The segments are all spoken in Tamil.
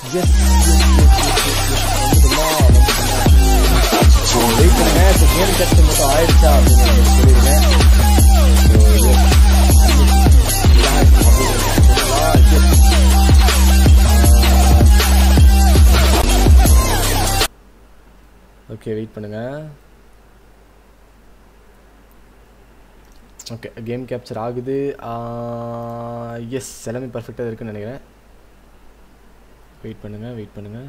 எஸ் வந்துட்டுமா வந்துட்டுமா வெயிட் பண்ணுங்க இப்போ கேம் கேப்சர் மட்டும் ஆயிடுச்சா அப்படின்னு எனக்கு சொல்லிடுங்க So, yes. ஓகே வெயிட் பண்ணுங்க ஓகே கேம் கேப்சர் ஆகுது எஸ் எல்லாமே பர்ஃபெக்டாக இருக்குன்னு நினைக்கிறேன் வெயிட் பண்ணுங்க வெயிட் பண்ணுங்க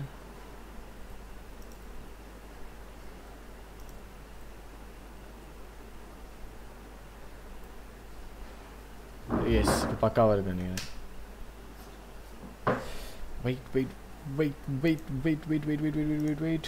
எஸ் இப்போ பக்காவாக இருக்கு நினைக்கிறேன் wait wait wait wait wait wait wait wait wait wait wait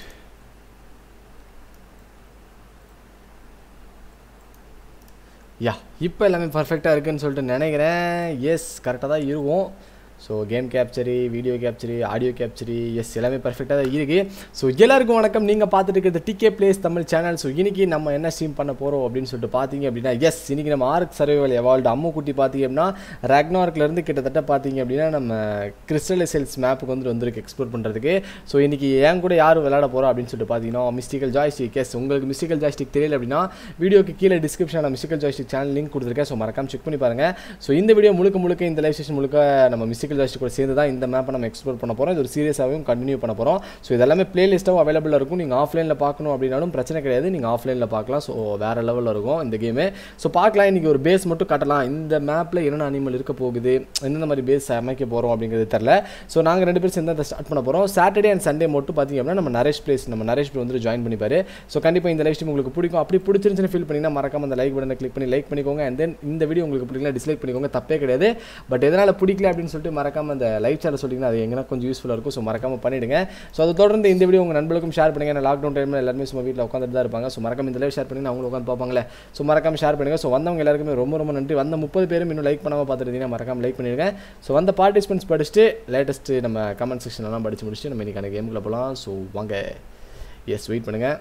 yeah இப்போ எல்லாமே பர்ஃபெக்டாக இருக்குன்னு சொல்லிட்டு நினைக்கிறேன் எஸ் கரெக்டாக தான் இருக்கும் so game capture video capture audio capture yes எல்லாமே பர்ஃபெக்டாக தான் இருக்குது ஸோ எல்லாருக்கும் வணக்கம் நீங்கள் பார்த்துட்டு இருக்கிறது DK blaze Tamil channel so இன்னைக்கு நம்ம என்ன ஸ்ட்ரீம் பண்ண போகிறோம் அப்படின்னு சொல்லிட்டு பார்த்தீங்க அப்படின்னா எஸ் இன்னைக்கு நம்ம ஆர்க் சர்வைவல் எவால்டு அம்மு குட்டி பார்த்தீங்க அப்படின்னா ராக்னார்க்லேருந்து கிட்டத்தட்ட பார்த்தீங்க அப்படின்னா நம்ம கிறிஸ்டல் செல்ஸ் மேப்புக்கு வந்து வந்திருக்கு எக்ஸ்ப்ளோர் பண்ணுறதுக்கு ஸோ இன்னைக்கு என் கூட யார் விளையாட போகிறோம் அப்படின்னு சொல்லிட்டு பார்த்தீங்கன்னா மிஸ்டிக்கல் ஜாய்ஸ்டிக் எஸ் உங்களுக்கு மிஸ்டிக்கல் ஜாய்ஸ்டிக் தெரியல அப்படின்னா வீடியோக்கு கீழே டிஸ்கிரிப்ஷனில் மிஸ்டிக்கல் ஜாய்ஸ்டிக் சேனல் லிங்க் கொடுத்துருக்கேன் ஸோ மறக்காம செக் பண்ணி பாருங்கள் ஸோ இந்த வீடியோ முழுக்க முழுக்க இந்த லைவ் செஷன் முழுக்க நம்ம மிஸ்டிக்கல் ஜாய்ஸ்டிக் கூட சேர்ந்து தான் இந்த மேப்பை நம்ம எக்ஸ்ப்ளோர் பண்ண போகிறோம் இது ஒரு சீரியஸாகவும் கண்டினியூ பண்ண போகிறோம் ஸோ இதெல்லாமே பிளேலிஸ்ட்டாகவும் அவைலபிளாக இருக்கும் நீங்கள் ஆஃப்லைனில் பார்க்கணும் அப்படின்னாலும் பிரச்சனை கிடையாது நீங்கள் ஆஃப்லைனில் பார்க்கலாம் ஸோ வேறு லெவலில் இருக்கும் இந்த கேமு ஸோ பார்க்கலாம் இன்றைக்கி ஒரு பேஸ் மட்டும் கட்டலாம் இந்த மேப்பில் என்னென்ன அனிமல் இருக்க போகுது எந்தெந்த மாதிரி பேஸ் அமைக்க போகிறோம் அப்படிங்கிறது தெரில ஸோ நாங்கள் ரெண்டு பேரும் சேர்ந்து அதை ஸ்டார்ட் பண்ண போகிறோம் சாட்டர்டே அண்ட் சண்டே மட்டும் பார்த்தீங்க அப்படின்னா நம்ம நரேஷ் பிளேஸ் நம்ம நரேஷ் ப்ரோ வந்து ஜாயின் பண்ணிப்பாரு ஸோ கண்டிப்பாக இந்த லைவ் ஸ்ட்ரீம் உங்களுக்கு பிடிக்கும் அப்படி பிடிச்சிருந்துச்சுன்னு ஃபீல் பண்ணிங்கன்னா மறக்காம அந்த லைக் பட்டனை கிளிக் பண்ணி லைக் பண்ணிக்கோங்க அண்ட் தென் இந்த வீடியோ உங்களுக்கு பிடிக்கல டிஸ்லைக் பண்ணிக்கோங்க தப்பே கிடையாது பட் எதனால் பிடிக்கல அப்படின்னு சொல்லிட்டு மறக்காம அந்த லைவ் சேனல் சொல்லிங்கன்னா அது எங்கன்னா கொஞ்சம் யூஸ்ஃபுல்லாக இருக்கும் ஸோ மறக்காம பண்ணிடுங்க ஸோ அதை தொடர்ந்து இந்த வீடியோ உங்கள் நண்பர்களுக்கும் ஷேர் பண்ணுங்க ஏன்னா லாக்டவுன் டைமில் எல்லாருமே சும்மா வீட்டில் உட்காந்துட்டு தான் இருப்பாங்க ஸோ மறக்காம இந்த லைவ் ஷேர் பண்ணி அவங்களும் உட்காந்து பார்ப்பாங்களே ஸோ மறக்காம ஷேர் பண்ணுங்க ஸோ வந்தவங்க எல்லாருக்குமே ரொம்ப ரொம்ப நன்றி வந்த முப்பது பேரும் இன்னும் லைக் பண்ணாமல் பார்த்துருந்தீங்கன்னா மறக்காம லைக் பண்ணிடுங்க ஸோ வந்த பார்ட்டிசிபென்ட்ஸ் படிச்சுட்டு லேட்டஸ்ட்டு நம்ம கமெண்ட் செக்ஷன்லாம் படித்து முடிச்சுட்டு நம்ம இன்றைக்கான கேமுக்குள்ள போகலாம் ஸோ வாங்க எஸ் வெயிட் பண்ணுங்கள்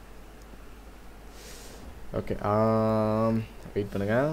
ஓகே வெயிட் பண்ணுங்கள்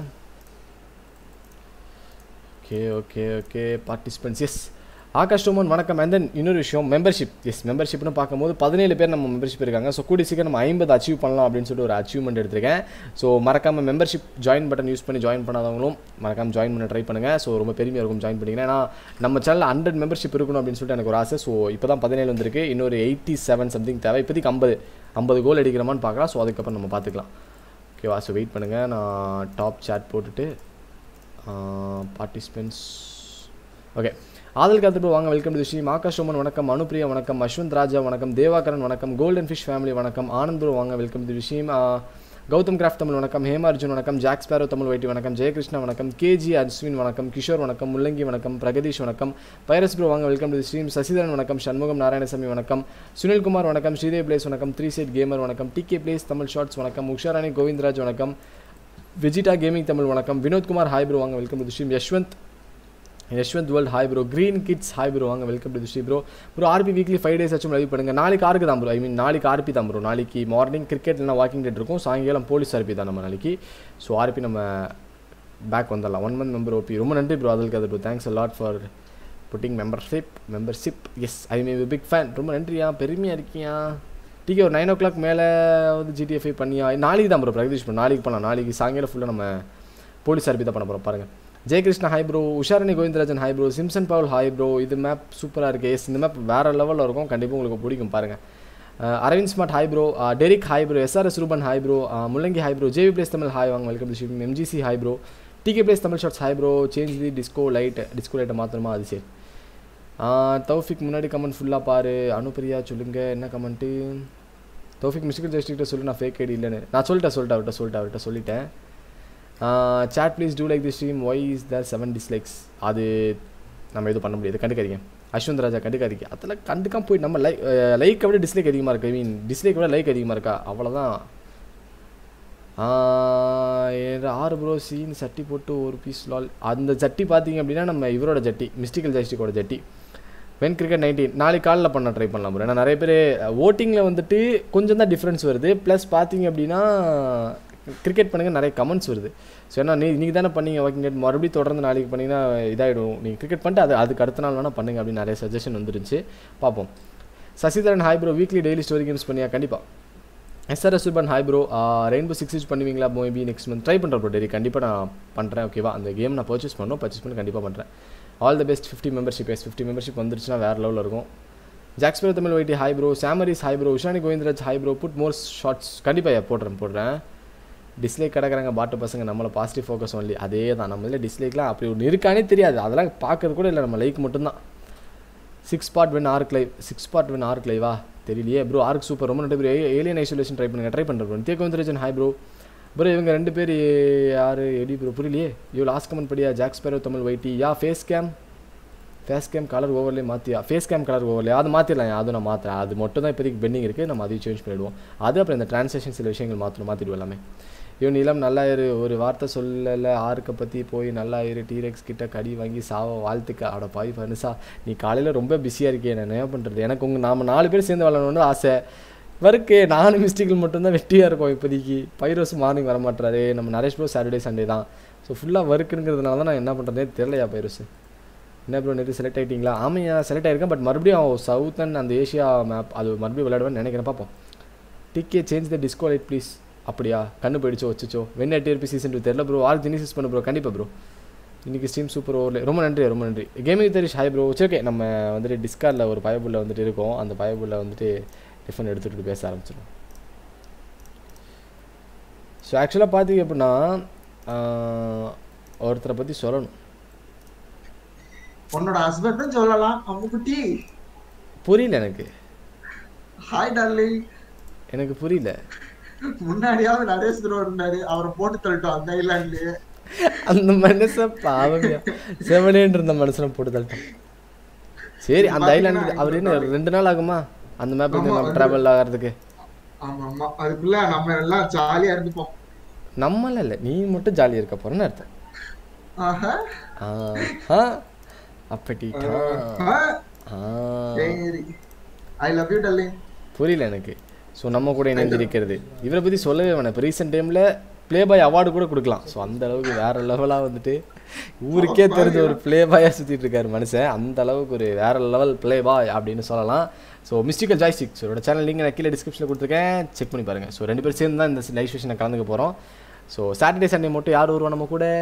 okay okay okay participants yes Akash டோமன் வணக்கம் அண்ட் தென் இன்னொரு விஷயம் மெம்பர்ஷிப் எஸ் மெம்பர்ஷிப்னு பார்க்கும்போது பதினேழு பேர் நம்ம மெம்பர்ஷிப் இருக்காங்க ஸோ கூடி சீக்கிரம் நம்ம ஐம்பது அச்சீவ் பண்ணலாம் அப்படின்னு சொல்லிட்டு ஒரு அச்சீவ்மெண்ட் எடுத்திருக்கேன் ஸோ மறக்காமல் மெம்பர்ஷிப் ஜாயின் பட்டன் யூஸ் பண்ணி ஜாயின் பண்ணாதவங்களும் மறக்காமல் ஜாயின் பண்ண ட்ரை பண்ணுங்கள் ஸோ ரொம்ப பெருமையாக இருக்கும் ஜாயின் பண்ணிங்கன்னா ஏன்னா நம்ம சேனல் ஹண்ட்ரட் மெம்பர்ஷிப் இருக்கணும் அப்படின்னு சொல்லிட்டு எனக்கு ஒரு ஆசை ஸோ இப்போ தான் பதினேழு வந்திருக்கு இன்னொரு எயிட்டி செவன் சம்திங் தேவை இப்போதைக்கு ஐம்பது ஐம்பது கோல் அடிக்கிறோமான்னு பார்க்கலாம் ஸோ அதுக்கப்புறம் நம்ம பார்த்துக்கலாம் ஓகேவா ஸோ வெயிட் பண்ணுங்கள் நான் டாப் சேட் போட்டுட்டு பார்ட்டிசிபென்ட்ஸ் ஓகே ஆதல் காத்துட்டு வாங்க வெல்கம் டு ஸ்ரீம் ஆகாஷ் ரோமன் வணக்கம் அனுப்பிரியா வணக்கம் அஸ்வந்த் ராஜா வணக்கம் தேவாகரன் வணக்கம் கோல்டன் ஃபிஷ் ஃபேமிலி வணக்கம் ஆனந்த் ப்ரோ வாங்க வெல்கம் டு விஷயம் கௌதம் கிராஃப்ட் தமிழ் வணக்கம் ஹேமா அர்ஜுன் வணக்கம் ஜாக் ஸ்பேரோ தமிழ் வைட்டி வணக்கம் ஜெயகிருஷ்ணா வணக்கம் கேஜி அஸ்வின் வணக்கம் கிஷோர் வணக்கம் முள்ளங்கி வணக்கம் பிரகதீஷ் வணக்கம் பைரஸ் ப்ரோ வாங்க வெல்கம் டு ஸ்ட்ரீம் சசிதரன் வணக்கம் சண்முகம் நாராயணசாமி வணக்கம் சுனில்குமார் வணக்கம் ஸ்ரீதேவ் பிளேஸ் வணக்கம் த்ரீ சைட் கேமர் வணக்கம் டிகே பிளேஸ் தமிழ் ஷார்ட்ஸ் வணக்கம் உஷாராணி கோவிந்தராஜ் வணக்கம் விஜிடா கேமிங் தமிழ் வணக்கம் வினோத்குமார் ஹாய் ப்ரோ வாங்க welcome to stream Yashwant Yashwant world hi bro green kids hi bro வாங்க welcome to Sri bro bro RP weekly five days ஆச்சும் லைவ் பண்ணுங்க நாளைக்கு ஆர்க்கு தான் ப்ரோ ஐ மீன் நாளைக்கு ஆர்பி தான் ப்ரோ நாளைக்கு மார்னிங் கிரிக்கெட் இல்லைனா வாக்கிங் டேட் இருக்கும் சாயங்காலம் போலீஸ் ஆர்பி தான் நம்ம நாளைக்கு ஸோ ஆர்பி நம்ம பேக் வந்துடலாம் ஒன் மந்த் மெம்பர் ஓபி ரொம்ப நன்றி ப்ரோ அதற்கு அது bro thanks lot for putting membership membership yes I may big fan ரொம்ப நன்றியா பெருமையாக இருக்கியா டிகே ஒரு நைன் ஓ கிளாக் மேலே வந்து ஜிடிஎஃப்ஐ பண்ணியா நாளைக்கு தான் ப்ரோ பிரகதீஷ் ப்ரோ நாளைக்கு பண்ணலாம் நாளைக்கு சாயங்காலம் ஃபுல்லாக நம்ம போலீஸ் ஆர்பி தான் பண்ண போகிறோம் பாருங்கள் Jayakrishna hi bro Usharani Govindarajan hi bro Simson Paul hi bro இது மேப் சூப்பராக இருக்குது எஸ் இந்த மேப் வேறு லெவலில் இருக்கும் கண்டிப்பாக உங்களுக்கு பிடிக்கும் பாருங்கள் Aravind smart hi bro Derick hi bro SRS Ruban hi bro முள்ளங்கி hi bro JV blaze Tamil hi வாங்க welcome to shipping MGC hi bro DK blaze Tamil shorts hi bro change the disco light disco லைட்டை மாற்றணுமா அது சரி தௌஃபிக் முன்னாடி கமெண்ட் ஃபுல்லாக பாரு அனுப்பிரியா சொல்லுங்கள் என்ன கமெண்ட்டு தௌஃபிக் மிஸ்டிக்கல் ஜஸ்டிக்கிட்ட சொல்லி நான் ஃபேக் ஐடி இல்லைன்னு நான் சொல்லிட்டேன் சொல்லிட்டேன் அவர்கிட்ட சொல்லிட்டேன் அவர்கிட்ட சொல்லிட்டேன் chat please do like the stream why is there seven dislikes அது நம்ம எதுவும் பண்ண முடியாது கண்டுக்காதீங்க அஸ்வந்த் ராஜா கண்டுக்காதீங்க அதெல்லாம் கண்டுக்காம போய் நம்ம லைக் லைக்கை விட டிஸ்லைக் அதிகமாக இருக்கு ஐ மீன் டிஸ்லைக் விட லைக் அதிகமாக இருக்கா அவ்வளோதான் ஆறு ப்ரோ சீன் சட்டி போட்டு ஒரு பீஸ் லால் அந்த சட்டி பார்த்தீங்க அப்படின்னா நம்ம இவரோட ஜட்டி மிஸ்டிக்கல் ஜஸ்டிக்கோட ஜட்டி வென் கிரிக்கெட் நைன்டீன் நாளைக்கு காலில் பண்ண ட்ரை பண்ணலாம் ப்ரோ ஏன்னா நிறைய பேர் ஓட்டிங்கில் வந்துட்டு கொஞ்சம் தான் டிஃப்ரென்ஸ் வருது ப்ளஸ் பார்த்தீங்க அப்படின்னா கிரிக்கெட் பண்ணுங்கள் நிறைய கமெண்ட்ஸ் வருது ஸோ ஏன்னா நீ நீங்கள் தானே பண்ணீங்க வாக்கிங் டெட் மறுபடியும் தொடர்ந்து நாளைக்கு பண்ணிங்கன்னா இதாகிடும் நீங்கள் கிரிக்கெட் பண்ணிட்டு அது அதுக்கு அடுத்த நாள் வேணால் பண்ணுங்க அப்படின்னு நிறைய சஜஷன் வந்துருந்துச்சு பார்ப்போம் Sasidharan hi bro weekly daily story games பண்ணியா கண்டிப்பாக SRS Sulfan hi bro rainbow six use பண்ணுவீங்களா மேபி நெக்ஸ்ட் மந்த் ட்ரை பண்ணுறேன் ப்ரோ டெய்லி கண்டிப்பாக நான் பண்ணுறேன் ஓகேவா அந்த கேம் நான் பர்ச்சேஸ் பண்ணணும் பர்ச்சேஸ் பண்ணி கண்டிப்பாக பண்ணுறேன் all the best fifty membership yes fifty membership வந்துருச்சுன்னா வேறு லெவலில் இருக்கும் ஜாக்ஸ்பேரோ தமிழ் வைட்டி ஹாய் ப்ரோ சாமரிஸ் hi bro Ushani Govindaraj hi bro put more shorts கண்டிப்பாக போடுறேன் போடுறேன் டிஸ்லைக் கிடக்குறாங்க பாட்டு பசங்க நம்மளை பாசிட்டிவ் ஃபோக்கஸ் ஒன்லி அதே தான் நம்ம இதில் டிஸ்லைக்லாம் அப்படி ஒன்று இருக்கானே தெரியாது அதெல்லாம் பார்க்கறது கூட இல்லை நம்ம லைக் மட்டும்தான் six part when Ark live six part when Ark லைவா தெரியலையே ப்ரோ ஆர்க் சூப்பர் ரொம்ப நன்றி ப்ரோ ஏலியன் ஐசோலேஷன் ட்ரை பண்ணுங்க ட்ரை பண்ணுறேன் bro Nithya Govindarajan hi bro bro இவங்க ரெண்டு பேர் யார் எடி ப்ரோ புரியலையே இவ்வளோ லாஸ்ட் கமெண்ட் படியா ஜாக்ஸ்பேரோ தமிழ் வைட்டி யா face cam face cam colour ஓவர்லேயே மாற்றியா ஃபேஸ் கேம் கலர் ஓவர்லேயே அது மாற்றிடலாம் அதுவும் நான் மாற்றுறேன் அது மட்டும் தான் இப்போதைக்கு பெண்டிங் இருக்குது நம்ம அதையும் சேஞ்ச் பண்ணிவிடுவோம் அது அப்புறம் இந்த ட்ரான்ஸ்லேஷன் சில விஷயங்கள் மாற்றணும் மாற்றிடுவோம் எல்லாமே இவன் நிலம் நல்லா இரு ஒரு வார்த்தை சொல்லலை ஆர்க்கை பற்றி போய் நல்லா இரு டீரெக்ஸ் கிட்ட கடி வாங்கி சாவ வாழ்த்துக்க அட பாய் பனுசா நீ காலையில் ரொம்ப பிஸியாக இருக்கே நான் என்ன பண்ணுறது எனக்கு உங்கள் நாம நாலு பேர் சேர்ந்து விளாடணும்னு ஆசை வருக்கு நாலு மிஸ்டேக்கில் மட்டும்தான் வெட்டியாக இருக்கும் இப்போதைக்கு பைரோஸ் மார்னிங் வர மாட்டாரு நம்ம நரேஷ் ப்ரோ சாட்டர்டே சண்டே தான் ஸோ ஃபுல்லாக ஒர்க்குங்கிறதுனால தான் நான் என்ன பண்ணுறதே தெரிலையா பைரோஸ் என்ன ப்ரோ நேற்று செலக்ட் ஆகிட்டீங்களா ஆமையா செலக்ட் ஆயிருக்கேன் பட் மறுபடியும் சவுத்தன் அந்த ஏஷியா மேப் அது மறுபடியும் விளையாடுவேன்னு நினைக்கிறேன் பார்ப்போம் DK change the disco light please அப்படியா கண்ணு போயிடுச்சோ வச்சுச்சோ வெண்ண டிஆர்பி சீசன் டூ தெரில ப்ரோ ஆல் ஜெனிசிஸ் பண்ணு ப்ரோ கண்டிப்பாக ப்ரோ இன்றைக்கி ஸ்ட்ரீம் சூப்பர் ஓவரில் ரொம்ப நன்றி ரொம்ப நன்றி கேமிங் தெரிஷ் ஹாய் ப்ரோ ஓகே நம்ம வந்துட்டு டிஸ்கார்டில் ஒரு பயபுள்ள வந்துட்டு இருக்கோம் அந்த பயபுள்ள வந்துட்டு டிஃபன் எடுத்துகிட்டு பேச ஆரம்பிச்சிடும் ஸோ ஆக்சுவலாக பார்த்தீங்க அப்படின்னா ஒருத்தரை பற்றி சொல்லணும் உன்னோட ஹஸ்பண்டும் சொல்லலாம் அம்முக்குட்டி புரியல எனக்கு ஹாய் டார்லிங் எனக்கு புரியல முன்னாடியாவது நடேஷ் ப்ரோ இருந்தாரு அவரை போட்டு தள்ளிட்டோம் அந்த ஐலாண்ட்லயே அந்த மனுஷன் பாவமியா செவனேன்னு இருந்த மனுஷனை போட்டு தள்ளிட்டான் சரி அந்த ஐலாண்டு அவர் என்ன ரெண்டு நாள் ஆகுமா அந்த மேப் ஆமா, நம்ம வந்து- ட்ராவல் ஆகிறதுக்கு ஆமா ஆமா அதுக்குள்ள நம்ம எல்லாம் ஜாலியா இருந்துப்போம் நம்மள இல்லை நீ மட்டும் ஜாலியாக இருக்க போறேன்னு அர்த்தம் ஆஹா. ஆஹா அப்படிட்டா ஆ, ஆ சரி ஐ லவ் யூ டார்லிங் புரியல எனக்கு ஸோ நம்ம கூட இணைந்து இருக்கிறது இவரை பற்றி சொல்லவே வேணாம் இப்போ ரீசெண்ட் டைமில் ப்ளே பாய் அவார்டு கூட கொடுக்கலாம் ஸோ அந்த அளவுக்கு வேற லெவலாக வந்துட்டு ஊருக்கே தெரிஞ்ச ஒரு ப்ளே பாயாக சுற்றிட்டு இருக்காரு மனுஷன் அந்த அளவுக்கு ஒரு வேற லெவல் ப்ளே பாய் அப்படின்னு சொல்லலாம் so mystical joystick so channel link நான் கீழே டிஸ்கிரிப்ஷனில் கொடுத்துருக்கேன் செக் பண்ணி பாருங்கள் ஸோ ரெண்டு பேரும் சேர்ந்து தான் இந்த லைவ் செஷனை கலந்துக்க போகிறோம் ஸோ சாட்டர்டே சண்டே மட்டும் யார் வருவா நம்ம கூட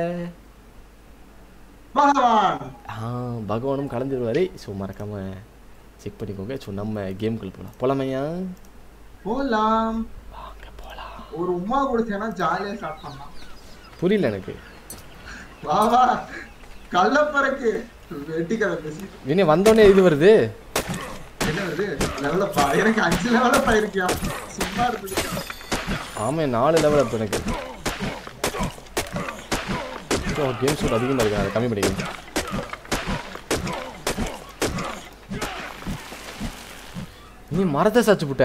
பகவான் ஆ பகவானும் கலந்துருவாரு ஸோ மறக்காமல் செக் பண்ணிக்கோங்க ஸோ நம்ம கேம்குள்ள போகலாம் போலாமையா போலாம் வாங்க போகலாம் ஒரு உமா கொடுத்தேன்னா ஜாலியா சாப்பிடலாம் புரியல எனக்கு வா வா கள்ளப்பறக்கு வெட்டிக்கதை பேசி இனி வந்தோடனே இது வருது என்ன வருது லெவலப்பா எனக்கு அஞ்சு லெவலப்பா இருக்கியா சும்மா இருக்குது ஆமாம் நாலு லெவல் அப்போ எனக்கு கேம் சூட் அதிகமாக இருக்கு அதை கம்மி பண்ணிக்கிறேன் நீ மரத்தை சாச்சு புட்ட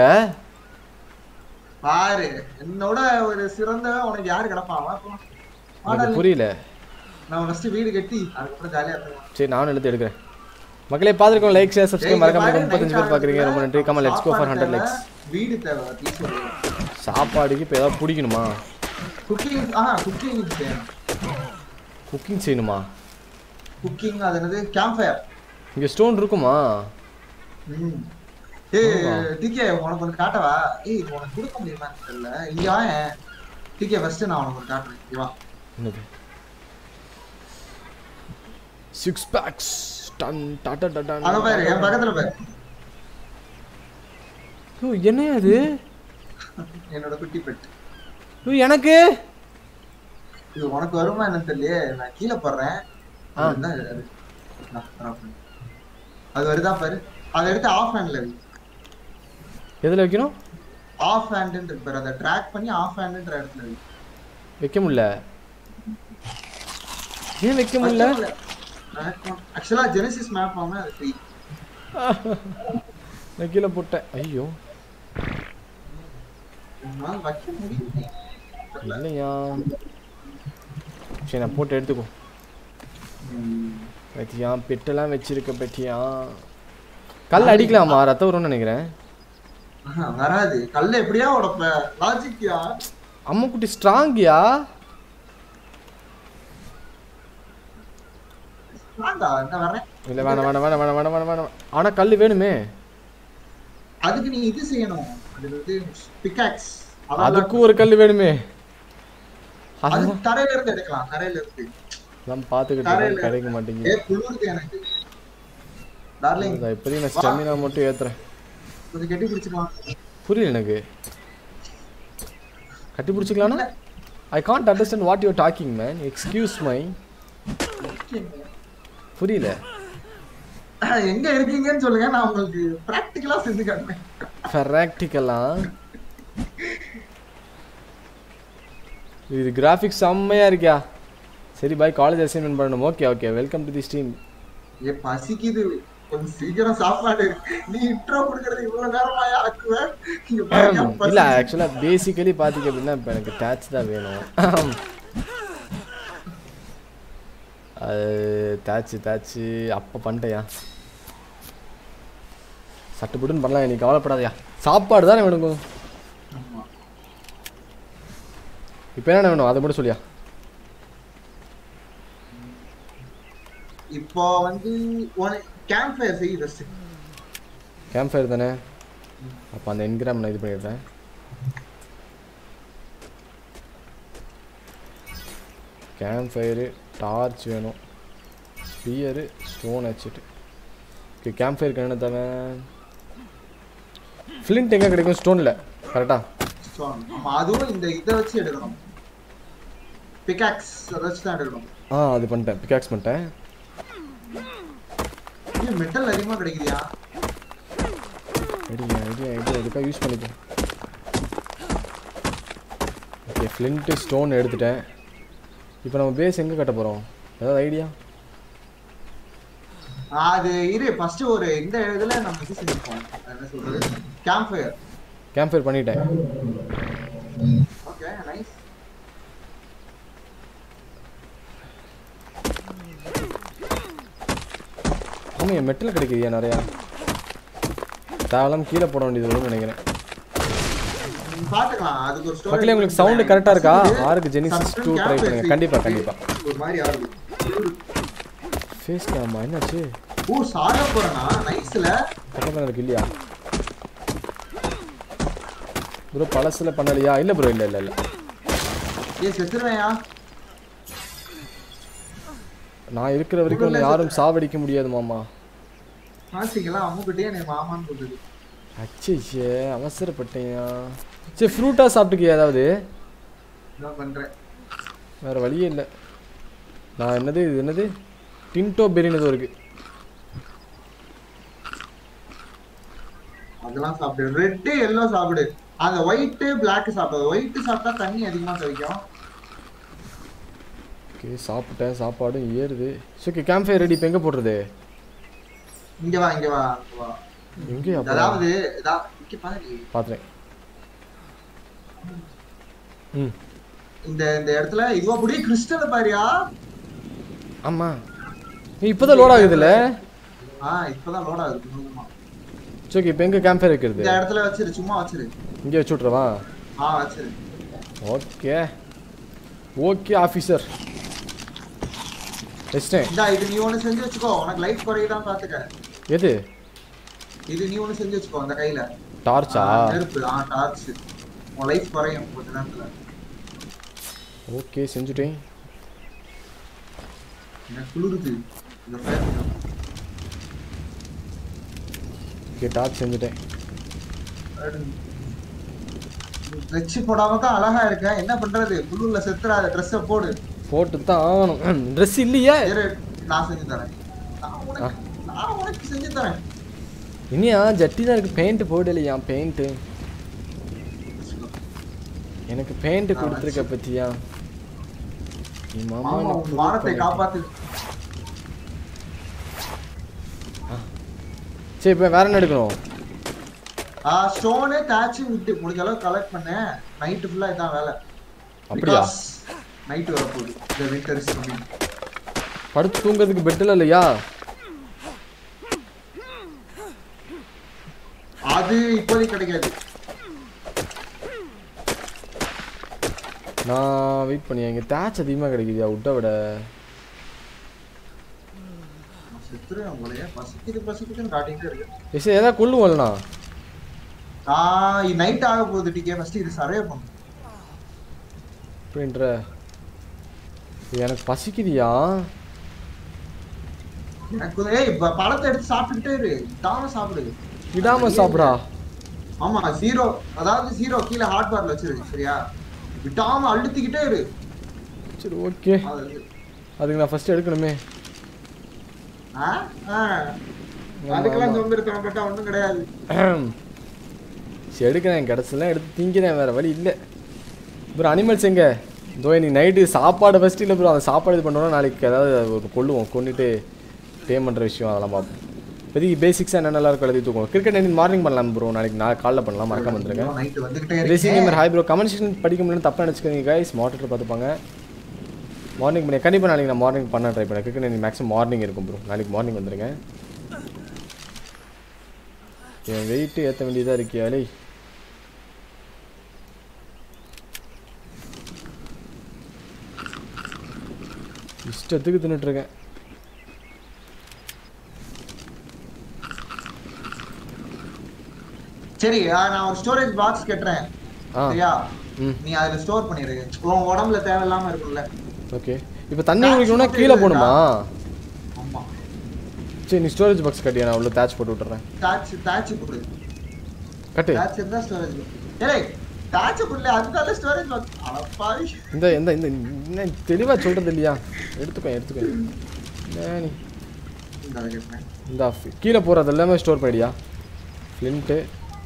பாரு என்னோட ஒரு சிறந்த உனக்கு யாரு கிடப்பா வா போலாம். வா எனக்கு darling. புரியல நான் ஃபர்ஸ்ட் வீடு கட்டி அதுக்கப்புறம் ஜாலியா இருக்கலாம் சரி நானும் எடுத்து எடுக்கிறேன் மக்களே பார்த்துருக்கோம் லைக் ஷேர் டேய், சப்ஸ்கிரைப் இங்க மறக்காம பாரு, முப்பத்தஞ்சு night பேர் பார்க்குறீங்க ரொம்ப நன்றி கமல் லெட்ஸ் கோ ஃபார் சாப்பாடு ஹண்ட்ரட் தேவை, லைக்ஸ் வீடு தேவை at least ஒரு சாப்பாடுக்கு இப்போ ஏதாவது பிடிக்கணுமா குக்கிங் ஆ குக்கிங் குக்கிங் செய்யணுமா குக்கிங் அது என்னது கேம்ப் ஃபயர் இங்கே ஸ்டோன் இருக்குமா ம் ஏய் டிகே உனக்கு ஒன்று காட்டவா ஏய் இது உனக்கு கொடுக்க முடியுமா தெரியல இங்க வா டிகே ஃபர்ஸ்ட் நான் உனக்கு ஒன்று காட்டுறேன் இங்க வா என்னது six packs done tata tata அத பாரு என் பக்கத்துல பாரு ஓ என்ன அது என்னோட குட்டி பெட் ஓ எனக்கு இது உனக்கு வருமா என்னன்னு தெரியலையே நான் கீழே போடுறேன் ஆ. அது என்ன அது? நான் drop பண்ணு. அது வருதா பாரு அதை எடுத்து ஆஃப் ஹேண்ட்ல வை எதில் வைக்கணும் ஆஃப் ஹேண்ட் இருக்கு பாரு அதை ட்ராக் பண்ணி ஆஃப் ஹேண்ட்ன்ற இடத்துல வை வைக்க முடியல ஏன் வைக்க முடியல ஆக்சுவலா ஜெனசிஸ் மேப் வாங்க அது ஃப்ரீ நான் கீழே போட்டேன் ஐயோ உங்களால வைக்க முடியும் இல்லையா சரி நான் போட்டு எடுத்துக்கோ பத்தியா பெட்டெல்லாம் வச்சிருக்க பத்தியா கல் அடிக்கலாமா ரத்தம் வரும்னு நினைக்கிறேன் ஆஹா, வராது கல்ல எப்படியா உடப்ப லாஜிக்கியா அம்முக்குட்டி ஸ்ட்ராங்கியா வேண்டா என்ன வர்றேன் இல்லை வேணாம் வேணாம் வேணாம் வேணாம் வேணாம் வேணாம் வேணாம் ஆனால் கல் வேணுமே அதுக்கு நீ இது செய்யணும் அது வந்து பிக்காக்ஸ் அதுக்கும் ஒரு கல் வேணுமே அது அதெல்லாம் தரையில இருந்து எடுக்கலாம் தரையில இருந்து நான் பார்த்துக்கிட்டு தரையில இருக்கேன், கிடைக்க மாட்டேங்குது ஏ குளிருது எனக்கு டார்லிங் அதான் இப்போதைக்கு நான் ஸ்டெமினா மட்டும் ஏத்துறேன் கொஞ்சம் கெட்டி பிடிச்சிக்கலாம் புரியல எனக்கு கட்டி பிடிச்சிக்கலாம்னா I can't understand what your talking man excuse my புரியல எங்க இருக்கீங்கன்னு சொல்லுங்க நான் உங்களுக்கு பிராக்டிக்கலா செஞ்சு காட்டுறேன் ப்ராக்டிக்கலாக இது கிராஃபிக்ஸ் செம்மையாக இருக்கியா சரி பாய் காலேஜ் அசைன்மெண்ட் பண்ணணும் okay okay welcome to the stream ஏ பசிக்குது கொஞ்சம் சீக்கிரம் சாப்பாடு நீ இன்ட்ரோ கொடுக்கறது இவ்வளவு நேரமா ஆக்குவ இங்க பாருங்க, இல்லை பசிக்குது. ஆக்சுவலாக பேசிக்கலி பார்த்தீங்க அப்படின்னா இப்போ எனக்கு டேச் தான் வேணும் அது தேய்ச்சி தேய்ச்சி அப்போ பண்ணிட்டேயா சட்டுப்புட்டுன்னு பண்ணலாம் நீ கவலைப்படாதயா சாப்பாடு தானே வேணும் ஆமா. இப்போ என்ன வேணும் அதை மட்டும் சொல்லியா இப்போ வந்து கேம்ப் ஃபயர் செய் ஃபர்ஸ்ட் கேம்ப் ஃபயர் தானே அப்போ அந்த என்கிராம் நான் இது பண்ணிடுறேன் கேம்ப் ஃபயரு டார்ச் வேணும் ஸ்பியரு ஸ்டோன் வச்சுட்டு ஓகே கேம்ப் ஃபயருக்கு என்ன தேவை ஃப்ளிண்ட் எங்கே கிடைக்கும் ஸ்டோனில் கரெக்டா ஸ்டோன் ஆமா அதுவும் இந்த இதை வச்சு எடுக்கணும் பிகாக்ஸ் அதை வச்சு தான் எடுக்கணும் ஆ அது பண்ணிட்டேன் பிகாக்ஸ் பண்ணிட்டேன் இது மெட்டல் அதிகமா கிடைக்குதியா ஐடியா ஐடியா ஐடியா இதுக்காக யூஸ் பண்ணிக்க ஓகே ஃப்ளிண்ட்டு ஸ்டோன் எடுத்துட்டேன் இப்போ நம்ம பேஸ் எங்கே கட்ட போகிறோம் ஏதாவது ஐடியா அது இரு ஃபர்ஸ்ட் ஒரு இந்த இதுல நம்ம இது செஞ்சுப்போம் அது என்ன சொல்றது கேம்ப் ஃபயர் கேம்ப் ஃபயர் பண்ணிட்டேன் ஓகே நைஸ் ஆமாம் என் மெட்டல் கிடைக்குதுயா நிறையா தேவலாம் கீழே போட வேண்டியது வரும்னு நினைக்கிறேன் பாத்துக்கலாம் அதுக்கு ஒரு மக்களே உங்களுக்கு சவுண்டு கரெக்டாக இருக்கா ஆறுக்கு ஜெனிசிஸ் டூ ட்ரை பண்ணுங்க கண்டிப்பாக கண்டிப்பாக ஒரு மாதிரி ஆகுது ஃபேஸ் கேமா என்னாச்சு ஓ சாக போறேனா நைஸ்ல பக்கத்தில் இருக்கு இல்லையா ப்ரோ பழசில் பண்ணலையா இல்லை ப்ரோ இல்லை இல்லை இல்லை ஏ செத்துருவேயா நான் இருக்கிற வரைக்கும் உன்னை யாரும் சாவடிக்க முடியாது மாமா பாத்தீங்களா அம்முக்கிட்டே என்னை மாமான்னு சொல்லுது அச்சே அவசரப்பட்டேயா சரி ஃப்ரூட்டாக சாப்பிட்டுக்கியா ஏதாவது இதான் பண்றேன் வேறு வழியே இல்லை நான் என்னது இது என்னது டின்டோ பெரின்னு ஏதோ இருக்கு அதெல்லாம் சாப்பிடு ரெட்டு எல்லோ சாப்பிடு அந்த ஒயிட்டு பிளாக் சாப்பிடு ஒயிட் சாப்பிட்டா தண்ணி அதிகமா கிடைக்கும் ஓகே சாப்பிட்டேன் சாப்பாடும் ஏறுது சரி ஓகே கேம்ப் ஃபயர் ரெடி இப்போ எங்கே போடுறது இங்க வா இங்க வா இங்க வா எங்கேயா அதாவது இதா- இங்க பாரு பார்த்துறேன் ம் இந்த இந்த இடத்துல இதுவா புடி கிறிஸ்டல் பாரியா ஆமாம் இப்போ தான் லோட் ஆகுதுல்ல ஆ இப்பதான் லோட் ஆகுது கொஞ்சமா. சரி ஓகே இப்போ எங்கே கேம்ப் ஃபயர் வைக்கிறது இந்த இடத்துல வச்சிரு சும்மா வச்சிரு இங்கே வச்சு விட்றவா ஆ வச்சிரு ஓகே ஓகே ஆஃபீஸர் வச்சிட்டேன் இந்தா இது நீ ஒண்ணு செஞ்சு வச்சுக்கோ உனக்கு லைஃப் குறையுதான் பாத்துக்க எது இது நீ ஒண்ணு செஞ்சு வச்சுக்கோ அந்த கையில டார்ச்சா ஆ, நெருப்பு ஆ டார்ச் உன் லைஃப் குறையும் கொஞ்ச நேரத்துல ஓகே செஞ்சுட்டேன் எனக்கு குளிருது இந்த ஃபயர் ஓகே டார்ச் செஞ்சுட்டேன் வச்சு போடாம தான் அழகா இருக்க என்ன பண்றது குளிர்ல செத்துறாத ட்ரெஸ்ஸ போடு போட்டு தான் ஆகணும் ட்ரெஸ் இல்லையே இரு, நான் செஞ்சு தரேன் நான் உனக்கு நான் உனக்கு செஞ்சு தரேன் இனியா ஜட்டி தான் இருக்கு பெயிண்ட் போடலையா பெயிண்ட்டு எனக்கு பெயிண்ட் கொடுத்துருக்க பத்தியா நீ மாமா மாமா எனக்கு உன் prove மானத்தை பண்ணிட்ட. காப்பாத்து சரி இப்போ வேற என்ன எடுக்கணும் ஆ ஸ்டோனு தாச்சு விட்டு முடிஞ்ச அளவுக்கு கலெக்ட் பண்ணேன் நைட்டு ஃபுல்லா இதான் வேலை அப்படியா நைட் வர போகுது இந்த வின்டர் இஸ் கமிங் படுத்து தூங்குறதுக்கு பெட்டில் இல்லையா அது இப்போதைக்கு கிடைக்காது நான் வெயிட் பண்ணியா இங்கே தேட்ச் அதிகமாக கிடைக்குதியா விட்ட விட செத்துருவேன் உங்களையே பசிக்குது பசிக்குதுன்னு காட்டிக்கிட்டே இருக்கு எஸ் ஏதாவது கொள்ளுவோம்லண்ணா ஆஹ் நைட் ஆக போகுது டிக்கே ஃபர்ஸ்ட் இது சர்வே பண்ணும் அப்படின்ற எனக்கு பசிக்குதியா எனக்கு ஏய் ப- பழத்தை எடுத்து சாப்பிட்டுக்கிட்டே இரு விடாம சாப்பிடு விடாம சாப்பிடா ஆமா ஜீரோ அதாவது ஜீரோ கீழே ஹாட் பார்ல வச்சிருக்கு சரியா விடாம அழுத்திக்கிட்டே இரு சரி ஓகே அது- அதுக்கு நான் ஃபர்ஸ்ட் எடுக்கணுமே ஆ? ஆ. அதுக்கெல்லாம் சோம்பேறித்தனம் பட்டா ஒண்ணும் கிடையாது சரி எடுக்கிறேன் கிடச்சலாம் எடுத்து திங்கிறேன் வேற வழி இல்லை ப்ரோ அனிமல்ஸ் எங்க இதோ இன்னைக்கு நைட்டு சாப்பாடு ஃபஸ்ட்டு இல்லை ப்ரோ அந்த சாப்பாடு இது பண்ணோம்னா நாளைக்கு ஏதாவது ஒரு கொள்ளுவோம் கொண்டுட்டு பே பண்ணுற விஷயம் அதெல்லாம் பார்ப்போம் இப்போதைக்கு பேசிக்ஸாக என்ன நல்லா இருக்கும் எழுதி தூக்குவோம் கிரிக்கெட் இன்னைக்கு மார்னிங் பண்ணலாம் ப்ரோ நாளைக்கு நான் காலைல பண்ணலாம் மறக்காம வந்துருங்க நைட் வந்துகிட்டே ரேசிங் இருக்கு number hi bro comment section படிக்க முடியலன்னு தப்பாக நினச்சிக்கிறீங்க கைஸ் மானிட்டர் பார்த்துப்பாங்க மார்னிங் பண்ணி கண்டிப்பாக நாளைக்கு நான் மார்னிங் பண்ண ட்ரை பண்ணேன் கிரிக்கெட் இன்னைக்கு மேக்ஸிமம் மார்னிங் இருக்கும் ப்ரோ நாளைக்கு மார்னிங் வந்துருங்க என் வெயிட்டு ஏற்ற வேண்டியதாக இருக்கியாலே இஷ்டத்துக்கு தின்னுட்டு இருக்கேன் சரி ஆ, நான் ஒரு ஸ்டோரேஜ் பாக்ஸ் கட்டுறேன் ஆ சரியா ம் நீ அதுல ஸ்டோர் பண்ணிரு உன் உடம்புல தேவையில்லாம இருக்கும்ல ஓகே இப்போ தண்ணி குடிக்கணும்னா கீழே போகணுமா ஆமா சரி நீ ஸ்டோரேஜ் பாக்ஸ் கட்டியா நான் உள்ள தேட்ச் போட்டு விட்டுறேன் தாச்சு தாச்சு போடு கட்டு தாச்சு இருந்தா ஸ்டோரேஜ் ஏய் தாச்சு போடல அதுதால ஸ்டோரேஜ் பாக்ஸ் அடப்பாவி இந்த இந்த இந்த என்ன தெளிவாக சொல்கிறது இல்லையா எடுத்துக்கோ எடுத்துக்கோ என்ன நீ இந்த அதை கட்டுறேன் இந்த கீழே போகிறது எல்லாமே ஸ்டோர் பண்ணிடியா ஃப்ளிண்ட்டு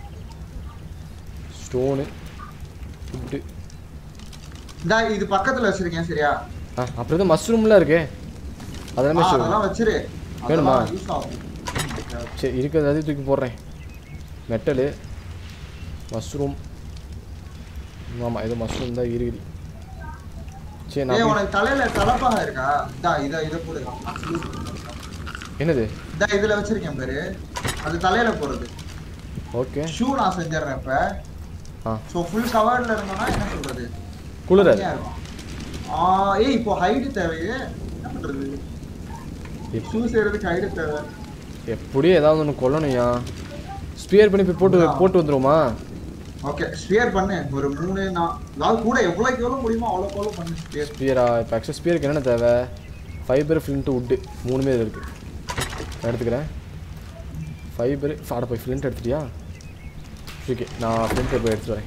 ஸ்டோனு ஃபுட்டு இந்தா இது பக்கத்துல வச்சிருக்கேன் சரியா ஆ அப்புறம் இது மஷ்ரூம்லாம் இருக்கே அதெல்லாமே ஆ, ஸ்டோர் அதெல்லாம் வச்சிரு வேணுமா? அதெல்லாம் யூஸ் ஆகும் சரி இருக்கிறது எல்லாத்தையும் தூக்கி போடுறேன் மெட்டலு மஷ்ரூம் ஆமாம் ஏதோ மஷ்ரூம் தான் இருக்குது சரி நான் ஏய் போய்- உனக்கு தலையில தலப்பாக இருக்கா இதா இத இத போடு என்னது இதா இதுல வச்சிருக்கேன் பாரு அது தலையில போறது ஓகே ஷூ நான் செஞ்சிடறேன் இப்ப ஆ சோ ஃபுல் கவர்ல இருந்தோம்னா என்ன சொல்றது குளிராது கம்மியா இருக்கும். ஆ ஏய் இப்போ ஹைட் தேவையே என்ன பண்றது எப்- ஷூ செய்யறதுக்கு ஹைட் தேவை எப்படியும் ஏதாவது ஒன்று கொல்லணும்யா ஸ்பியர் பண்ணி போய் போட்டு போட்டு வந்துருவோமா ஓகே ஸ்பியர் பண்ணு ஒரு மூணு நான் அதாவது கூட எவ்வளவுக்கு எவ்வளவு முடியுமோ அவ்வளவுக்கு எவ்வளவு பண்ணு ஸ்பியர் ஸ்பியரா இப்போ ஆக்சுவலாக ஸ்பியருக்கு என்னென்ன தேவை ஃபைபர் ஃப்ளின்ட்டு உட்டு மூணுமே இது இருக்குது நான் எடுத்துக்கிறேன் ஃபைபர் ஆட போய் ஃப்ளின்ட் எடுத்துட்டியா ஓகே நான் ஃப்ளின்ட்டை போய் எடுத்துட்டு வரேன்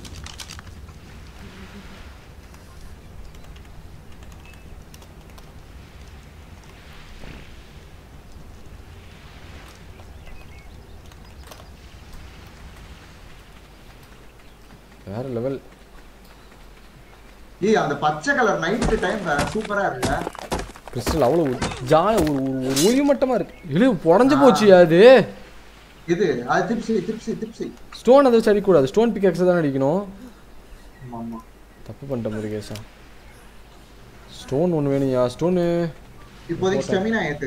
வேற லெவல் ஏய் அந்த பச்சை கலர் நைட் டைம் சூப்பரா இருக்குல்ல கிறிஸ்டல் அவ்வளோ ஜால ஒரு ஒரு ஒரு ஒளி மட்டமாக இருக்கு இல்லை உடஞ்சு போச்சுயா அது இது அது திப்ஸி திப்ஸி திப்ஸி ஸ்டோன் அதை வச்சு அடிக்கக்கூடாது ஸ்டோன் பிக் தான் அடிக்கணும் ஆமா ஆமா தப்பு பண்ணிட்டேன் முருகேஷா ஸ்டோன் ஒன்று வேணும்யா ஸ்டோனு இப்போதைக்கு ஸ்டெமினா ஏத்து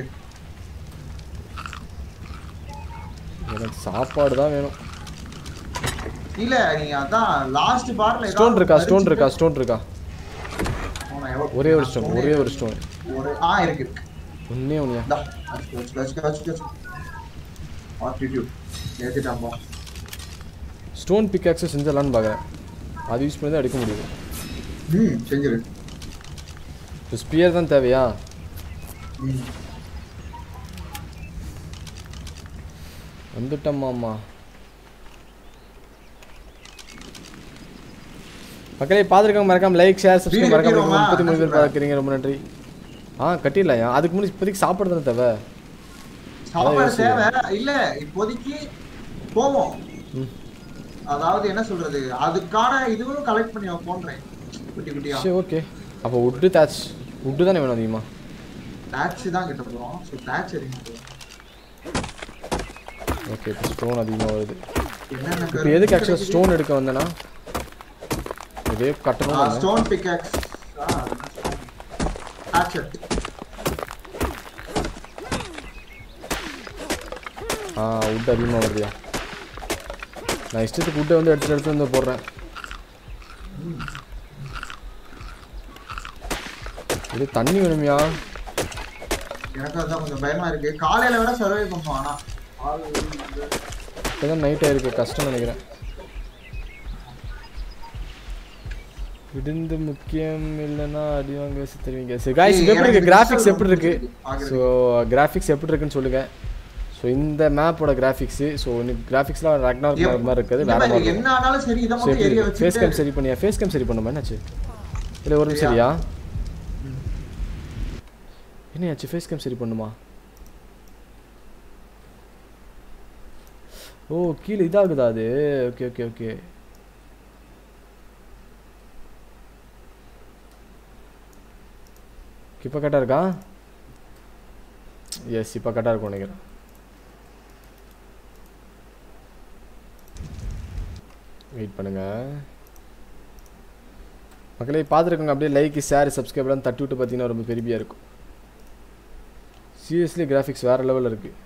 எனக்கு சாப்பாடு தான் வேணும் இல்ல நீ அதான் லாஸ்ட் பார்ல ஸ்டோன் இருக்கா ஸ்டோன் இருக்கா ஸ்டோன் இருக்கா ஒரே ஒரே ஒரு ஸ்டோன் ஒரே ஒரு ஸ்டோன் ஒரு ஆ இருக்கு இருக்கு ஒன்றே ஒன்றுயா இந்தா, வச்சுக்கோ, வச்சுக்கோ, வச்சுக்கோ, வச்சுக்கோ, வச்சுக்கோ. Attitude. ஏத்திட்டான்பா. ஸ்டோன் பிக்காக்ஸை செஞ்சிடலான்னு பார்க்குறேன் அது யூஸ் பண்ணி தான் எடுக்க முடியுது ம், செஞ்சிரு. இப்போ ஸ்பியர் தான் தேவையா ம். வந்துட்டம்மாம்மா மக்களே பார்த்துருக்காங்க மறக்காம லைக் ஷேர் சப்ஸ்கிரைப் வீடு மறக்காம கட்டிடுவோமா? முப்பத்தி மூணு பேர் என்ன சொல்ற? பார்க்குறீங்க ரொம்ப நன்றி ஆ கட்டிடலாம்யா அதுக்கு முன்னாடி இப்போதைக்கு சாப்பாடு தானே தேவை சாப்பாடு யோசிக்கிறேன். தேவை இல்ல இப்போதைக்கு போவோம் ம். அதாவது என்ன சொல்றது அதுக்கான இதுவும் கலெக்ட் பண்ணி போன்றேன் குட்டி குட்டியா சரி ஓகே அப்போ உட்டு தேட்ச் உட்டு தானே வேணும் அதிகமாக டேட்ச் தான் கிட்ட போறோம் ஸோ டேட்ச் எடுங்க ஓகே இப்போ ஸ்டோன் அதிகமாக வருது என்னென்ன இப்போ எதுக்கு ஆக்சுவலாக ஸ்டோன் எடுக்க வந்தேன்னா இதே கட்டணும் வந்தேன். ஸ்டோன் பிக்காக்ஸ் ஹேட்செட் ஆ உட் அதிகமாக வருதுயா நான் இஷ்டத்துக்கு உட்டை வந்து எடுத்துட்டு எடுத்து வந்து போடுறேன் இது தண்ணி வேணுமியா எனக்கு அதான் கொஞ்சம் பயமா இருக்கு காலையில விட சர்வை பண்ணுவோம் ஆனா ஆளு இப்போதான் நைட் ஆயிருக்கு கஷ்டம் நினைக்கிறேன் விடுந்து முக்கியம் இல்லைன்னா அடி வாங்க தருவீங்க சரி காய்ஸ் ஏய், எப்படி இருக்கு எனக்கு கிராஃபிக்ஸ் visual எப்படி இருக்கு ஆகுது. ஸோ கிராஃபிக்ஸ் எப்படி இருக்குன்னு சொல்லுங்க ஸோ இந்த மேப்போட கிராஃபிக்ஸ் ஸோ இன்னைக்கு கிராஃபிக்ஸ்லாம் ரக்னார் மாதிரி இருக்குது இந்த வேற மாதிரி மாதிரி என்ன ஆனாலும் சரி இதை மட்டும் எரிய ஃபேஸ் கேம் வச்சுட்டு சரி பண்ணியா ஃபேஸ் கேம் சரி பண்ணுமா என்னாச்சு இல்லை ஒரு நிமிஷம் சரியா என்னையாச்சு ஃபேஸ் கேம் சரி பண்ணுமா ஓ கீழே இதாகுதா அது ஓகே ஓகே ஓகே இப்போ கரெக்டாக இருக்கா எஸ் இப்போ கரெக்டாக இருக்கும் நினைக்கிறேன் வெயிட் பண்ணுங்க மக்களே பார்த்துருக்கோங்க அப்படியே லைக் ஷேர் சப்ஸ்கிரைப்லாம் தட்டி விட்டு பார்த்தீங்கன்னா ரொம்ப பெருமையாக இருக்கும் சீரியஸ்லி கிராஃபிக்ஸ் வேறு லெவலில் இருக்குது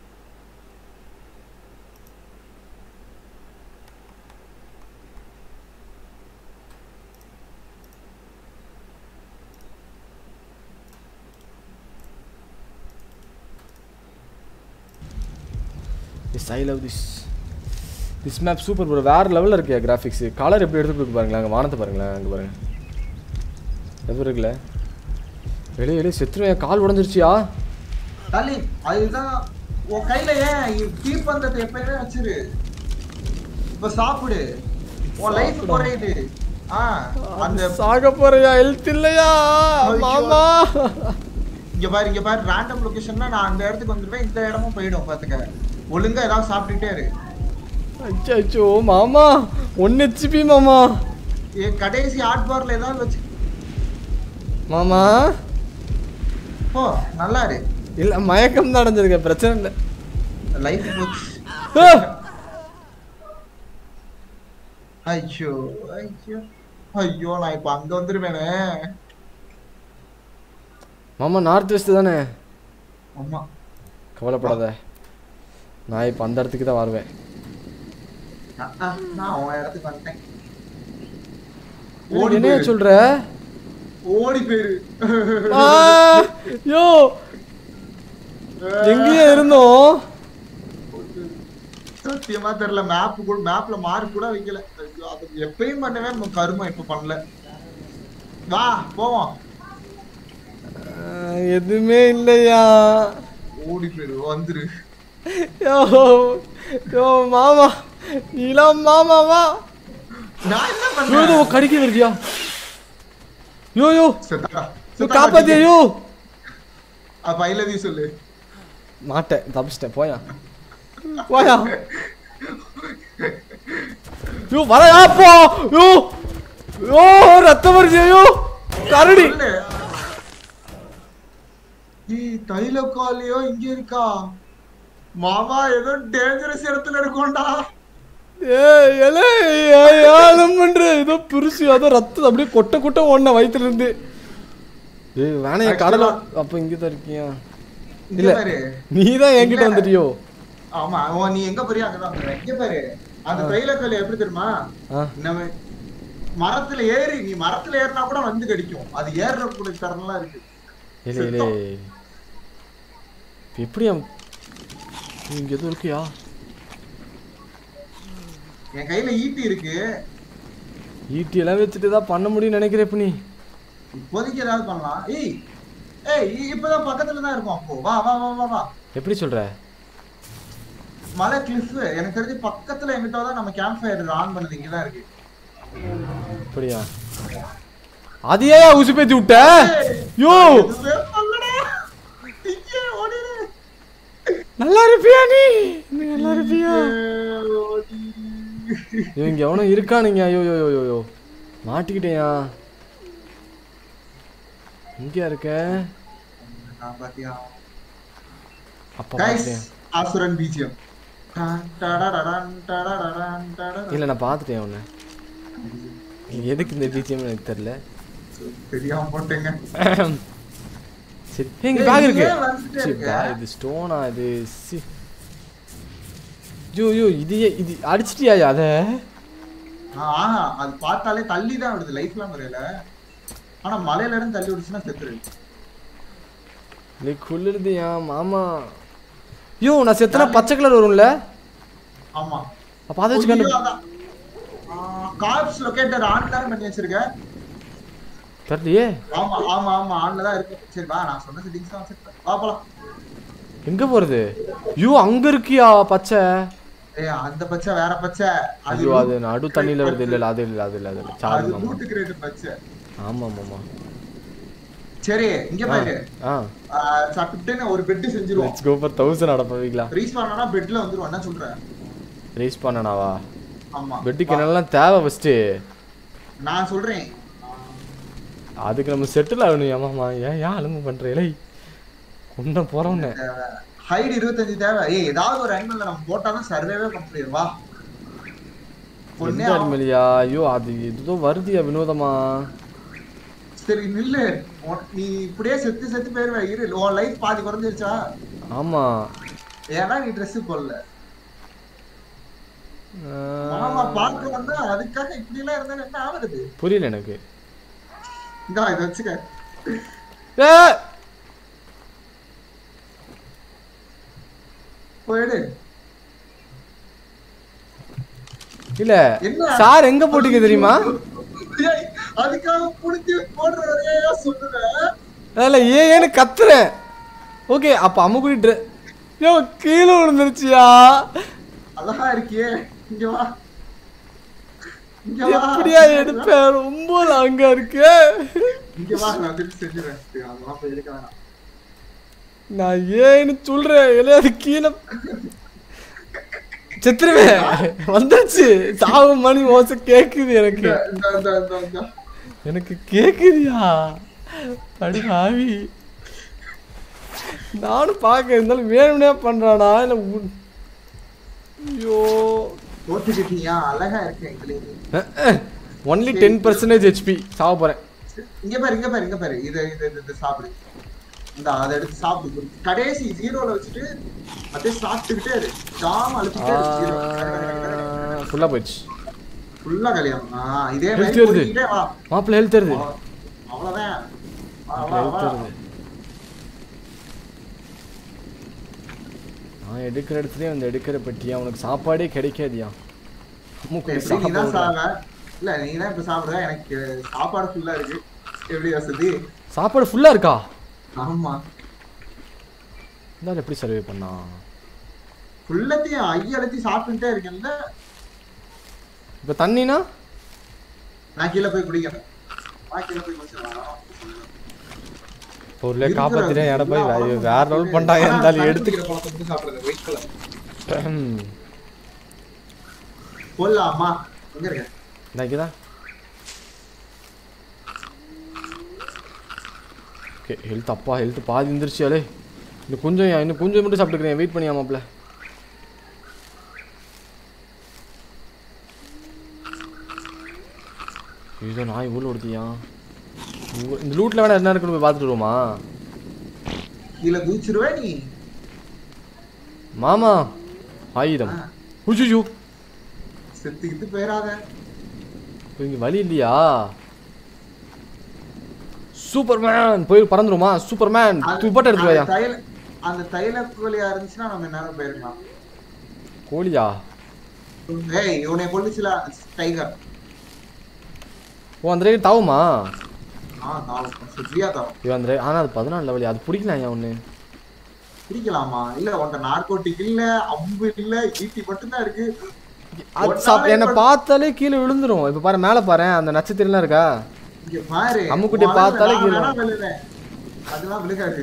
yes I love this this map super bro வேறு லெவலில் இருக்கியா கிராஃபிக்ஸ் கலர் எப்படி எடுத்து கொடுக்கு பாருங்களேன் அங்கே வானத்தை பாருங்களேன் அங்கே பாருங்க எப்படி இருக்குல்ல வெளியே வெளியே செத்துருவேன் கால் உடஞ்சிருச்சியா தள்ளி அதுதான் உன் கையில ஏன் கீப் பண்றது எப்பயுமே வச்சிரு இப்ப சாப்பிடு உன் லைஃப் குறையுது ஆ அந்த சாக போறியா ஹெல்த் இல்லையா ஐயோ. மாமா இங்க பாரு இங்க பாரு ரேண்டம் லொகேஷன்னா நான் அந்த இடத்துக்கு வந்துருவேன் இந்த இடமும் போயிடும் பாத்துக்க ஒழுங்கா ஏதாவது சாப்பிட்டுட்டே இரு அச்சோ அச்சோ மாமா ஒன் ஹெச்பி மாமா என் கடைசி ஹாட் பார்ல ஏதாவது வச்சு மாமா போ நல்லா இரு இல்லை மயக்கம் தான் அடைஞ்சிருக்கேன் பிரச்சனை இல்லை லைஃப் போச்சு ஆ! ஐயோ ஐயோ ஐயோ நான் இப்ப அங்க வந்துருவேனே மாமா நார்த் வெஸ்ட் தானே ஆமா கவலைப்படாத நான் இப்போ அந்த இடத்துக்கு தான் வருவேன் அஹ், அஹ், நான் அவன் இடத்துக்கு வந்துட்டேன் ஓடி ஓடி என்ன போயிரு. சொல்ற ஓடி போயிரு ஆ! யோ எங்கேயே இருந்தோம் சத்தியமா தெரியல மேப் கூட மேப்ல மார்க் கூட வைக்கல ஐயோ, அது எப்பயும் பண்ணவே நம்ம கருமம் இப்ப பண்ணல வா போவோம் ஆ, எதுவுமே இல்லையா ஓடி போயிரு வந்துரு யோ யோ மாமா நீலாம் மாமாவா நான் என்ன யோ பண்ணேன் இதோ கடிக்க வருதியா யோ யோ செத்தாடா. யோ செத்தாடா காப்பாத்தியா நீ. யோ அப்ப ஐ லவ் யூ சொல்லு மாட்டேன் தப்பிச்சிட்டேன் போயா போயா யோ வரயா போ யோ யோ ரத்தம் வருது யோ கரடி சொல்லு ஏய் தைலக்காலியோ இங்க இருக்கா மாமா ஏதோ டேஞ்சரஸ் இடத்துல இருக்கோம்டா ஏய் எலே ஏலம் பண்ற ஏதோ பிரிச்சு அதோ ரத்தம் அப்படியே கொட்ட கொட்ட ஓடின வயித்துல இருந்து ஏய் வேணைய கடல அப்ப இங்க தான் இருக்கியா இங்க இல்ல. பாரு நீ தான் என்கிட்ட இல்ல. வந்துட்டியோ ஆமா அவன் நீ எங்க போறியோ அங்கதான் வந்துருவேன் இங்க பாரு அந்த தைலக்காலி எப்படி தெரியுமா ஆ நம்ம மரத்துல ஏறி நீ மரத்துல ஏறினா கூட வந்து கடிக்கும் அது ஏறுறக்கூடிய தரம்லாம் இருக்கு இல்ல இல்ல இப்ப எப்படி அவன் இங்க எதுவும் இருக்கியா என் கையில ஈட்டி இருக்கு ஈட்டி எல்லாம் வச்சுட்டு தான் பண்ண முடியும்னு நினைக்கிறேன் இப்ப நீ இப்போதைக்கு ஏதாவது பண்ணலாம் ஏய் ஏய் இ- இப்பதான் பக்கத்துல தான் இருக்கும் அப்போ வா வா வா வா வா எப்படி சொல்ற மலை கிளிஃப் எனக்கு தெரிஞ்சு பக்கத்துல எங்கிட்ட தான் நம்ம கேம்ப் ஃபயர் ஆன் பண்ணது இங்கதான் இருக்கு அப்படியா அது ஏன் உசு பேத்தி விட்ட யோ எதுவுமே பண்ணலடா. இங்கே ஓடிரு. நல்லா இருப்பியா நீ நீ நல்லா இருப்பியா இங்கே ஓடிரு. ஐயோ, இங்க எவனும் இருக்கானுங்க ஐயோ யோ யோ யோ யோ மாட்டிக்கிட்டேயா இங்கயா இருக்க நான் பாத்தியா அப்பா கைஸ் பார்த்தேன் ஆசுரன் பிஜிஎம் இல்ல நான் பார்த்துட்டேன் உன்னை எதுக்கு இந்த பிஜிஎம் எனக்கு தெரியல தெரியாம போட்டேங்க சரி ஏய், இங்க ஏய், பேக் நீ இருக்கு ஏன் வந்துட்டே சரி, இருக்க? bag, இது ஸ்டோனா இது சி ஐயோ ஐயோ இது ஏ- இது அடிச்சிட்டியா அத ஆஹா அது பார்த்தாலே தள்ளி தான் விடுது லைஃப்லாம் முறையில ஆனா மலையில இருந்து தள்ளி விடுச்சுன்னா செத்துரு நீ குளிர்தியா மாமா ஐயோ நான் செத்தனா பச்சை கலர் வரும்ல ஆமா அப்ப அதை வச்சு கண்டு கார்ப்ஸ் லொகேட்டர் ஆன் தானே பண்ணி வச்சிருக்க தெரியலையே ஆமா ஆமா ஆமா ஆன்ல தான் இருக்கு சரி வா நான் சொன்ன செட்டிங்ஸ் தான் வச்சிருக்கேன் வா போலாம் எங்க போறது ஐயோ அங்க இருக்கியா பச்சை ஏய் அந்த பச்சை வேற பச்சை அது ஐயோ அது நடு தண்ணியில வருது இல்ல இல்ல அது இல்ல அது இல்ல அது இல்ல அது சாரி மாமா ரூட் கிரேட் பச்சை ஆமா மாமா சரி இங்க பாரு ஆ ஆ, சாப்பிட்டு ஒரு பெட் செஞ்சிருவோம் லெட்ஸ் கோ ஃபார் 1000 அட போவீங்களா ரீச் பண்ணனா பெட்ல வந்துருவோம் என்ன சொல்றேன் ரேஸ் பண்ணனாவா ஆமா பெட்டுக்கு என்னெல்லாம் தேவை ஃபர்ஸ்ட் நான் சொல்றேன் அதுக்கு நம்ம செட்டில் ஆகணும் ஏமாமா ஏன் ஏன் அலும்பு பண்ற இலை கொண்ட போறோன்னு ஹைட் இருபத்தஞ்சு தேவை ஏய் ஏதாவது ஒரு அனிமல்ல நம்ம போட்டாதான் சர்வேவே கம்ப்ளீட் வா பொண்ணே எந்த அனிமலியா ஐயோ அது ஏதோ வருதியா வினோதமா சரி நில்லு உன்- நீ இப்படியே செத்து செத்து போயிருவ இரு உன் லைஃப் பாதி குறைஞ்சிருச்சா ஆமா ஏன்னா நீ ட்ரெஸ் போடல மாமா ஆஹ், பார்க்க வந்தா அதுக்காக இப்படி எல்லாம் இருந்தா என்ன ஆகுறது புரியல எனக்கு இந்தா இதை வச்சுக்க ஏ போயிடு இல்ல என்ன சார் எங்க போட்டீங்க தெரியுமா ஏய், அதுக்காக புடிச்சு போடுறதே சொல்லுவேன் அதில் ஏன்னு கத்துறேன் ஓகே அப்போ அம்முக்குடி ட்ரெ யோ கீழே விழுந்துருச்சியா அழகா இருக்கியே இங்க வா இங்க வா எப்படியா எடுப்பேன் ரொம்ப லாங்கா இருக்கு இங்க வா நான் திருப்பி செஞ்சுறேன் சரி, அதெல்லாம் போய் எடுக்க வேணாம் நான் ஏன்னு சொல்றேன் இல்லையா அது கீழே செத்துருவேன் வந்துருச்சு சாவு மணி ஓசை கேக்குது எனக்கு இந்த இந்த இந்த இந்த எனக்கு கேக்குதியா படி ஆவி நானும் பார்க்க இருந்தாலும் வேணும்னே பண்றானா இல்ல உன்- ஐயோ தோத்துக்கிட்டியா அழகா இருக்கு எங்களுக்கு ஒன்லி டென் பர்சன்டேஜ் ஹெச்பி சாவ போறேன் இங்க பாரு இங்க பாரு இங்க பாரு இத இத இத- இத சாப்பிடு இந்த அதை எடுத்து சாப்பிடு கடைசி ஜீரோல வச்சுட்டு அப்படியே சாப்பிட்டுக்கிட்டே இரு ஜாம அழுத்திட்டே இரு ஜீரோ ஃபுல்லா போயிடுச்சு ஃபுல்லா கல்யாணம் ஆ, இதே Health மாதிரி வருது. போய்க்கிட்டே வா மாப்பிள்ள ஹெல்த் வருது அவ்வளவு- அவ்வளவுதான் வா, வா, ஹெல்த் வா. வருது நான் எடுக்கிற இடத்துலயே வந்து எடுக்கிற பட்டியா உனக்கு சாப்பாடே கிடைக்காதியா மூக்கு எப்படி நீ தான் சாப்பாடு சாவ இல்ல நீ தான் இப்ப சாப்பிடுற எனக்கு சாப்பாடு ஃபுல்லா இருக்கு எப்படி வசதி சாப்பாடு ஃபுல்லா இருக்கா ஆமா இருந்தாலும் எப்படி சர்வே பண்ணா ஃபுல்லத்தையும் ஐயலத்தையும் சாப்பிட்டுட்டே இருக்கேன்ல இப்போ தண்ணினா நான் கீழே போய் குடிக்கிறேன் நான் கீழே போய் குடிச்சிடலாம் பொருளை காப்பாத்திட்டேன் இடம் போய் வே- வேற லெவல் பண்ணிட்டாங்க இருந்தாலும் எடுத்து போடலாமா எங்க இருக்க இதாக்கிதான் ஓகே ஹெல்த் அப்பா ஹெல்த் பாதி இருந்துருச்சாலே இன்னும் கொஞ்சம் இன்னும் கொஞ்சம் மட்டும் சாப்பிட்டுக்கிறேன் வெயிட் பண்ணியா மாப்பிள்ள இதோ நாய் ஊழல் கொடுத்தியா இந்த லூட்டில் வேணா என்ன இருக்குன்னு போய் பார்த்துட்டு வருவோமா கீழே குதிச்சிருவே நீ மாமா ஆயுதம் ஆ, உஜுஜு செத்துக்கிட்டு போயிடாத இங்கே வழி இல்லையா சூப்பர்மேன் போய் பறந்துருமா சூப்பர்மேன் அது- துப்பாட்ட எடுத்து அந்த போயா தைல அந்த தைல கோழியா இருந்துச்சுன்னா நம்ம நேரம் போயிருக்கலாம் கோழியா ஏய் இவனை கொல்லுச்சுல டைகர் ஓ அந்த ரேட் தாவுமா ஆ தாவும் சுற்றியா தாவும் இவன் அந்த ஆனால் அது பதினாலு லெவலி அது பிடிக்கலாம் ஏன் ஒன்று பிடிக்கலாமா இல்ல உன்ட நார்கோட்டிக் இல்ல அம்பு இல்ல ஈட்டி மட்டும்தான் இருக்கு அது ஒரு சாப் நாளைக்கு என்னை ஒரு- பார்த்தாலே கீழே விழுந்துரும் இப்போ பாரு மேலே பாரு அந்த நட்சத்திரம்லாம் இருக்கா இங்க பாரு அம்முக்குட்டி உன் பார்த்தாலே அளவுல கீழே. நான் வேணா விழுவேன். அதெல்லாம் விழுகாது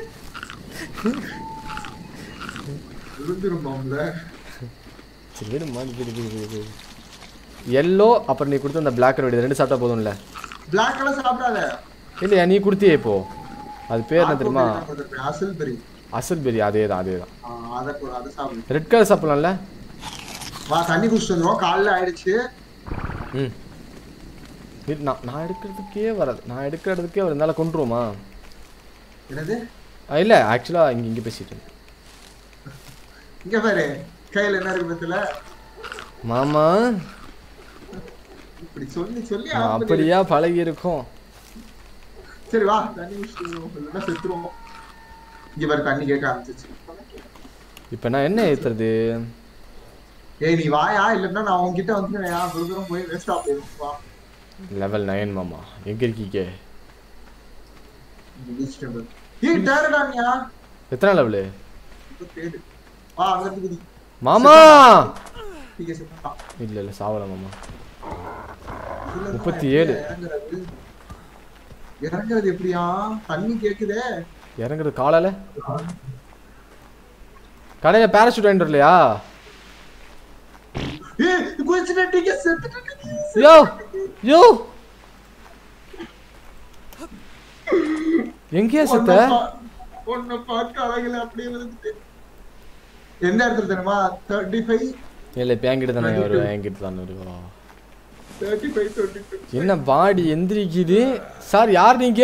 விழுந்துருமாம்ல சரி விடு மாடி விடு விடு விடு விடு எல்லோ அப்புறம் நீ கொடுத்த அந்த பிளாக் ரெடி ரெண்டு சாப்பிட்டா போதும்ல பிளாக் கலர் சாப்பிடாத இல்லையா நீ கொடுத்தியே இப்போ அது பேர் என்ன தெரியுமா அசல் பெரி அசல் பெரி அதே தான் அதே தான் அத கொடு, அத சாப்பிடு ரெட் கலர் சாப்பிடலாம்ல வா தண்ணி குடிச்சிட்டு வந்துரும் காலைல ஆயிடுச்சு ம் இரு, நான் நான் எடுக்கிறதுக்கே வராது நான் எடுக்கிற இடத்துக்கே வர இருந்தாலும் கொண்டுருவோமா என்னது இல்லை ஆக்சுவலாக இங்கே இங்கே பேசிட்டு இருந்தேன். இங்க பாரு கையில என்ன இருக்கு பத்தில மாமா இப்படி சொல்லி சொல்லி நான் ஆரம்பிச்சு. அப்படியா பழகி இருக்கோம் சரி வா தண்ணி குடிச்சிட்டு இல்லைன்னா செத்துருவோம் இங்க பாரு தண்ணி கேட்க ஆரம்பிச்சிச்சு இப்போ நான் என்ன ஏத்துறது ஏய் நீ வாயா இல்லன்னா நான் உன்கிட்ட வந்து அவ்வளவு தூரம் போய் வேஸ்டா போயிடும் வா லெவல் நைன் மாமா எங்க இருக்கீங்க முடிச்சிட்டு பாரு. ஏய் டேரடானியா எத்தனை லெவலு தேடு வா அங்க இருந்து குதி மாமா இங்க செத்தா. இல்ல இல்ல சாவல மாமா இதுல முப்பத்தி தான் ஏழு. இறங்குறது. இறங்குறது எப்படியா தண்ணி கேக்குதே இறங்குறது காலையில கடையில பேராஷூட் வாங்கிட்டு வரலையா ஏய் குதிச்சுட்டீங்க செத்துட்டீங்க யோ யோ எங்கேயா செத்த உன்னை பார்க்க அழகுல அப்படியே வந்துட்டு எந்த இடத்துல தெரியுமா தேர்ட்டி ஃபைவ் இல்ல இப்ப என்கிட்ட தானே வருவா என்கிட்ட தானே வருவா தேர்ட்டி ஃபைவ் டுவெண்ட்டி டூ என்ன பாடி எந்திரிக்குது சார் யார் நீங்க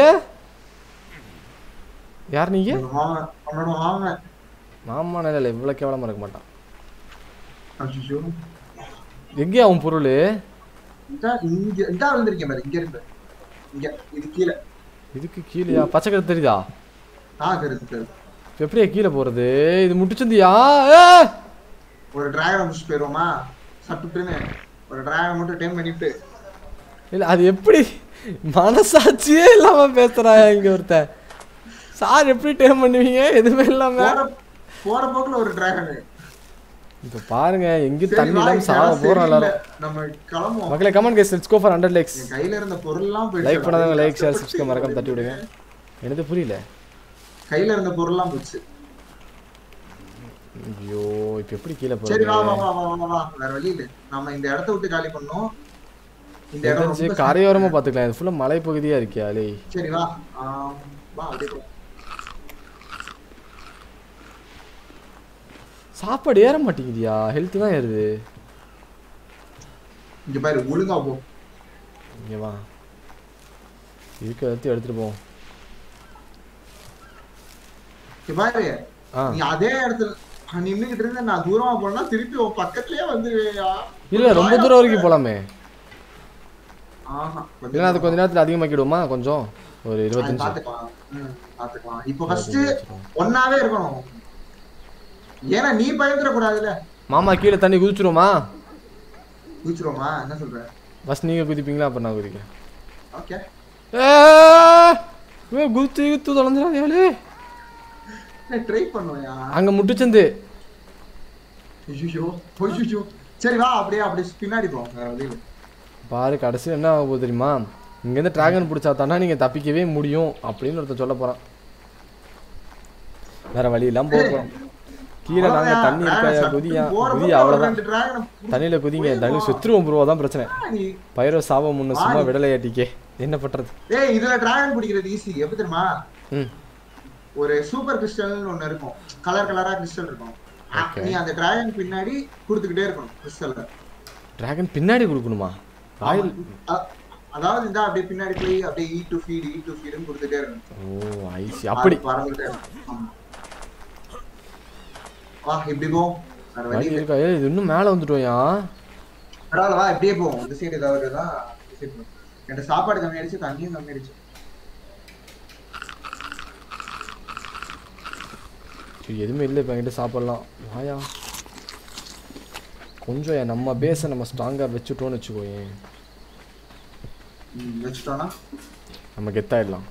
யார் நீங்க அவனோட வாங்க மாமா நிலையில இவ்வளவு கேவலமா இருக்க மாட்டான் அச்சோ எங்கேயா அவன் பொருள் இதான் இங்க இதான் விழுந்திருக்கேன் பாரு இங்க இருந்து இங்க இது கீழே இதுக்கு கீழேயா பச்சை கலர் தெரியுதா ஆ தெரியுது தெரியுது இப்ப எப்படியா கீழே போறது இது முட்டுச்சந்தியா ஏ! ஒரு டிராகனை முடிச்சு போயிருவோமா சட்டுன்னு ஒரு டிராகனை மட்டும் டைம் பண்ணிட்டு இல்ல அது எப்படி மனசாட்சியே இல்லாம பேசுறா இங்க ஒருத்தன் சார் எப்படி டைம் பண்ணுவீங்க எதுவுமே இல்லாம போற போற போக்குல ஒரு டிராகன் இப்ப பாருங்க எங்கேயும் தண்ணி இல்லாம சாக போறோம் எல்லாரும் நம்ம கிளம்புவோம் மக்களே comment guys let's go for 100 likes என் கையில இருந்த பொருள்லாம் போயிடுச்சு லைக் பண்ணாதவங்க லைக் ஷேர் சப்ஸ்கிரைப் மறக்காம தட்டி விடுங்க எனக்கு புரியல கையில இருந்த பொருள்லாம் போச்சு ஐயோ இப்ப எப்படி கீழே சரி வா வா போறது வா வா வா வா வேற வழி இல்ல நம்ம இந்த இடத்த விட்டு காலி பண்ணோம் இந்த இடம் தெரிஞ்சு ரொம்ப கரையோரமா பாத்துக்கலாம் இது ஃபுல்லா மலை பகுதியா இருக்கியா லே சரி வா ஆம், வா அப்படியே போ. சாப்பாடு ஏற மாட்டேங்குதியா ஹெல்த் தான் ஏறுது இங்க பாரு ஒழுங்கா போ இங்க வா இருக்க எல்லாத்தையும் எடுத்துட்டு போவோம் இங்க பாரு ஆ நீ அதே இடத்துல நின்னுகிட்டு இருந்த நான் தூரமா போனா திருப்பி உன் பக்கத்துலயே வந்துருவேயா இல்ல ரொம்ப தூரம் வரைக்கும் போலாமே ஆஹா இல்லைன்னா அது கொஞ்ச நேரத்துல அதிகமாக்கிடுவோமா கொஞ்சம் ஒரு அது இருபத்தஞ்சு பாத்துக்கலாம் ம், பாத்துக்கலாம் இப்போ ஃபர்ஸ்ட் ஒன்னாவே இருக்கணும் ஏன்னா நீ பயந்துட கூடாதுல்ல மாமா கீழே தண்ணி குதிச்சிருவோமா குதிச்சிருவோமா என்ன சொல்ற ஃபர்ஸ்ட் நீங்க குதிப்பீங்களா அப்புறம் நான் குதிக்கிறேன் ஓகே ஏ குதித்து குத்து தொலைஞ்சிடாதே ட்ரை பண்ணுவையா அங்க முட்டுச்சந்து ஐயோ ஐயோ சரி வா அப்படியே அப்படியே பின்னாடி போ வேற வழி இல்ல. பாரு கடைசியில் என்ன ஆக போகுது தெரியுமா இங்கேருந்து டிராகன் பிடிச்சா தானே நீங்கள் தப்பிக்கவே முடியும் அப்படின்னு ஒருத்தன் சொல்ல போகிறான் வேற வழி இல்லாம போக போகிறோம் கீழே நாங்கள் அவ்வளவுதான். தண்ணி இருக்கா dragon குதியா சட்டு போற குதி போக்குல ஒரு அவ்வளோதான் ரெண்டு dragon அ புடிச்சு தண்ணியில் குதிங்க தண்ணி செத்துருவோம் ப்ரோ அதான் பிரச்சனை நீ பயிரோ சாவம் முன்ன சும்மா வாடி. விடலையாட்டிக்கே என்ன பண்ணுறது ஏய் இதுல டிராகன் பிடிக்கிறது ஈஸி எப்படி தெரியுமா ம் ஒரு சூப்பர் கிறிஸ்டல்னு ஒண்ணு இருக்கும் கலர் கலரா கிறிஸ்டல் இருக்கும் அ- Okay. நீ அந்த டிராகன் பின்னாடி கொடுத்துக்கிட்டே இருக்கணும் கிறிஸ்டல் டிராகன் பின்னாடி கொடுக்கணுமா ஆயில் அதாவது இந்த அப்படியே பின்னாடி போய் அப்படியே E to feed E to ஃபீட்னு கொடுத்துட்டே இருக்கணும் ஓ ஐசி அப்படி அது பறந்துட்டே இருக்கும். ஆமா. வா இப்படி போ வேற வழி வழி இல்லை. இருக்கா ஏய் இது இன்னும் மேலே வந்துட்டோயா பரவாயில்ல வா இப்படியே போ இந்த சைடு ஏதாவது தான் இந்த சைடு போ. என்கிட்ட சாப்பாடு கம்மியாயிடுச்சு தண்ணியும் கம்மியாயிடுச்சு சரி எதுவுமே இல்லை இப்போ என்கிட்ட சாப்பிடலாம் வாயா கொஞ்சம் என் நம்ம பேஸை நம்ம ஸ்ட்ராங்காக வச்சுட்டோம்னு வச்சுக்கோயேன் ம், வச்சுட்டோம்னா நம்ம கெத்தாயிடலாம்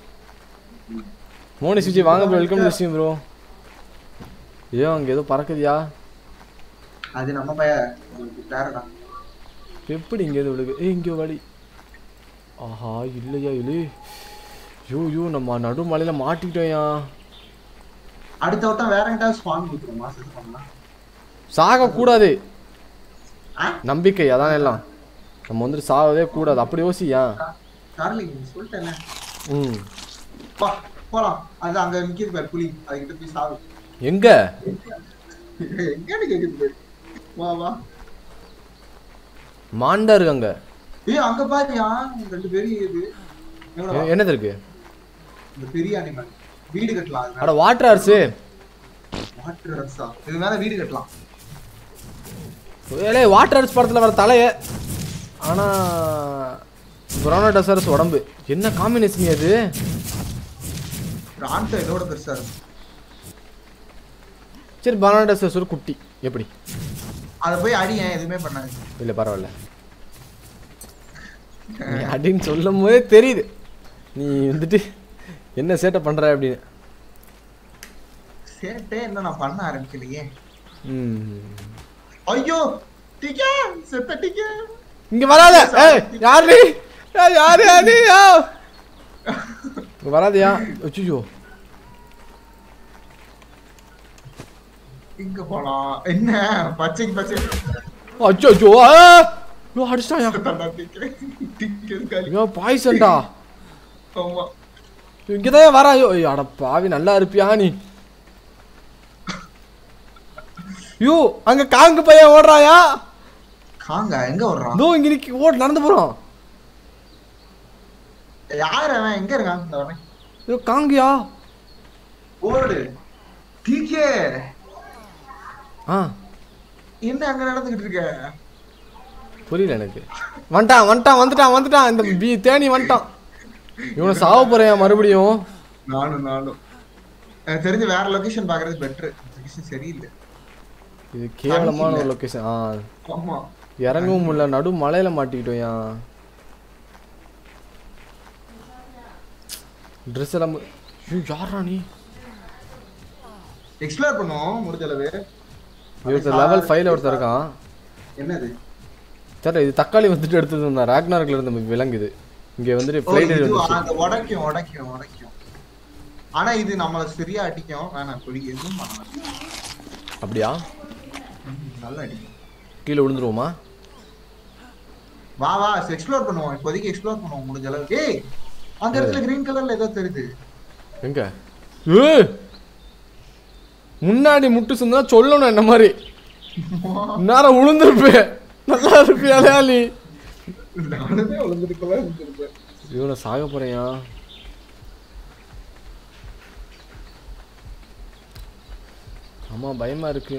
மோனி சுஜி வாங்க bro welcome to stream bro ஐயோ அங்கே ஏதோ பறக்குதியா அது நம்ம பைய டேரடா எப்படி இங்கே எது விழுகு ஏய் இங்கே வழி ஆஹா இல்லையா இல்லை ஐயோ ஐயோ நம்ம நடுமலையில் மாட்டிக்கிட்டோயா அடுத்த வட்டம் வேற எங்கிட்ட ஸ்பான் கொடுத்துருமா செட் பண்ணலாம் சாகக்கூடாது ஆ? நம்பிக்கை அதான் எல்லாம் நம்ம வந்துட்டு சாகவே கூடாது அப்படி யோசியா டார்லிங் சொல்லிட்டேன் ம் பா போலாம் அது அங்க நிக்கிது பாரு புலி அதுகிட்ட போய் சாவு எங்க எங்கன்னு கேக்குது பாரு வா வா மாண்டா இருக்கு அங்க ஏய் அங்க பாருயா ரெண்டு பெரிய இது எவ்வளவு எ- என்னது இருக்கு இந்த பெரிய அனிமல் வீடு கட்டலாம் அது அட வாட்டர் ஆர்ஸு வாட்டர் ரக்ஸா இது மேல வீடு கட்டலாம் ஏலே வாட்டர் ஆர்ஸ் படத்தில் வர தலைய ஆனா புரானோடசரஸ் உடம்பு என்ன காம்பினேஷன் அது பிராண்டோ இதோட பெருசா இருக்கும் சரி பனானோடசரஸ் ஒரு குட்டி எப்படி அதை போய் அடி ஏன் எதுவுமே பண்ணாது இல்லை பரவாயில்ல நீ அப்படின்னு சொல்லும் போதே தெரியுது நீ வந்துட்டு என்ன சேட்டை பண்ற அப்படின்னு சேட்டே என்ன நான் பண்ண ஆரம்பிக்கலையே ம் ஐயோ டிக்கே செத்த டிக்கே இங்க வராத ஏய் யார் நீ ஏய், யார் யார் நீ யா இங்க வராதயா அச்சோ இங்க போலாம் என்ன பச்சைக்கு பச்சை அச்சோ அச்சோ ஆ ஐயோ அடிச்சிட்டாயா தண்டா டிக்கே டிக்கே காலி ஐயோ பாய்சன்டா ஆமா இங்கதான் வரா ஐயோ ஐயோ, அட பாவி நல்லா இருப்பியா நீ ஐயோ அங்க காங்கு பையன் ஓடுறாயா காங்க எங்க வர்றான் இதோ இங்க நிக்கி ஓட் நடந்து போறோம் யார் அவன் எங்க இருக்கான் இந்த வரேன் ஐயோ காங்கியா ஓடு டிக்கே ஆ என்ன அங்க நடந்துகிட்டு இருக்க புரியல எனக்கு வந்துட்டான் வந்துட்டான் வந்துட்டான் வந்துட்டான் இந்த பி தேனி வந்துட்டான் இவனை சாவ போறேன் மறுபடியும் நானும் நானும் எனக்கு தெரிஞ்சு வேற லொகேஷன் பாக்குறது பெட்ரு லொகேஷன் சரியில்லை இது கேவலமான ஒரு லொகேஷன் ஆ ஆமா இறங்கவும் முடியல நடு மலையில மாட்டிக்கிட்டோம் ஏன் ட்ரெஸ் எல்லாம் மு- ஐயோ யாரா நீ எக்ஸ்ப்ளோர் பண்ணுவோம் முடிஞ்ச அளவு ஒருத்தர் லெவல் ஃபைவ்ல ஒருத்தர் இருக்கான் என்னது தெரியல இது தக்காளி வந்துட்டு எடுத்தது இருந்தா ராக்னார்க்ல இருந்த விலங்குது இங்க வந்துட்டு ஓ, ஃப்ளைட் இது வந்துச்சு அந்த உடைக்கும் உடைக்கும் உடைக்கும் ஆனா இது நம்மள சரியா அடிக்கும் வேணாம் குடி எதுவும் பண்ணலாம் அப்படியா ம், நல்லா அடிக்கும் கீழே விழுந்துருவோமா வா வா எக்ஸ்ப்ளோர் பண்ணுவோம் இப்போதைக்கு எக்ஸ்ப்ளோர் பண்ணுவோம் முடிஞ்ச அளவுக்கு ஏய் அந்த இடத்துல கிரீன் கலர்ல ஏதோ தெரியுது எங்க ஏய்! முன்னாடி முட்டு சொன்னா சொல்லணும் என்ன மாதிரி நேரம் உளுந்துருப்பேன் நல்லா இருப்பியாலே நீ நானுமே விழுந்துருக்கல இருந்திருப்பேன் இவனை சாக போறேயா ஆமா பயமா இருக்கு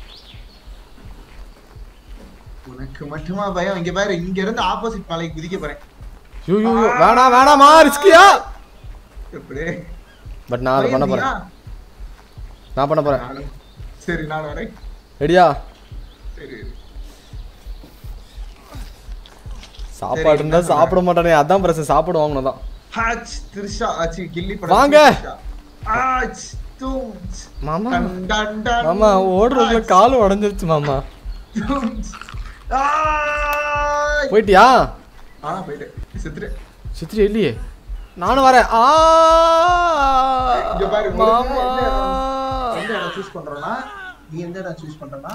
உனக்கு மட்டுமா பயம் இங்க பாரு இங்க இருந்து ஆப்போசிட் மலைக்கு குதிக்க போறேன் ஐயோ ஐயோ, ஐயோ, வேணாம் வேணாமா ரிஸ்கியா எப்படி பட் நான் அதை பண்ண போறேன் நான் பண்ண போறேன் நானும். சரி நான் வரேன் ரெடியா சரி சாப்பாடு இருந்தா சாப்பிட மாட்டானே அதான் பிரச்சனை சாப்பாடு வாங்கணும் தான் ஹாச் திரிஷா ஆச்சி கில்லி படம் வாங்க. திரிஷா. ஆச் தூம் மாமா டன் டன் டன் மாமா ஓடுறதுல கால் உடஞ்சிருச்சு மாமா தூம். ஆய். போயிட்டியா ஆ போயிட்டு செத்துரு சித்திரி இல்லையே நானும் வரேன் ஆ இங்க பாரு, ஒரு மாமா எந்த இடம் சூஸ் பண்றோம்னா நீ எந்த இடம் சூஸ் பண்றனா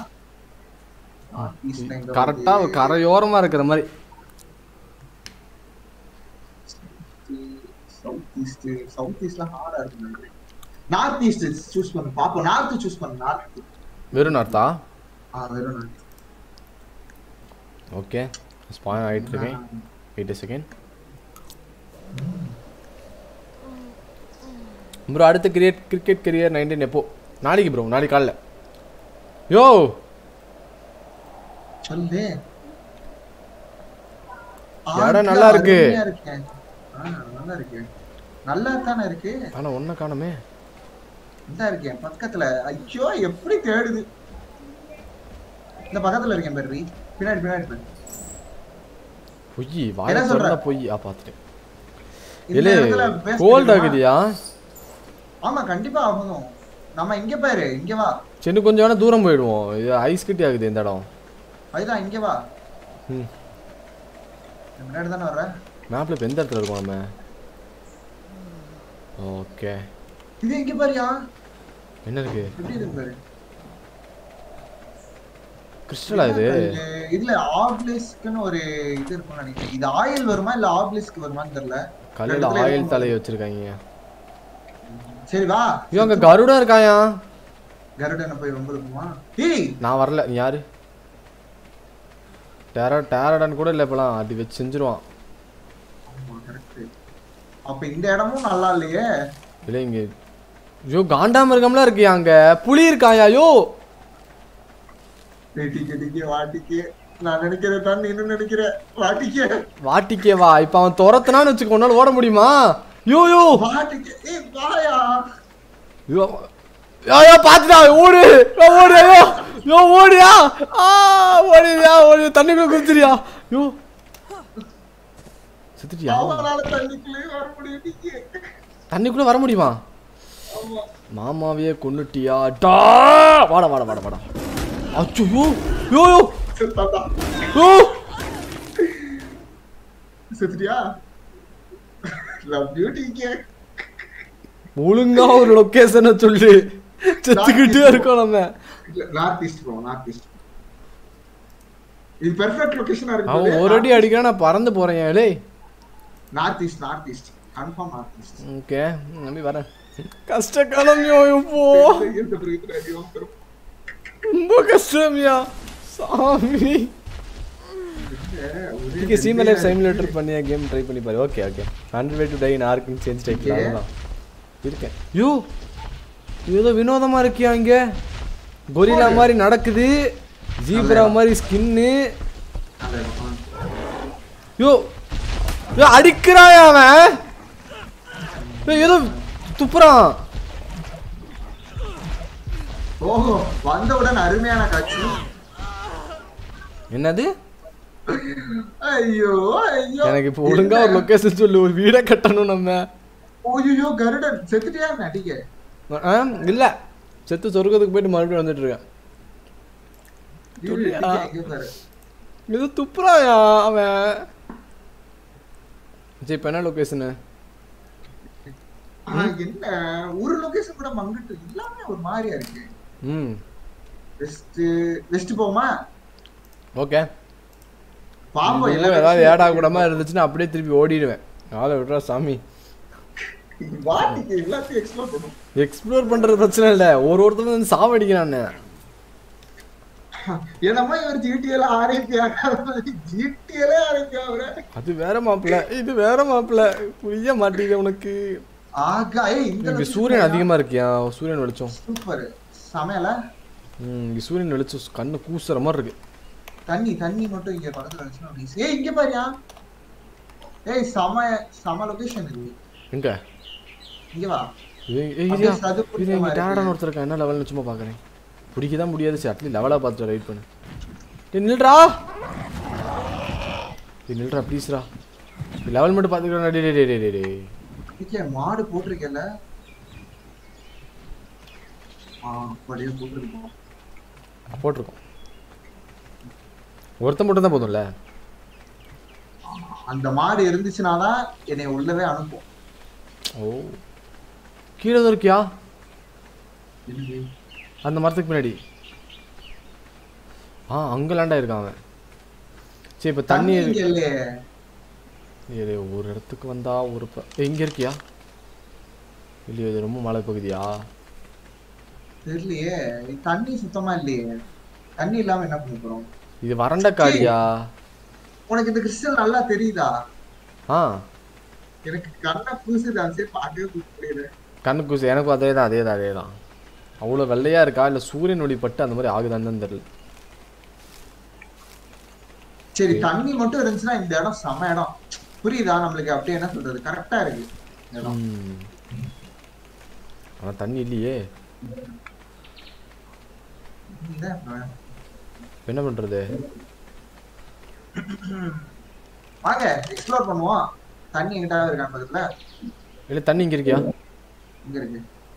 கரெக்டா கரையோரமா இருக்கிற மாதிரி சவுத் ஈஸ்ட் சவுத் ஈஸ்ட்ல ஹார்டா இருக்கு நார்த் ஈஸ்ட் சூஸ் பண்ணு பாப்போம் நார்த் சூஸ் பண்ணு நார்த் வெறும் நார்த்தா ஆ வெறும் நார்த் ஓகே ஸ்பாய் ஆகிட்டு இருக்கேன் வெயிட் செகண்ட் ப்ரோ அடுத்த கிரியேட் கிரிக்கெட் கரியர் நைன்டீன் எப்போ நாளைக்கு ப்ரோ நாளைக்கு காலைல யோ சொல்லு இடம் நல்லா இருக்கு. அருமையா இருக்கே. ஆ, நல்லா இருக்கு நல்லா தானே இருக்கு ஆனா ஒன்றை காணுமே இந்த இருக்கேன் பக்கத்துல ஐயோ எப்படி தேடுது இந்த பக்கத்துல இருக்கேன் பெர்ரி பின்னாடி பின்னாடி பாரு. பொய் வாய என்ன சொல்ற? சொல்ற பொய் ஆ பார்த்துட்டேன் இந்த இல்லை இடத்துல best கோல்ட் தெரியுமா? ஆகுதியா ஆமா கண்டிப்பா ஆகும் நம்ம இங்க பாரு இங்க வா சின்ன கொஞ்சம் வேணா தூரம் போயிடுவோம் இது ஐஸ் கட்டி ஆகுது இந்த இடம் அதுதான் இங்க வா ம் இந்த முன்னாடி தானே வர்ற மேப்ல இப்போ எந்த இடத்துல இருக்கோம் நம்ம ஓகே இது இங்க பாருயா என்ன இருக்கு எப்படி இருக்கு பாரு கிறிஸ்டலா இது இது- இதுல ஆப்லிஸ்க்குன்னு ஒரு இது இருக்கும்னு நினைக்கிறேன் இது ஆயில் வருமா இல்ல ஆப்லிஸ்க்கு வருமான்னு தெரியல கல்லில் இந்த இடத்துல ஆயில் இருக்கும். தலையை வச்சிருக்காங்க சரி வா ஐயோ அங்க கருடன் இருக்காயா கருடனை போய் வம்பளுக்குமா ஏய் நான் வரல நீ யாரு டேரா டேரடன் கூட இல்லை இப்போலாம் அது வச்சு செஞ்சிருவான் ஆமா கரெக்ட் அப்ப இந்த இடமும் நல்லா இல்லையே இல்லை இங்க ஐயோ காண்டாமிருகம்லாம் இருக்கியா அங்க புலி இருக்காயா ஐயோ டேய், டிக்கு டிக்கு வா டிக்கு நான் நினைக்கிறேன் தான் இன்னும் நினைக்கிறேன் வாட்டிக்க வாட்டிக்கே வா இப்போ அவன் துரத்துனான்னு வச்சுக்கோ உன்னால ஓட முடியுமா யோ யோ வாட்டிக்க ஏய் வாயா யோ ஐயோ பாத்துடா ஓடு யோ, ஓடு ஐயோ யோ ஓடியா ஆ ஓடியா ஓடி தண்ணிக்குள்ள குதிச்சிரியா யோ செத்துட்டியா அவனால தண்ணிக்குள்ளே வர முடியும் நீங்க தண்ணிக்குள்ள வர முடியுமா ஆமா மாமாவையே கொன்னுட்டியா டா வாடா வாடா வாடா வாடா அச்சோ யோ யோ யோ செத்தாடா யோ செத்துட்டியா லவ் யூ டிகே ஒழுங்கா ஒரு லொகேஷனை சொல்லு செத்துக்கிட்டே இருக்கோம் நம்ம இல்ல நார்த் ஈஸ்ட் போ நார்த் ஈஸ்ட் இது பெர்ஃபெக்ட் லொகேஷனா இருக்கு அவன் ஒரு அடி அடிக்கிறான் நான் பறந்து போறேன் ஏலே north east north east confirm north east okay நம்பி வரேன் கஷ்ட காலம்யோ இப்போ எந்த பிரச்சனை ஐயோ ரொம்ப கஷ்டம்யா சாமி ஓகே சீம லைஃப் சிமுலேட்டர் பண்ணி கேம் ட்ரை பண்ணி பாரு okay okay hundred way to die in ஆர்க்கிங் சேஞ்ச் டைப் Okay. அதுதான் இருக்கேன் யோ இது ஏதோ வினோதமா இருக்கியா இங்க கொரிலா மாதிரி நடக்குது ஜீப்ரா மாதிரி ஸ்கின்னு யோ யோ அடிக்கிறாயா அவன் யோ, ஏதோ துப்புறான் ஓஹோ வந்தவுடன் அருமையான காட்சி என்னது ஐயோ ஐயோ எனக்கு இப்போ ஒழுங்கா ஒரு லொகேஷன் சொல்லு ஒரு வீடை கட்டணும் நம்ம ஓய்யோ கருடன் செத்துட்டியா நடிக்க ஆ இல்ல செத்து சொர்க்கத்துக்கு போயிட்டு மறுபடியும் வந்துட்டு இருக்கேன் இரு, சொல்லியா? டிக்கே, இங்க பாரு. இது துப்புறாயா அவன் சரி இப்போ என்ன லொகேஷனு ஆனா என்ன ஒரு லொகேஷன் கூட மங்கிட்டு எல்லாமே ஒரு மாதிரியா இருக்கு ம் வெஸ்ட் வெஸ்ட் போமா ஓகே பாம்போ ஏதாவது ஏடா கூடமா இருந்துச்சுன்னா அப்படியே திருப்பி ஓடிடுவேன் ஆளை விட்றா சாமி வாட்டிக்கு எல்லாத்தையும் எக்ஸ்ப்ளோர் பண்ணும் எக்ஸ்ப்ளோர் பண்றது பிரச்சனை இல்லை ஒரு ஒருத்தர் வந்து சாவடிக்கிறான்னு என்னமோ இவர் ஜிடிஎல் ஆரம்பிக்காங்க ஜிடிஎலே ஆரம்பிக்காங்க அது வேற மாப்பிள்ள இது வேற மாப்பிள்ள புரிய மாட்டேங்குது உனக்கு ஆகா ஏய் இந்த இங்க சூரியன் அதிகமா இருக்கியா சூரியன் வெளிச்சம் சூப்பர் சமையல ம் இங்க சூரியன் வெளிச்சம் கண்ணு கூசுற மாதிரி இருக்கு தண்ணி தண்ணி மட்டும் இங்க பக்கத்துல வச்சுனா ஏய் இங்க பாரியா ஏய் சம சம லொகேஷன் இருக்கு எங்க இங்க வா இது- ஏய், அப்படியே இதுயா, சதுப்பு இது இங்க மாதிரி டேடான ஒருத்தர் இருக்கா என்ன லெவல்னு சும்மா பார்க்கறேன் பிடிக்க தான் முடியாது சரி அட்லீஸ்ட் லெவலாக பார்த்து ரைட் பண்ணு டேய் நில்றா டேய் நில்றா ப்ளீஸ்ரா லெவல் மட்டும் பார்த்துக்கிறேன் டே டே டே டே டே இங்கே மாடு போட்டிருக்கல ஆ அப்படியே போட்டிருக்கோம் போட்டிருக்கோம் ஒருத்தன் மட்டும் தான் போதும்ல அந்த மாடு இருந்துச்சுனாதான் என்னை உள்ளவே அனுப்பும் ஓ கீழே தான் இருக்கியா என்னது? அந்த மரத்துக்கு பின்னாடி ஆ அங்கே லேண்ட் ஆயிருக்கான் அவன் சரி இப்போ தண்ணி தண்ணி இங்க இல்லையே இது ஒரு இடத்துக்கு வந்தா ஒரு ப ஏய், இங்க இருக்கியா இல்லையா இது ரொம்ப மலை பகுதியா தெரியலையே தண்ணி சுத்தமா இல்லையே தண்ணி இல்லாம என்ன பண்ண போறோம் இது வறண்ட காடியா உனக்கு இந்த கிறிஸ்டல் நல்லா தெரியுதா ஆ எனக்கு கண்ணை பூசுது அந்த சைடு பார்க்கவே முடியல கண்ணு கூசு எனக்கும் அதே தான் அதே தான் அதே தான் அவ்வளோ வெள்ளையா இருக்கா இல்லை சூரியன் ஒளி பட்டு அந்த மாதிரி ஆகுதான்னு தெரியல சரி தண்ணி மட்டும் இருந்துச்சுன்னா இந்த இடம் செம இடம் புரியுதா நம்மளுக்கு அப்படியே என்ன சொல்றது கரெக்டா இருக்கு இந்த இடம் ம். ஆனா தண்ணி இல்லையே இந்த இடம். இப்ப என்ன பண்றது வாங்க எக்ஸ்ப்ளோர் பண்ணுவோம் தண்ணி எங்கிட்ட இருக்கான் பக்கத்துல இல்லை தண்ணி இங்க இருக்கியா இங்க இருக்கு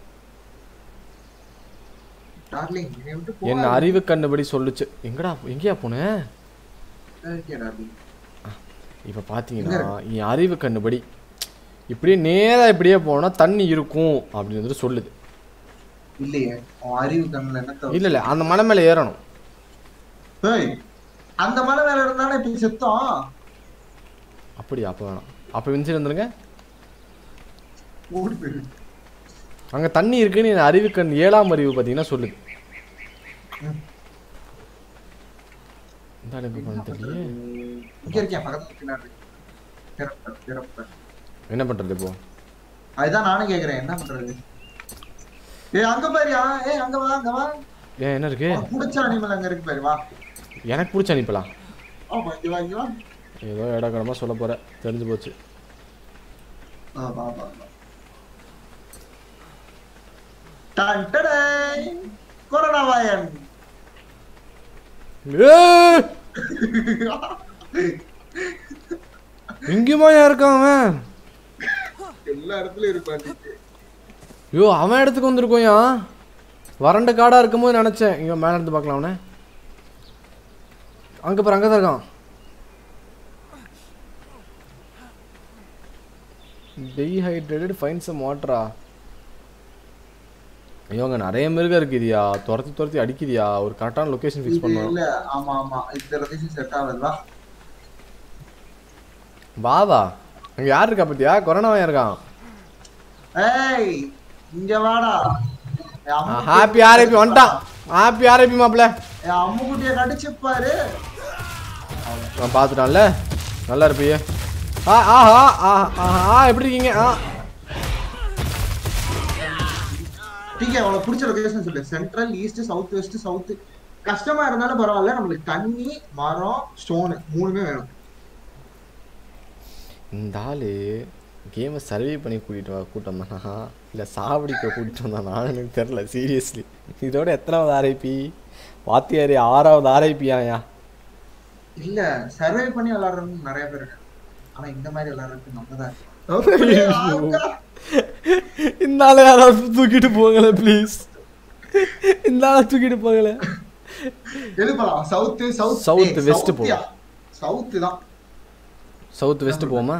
டார்லிங் என்னை விட்டு என் போகாத. அறிவு கண்ணுபடி சொல்லுச்சு எங்கடா எங்கேயா போனேன் இருக்கே டார்லிங் இப்போ பார்த்தீங்கன்னா என் அறிவு கண்ணுபடி இப்படியே நேரா இப்படியே போனா தண்ணி இருக்கும் அப்படின்னு வந்துட்டு சொல்லுது இல்லையே உன் அறிவு கண்ணுல என்ன தவிர இல்ல இல்ல அந்த மலை மேல ஏறணும் ஏய், அந்த மலை மேல இருந்தானே இப்ப செத்தோம் அப்படியா அப்போ வேணாம் அப்போ விஞ்சி வந்துருங்க ஓடி போயிரு அங்க தண்ணி இருக்குன்னு என் அறிவு கண் ஏழாம் அறிவு பார்த்தீங்கன்னா சொல்லுது ம். இந்த அளவுக்கு பண்ண தெரியலையே இங்க இருக்கேன் பக்கத்துல பின்னாடி திறப்ப, திறப்ப. என்ன பண்றது இப்போ அதுதான் நானும் கேக்குறேன் என்ன பண்றது ஏய் அங்க பாரியா ஏய் அங்க வா அங்க வா ஏன் என்ன இருக்கு உனக்கு பிடிச்ச அனிமல் அங்க இருக்கு பாரு வா எனக்கு பிடிச்ச அனுப்பலாம் ஆமா இங்க வா இங்க வா ஏதோ இடக்கடமா சொல்ல போற தெரிஞ்சு போச்சு ஆ வா வா வா டன் டடை கொரோனா வாயன் ஏய்! எங்கேயுமா இருக்கான் அவன் எல்லா இடத்துலயும் இருப்பான் ஐயோ அவன் இடத்துக்கு வந்திருக்கோயா வறண்ட காடா இருக்கும்போது நினைச்சேன் இங்க மேல இருந்து பார்க்கலாம் அவனை அங்க பாரு அங்கதான் இருக்கான் டீஹைட்ரேட்டட் ஃபைன் சம் வாட்டரா ஐயோ அங்க நிறைய மிருகம் இருக்குதியா துரத்தி துரத்தி அடிக்குதியா ஒரு கரெக்டான லொகேஷன் ஃபிக்ஸ் பண்ணணும் இல்ல ஆமா ஆமா இந்த லொகேஷன் செட் ஆகுதுல வாவா அங்க யார் இருக்கா பத்தியா கொரோனாவா இருக்கான் ஏய் இங்க வாடா என் அம்மு ஹாப்பி ஆர்ஐபி வந்துட்டான் ஹாப்பி ஆர்ஐபி மாப்பிள்ள என் அம்மு குட்டிய கடிச்சு பாரு நான் பார்த்துட்டான்ல நல்லா இருப்பியே ஆ ஆஹா ஆ ஆ ஆ எப்படி இருக்கீங்க ஆ டிகே உனக்கு பிடிச்ச லொகேஷன் சொல்லு central east south west south கஷ்டமா இருந்தாலும் பரவாயில்ல நம்மளுக்கு தண்ணி மரம் ஸ்டோனு மூணுமே வேணும் இந்த ஆளு கேமை சர்வே பண்ணி கூட்டிட்டு வா கூட்டம் வந்தானா இல்லை சாவடிக்க கூட்டிட்டு வந்தானா எனக்கு தெரில சீரியஸ்லி இதோட எத்தனாவது ஆர்ஐபி வாத்தியாரி ஆறாவது ஆர்ஐபியாயா இல்ல சர்வே பண்ணி விளையாடுறவங்க நிறைய பேர் இருக்காங்க ஆனா இந்த மாதிரி விளையாடுறதுக்கு நம்ம தான் இந்த ஆளை யாராவது தூக்கிட்டு போகல ப்ளீஸ் இந்த ஆளை தூக்கிட்டு போகல எது போலாம் சவுத் சவுத் South, west போ. சவுத் தான் சவுத் வெஸ்ட் போமா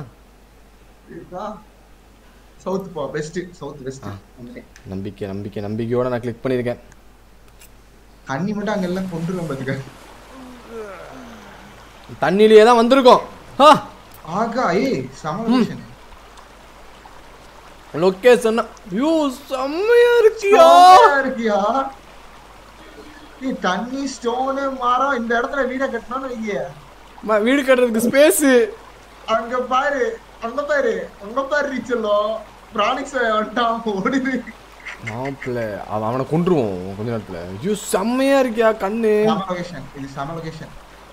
சவுத் போ வெஸ்ட் சவுத் வெஸ்ட் நம்பிக்கை நம்பிக்கை நம்பிக்கையோட நான் கிளிக் பண்ணியிருக்கேன் தண்ணி மட்டும் அங்க எல்லாம் கொண்டுருவோம் பாத்துக்க தண்ணியிலேயே தான் வந்திருக்கோம் ஆ ஆகா ஏய் சமலோஷன் லொக்கேஷன் ஐயோ செம்மையா இருக்கியா இருக்கியா நீ தண்ணி ஸ்டோனு மரம் இந்த இடத்துல வீட கட்டணும்னு வைங்க ம- வீடு கட்டுறதுக்கு ஸ்பேஸ் அங்க பாரு அங்க பாரு அங்க பாரு ரீச்சலோ பிராணிக்ஸ் வந்துட்டான் ஓடுது மாப்பிள்ள அவன் அவனை கொண்டுருவோம் கொஞ்ச நேரத்துல ஐயோ செம்மையா இருக்கியா கண்ணு சம லொகேஷன் இது சம லொகேஷன்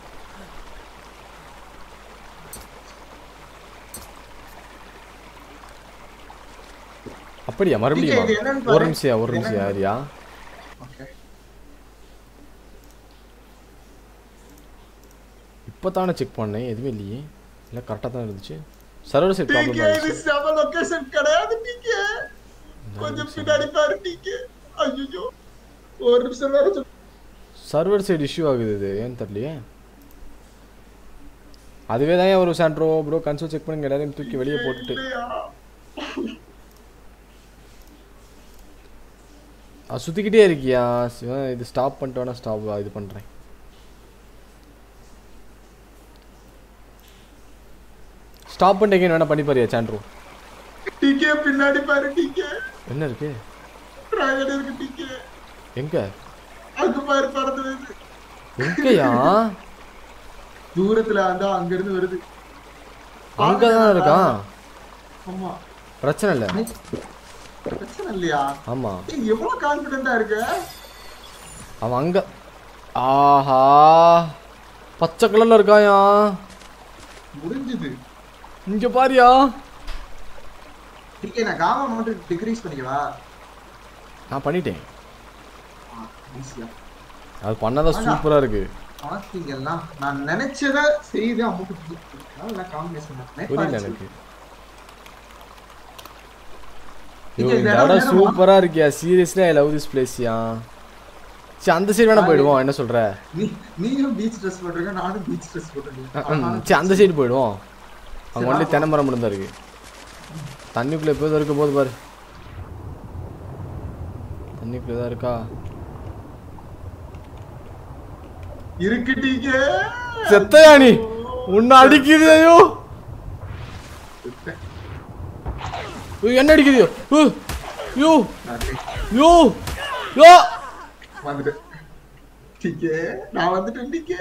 அப்படியா மறுபடியும் இது என்னன்னு ஒரு பாரு. நிமிஷம் ஒரு இது நிமிஷம் என்னன்னு யாரியா ஓகே இப்போதானே செக் பண்ணேன் எதுவுமே இல்லையே இல்லை கரெக்டாக தான் இருந்துச்சு சர்வர் செட் ப்ராப்ளம் டிகே இது ஆயிடுச்சு சம லொகேஷன் கிடையாது டிகே கொஞ்சம் பின்னாடி பாரு டிகே ஐயோ ஒரு நிமிஷம் வேற சொல்லு. சர்வர் சைடு இஷ்யூ ஆகுது இது ஏன்னு தெரியலையே அதுவே தான் ஒரு சாண்ட்ரோ ப்ரோ கன்சோல் செக் பண்ணுங்க எல்லாரையும் தூக்கி வெளியே போட்டுட்டு இல்லையா? அது சுற்றிக்கிட்டே இருக்கியா சிவன் இது ஸ்டாப் பண்ணிட்டு வேணா ஸ்டாப் இது பண்ணுறேன் ஸ்டாப் பண்ணிட்டு again வேணா பண்ணி பாரியா சாண்ட்ரோ டிகே பின்னாடி பாரு டிகே என்ன இருக்கு டிராகன் இருக்கு டிகே எங்க அங்க பாரு பறந்து வருது எங்கயா தூரத்துல அந்த அங்க இருந்து வருது அங்கதான் இருக்கான் ஆமா பிரச்சனை இல்லை பிரச்சனை இல்லையா ஆமா ஏய், எவ்வளவு கான்பிடண்டா இருக்க அவன் அங்க ஆஹா பச்சை கலர்ல இருக்காயா முடிஞ்சது இங்க பாரியா டிகே நான் காமா மட்டும் டிக்ரீஸ் பண்ணிக்கவா நான் பண்ணிட்டேன் ஈஸியா அது பண்ணாதான் சூப்பரா இருக்கு பாத்தீங்கன்னா நான் நினைச்சத செய்து அம்முக்கு நல்லா காம்பினேஷன் புரியல எனக்கு இங்க ஐயோ, இந்த இந்த இடம் இடம் வேணுமா? சூப்பரா இருக்கியா சீரியஸ்லி ஐ லவ் திஸ் பிளேஸ்யா சரி அந்த சைடு வேணா போயிடுவோம் என்ன சொல்ற நீ நீயும் பீச் ட்ரெஸ் போட்டிருக்க நானும் பீச் ட்ரெஸ் அஹ், போட்டிருக்கேன் ம், சரி அந்த சைடு போயிடுவோம் அங்க சரி, ஒன்லி வா. தென்னை மரம் மட்டும் தான் இருக்கு தண்ணிக்குள்ள எப்போதும் இருக்க போது பாரு தண்ணிக்குள்ள தான் இருக்கா இருக்கு டிகே செத்தையா நீ உன்னை அடிக்குது ஐயோ ஐயோ, என்ன அடிக்குது ஐயோ யோ யோ யோ வந்துட்டேன் டிகே நான் வந்துட்டேன் டிகே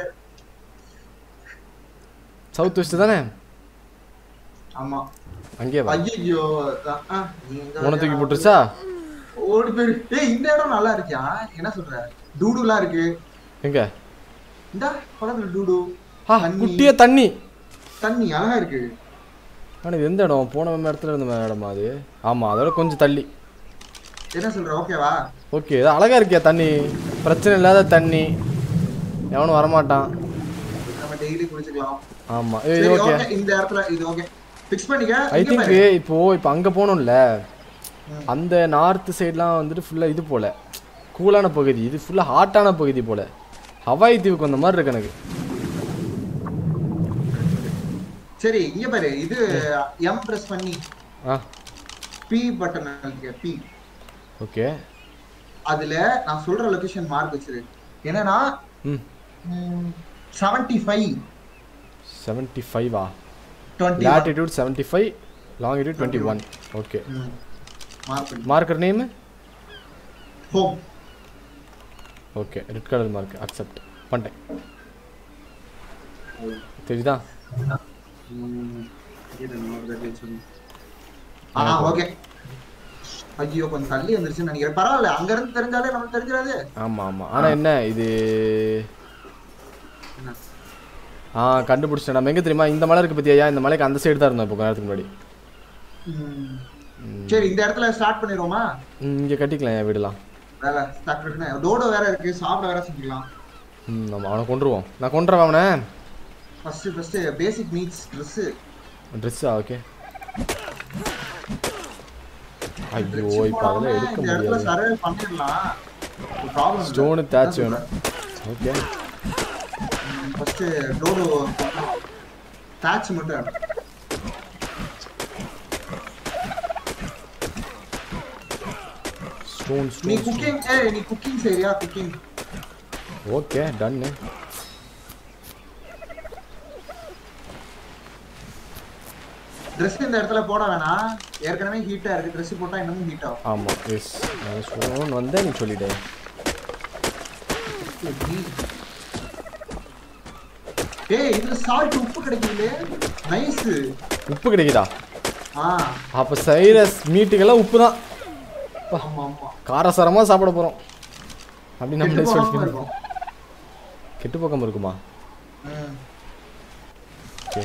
சவுத் வெஸ்ட் தானே ஆமா அங்கேயே வா ஐயோ உன தூக்கி போட்டுருச்சா ஓடி பேரு ஏய் இந்த இடம் நல்லா இருக்கியா என்ன சொல்ற டூடுலாம் இருக்கு எங்க இந்த பக்கத்துல டூடு ஆ தண்ணி. குட்டிய தண்ணி தண்ணி அழகா இருக்கு ஆனால் இது எந்த இடம் போன இடத்துல இருந்த இடமா அது ஆமாம் அதோட கொஞ்சம் தள்ளி என்ன சொல்ற ஓகேவா ஓகே இது அழகா இருக்கியா தண்ணி பிரச்சனை இல்லாத தண்ணி எவனும் வரமாட்டான் நம்ம டெய்லி குளிச்சுக்கலாம் ஆமாம் சரி இது ஓகே ஓகே இந்த இடத்துல இது ஓகே ஃபிக்ஸ் பண்ணிக்க ஐ இங்க திங்க் பாரு. இப்போ இப்போ அங்கே போகணும்ல ம். அந்த நார்த் சைட்லாம் வந்துட்டு ஃபுல்லாக இது போல கூலான பகுதி இது ஃபுல்லாக ஹாட்டான பகுதி போல ஹவாய் தீவுக்கு வந்த மாதிரி இருக்கு எனக்கு சரி இங்க பாரு இது எம் பிரஸ் பண்ணி ஆ பி பட்டன் அழுத்திக்க பி ஓகே அதுல நான் சொல்ற லொகேஷன் மார்க் வச்சிரு என்னன்னா ம் செவன்டி ஃபைவ் செவன்ட்டி ஃபைவா twenty latitude seventy five longitude twenty one okay mark பண்ணி marker name home okay red colour mark accept பண்ணிட்டேன் தெரியுதா ஆ ஓகே ஐயோ கொஞ்சம் தள்ளி வந்துருச்சுன்னு நினைக்கிறேன் பரவாயில்ல அங்க இருந்து தெரிஞ்சாலே நமக்கு தெரிஞ்சிடாது ஆமாம் ஆமாம் ஆனால் என்ன இது என்ன? ஆ கண்டுபிடிச்சிட்டேன் நம்ம எங்கே தெரியுமா இந்த மலை இருக்கு பத்தியா இந்த மலைக்கு அந்த சைடு தான் இருந்தோம் இப்போ கொஞ்ச நேரத்துக்கு முன்னாடி ம். சரி இந்த இடத்துல ஸ்டார்ட் பண்ணிடுவோமா இங்கே கட்டிக்கலாம் என் வீடுலாம் வேலை ஸ்டார்ட் இருக்குன்னு டோடோ வேற இருக்கு சாப்பிட வேற செஞ்சுக்கலாம் ம் நம்ம அவனை கொண்டுருவோம் நான் கொண்டுறேன் அவனை first first basic needs dress ட்ரெஸ்ஸா ஓகே ஐயோ இப்போ அதெல்லாம் எடுக்க இந்த இடத்துல முடியாது சர்வே பண்ணிடலாம் ப்ராப்ளம் ஸ்டோனு தேய்ச்சி வேணும் ஓகே ஃபர்ஸ்ட் டோடோ பேட்ச் மட்டும் வேணும். ஸ்டோன் நீ ஸ்டோன் குக்கிங் ஏய் நீ குக்கிங் சரியா குக்கிங் ஓகே டன்னு Dress இந்த இடத்துல போட வேணாம் ஏற்கனவே ஹீட்டா இருக்கு Dress போட்டா இன்னமும் ஹீட் ஆகும் ஆமாம் எஸ் நான் ஸ்டோன் வந்தேன் நீ சொல்லிட்டே ஏய் இதுல சால்ட் உப்பு கிடைக்குது நைஸ் உப்பு கிடைக்குதா ஆ அப்போ சைரஸ் மீட்டுக்கெல்லாம் உப்பு தான் ஆமா ஆமா காரசாரமாக சாப்பிட போகிறோம் அப்படி கெட்டு நம்மளே போகாம சொல்லி இருக்கும். கெட்டு போக்காம இருக்குமா ம். ஓகே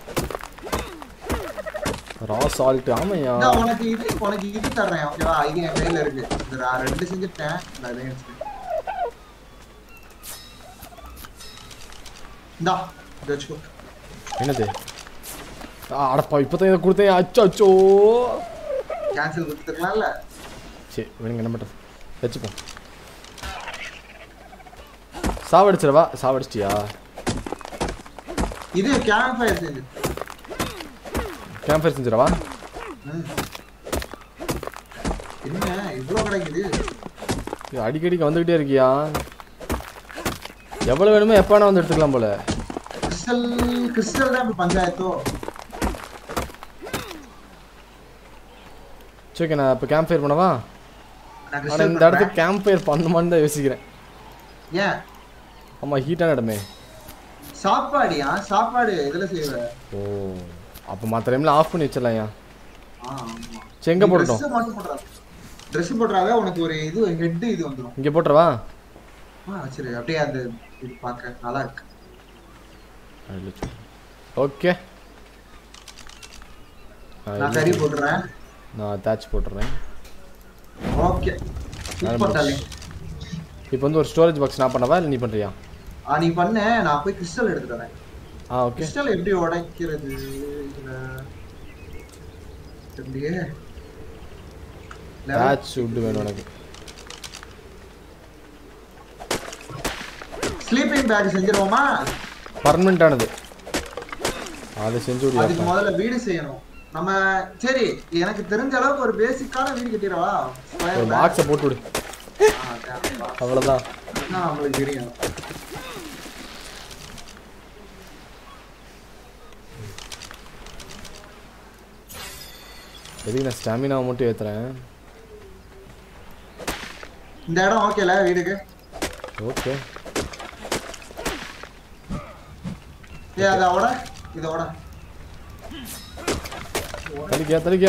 ரா சால்ட் ஆமையா இந்தா, உனக்கு இது உனக்கு இது தர்றேன் ஓகேவா இது என் கையில இருக்கு இந்த நான் ரெண்டு செஞ்சுட்டேன் இந்த இதையும் வச்சுக்க. இந்தா இதை வச்சுக்கோ என்னது ஆ, அடப்பா இப்போ தான் இதை கொடுத்தேன் அச்சோ அச்சோ கேன்சல் கொடுத்துருக்கலாம்ல சரி வேணுங்க என்ன பண்ணுறது வச்சுப்போம் சாவடிச்சிடவா சாவடிச்சிட்டியா இது கேம்ப் ஃபயர் செஞ்சு கேம்ப் ஃபயர் செஞ்சிடவா ம். என்ன இவ்வளோ கிடைக்குது இது அடிக்கடிக்கு வந்துக்கிட்டே இருக்கியா எவ்வளோ வேணுமோ எப்போ வேணா வந்து எடுத்துக்கலாம் போல கிறிஸ்டல் கிறிஸ்டல் தான் இப்போ பஞ்சாயத்தோ சரி ஓகே நான் இப்போ கேம்ப் ஃபயர் பண்ணவா நான் ஆனால் கிறிஸ்டல் இந்த இடத்துக்கு கேம்ப் ஃபயர் பண்ணுமான்னு தான் யோசிக்கிறேன் ஏன் ஆமாம் ஹீட்டான இடமே சாப்பாடியா சாப்பாடு இதுல செய்வ ஓ அப்போ மற்ற டைமில் ஆஃப் பண்ணி வச்சிடலாம் ஏன் ஆ, ஆமா. சரி எங்கே நீ போடட்டும் dress மட்டும் போடுறா ட்ரெஸ் போடுறாவே உனக்கு ஒரு இது ஹெட் இது வந்துடும் இங்கே போட்டுறவா ஆ சரி அப்படியே அந்த இது பார்க்க நல்லா இருக்கு ஓகே நான் கறி போட்டுறேன் நான் அட்டாச் போட்டுறேன் ஓகே நான் சூப்பர் டாலி இப்போ வந்து ஒரு ஸ்டோரேஜ் பாக்ஸ் நான் பண்ணவா இல்லை நீ பண்ணுறியா ஆ நீ பண்ணு நான் போய் கிறிஸ்டல் எடுத்துட்டு வரேன் ஆ ஓகே கிறிஸ்டல் எப்படி உடைக்கிறது இதுல எப்படியே level- அட்டாச் வுட் வேணும் எனக்கு ஸ்லீப்பிங் பேக் செஞ்சிருவோமா பர்மனெண்ட்டானது அதை செஞ்சு அதுக்கு விடியா முதல்ல வீடு செய்யணும் நம்ம சரி எனக்கு தெரிஞ்ச அளவுக்கு ஒரு பேசிக்கான வீடு கட்டிடவா ஒரு பாக்ஸை போட்டு விடு அவ்வளோதான் நம்மளுக்கு தெரியும் எதுக்கு நான் ஸ்டாமினாவை மட்டும் ஏற்றுறேன் இந்த இடம் ஓகேல வீடுக்கு ஓகே ஏ அதோட இதோட தலிக்கியா தலிக்கியா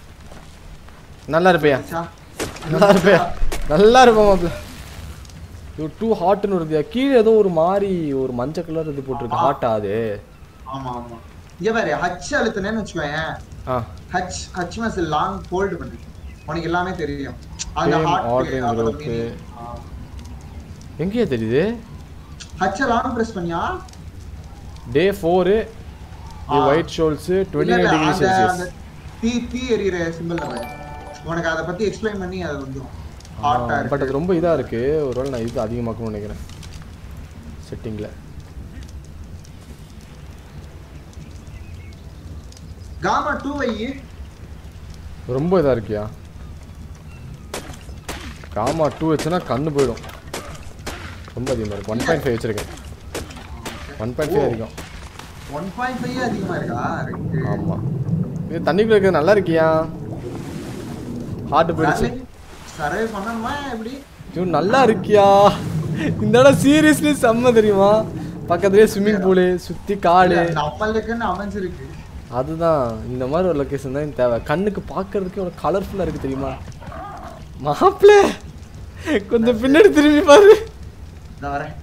நல்லா இருப்பியா சா. நல்லா இருப்பியா நல்லா இருப்போம் மாப்பிள்ள இது டூ ஹாட்னு வருது கீழே ஏதோ ஒரு மாதிரி ஒரு மஞ்சள் கலர் இது போட்டிருக்கு ஹாட்டா அது ஆமா ஆமா இங்க பாரு ஹச் அழுத்தினேன்னு வச்சுக்கோயேன் ஆ ஹச் ஹச் மஸ் லாங் ஹோல்டு பண்ணு உனக்கு எல்லாமே தெரியும் அந்த Game ஹார்ட் ordering அதோட group. மீனிங் எங்கேயா தெரியுது ஹச் லாங் பிரஸ் பண்ணியா டே ஃபோரு ஆ. ஒயிட் ஷோல்ஸு டுவெண்ட்டி இல்ல, நைன் இல்ல, டிகிரி அந்த- அந்த செல்சியஸ் தீ தீ எரியிற சிம்பிள் உனக்கு அதை பத்தி எக்ஸ்பிளைன் பண்ணி அது வந்துரும் ஹாட்டா பட் இருக்கு அது ரொம்ப இதாக இருக்குது ஒருவேளை நான் இது அதிகமாக்கணும்னு நினைக்கிறேன் செட்டிங்கில் காமா டூ வை ரொம்ப இதாக இருக்கியா காமா டூ வச்சுன்னா கண்ணு போயிடும் ரொம்ப அதிகமாக இருக்கு ஒன் பாயிண்ட் ஃபைவ் வச்சுருக்கேன் ஒன் பாயிண்ட் ஃபைவ் வரைக்கும் ஒன் பாயிண்ட் ஃபைவ் அதிகமா இருக்கா ரைட்டு ஆமாம் இது தண்ணிக்குள்ள இருக்கிறது நல்லா இருக்கியா ஹார்ட் போயிடுச்சு சர்வே பண்ணணுமா எப்படி ஐயோ நல்லா இருக்கியா இந்த இடம் சீரியஸ்லி செம்ம தெரியுமா பக்கத்துலேயே ஸ்விம்மிங் பூலு சுற்றி காடு இல்ல, நம்மளுக்குன்னு அமைஞ்சிருக்கு அதுதான் இந்த மாதிரி ஒரு லொக்கேஷன் தான் எனக்கு தேவை கண்ணுக்கு பார்க்கறதுக்கே ஒரு கலர்ஃபுல்லாக இருக்குது தெரியுமா மாப்பிள கொஞ்சம் பின்னாடி திரும்பி பாரு இந்த வரேன்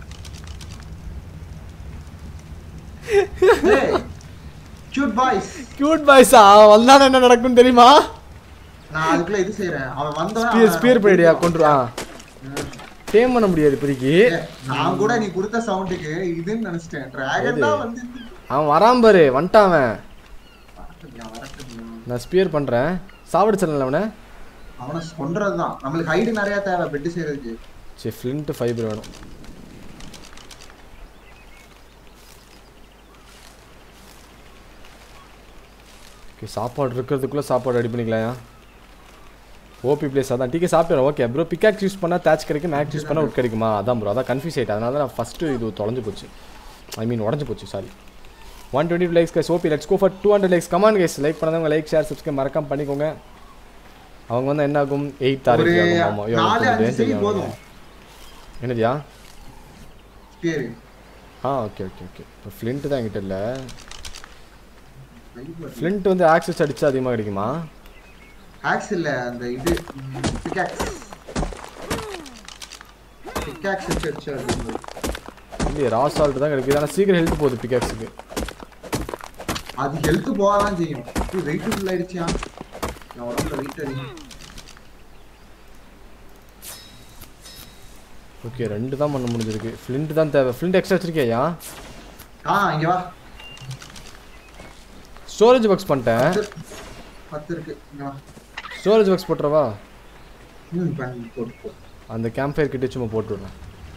கியூட் பாய்ஸ் கியூட் பாய்ஸா வந்தானே என்ன நடக்கும் தெரியுமா நான் அதுக்குள்ள இது செய்யறேன் அவன் வந்தவன் ஸ்பியர் அவன் ஸ்பியர் பண்ணிடியா கொண்டு வா ம். டேம் பண்ண முடியாது இப்போதைக்கு ஏ, நான் கூட நீ கொடுத்த சவுண்டுக்கு இதுன்னு நினைச்சிட்டேன் டிராகன் தான் வந்து அவன் வரான் பாரு வந்துட்டான் அவன் வரட்டும்யா, வரட்டும்யா. நான் ஸ்பியர் பண்ணுறேன் சாவடிச்சிடல அவனை அவனை கொன்றதுதான் நம்மளுக்கு ஹைடு நிறைய தேவை பெட் செய்யறதுக்கு சரி ஃப்ளின்ட்டு ஃபைபர் வேணும் ஓகே சாப்பாடு இருக்கிறதுக்குள்ளே சாப்பாடு ரெடி பண்ணிக்கலாம்யா ஓபி பிளேஸ் அதான் டிக்கே சாப்பிட்றேன் ஓகே ப்ரோ பிக்காக்ஸ் யூஸ் பண்ணால் தேட்ச் கிடைக்கும் மேக்ஸ் யூஸ் பண்ணால் உட் கிடைக்குமா அதான் ப்ரோ அதான் கன்ஃபியூஸ் ஆகிட்டு அதனால தான் நான் ஃபஸ்ட்டு இது தொலைஞ்சு போச்சு ஐ மீன் உடஞ்சு போச்சு sorry one twenty likes guys OP let's go for two hundred likes come on guys like பண்ணாதவங்க லைக் ஷேர் சப்ஸ்கிரைப் மறக்காம பண்ணிக்கோங்க அவங்க வந்து என்ன ஆகும் எயிட் ஒரு தாரீக்கு ஆகும் ஆமாம் ஐயோ, நாலு எனக்கு அஞ்சு கொஞ்சம் செய் தெரியும். போதும் என்னதியா ஸ்பியர் ஆ ஓகே ஓகே ஓகே இப்போ ஃப்ளிண்ட் தான் என்கிட்ட இல்லை ஃப்ளிண்ட் வந்து ஆக்சஸ் அடிச்சா அதிகமாக கிடைக்குமா ஆக்ஸ் இல்ல அந்த இது பிக்காக்ஸ் பிக்காக்ஸ் வச்சு வச்சு அது இல்லையே ரா சால்ட் தான் கிடைக்குது ஆனால் சீக்கிரம் ஹெல்த் போகுது பிகாக்ஸுக்கு அது ஹெல்த் போகாதான் செய்யும் இது வெயிட் ஃபுல் ஆயிடுச்சியா நான் உடம்புல வெயிட் அதிகம் ஓகே ரெண்டு தான் பண்ண முடிஞ்சிருக்கு ஃப்ளிண்ட் தான் தேவை ஃப்ளிண்ட் எக்ஸ்ட்ரா வச்சிருக்கியா ஆ இங்க வா ஸ்டோரேஜ் பாக்ஸ் பண்ணிட்டேன் பத்து- பத்து இருக்கு இங்க வா ஸ்டோரேஜ் பாக்ஸ் போட்டுறவா ம் பண்ணி போட்டு போ அந்த கேம்ப் ஃபயர் கிட்ட சும்மா போட்டு விடுறேன்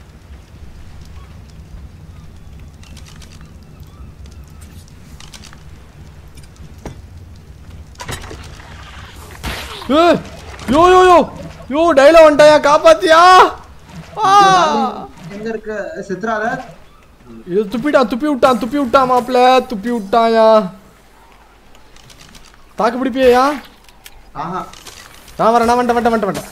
ஏய், யோ யோ யோ யோ டைல வந்துட்டாயா காப்பாத்தியா ஆ! எங்க இருக்க சித்ரால இது துப்பிட்டான் துப்பி விட்டான் துப்பி விட்டான் மாப்பிள துப்பி விட்டாயா தாக்கு பிடிப்பியா ஆஹா நான் வரேன் நான் வந்துட்டேன் வந்துட்டேன் வந்துட்டேன்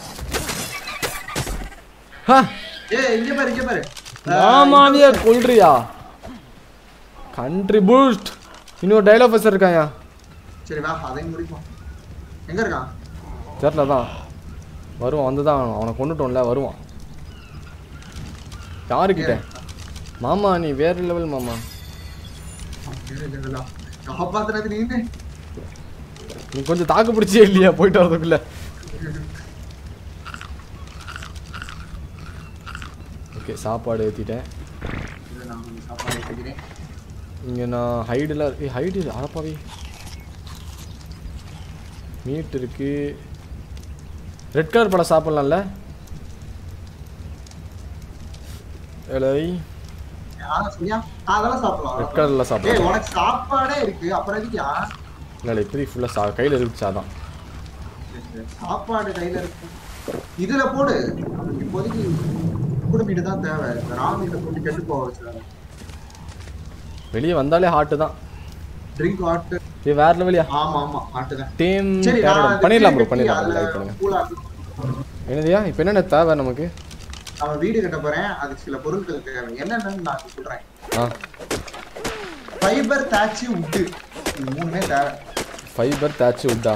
ஹா ஏய் இங்க பாரு இங்க பாரு ஆமாவிய கொல்றியா கண்ட்ரி பூஸ்ட் இன்னொரு டைலாக் ஆஃபீஸர் இருக்காயா சரி வா அதையும் முடிப்போம் எங்க இருக்கான் தெரில தான் வருவான் வந்து தான் அவனை கொண்டுட்டோம்ல வருவான் யாருக்கிட்ட மாமா நீ வேற லெவல் மாமா காப்பாத்துறது நீனு நீ கொஞ்சம் தாக்கு பிடிச்சே இல்லையா போயிட்டு வரதுக்குள்ள ஓகே சாப்பாடு ஏற்றிட்டேன் இதை நான் கொஞ்சம் சாப்பாடு எடுத்துக்கிறேன் இங்கே நான் ஹைடில் ஏ ஹைடு அடப்பாவி மீட் இருக்கு ரெட் கலர் பழம் சாப்பிட்லாம்ல இலை ஆ, சரியா ஆ, அதெல்லாம் சாப்பிடலாம் ரெட் கலரில் ஏய் சாப்பிடலாம் உனக்கு சாப்பாடே இருக்கு அப்புறம் எதுக்கியா இல்லை இல்லை இப்போதைக்கு ஃபுல்லாக சா கையில் இருந்துச்சு அதான் சாப்பாடு கையில இருக்கு இதுல போடு நமக்கு இப்போதைக்கு குடு மீட்டு தான் தேவை இந்த ரா மீட்டை போட்டு கெட்டு போக வச்சுருவாங்க வெளியே வந்தாலே ஹாட்டு தான் ட்ரிங்க் வாட்டர் இது வேற லெவலியா ஆமா ஆமா ஆட்டு தான் டீம் சரி நான் அதை பண்ணிடலாம் ப்ரோ கட்டி பண்ணிடலாம் அதுல லைக் பண்ணுங்க cool ஆக்கு. என்னதியா இப்போ என்னென்ன தேவை நமக்கு அவன் வீடு கட்ட போறேன் அதுக்கு சில பொருட்கள் தேவை என்னென்னு நான் சொல்றேன் ஆ ஃபைபர் தாச்சி உட்டு இது மூணுமே தேவை ஃபைபர் தேச்சு உட்டா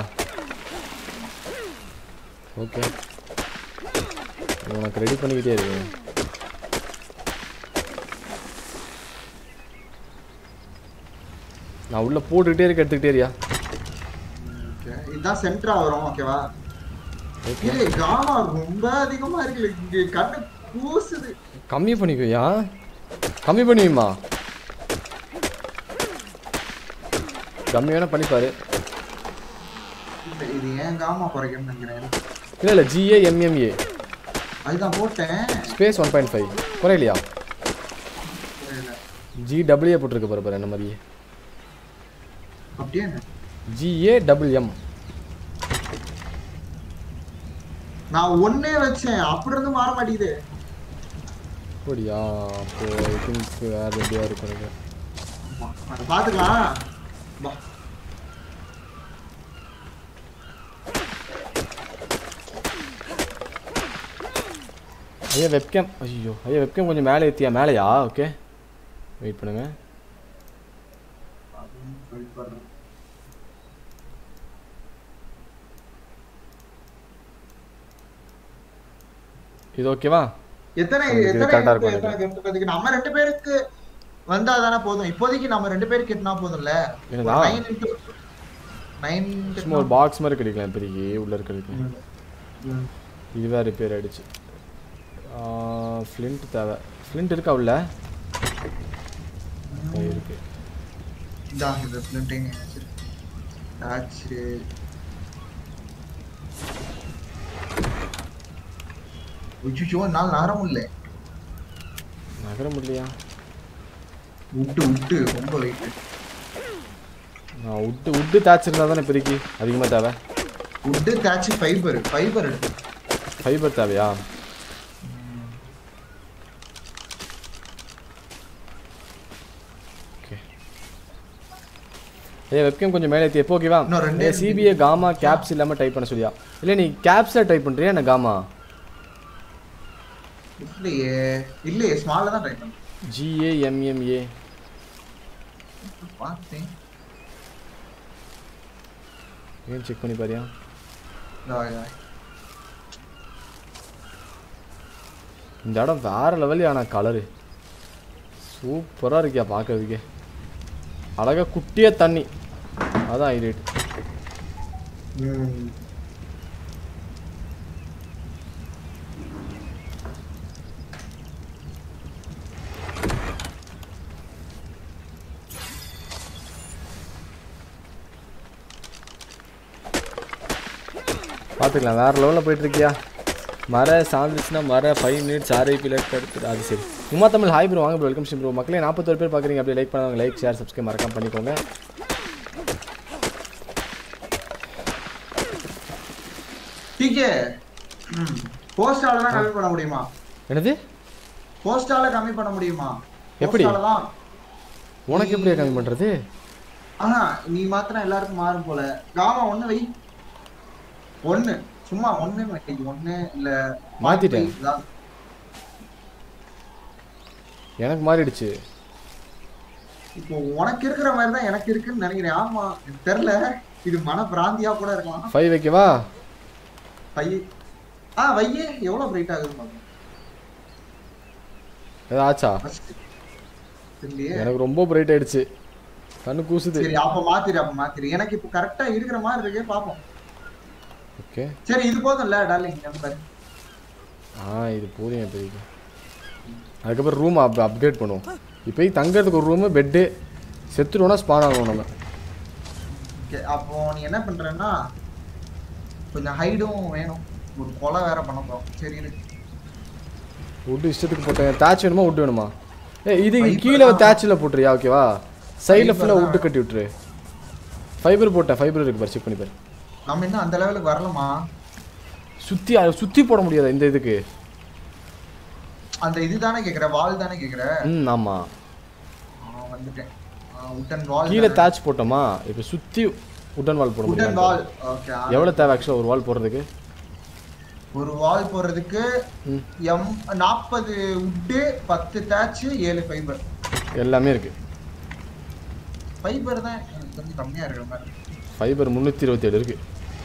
ஓகே உனக்கு ரெடி பண்ணிக்கிட்டே இருக்கு நான் உள்ளே போட்டுக்கிட்டே இருக்க எடுத்துக்கிட்டே இருக்கியா ஓகே இதுதான் சென்டரா வரும் ஓகேவா ஓகே இது காமா ரொம்ப அதிகமா இருக்கு இங்க கண்ணு கூசுது கம்மி பண்ணிக்கோயா கம்மி பண்ணுவீமா கம்மி வேணா பண்ணிப்பாரு இல்ல, இது ஏன் காமா குறைக்கணும்னு நினைக்கிறேன் இல்லை இல்லை ஜிஏ எம்எம்ஏ அதுதான் போட்டேன் ஸ்பேஸ் ஒன் பாயிண்ட் ஃபைவ் குறையிலையா புரியல. ஜி டபிள்யூ போட்டிருக்க பாரு பாரு என்ன மாதிரியே அப்படியே என்ன? ஜிஏ டபுள் எம் நான் ஒன்னே வச்சேன் அப்படி இருந்து மாற மாட்டேங்குது அப்படியா அப்போ ஐ திங்க் வேறு எப்படியா இருக்கும் எனக்கு ஆமா, அத பாத்துக்கலாம் வா. ஐயா வெப்கேம் ஐயோ ஐயா வெப்கேம் கொஞ்சம் மேலே ஏற்றியா மேலேயா ஓகே வெயிட் பண்ணுங்க இது ஓகேவா எத்தனை நமக்கு இது எத்தனை correct ஆ இருக்கு, இருக்கும் எத்தனை gift பாத்தீங்க? நம்ம ரெண்டு பேருக்கு வந்தா தானே போதும் இப்போதைக்கு நம்ம ரெண்டு பேருக்கு கிட்டினா போதும்ல என்னதா? நைன் இன்ட்டு நைன் சும்மா ஒரு பாக்ஸ் மாதிரி கிடைக்கலாம் இப்போதைக்கு உள்ளே இருக்கிறதுக்கு இதுவே ரிப்பேர் ஆயிடுச்சு ஃப்ளிண்ட் தேவை ஃப்ளிண்ட் இருக்கா உள்ள ஆ, இருக்கு இதான் இது ஃபிளிண்டிங் ஆச்சு உச்சிச்சோ என்னால் நகர முடியல நகர முடியலையா விட்டு விட்டு ரொம்ப வெயிட் நான் உட்டு உட்டு தேய்ச்சிருந்தா தானே இப்போதைக்கு அதிகமாக தேவை விட்டு தேய்ச்சி ஃபைபர் ஃபைபர் எடுத்து ஃபைபர் தேவையா ஓகே ஏ வெப்கேம் கொஞ்சம் மேலே ஏற்றி எப்போ ஓகேவா இன்னும் ரெண்டே ஏ சிபிஏ காமா கேப்ஸ் இல்லாமல் டைப் பண்ண சொல்லியா இல்லை நீ கேப்ஸில் டைப் பண்ணுறியா என்ன காமா இல்லையே இல்லையே ஸ்மால்ல தான் ட்ரை பண்ணேன் ஜிஏஎம்எம்ஏ பார்த்தேன் ஏன் செக் பண்ணி பாரியா இதோ, இதோ. இந்த இடம் வேற லெவல் ஆனால் கலரு சூப்பராக இருக்கியா பார்க்கறதுக்கே அழகா குட்டியே தண்ணி அதான் ஹைலைட் ம். பார்த்துக்கலாம் வேற லெவலில் போயிட்டு இருக்கியா மர சாந்துச்சுன்னா மர ஃபைவ் மினிட்ஸ் ஆர்ஐபியில் எடுத்து அது சரி உமா தமிழ் ஹாய் ப்ரோ வாங்க ப்ரோ வெல்கம் ஷிம் ப்ரோ மக்களே நாற்பத்தொரு பேர் பார்க்குறீங்க அப்படியே லைக் பண்ணாங்க லைக் ஷேர் சப்ஸ்கிரைப் மறக்காம பண்ணிக்கோங்க டிகே ம் போஸ்டால தான் கம்மி பண்ண முடியுமா என்னது போஸ்டால கம்மி பண்ண முடியுமா எப்படி? Post ஆல தான் உனக்கு எப்படி கம்மி பண்ணுறது ஆஹா நீ மாத்திரம் எல்லாருக்கும் மாறும் போல காமா ஒண்ணு வை ஒண்ணு சும்மா ஒண்ணு வை ஒண்ணு இல்ல மாத்திட்டேன். இதான். எனக்கு மாறிடுச்சு இப்போ உனக்கு இருக்கிற மாதிரி தான் எனக்கு இருக்குன்னு நினைக்கிறேன் ஆமா எனக்கு தெரியல இது மன பிராந்தியா கூட இருக்கலாம் ஃபைவ் வைக்கவா பை ஆ வையே எவ்வளவு பிரைட் ஆகுது பாப்போம். ஏதாவது ஆச்சா First. தெரியலையே எனக்கு ரொம்ப பிரைட் ஆயிடுச்சு கண்ணு கூசுது சரி அப்ப மாத்திரு அப்ப மாத்திரு எனக்கு இப்போ கரெக்டா இருக்கிற மாதிரி இருக்கே பாப்போம் ஓகே சரி இது போதும்ல டார்லிங் நம்பர் ஆ இது போதும் இப்போதைக்கு அதுக்கப்புறம் ரூம் அப் அப்கிரேட் பண்ணுவோம் இப்போதைக்கு தங்கறதுக்கு ஒரு ரூமு பெட்டு செத்துட்டோன்னா ஸ்பான் ஆகும் நம்ம ஓகே அப்போ நீ என்ன பண்றேன்னா கொஞ்சம் ஹைடும் வேணும் ஒரு கொலை வேற பண்ண போறோம் சரி இரு. வுட்டு இஷ்டத்துக்கு போட்டேன் தேட்ச் வேணுமா வுட் வேணுமா ஏ இது Fiber கீழே தான். தேட்சில் போட்டுறியா ஓகேவா சைடில் Fiber ஃபுல்லாக தான். வுட்டு கட்டி விட்டுரு ஃபைபர் போட்டேன் ஃபைபர் இருக்கு பாரு செக் பண்ணி பாரு நம்ம இன்னும் அந்த லெவலுக்கு வரலமா சுற்றி சுற்றி போட முடியாதா இந்த இதுக்கு அந்த இது தானே கேக்குற வால் தானே கேக்குற ம் ஆமாம் ஆ, வந்துட்டேன் உட்டன் வால் கீழே தேட்ச் போட்டோமா இப்போ சுற்றி உட்டன் வால் போட உட்டன் முடியும் வால் ஓகே எவ்வளோ தேவை ஆக்சுவலாக ஒரு வால் போடுறதுக்கு ஒரு வால் போடுறதுக்கு ம் எம் நாற்பது உட்டு பத்து தேட்ச் ஏழு ஃபைபர் எல்லாமே இருக்கு ஃபைபர் தான் எனக்கு கொஞ்சம் கம்மியா இருக்கிற மாதிரி ஃபைபர் முந்நூற்றி இருபத்தேழு இருக்கு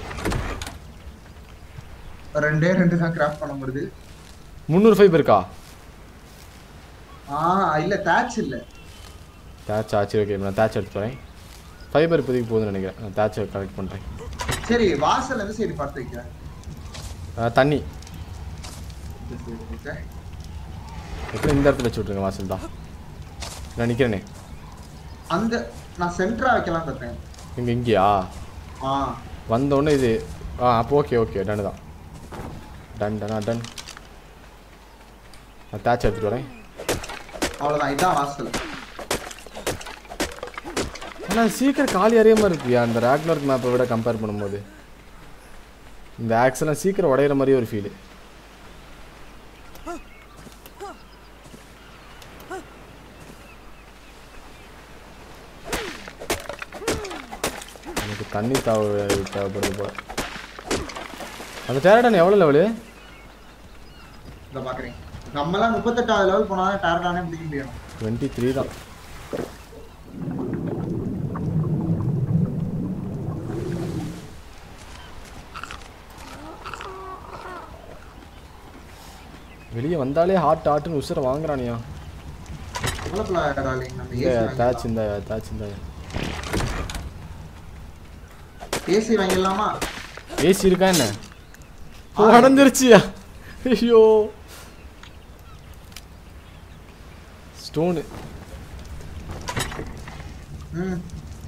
ரெண்டே ரெண்டு தான் கிராஃப்ட் பண்ண முடியுது முந்நூறு ஃபைபர் இருக்கா ஆ இல்ல தேட்ச் இல்ல தேட்ச் ஆச்சு ஓகே நான் தேட்ச் எடுத்து போகிறேன் ஃபைபர் இப்போதைக்கு போகுதுன்னு நினைக்கிறேன் நான் தேட்சை கலெக்ட் பண்ணுறேன் சரி வாசல் எந்த சைடு பார்த்து வைக்கிறேன் தண்ணி இந்த side okay. எப்படி இந்த இடத்துல வச்சு விட்ருங்க வாசல் தான் நான் நிற்கிறேனே அந்த நான் சென்டரா வைக்கலாம் பார்த்தேன் இங்கே இங்கேயா ஆ வந்தோடனே இது ஆ அப்போ ஓகே ஓகே டன் தான் டன் டனா டன் நான் தேட்ச் எடுத்துகிட்டு வரேன் அவ்வளவுதான் இதான் வாசல் ஆனால் சீக்கிரம் காலி அறியாமல் இருக்குயா அந்த ரேக்னர்க் மேப்பை விட கம்பேர் பண்ணும்போது இந்த ஆக்ஸ்லாம் சீக்கிரம் உடையிற மாதிரி ஒரு ஃபீலு எனக்கு தண்ணி தேவை தேவைப்படுது போல அந்த டேரடன் எவ்வளோ லெவலு இதை பாக்குறேன் நம்மலாம் முப்பத்தெட்டாவது லெவல் போனா டேரடானே பிடிக்க முடியும் டுவெண்ட்டி த்ரீ தான் வெளியே வந்தாலே ஹாட் ஹாட்டுன்னு உசுரை வாங்குறானியா எவ்வளோ டார்லிங் நம்ம இந்த ஏசி தேட்ச் இந்த தேட்ச் இந்த ஏசி வாங்கிடலாமா ஏசி இருக்கா என்ன உடஞ்சிருச்சியா ஐயோ ஸ்டோனு ம்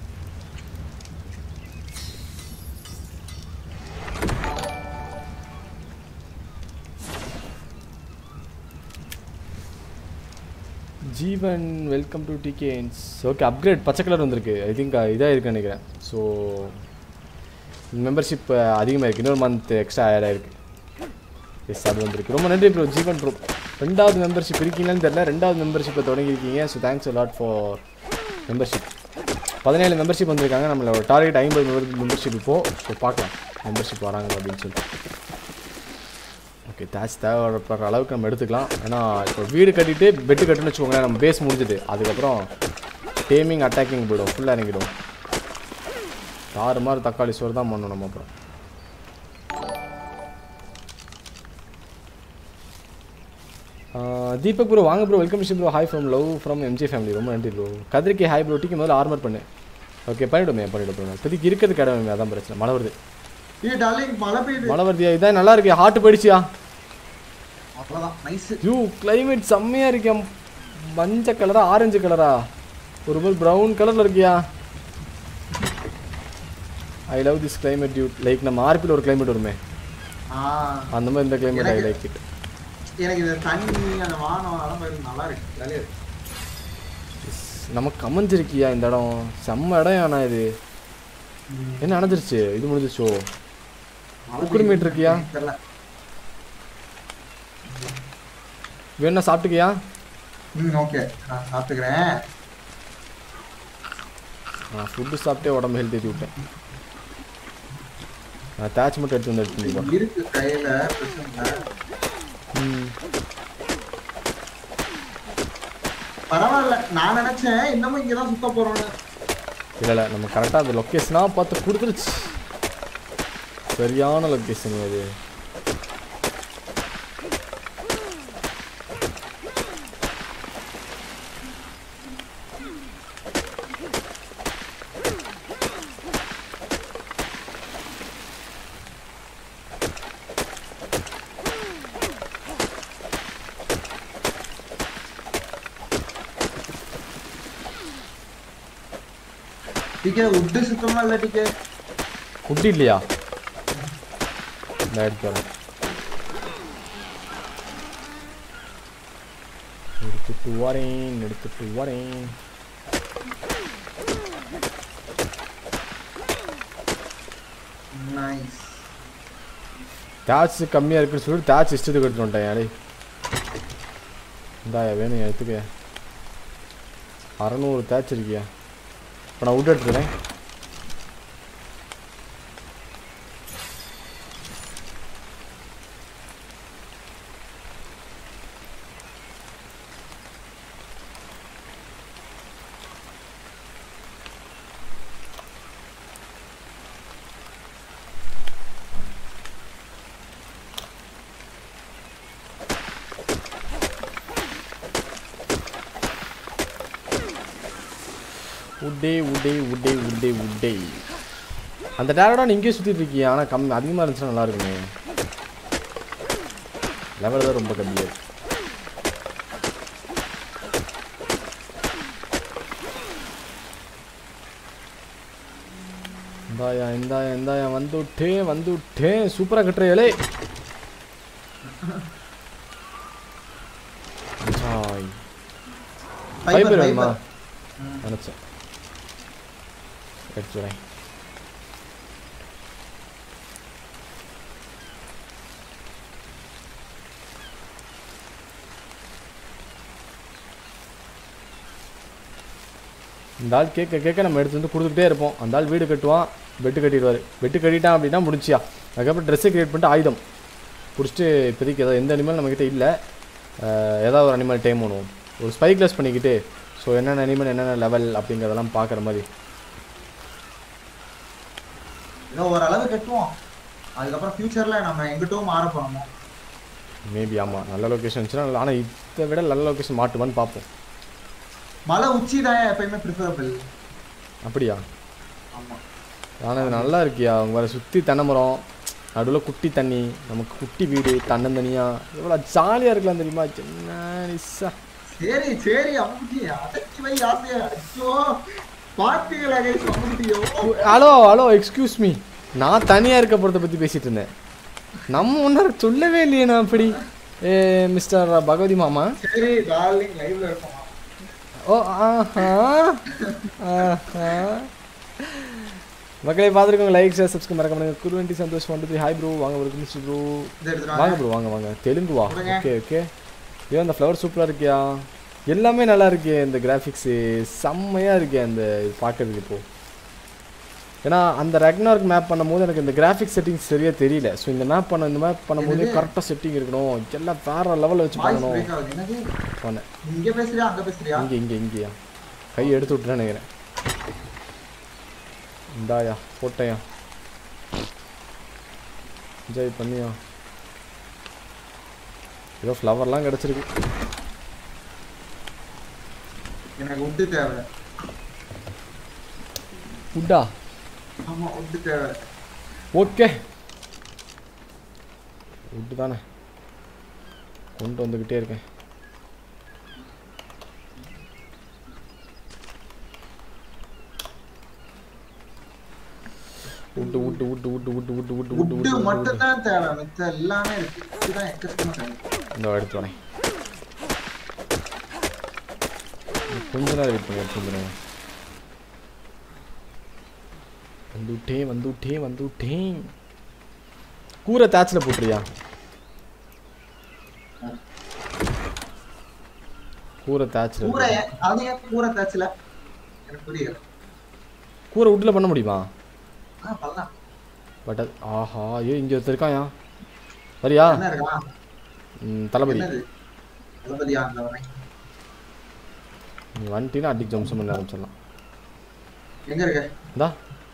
ஜீவன் வெல்கம் டு டிகேன்ஸ் ஓகே அப்கிரேட் பச்சை கலர் வந்திருக்கு ஐ திங்க் இதாக இருக்குன்னு நினைக்கிறேன் ஸோ மெம்பர்ஷிப் அதிகமாக இருக்குது இன்னொரு மந்த் எக்ஸ்ட்ரா ஆட் ஆயிருக்கு எஸ் அது வந்திருக்கு ரொம்ப நன்றி ப்ரோ ஜீவன் ப்ரோ ரெண்டாவது மெம்பர்ஷிப் இருக்கீங்களான்னு தெரியல ரெண்டாவது மெம்பர்ஷிப்பை தொடங்கியிருக்கீங்க so thanks lot for membership பதினேழு மெம்பர்ஷிப் வந்திருக்காங்க நம்மளோட டார்கெட் ஐம்பது மெம்பர்ஷிப் இப்போது ஸோ பார்க்கலாம் மெம்பர்ஷிப் வராங்க அப்படின்னு சொல்லிட்டு ஓகே தேட்ச் தேவைப்படுற அளவுக்கு நம்ம எடுத்துக்கலாம் ஏன்னா இப்போ வீடு கட்டிட்டு பெட்டு கட்டுன்னு வச்சுக்கோங்களேன் நம்ம பேஸ் முடிஞ்சுது அதுக்கப்புறம் டேமிங் அட்டாக்கிங் போயிடும் ஃபுல்லாக இறங்கிடும் ஆறு மாதிரி தக்காளி சோறு தான் பண்ணணும் நம்ம அப்புறம் ஆஹ் தீபக் ப்ரோ வாங்க ப்ரோ வெல்கம் ஷி bro hi from love from MG family ரொம்ப நன்றி ப்ரோ கதிரிக்கே ஹாய் ப்ரோ டீக்கு முதல்ல ஆர்மர் பண்ணு ஓகே பண்ணிவிடுமே பண்ணிவிடு ப்ரோ இப்போதைக்கு இருக்கிறது கிடமே அதான் பிரச்சனை மழை வருது ஏ டார்லிங் மழை பெய்யுது மழை வருதியா இதான் நல்லா இருக்கு ஹார்ட் போயிடுச்சியா அவ்வளவுதான் நைஸ் யூ கிளைமேட் செம்மையா இருக்கியா மஞ்சள் கலரா ஆரஞ்சு கலரா ஒரு மாதிரி ப்ரௌன் கலர்ல இருக்கியா I love this climate dude like நம்ம ஆர்பியில் ஒரு கிளைமேட் வருமே ஆ அந்த மாதிரி இந்த கிளைமேட் ஐ எனக்கு- லைக் இட் எனக்கு இந்த தண்ணி அந்த வானம் அதெல்லாம் பாரு, நல்லா இருக்கு ஜாலியா இருக்கு நமக்கு அமைஞ்சிருக்கியா இந்த இடம் செம்ம இடம் ஆனா இது என்ன அணைஞ்சிருச்சு இது முடிஞ்சிருச்சோ மழை உக்குடு மீட் இருக்கியா? தெரியல வேணா சாப்பிட்டுக்கியா ம் ஓகே நான் சாப்பிட்டுக்கிறேன் நான் ஃபுட்டு சாப்பிட்டே உடம்பு ஹெல்த் ஏற்றி விட்டேன் நான் தேட்ச் மட்டும் எடுத்து வந்து எடுத்துட்டு இருக்கு கையில பிரச்சனை இல்லை ம் பரவாயில்ல நான் நினைச்சேன் இன்னமும் இங்கதான் சுத்த போறோம்னு இல்லை இல்லை நம்ம கரெக்டாக அந்த லொக்கேஷனாக பார்த்து கொடுத்துருச்சு சரியான லொக்கேஷன் அது டிக்கே உட்டு சுத்தமா இல்ல டிக்கே குட்டி இல்லையா நான் எடுத்து வரேன் எடுத்துட்டு வரேன் எடுத்துட்டு வரேன் நைஸ் தேட்ச் கம்மியாக இருக்குன்னு சொல்லிட்டு தேட்ச் இஷ்டத்துக்கு எடுத்துட்டு வந்துட்டேன் யாரே இந்தாயா வேணும் எடுத்துக்க அறநூறு தேட்ச் இருக்கியா இப்போ நான் விட்டு எடுத்துக்கிறேன் உட்டே உட்டே உட்டே உட்டே உட்டே அந்த டேரோட நீ இங்கேயே சுற்றிட்டு இருக்கியா ஆனால் கம்மி அதிகமாக இருந்துச்சுன்னா நல்லா இருக்குமே லெவல் தான் ரொம்ப கம்மியாக இருக்கு இந்தாயா இந்தாயா இந்தாயா வந்து விட்டேன் வந்து விட்டேன் சூப்பராக கட்டுறையலே ஹாய் ஃபைபர் வேணுமா நினச்சேன் எடுத்துறேன் இந்த ஆள் கேட்க கேட்க நம்ம எடுத்து வந்து கொடுத்துக்கிட்டே இருப்போம் அந்த ஆள் வீடு கட்டுவான் பெட்டு கட்டிடுவார் பெட்டு கட்டிட்டான் அப்படின்னா முடிச்சியா அதுக்கப்புறம் ட்ரெஸ்ஸை கிரியேட் பண்ணிட்டு ஆயுதம் பிடிச்சிட்டு இப்போதைக்கு ஏதாவது எந்த அனிமல் நம்மக்கிட்ட இல்லை ஏதாவது ஒரு அனிமல் டைம் பண்ணுவோம் ஒரு ஸ்பைக்லெஸ் பண்ணிக்கிட்டு ஸோ என்னென்ன அனிமல் என்னென்ன லெவல் அப்படிங்கிறதெல்லாம் பார்க்குற மாதிரி ஏதோ ஓரளவு கட்டுவோம் அதுக்கப்புறம் ஃபியூச்சர்ல நம்ம எங்கிட்டும் மாற போறோமோ மேபி ஆமாம் நல்ல லொக்கேஷன் இருந்துச்சுன்னா ஆனால் இதை விட நல்ல லொக்கேஷன் மாட்டுமான்னு பார்ப்போம் மலை உச்சி தான் எப்பயுமே ப்ரிஃபரபிள் அப்படியா ஆமா ஆனால் இது நல்லா இருக்கியா அவங்க வேறு சுற்றி தென்னை மரம் நடுவில் குட்டி தண்ணி நமக்கு குட்டி வீடு தன்னந்தனியாக எவ்வளோ ஜாலியாக இருக்கலாம் தெரியுமா சின்ன நிசா சரி சரி அம்முட்டி அடக்கி வை ஆசையா ஐயோ பாத்தீங்களா கைஸ் அம்முட்டியோ ஹலோ ஹலோ எக்ஸ்கியூஸ் மீ நான் தனியாக இருக்க போகிறத பற்றி பேசிகிட்டு இருந்தேன் நம்ம ஒன்றும் சொல்லவே இல்லையே நான் அப்படி ஏ மிஸ்டர் பகவதி மாமா சரி டார்லிங் லைவ்ல இருக்கோம் ஓ ஆஹா ஆஹா மக்களே பார்த்துருக்கோங்க லைக் ஷேர் சப்ஸ்கிரைப் மறக்க பண்ணுங்க குருவண்டி சந்தோஷ் வந்து ஹாய் ப்ரோ வாங்க ப்ரோ மிஸ்டர் ப்ரோ இதை எடுத்துட்டு வாங்க வாங்க ப்ரோ வாங்க வாங்க தெலுங்கு வா கொடுங்க. ஓகே ஓகே ஐயோ அந்த ஃப்ளவர் சூப்பராக இருக்கியா எல்லாமே நல்லா இருக்கே இந்த கிராஃபிக்ஸு செம்மையாக இருக்கே அந்த இது பார்க்கறதுக்கு இப்போ ஏன்னா அந்த ரெக்னார்க் மேப் பண்ணும்போது எனக்கு இந்த கிராஃபிக்ஸ் செட்டிங்ஸ் சரியாக தெரியல ஸோ இந்த மேப் பண்ண இந்த மேப் பண்ணும்போது என்னது? கரெக்டாக செட்டிங் இருக்கணும் எல்லாம் வேற லெவலில் வச்சு வாய்ஸ் பண்ணணும் பிரேக் ஆகுது என்னது பண்ணேன் நீ இங்க பேசுறியா அங்க பேசுறியா இங்கே இங்கே இங்கேயா கை எடுத்து விட்டுறேன்னு நினைக்கிறேன் இந்தாயா போட்டையா என்ஜாய் பண்ணியா ஏதோ ஃப்ளவர்லாம் கிடச்சிருக்கு எனக்கு உட்டு தேவை உட்டா ஆமா உட்டு தேவை ஓகே உட்டு தானே கொண்டு வந்துக்கிட்டே இருக்கேன் விட்டு விட்டு விட்டு விட்டு விட்டு விட்டு விட்டு விட்டு உட்டு விட்டு மட்டும் தான் தேவை மித்த எல்லாமே இருக்கு இதுதான் எக்கச்சக்கமா தேவை இந்த எடுத்து வரேன் கொஞ்ச நேரம் வெயிட் பண்ணி எடுத்து வந்துடுங்க வந்து விட்டேன் வந்து விட்டேன் வந்து விட்டேன் கூரை தேய்ச்சில் போட்டுறியா கூரை தேய்ச்சில் கூரை அது ஏன் கூரை தேய்ச்சல எனக்கு புரியல கூரை உட்டில் பண்ண முடியுமா ஆ பண்ணலாம் பட் அது ஆஹா ஐயோ இங்கே ஒருத்தர் இருக்காயா சரியா என்ன இருக்கா ம், தளபதி என்னது தளபதியா அந்த வரேன் நீ வந்துட்டீங்கன்னா அடிக்கு ஜம்சம் பண்ண ஆரம்பிச்சிடலாம் எங்க இருக்க இந்தா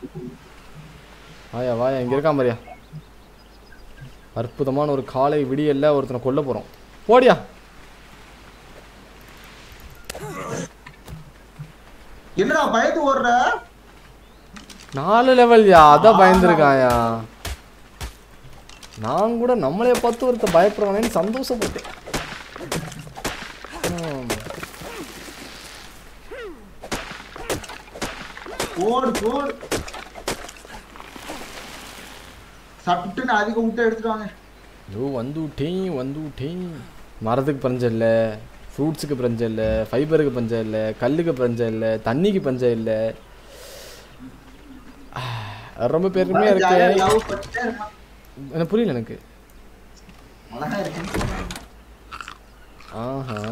வாயா வாயா இங்கே இருக்கான் பாரியா அற்புதமான ஒரு காலை விடியல்ல ஒருத்தனை கொல்ல போகிறோம் போடியா என்னடா பயந்து ஓடுற நாலு லெவல்யா அதான் பயந்துருக்காயா நான் கூட நம்மளைய பார்த்து ஒருத்தன் பயப்படுறானேன்னு சந்தோஷப்பட்டேன் ஆம். ஓடு ஓடு சட்டுன்னு அதிக விட்டு எடுத்துட்டு வாங்க ஐயோ வந்து விட்டேன் வந்து விட்டேன் மரத்துக்கு பஞ்சம் இல்லை ஃப்ரூட்ஸுக்கு பஞ்சம் இல்லை ஃபைபருக்கு பஞ்சம் இல்லை கல்லுக்கு பஞ்சம் இல்லை தண்ணிக்கு பஞ்சம் இல்லை ரொம்ப பெருமையாக ஜாலியா இருக்கு love பண்ணிட்டே இருக்கான். எனக்கு புரியல எனக்கு அழகா இருக்குன்னு ஆஹா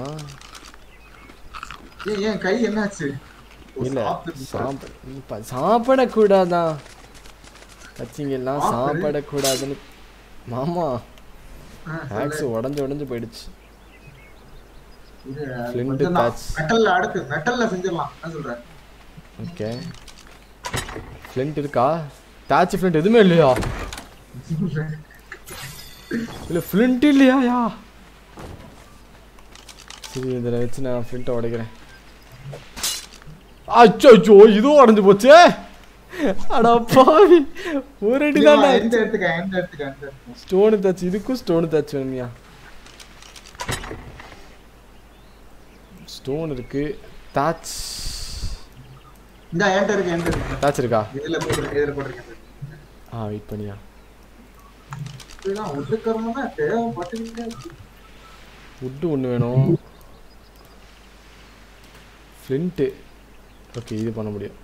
ஏன் ஏன் கை என்னாச்சு ஓ, இல்ல சாப்பிட்டு சாப்பிட இப்ப சாப்பிடக்கூடாதான் கச்சிங்கெல்லாம் சாப்பிடு. சாப்பிடக்கூடாதுன்னு மாமா ஆ, ஆக்ஸ் உடஞ்சு உடஞ்சு போயிடுச்சு இது Flint கொஞ்சம் தான். patch. மெட்டல்ல அடுத்து மெட்டல்ல செஞ்சிடலாம் என்ன சொல்ற ஓகே ஃப்ளிண்ட் இருக்கா தாச்சி ஃப்ளிண்ட் எதுவுமே இல்லையா இல்ல ஃப்ளிண்ட் இல்லையாயா சரி இதில் வச்சு நான் ஃப்ளிண்ட்டை உடைக்கிறேன் அச்சோ அச்சோ இதுவும் அடைஞ்சு போச்சே அடா பாவி ஒரு அடி இல்லைம்மா, தான் எந்த எடுத்துக்க எந்த எடுத்துக்க எந்த எடுத்துக்க ஸ்டோனு தச்சு இதுக்கும் ஸ்டோனு தச்சு வேணுமியா ஸ்டோன் இருக்கு தாச் இந்த என்கிட்ட இருக்கு என்கிட்ட இருக்கு தாச் இருக்கா இதுல போட்டுருக்கு இதுல போட்டுருக்கேன் ஆ வெயிட் பண்ணியா இதுதான் ஒட்டுக்கறணும்னா தேவைப்பட்டுக்கிட்டே இருக்கு. வுட்டு ஒன்று வேணும் ஃப்ளிண்ட்டு ஓகே இது பண்ண முடியும்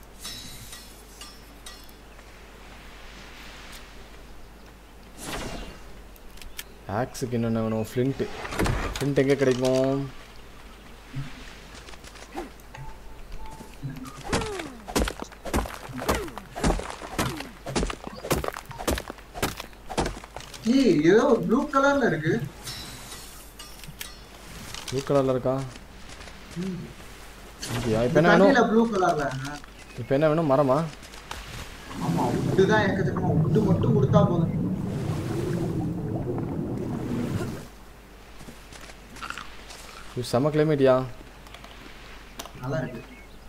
ஆக்ஸுக்கு என்னென்ன வேணும் ஃப்ளிண்ட்டு ஃப்ளிண்ட் எங்கே கிடைக்கும் ஏய் ஏதோ ஒரு ப்ளூ கலர்ல இருக்கு ப்ளூ கலரில் இருக்கா இங்கேயா இப்போ என்ன வேணும் தண்ணியில ப்ளூ கலர்ல இப்போ என்ன வேணும் மரமா ஆமா உட்டு தான் எக்கச்சக்கமா உட்டு மட்டும் கொடுத்தா போதும் இது செம கிளைமேட்டியா நல்லா இருக்கு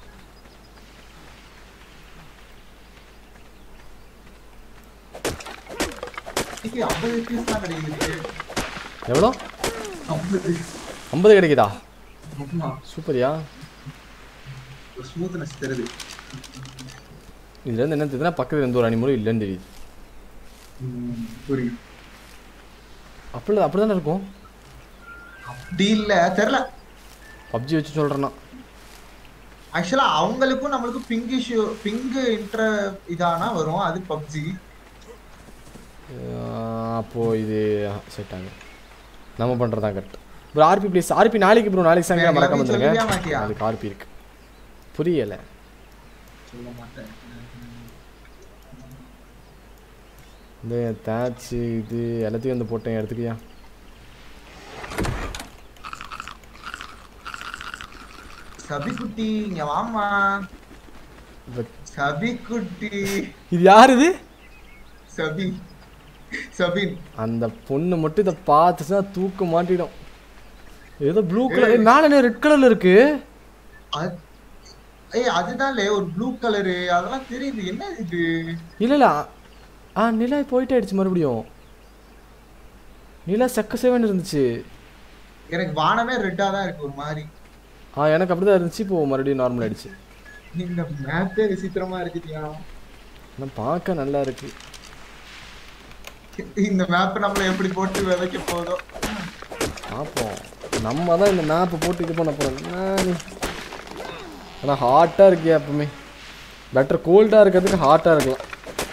இது ஐம்பது பீஸ் தான் கிடைக்குது எவ்வளோ ஐம்பது ஐம்பது கிடைக்குதா ஆமா சூப்பரியா ஸ்மூத்னஸ் தருது இதுலேருந்து என்ன தெரியுதுன்னா பக்கத்தில் எந்த ஒரு அனிமலும் இல்லைன்னு தெரியுது ம், புரியுது அப்படி அப்படி தானே இருக்கும் அப்படி இல்ல தெரியல பப்ஜி வச்சு சொல்கிறேன்னா ஆக்சுவலா அவங்களுக்கும் நம்மளுக்கும் பிங்க் இஷ்யூ பிங்க் இன்ட்ர இதானா வரும் அது பப்ஜி அப்போது இது செட் ஆகும் நம்ம பண்ணுறது தான் correct bro RP please RP நாளைக்கு ப்ரோ நாளைக்கு சாயங்காலம் மறக்காம வந்துருங்க சொல்லியா மாட்டியா நாளைக்கு ஆர்பி இருக்கு புரியலை சொல்ல மாட்டேன் இந்த தேச்சு இது எல்லாத்தையும் வந்து போட்டேன் எடுத்துக்கியா சபி குட்டி இங்க வாமா இப்ப சபி குட்டி இது யார் இது சபி சபின் அந்த பொண்ணு மட்டும் இதை பார்த்துச்சுன்னா தூக்க மாட்டிடும் ஏதோ ப்ளூ கலர் மேலே என்ன ரெட் கலரில் இருக்கு அது- ஏய் அதுதான்லே ஒரு ப்ளூ கலரு அதெல்லாம் தெரியுது என்ன இது இல்லை இல்லை ஆ நிலா போயிட்டே ஆயிடுச்சு மறுபடியும் நிலா செக்க சேவன் இருந்துச்சு எனக்கு வானமே ரெட்டா தான் இருக்கு ஒரு மாதிரி ஆ எனக்கு அப்படி தான் இருந்துச்சு இப்போ மறுபடியும் நார்மல் ஆயிடுச்சு இந்த மேப்பே விசித்திரமா இருக்குதியா ஆனால் பார்க்க நல்லா இருக்கு இந்த மேப் நம்மள எப்படி போட்டு விதைக்க போதோ பார்ப்போம் நம்ம தான் இந்த மேப்பை போட்டு இது பண்ண போகிறோம் ஆனால் ஹாட்டாக இருக்கியா எப்பவுமே பெட்டர் கோல்டாக இருக்கிறதுக்கு ஹாட்டாக இருக்கலாம்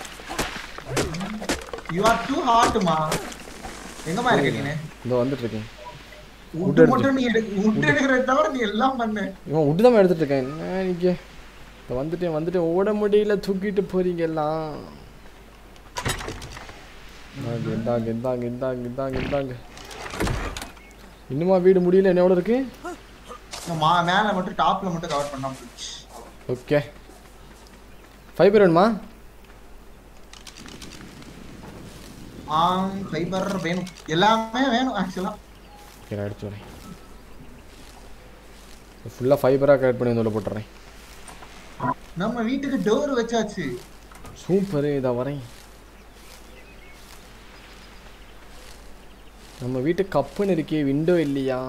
யூ ஆர் டூ ஹாட்மா எங்கம்மா இருக்க நீ இந்த வந்துட்டு இருக்கேன் உட்டு மட்டும் நீ எடு உட்டு எடுக்கிறத தவிர நீ எல்லாம் பண்ணு இவன் விட்டு தான் எடுத்துட்டு இருக்கேன் என்ன இன்னைக்கு இப்போ வந்துட்டேன் வந்துட்டு ஓட முடியல தூக்கிட்டு போறீங்க எல்லாம் இந்தாங்க இந்தாங்க இந்தாங்க இந்தாங்க இந்தாங்க இந்தாங்க இன்னுமா வீடு முடியல என்ன எவ்வளோ இருக்கு இந்த மா மேல மட்டும் டாப்ல மட்டும் கவர் பண்ணா போச்சு ஓகே ஃபைபர் வேணுமா ஆம் ஃபைபர் வேணும் எல்லாமே வேணும் ஆக்சுவலா ஓகே நான் எடுத்து வரேன் ஃபுல்லாக ஃபைபராக கரெக்ட் பண்ணி வந்து உள்ள போட்டுறேன் நம்ம வீட்டுக்கு டோர் வச்சாச்சு சூப்பரு இதை வரேன் நம்ம வீட்டு கப்புன்னு இருக்கே விண்டோ இல்லையா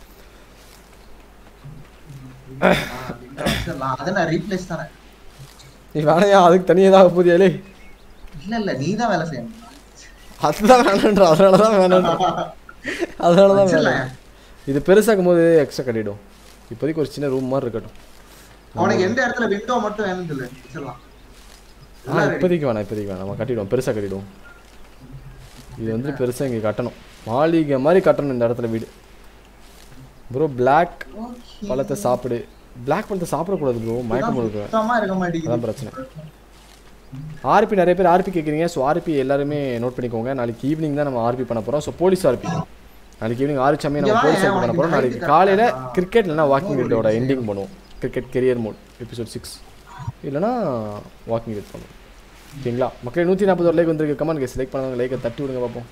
அதை நான் ரீப்ளேஸ் தானே நீ வேணையா அதுக்கு தனியாக ஏதாவது போதியாலே இல்ல இல்ல நீ தான் வேலை செய்யணும் அதுதான் வேணான்ற அதனால தான் வேணான்ற அதனால தான் வச்சிடலாம். வேணாம் இது பெருசாக்கும் போது எக்ஸ்ட்ரா கட்டிடும் இப்போதைக்கு ஒரு சின்ன ரூம் மாதிரி இருக்கட்டும் உனக்கு எந்த இடத்துல விண்டோ மட்டும் வேணும் இல்ல வச்சிடலாம் ஆ இப்போதைக்கு வேணாம் இப்போதைக்கு வேணாம் நம்ம கட்டிடுவோம் பெருசாக கட்டிடுவோம் இது வந்து பெருசாக இங்கே கட்டணும் மாளிகை மாதிரி கட்டணும் இந்த இடத்துல வீடு ப்ரோ பிளாக் பழத்தை சாப்பிடு பிளாக் பழத்தை சாப்பிடக்கூடாது ப்ரோ மயக்கம் இருக்கு சுத்தமா இருக்க மாட்டேங்குது அதான் பிரச்சனை ஆர்பி நிறைய பேர் ஆர்பி கேட்குறீங்க ஸோ ஆர்பி எல்லாருமே நோட் பண்ணிக்கோங்க நாளைக்கு ஈவினிங் தான் நம்ம ஆர்பி பண்ண போகிறோம் ஸோ போலீஸ் ஆர்பி நாளைக்கு ஈவினிங் ஆறு சமயம் இங்க நம்ம வா, போலீஸ் ஆர்பி பண்ண உனக்கு போகிறோம் night நாளைக்கு correct காலையில் ஆ? கிரிக்கெட் இல்லைனா வாக்கிங் வீட்டோட எண்டிங் பண்ணுவோம் cricket career mode episode six இல்லைனா வாக்கிங் வீட் பண்ணுவோம் ஓகேங்களா மக்களே நூற்றி நாற்பது ஒரு லைக் வந்திருக்கு கமெண்ட் கேஸ் லைக் பண்ணவங்க லைக்கை தட்டி விடுங்க பார்ப்போம்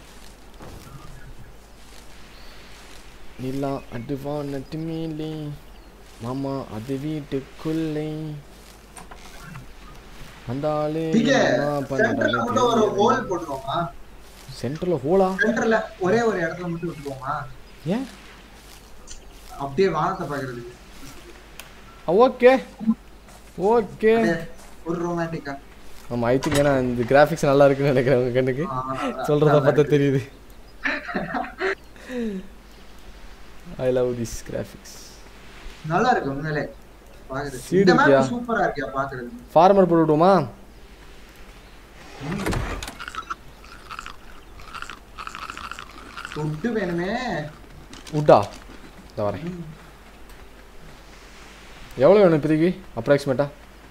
நிலா அடுவா நட்டு மேலே மாமா அது வீட்டுக்குள்ளே அந்த ஆளு டிகே என்ன சென்டர்ல மட்டும் ஒரு பண்றாரு ஹோல் போட்டுருவோமா சென்டர்ல ஹோலா சென்டர்ல ஒரே ஒரு இடத்துல மட்டும் விட்டுருவோமா ஏன் அப்படியே வானத்தை பாக்குறதுக்கு ஓகே ஓகே அப்படியே ஒரு ரொமான்டிக்கா ஆமா ஐ திங்க் ஏன்னா இந்த கிராஃபிக்ஸ் நல்லா இருக்குன்னு நினைக்கிறேன் உங்க கண்ணுக்கு சொல்றத பார்த்தா தெரியுது ஐ லவ் திஸ் கிராஃபிக்ஸ் நல்லா இருக்கு உண்மையிலே பாக்குறது சீடு இந்த இருக்கியா? மேப் சூப்பரா இருக்கியா பாக்குறது ஃபார்மர் போட்டு விடுவோமா துட்டு வேணுமே உட்டா இந்த வரேன் எவ்வளோ வேணும் இப்போதைக்கு அப்ராக்சிமேட்டா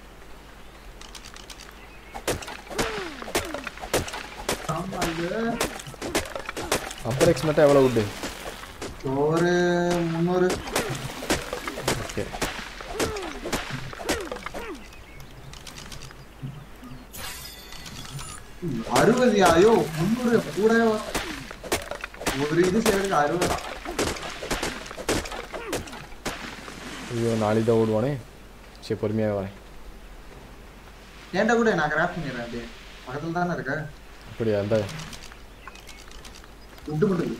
ஆமா இது அப்ராக்சிமேட்டா எவ்வளோ உட்டு ஒரு முந்நூறு ஓகே அறுபது ஐயோ முந்நூறு கூட ஒரு இது செய்யறதுக்கு அறுபது ஐயோ நாளைக்கு தான் ஓடுவானே சரி பொறுமையாக வரேன் ஏன்டா கூட நான் கிராஃப் பண்ணிடுறேன் அப்படியே பக்கத்துல தானே இருக்க அப்படியா அந்த விட்டு மட்டும்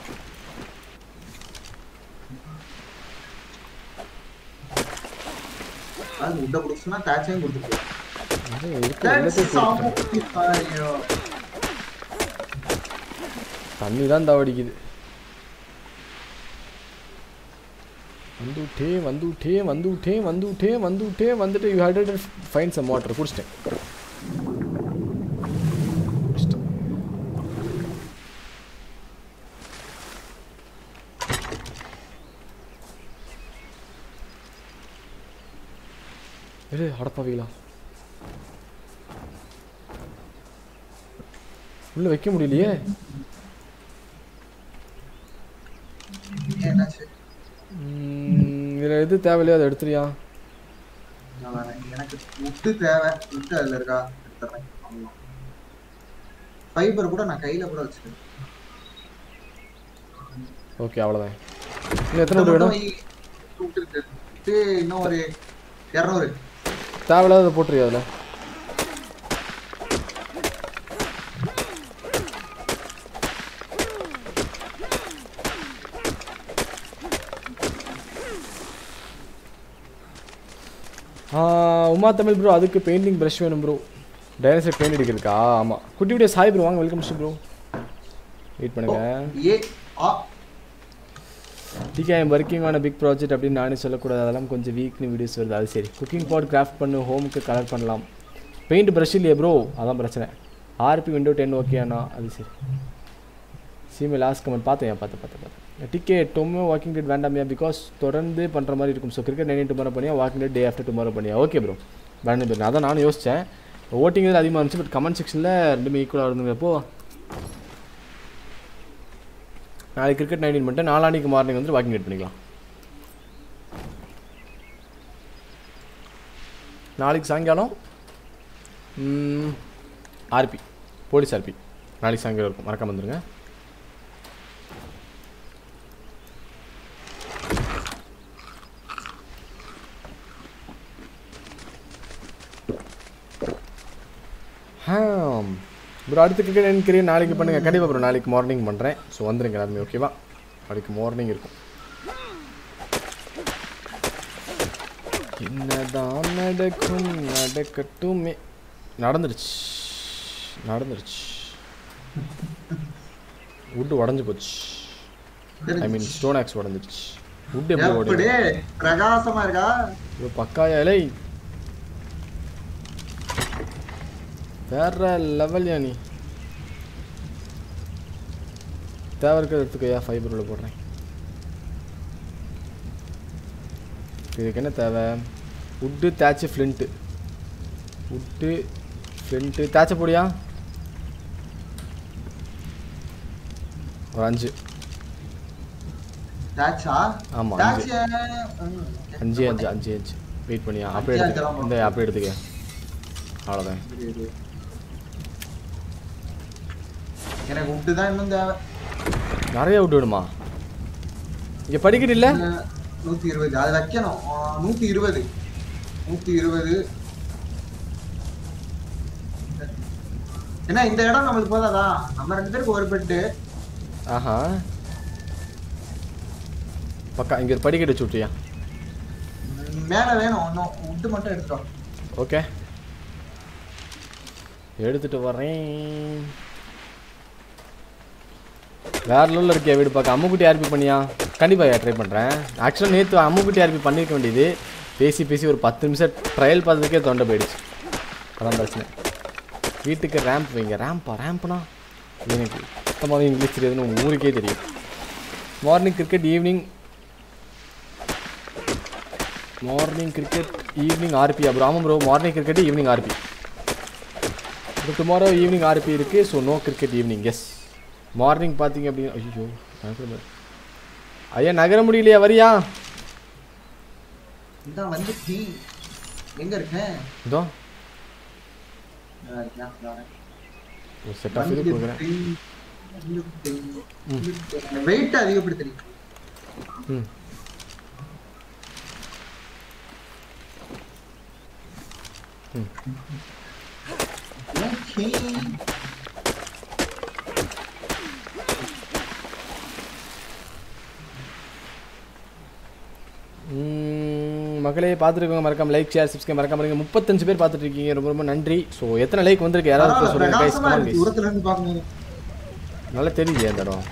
அது உண்ட கொடுத்துனா டேச்சையும் கொடுத்துருக்கு இருக்கு எல்லாத்தையும் கொடுத்துட்டேன். ஐயோ தண்ணி தான் தவடிக்குது வந்துட்டே வந்துட்டே வந்துட்டே வந்துட்டே வந்துட்டே வந்துட்டு you had fine some water குடிச்சிட்டேன் குடிச்சிட்டேன். இரு அடப்பாவீங்களா உள்ள வைக்க முடியலையே ஏன் என்னாச்சு ம், இதுல எது தேவையில்லையோ அதை எடுத்துறியா நான் வரேன். எனக்கு உட்டு தேவை உட்டு அதுல இருக்கா எடுத்துறேன் ஃபைபர் கூட நான் கையில கூட வச்சிருக்கேன் ஓகே அவ்வளோதான் இன்னும் எத்தனை wood வேணும் உட்டு இருக்கு உட்டு இன்னும் ஒரு இரநூறு தேவையில்லாத போட்டுருயா அதில் உமா தமிழ் ப்ரோ அதுக்கு பெயிண்டிங் ப்ரஷ் வேணும் ப்ரோ டைனசர் பெயிண்ட் அடிக்கிறதுக்கா ஆமாம் குட்டி குட்டியாக சாய் ப்ரோ வாங்க வெல்கம் ப்ரோ வெயிட் பண்ணுங்க ஏ ஆ DK I'm working on big project அப்படின்னு நானே சொல்லக்கூடாது அதெல்லாம் கொஞ்சம் வீக்னு வீடியோஸ் வருது அது சரி குக்கிங் பாட் கிராஃப்ட் பண்ணு ஹோமுக்கு கலர் பண்ணலாம் பெயிண்ட் ப்ரஷ் இல்லையே ப்ரோ அதான் பிரச்சனை ஆர்பி விண்டோ டென் ஓகே அண்ணா அது சரி சீமே லாஸ்ட் கமெண்ட் பார்த்தேன் பார்த்தேன் பார்த்தேன் பார்த்தேன் டிக்கே டொம்மோ வாக்கிங் டேட் வேண்டாமையா பிகாஸ் தொடர்ந்து பண்ணுற மாதிரி இருக்கும் ஸோ கிரிக்கெட் நைன் டுமாரோ பண்ணியா Walking Dead day after tomorrow பண்ணியா ஓகே ப்ரோ வேண்டாம் பேர் அதான் நானும் யோசித்தேன் ஓட்டிங் இதில் அதிகமாக இருந்துச்சு பட் கமெண்ட் செக்ஷனில் ரெண்டுமே ஈக்குவலாக இருந்துங்கிறப்போ நாளைக்கு கிரிக்கெட் நைன்டீன் பண்ணிட்டு நாளானிக்கு மார்னிங் வந்து வாக்கிங் டேட் பண்ணிக்கலாம் நாளைக்கு சாயங்காலம் ஆர்பி போலீஸ் ஆர்பி நாளைக்கு சாயங்காலம் இருக்கும் மறக்காம வந்துருங்க ப்ரோ அடுத்த கிரிக்கெட் எனக்கு நாளைக்கு பண்ணுங்கள் கண்டிப்பாக ப்ரோ நாளைக்கு மார்னிங் பண்ணுறேன் ஸோ வந்துருங்க எல்லாருமே ஓகேவா நாளைக்கு மார்னிங் இருக்கும் என்னதான் நடக்கும் நடக்கட்டுமே நடந்துருச்சு நடந்துருச்சு வுட்டு உடஞ்சி போச்சு ஐ மீன் ஸ்டோன் ஆக்ஸ் உடஞ்சிருச்சு வுட் எப்படி ஓடி எப்படி பிரகாசமா இருக்கா ஐயோ பக்காயா இலை வேற லெவல்யா நீ தேவை இருக்கிறது எடுத்துக்கோயா ஃபைபர் உள்ள போடுறேன் இதுக்கு என்ன தேவை உட்டு தேய்ச்சி ஃப்ளிண்ட்டு உட்டு ஃப்ளிண்ட்டு தேய்ச்ச பொடியா ஒரு அஞ்சு டாச்சா ஆமா, டாச்சு அஞ்சு அஞ்சு அஞ்சு அஞ்சு வெயிட் பண்ணியா அப்படியே அஞ்சு, எடுத்துக்க அஞ்செல்லாம் இந்த அப்படியே எடுத்துக்க அவ்வளோதான் எனக்கு உட்டு தான் இன்னும் தேவை நிறைய விட்டு விடுமா இங்கே படிக்கட்டு இல்லை இல்ல, நூத்தி இருபது அது வைக்கணும் ஆ, நூத்தி இருபது நூத்தி இருபது ஏன்னா இந்த இடம் நம்மளுக்கு போதாதா நம்ம ரெண்டு பேருக்கு ஒரு பெட்டு ஆஹா பக்கா இங்க ஒரு படிக்கட்டு வச்சு விட்டியா மேல வேணும் இன்னும் உட்டு மட்டும் எடுத்துட்டோம் ஓகே எடுத்துட்டு வரேன் வேற லெவலில் இருக்கே வீடு பார்க்க அம்முக்குட்டி ஆர்பி பண்ணியா கண்டிப்பாக ட்ரை பண்ணுறேன் ஆக்சுவலாக நேற்று அம்முக்குட்டி ஆர்பி பண்ணியிருக்க வேண்டியது பேசி பேசி ஒரு பத்து நிமிஷம் ட்ரையல் பார்த்ததுக்கே தொண்டை போயிடுச்சு அதான் பிரச்சனை வீட்டுக்கு ரேம்ப் வைங்க ரேம்பா ரேம்ப்னா எனக்கு சுத்தமாகவே இங்கிலீஷ் தெரியாதுன்னு உங்க ஊருக்கே தெரியும் morning cricket evening morning cricket evening RP bro ஆமாம் bro morning cricket evening RP இப்போ டுமாரோ ஈவினிங் ஆர்பி இருக்குது so no cricket evening yes morning பார்த்தீங்க அப்படின்னு ஐயோ நகர முடியல. ஐயா நகர முடியலையா வரியா இதான் வந்து டீ எங்க இருக்கேன் இதோ இதா இருக்கேன், இதா இருக்கேன். ஒரு செட் ஆஃப் இது கொடுக்குறேன் வெயிட் அதிகப்படுத்துறீங்க ம் Okay. ம், மக்களே பார்த்துருக்கோங்க மறக்காம லைக் ஷேர் சப்ஸ்கிரைப் மறக்காம இருங்க முப்பத்தஞ்சு பேர் பார்த்துட்டு இருக்கீங்க ரொம்ப ரொம்ப நன்றி ஸோ எத்தனை லைக் வந்திருக்கு யாராவது பரவாயில்ல, சொல்லுங்க guys, பிரகாசமா come on இருக்கு, guys. தூரத்துல இருந்து பார்க்கும்போது. நல்லா தெரியுது அந்த இடம்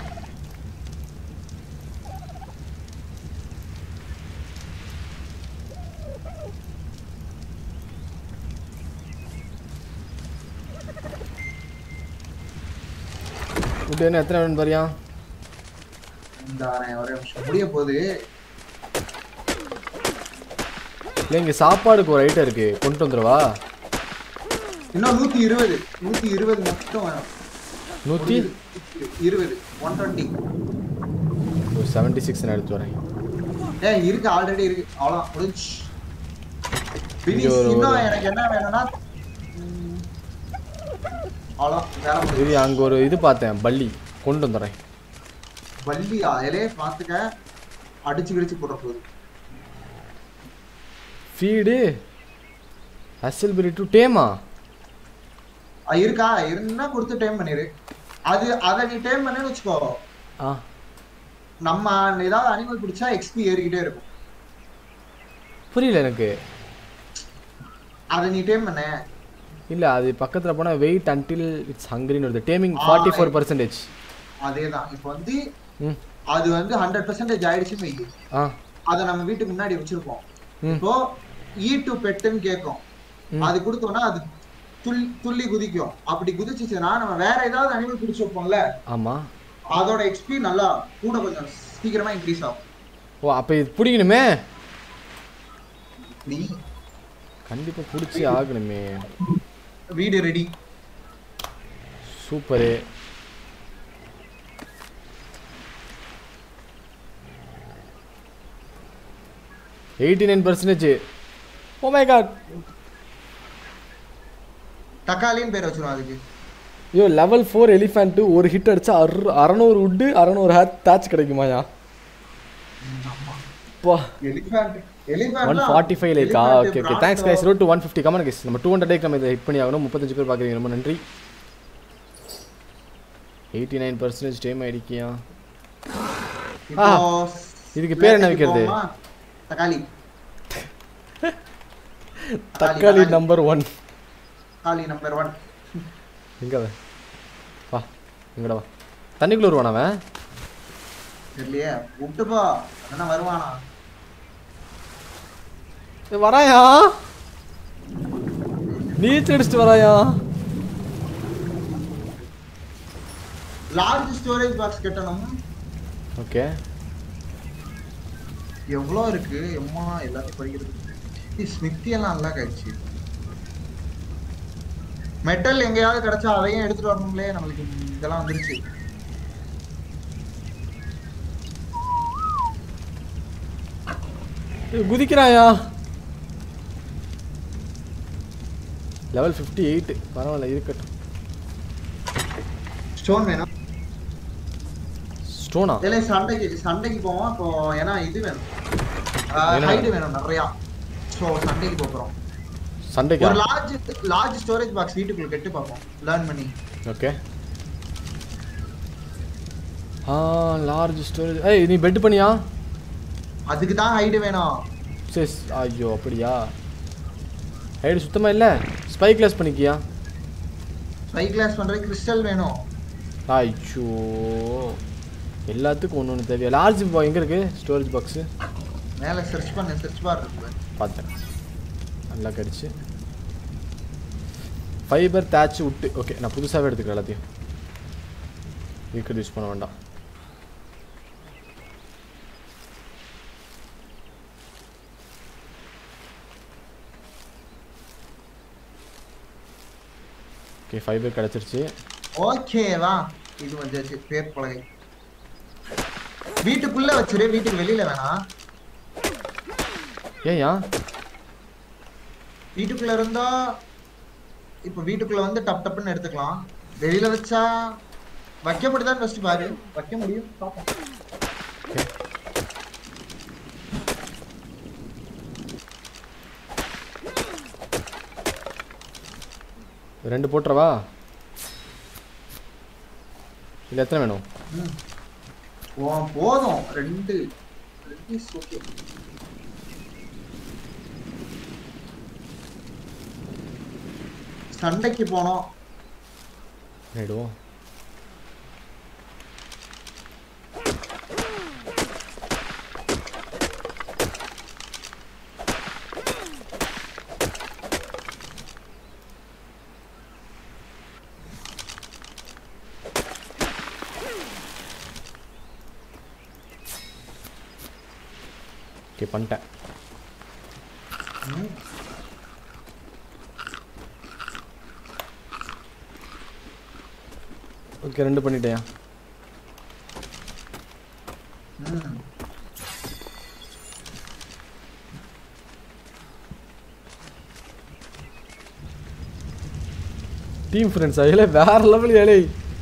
ஃபுட்டு என்ன எத்தனை வேணும் பாரியா இந்த வரேன், ஒரே நிமிஷம். முடிய போகுது இல்லை இங்கே சாப்பாடுக்கு ஒரு ஐட்டம் இருக்கு கொண்டு வந்துடவா இன்னும் நூத்தி இருபது நூத்தி இருபது மட்டும் வேணும் நூற்றி இருபது ஒன் டுவெண்ட்டி ஒரு செவன்ட்டி சிக்ஸ் நான் எடுத்து வரேன் ஏ இருக்கு ஆல்ரெடி இருக்கு அவ்வளவுதான் முடிஞ்சு Finish. இங்க ஒரு- இன்னும் ஒரு- எனக்கு என்ன வேணும்னா ம், அவ்வளவுதான் வேலை முடிஞ்சு இது அங்கே ஒரு இது பார்த்தேன் பள்ளி கொண்டு வந்துடுறேன் வள்ளி அதிலே பார்த்துக்க அடிச்சு கிடிச்சு போட போகுது ஃபீடு அசல்பெரி டு டேமா ஆ, இருக்கா இருந்தா கொடுத்து டைம் பண்ணிரு அது அதை நீ டைம் பண்ணு வச்சுக்கோ ஆ நம்ம ஏதாவது அனிமல் பிடிச்சா எக்ஸ்பி ஏறிக்கிட்டே இருக்கும் புரியல எனக்கு அதை நீ டைம் பண்ண இல்லை அது பக்கத்தில் போனால் வெயிட் அன்டில் இட்ஸ் ஹங்கரின்னு வருது டேமிங் ஃபார்ட்டி ஃபோர் பர்சன்டேஜ் அதேதான் இப்போ வந்து ம் அது வந்து ஹண்ட்ரட் பர்சன்டேஜ் ஆயிடுச்சுன்னு வை ஆ அதை நம்ம வீட்டுக்கு முன்னாடி வச்சிருப்போம் ம். இப்போ ஈ டு பெட்டுன்னு கேட்கும் ம். அது கொடுத்தோம்னா அது துள்ளி துள்ளி குதிக்கும் அப்படி குதிச்சுச்சுன்னா நம்ம வேற ஏதாவது அனிமல் பிடிச்சி வைப்போம்ல ஆமாம் அதோட எக்ஸ்பி நல்லா கூட கொஞ்சம் சீக்கிரமா இன்க்ரீஸ் ஆகும் ஓ அப்போ இது பிடிக்கணுமே நீ கண்டிப்பாக பிடிச்சி ஆகணுமே வீடு ready super eighty nine percentage oh my God தக்காளின்னு பேர் வச்சிருவோம் அதுக்கு ஐயோ லெவல் ஃபோர் எலிஃபென்ட்டு ஒரு ஹிட் அடிச்சா அறு அறநூறு உட்டு அறநூறு ஹேட் தாச் கிடைக்குமாயா பா எலிஃபண்ட் ஒன் ஃபார்ட்டி ஃபைவ் லைக்கா okay okay thanks guys road to one fifty come on guys நம்ம டூ ஹண்ட்ரட் நம்ம இதை ஹிட் பண்ணி ஆகணும் முப்பத்தஞ்சு பேர் பார்க்குறீங்க ரொம்ப நன்றி எயிட்டி நைன் பர்சன்டேஜ் டைம் ஆயிடுக்கியா இப்போ இதுக்கு பேர் என்ன வைக்கிறது? போவோமா? தக்காளி தக்காளி நம்பர் ஒன் தக்காளி நம்பர் ஒன் எங்க அவன் வா எங்கடா வா தண்ணிக்குள்ள வருவான் அவன் தெரியலையே விட்டுப்போ என்ன வருவானா ஏய், வராயா நீச்சல் அடிச்சுட்டு வராயா லார்ஜ் ஸ்டோரேஜ் பாக்ஸ் கட்டணும் ஓகே எவ்வளோ இருக்கு எம்மா எல்லாத்தையும் படிக்கிறது ஸ்மித்தி எல்லாம் நல்லா கழிச்சு மெட்டல் எங்கேயாவது கிடைச்சா அதையும் எடுத்துட்டு வரணும்லே நம்மளுக்கு இதெல்லாம் வந்துருச்சு ஏய், குதிக்கிறாயா லெவல் ஃபிஃப்டி எயிட் பரவாயில்ல இருக்கட்டும் ஸ்டோன் வேணும் ஸ்டோனா இல்லை சண்டைக்கு சண்டைக்கு போவோம் இப்போ ஏன்னா இது வேணும் என்ன? ஹைடு வேணும் நிறையா ஸோ சண்டைக்கு போகிறோம் சண்டைக்கா ஒரு லார்ஜ் லார்ஜ் ஸ்டோரேஜ் பாக்ஸ் வீட்டுக்குள்ள கெட்டு பார்ப்போம் லேர்ன் பண்ணி ஓகே ஆ லார்ஜ் ஸ்டோரேஜ் ஏய் நீ பெட் பண்ணியா அதுக்கு தான் ஹைடு வேணும் சரி ஐயோ அப்படியா ஐடி சுத்தமாக இல்லை ஸ்பை கிளாஸ் பண்ணிக்கியா ஸ்பை கிளாஸ் பண்றதுக்கு கிறிஸ்டல் வேணும் ஐயோ எல்லாத்துக்கும் ஒன்று ஒன்று தேவையா லார்ஜ் எங்கே இருக்குது ஸ்டோரேஜ் பாக்ஸு மேல சர்ச் பண்ணு சர்ச் பார் இருக்கு பார்த்தேன் நல்லா கடிச்சு ஃபைபர் தேய்ச்சி விட்டு ஓகே நான் புதுசாகவே எடுத்துக்கிறேன் எல்லாத்தையும் இருக்கிறது யூஸ் பண்ண வேண்டாம் ஓகே ஃபைபர் கிடச்சிருச்சு ஓகே வா இது வந்துச்சு பேர் பலகை வீட்டுக்குள்ள வச்சிரு வீட்டுக்கு வெளியில வேணாம் ஏன்யா வீட்டுக்குள்ள இருந்தா இப்ப வீட்டுக்குள்ள வந்து டப் டப்னு எடுத்துக்கலாம் வெளியில வச்சா வைக்க முடியுதான்னு ஃபர்ஸ்ட் பாரு வைக்க முடியும் பாப்போம் ரெண்டு போட்டுறவா இல்லை எத்தனை வேணும் ம். ஓ போதும் ரெண்டு ரெண்டு is okay. சண்டைக்கு போனோம் பண்ணிடுவோம் ஓகே பண்ணிட்டேன் ம். ஓகே ரெண்டு பண்ணிட்டேன் ம். டீம் ஃப்ரெண்ட்ஸ் அதில் வேற லெவல் ஏழை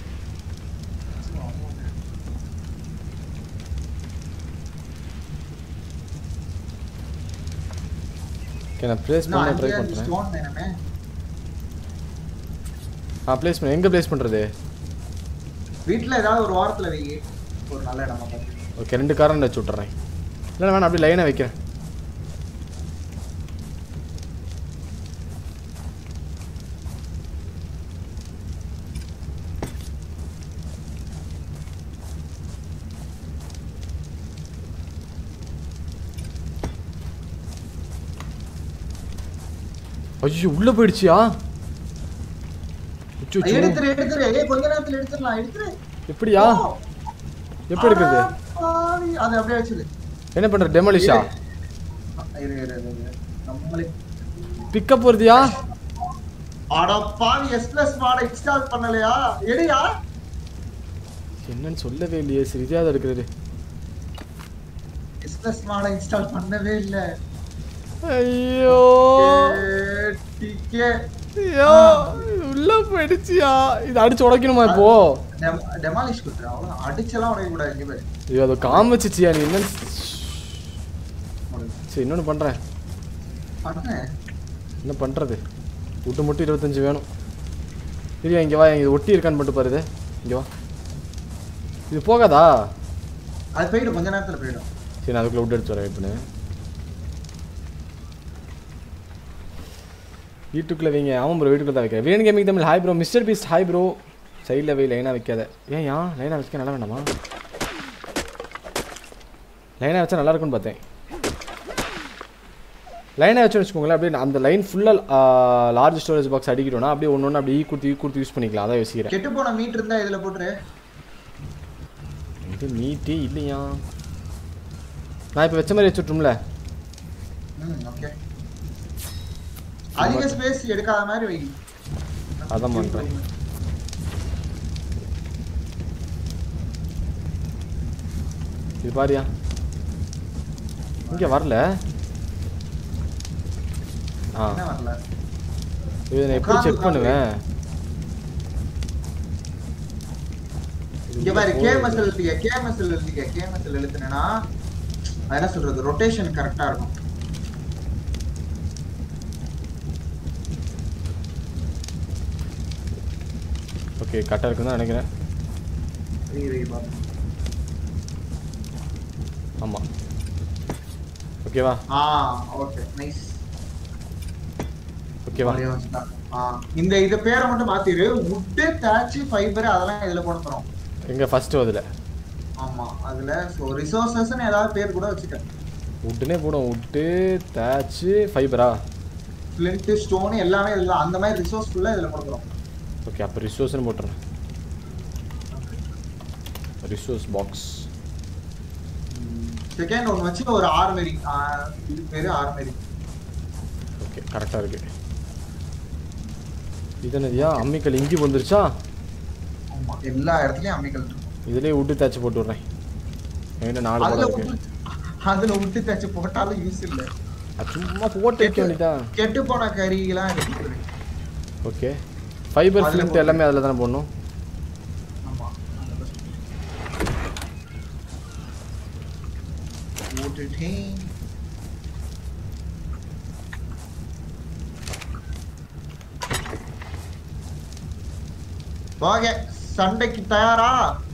ஓகே நான் ப்ளேஸ் இன்னும் பண்ண ட்ரை அஞ்சு பண்ணுறேன் stone வேணுமே. ஆ ப்ளேஸ் பண்ண எங்கே ப்ளேஸ் பண்ணுறது வீட்டுல ஏதாவது ஒரு வாரத்துல வை ஒரு நல்ல இடமா பார்த்து ஓகே ரெண்டு காரன் வச்சு விட்றேன் இல்லை வேணாம் அப்படியே லைனாக வைக்கிறேன் ஐயோ உள்ள போயிடுச்சியா அச்சோ, அச்சோ. எடுத்துரு எடுத்துரு ஏய் கொஞ்ச நேரத்துல எடுத்துடலாம் எடுத்துரு எப்படியா ஓ. எப்படி எடுக்கிறது அட பாவி. அது அப்படியே வச்சிரு என்ன பண்ற டெமலிஷா இரு இரு இரு, இரு நம்மளே பிக்கப் வருதியா அட பாவி எஸ் பிளஸ் மாட இன்ஸ்டால் பண்ணலையா எடுயா என்னன்னு சொல்லவே இல்லையே சரியா தான் இருக்கிறது எஸ் பிளஸ் மாட இன்ஸ்டால் பண்ணவே இல்ல ஐயோ டிகே ஐயோ உள்ள போயிடுச்சியா இது அடிச்சு உடைக்கணுமா இப்போ டெமாலிஷ் கொடுத்துரு அவ்வளவு அடிச்செல்லாம் உடைக்க கூடாது இங்க பாரு ஐயோ அதை காமிச்சிச்சியா நீ என்னன்னு சரி இன்னொன்று பண்ணுறேன் பண்ணு என்ன பண்ணுறது விட்டு மட்டும் இருபத்தஞ்சு வேணும் இல்லையா இங்கே வா இது ஒட்டி இருக்கான்னு மட்டும் பாரு இது இங்கே வா இது போகாதா அது போயிடும் கொஞ்ச நேரத்துல போயிடும் சரி நான் அதுக்குள்ள விட்டு எடுத்து வரேன் வெயிட் பண்ணு வீட்டுக்குள்ளே வைங்க ஆமாம் ப்ரோ வீட்டுக்குள்ள தான் வைக்கிறேன் வேணும் gaming Tamil hi bro Mister Beast hi bro சைடில் வை லைனாக வைக்காத ஏன் ஏன் லைனாக வச்சுக்க நல்லா வேண்டாமா லைனாக வச்சா நல்லா இருக்கும்னு பார்த்தேன் லைனாக வச்சு வச்சுக்கோங்களேன் அப்படியே அந்த லைன் ஃபுல்லாக லார்ஜ் ஸ்டோரேஜ் பாக்ஸ் அடிக்கிறோன்னா அப்படியே ஒன்று ஒன்று அப்படியே ஈ கொடுத்து ஈ கொடுத்து யூஸ் பண்ணிக்கலாம் அதான் யோசிக்கிறேன் கெட்டு போன மீட் இருந்தா இதுல போட்டுரு இது மீட்டே இல்லையா நான் இப்போ வச்ச மாதிரி வச்சுட்ரும்ல ம் ஓகே அதிக ஸ்பேஸ் எடுக்காத மாதிரி வை அதான் பண்றேன். இது பாரியா இங்கே வரல ஆ என்ன வரல இது நான் எப்படி செக் பண்ணுவேன் இங்க பாரு கேஎம்எஸ்எல் எழுதிக்க கேஎம்எஸ்எல் எழுதிக்க கேஎம்எஸ்எல் எழுத்துனா அது என்ன சொல்றது ரொட்டேஷன் கரெக்டா இருக்கும் ஓகே கரெக்டாக இருக்குன்னு தான் நினைக்கிறேன் இரு, இரு, பாப்போம். ஆமாம் ஓகேவா ஆ ஓகே நைஸ் ஓகேவா இந்த இது பேரை மட்டும் மாத்திரு வுட்டு தாச்சு ஃபைபர் அதெல்லாம் இதுல போட போறோம் எங்கே ஃபஸ்ட்டு அதில் ஆமா அதுல சோ ரிசோர்சஸ்னு ஏதாவது பேர் கூட வச்சுக்க உட்டுனே போடும் உட்டு தேச்சு ஃபைபரா ஃப்ளிண்ட் ஸ்டோன் எல்லாமே இதுல அந்த மாதிரி ரிசோர்ஸ் ஃபுல்லா இதுல போட போறோம் ஓகே அப்போ ரிசோர்ஸ்னு போட்டுறேன் ரிசோர்ஸ் பாக்ஸ் செகண்ட் ஒன்று வச்சு ஒரு ஆர்மரி இது பேரு ஆர்மரி ஓகே கரெக்டாக இருக்கு இது என்னதியா அம்மிக்கல் இங்கி வந்துருச்சா ஆமா எல்லா இடத்துலயும் அம்மிக்கல் இருக்கும் இதுலேயே உட்டு தேய்ச்சி போட்டு விட்றேன் என்கிட்ட நாலு அதுல படம் இருக்கு விட்டு- அதுல விட்டு தச்சு போட்டாலும் யூஸ் இல்ல அது சும்மா போட்டு வைக்க வேண்டியதான் கெட்டு போன கறியெல்லாம் எடுத்துரு ஓகே ஃபைபர் அதுல ஃபிலிண்ட் எல்லாமே அதில் தானே போடணும் ஆமா போட்டுட்டேன் வாங்க சண்டைக்கு தயாரா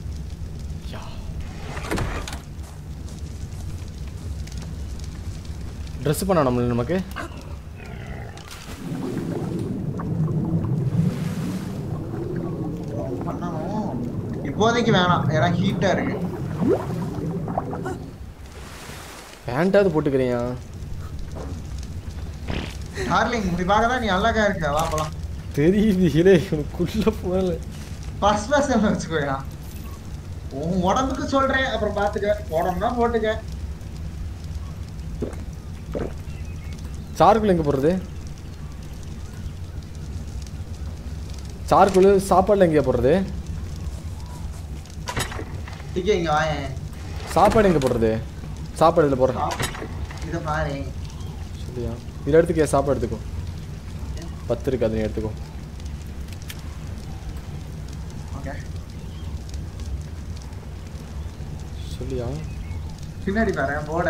ட்ரெஸ் பண்ண நம்மள நமக்கு பண்ணணும் இப்போதைக்கு வேணாம் ஏன்னா ஹீட்டா இருக்கு பேண்ட்டாவது போட்டுக்கிறியா டார்லிங் இப்படி பார்க்க நீ அழகா இருக்க வா போலாம் தெரியுது இலே உனக்குள்ள போகல ஃபர்ஸ்ட் கிளாஸ் வச்சுக்கோயா உன் உடம்புக்கு சொல்றேன் அப்புறம் பாத்துக்க உடம்புனா போட்டுக்க சார்குல் எங்கே போடுறது சார்குல் சாப்பாடில் எங்கேயா போடுறது டிக்கே இங்க வாயேன் சாப்பாடு எங்கே போடுறது சாப்பாடு இதில் போடுறேன் இதை பாரு சரியா இதில் எடுத்துக்க சாப்பாடு எடுத்துக்கோ பத்து இருக்கு அதை நீ எடுத்துக்கோ ஓகே சொல்லியா பின்னாடி பாரு போட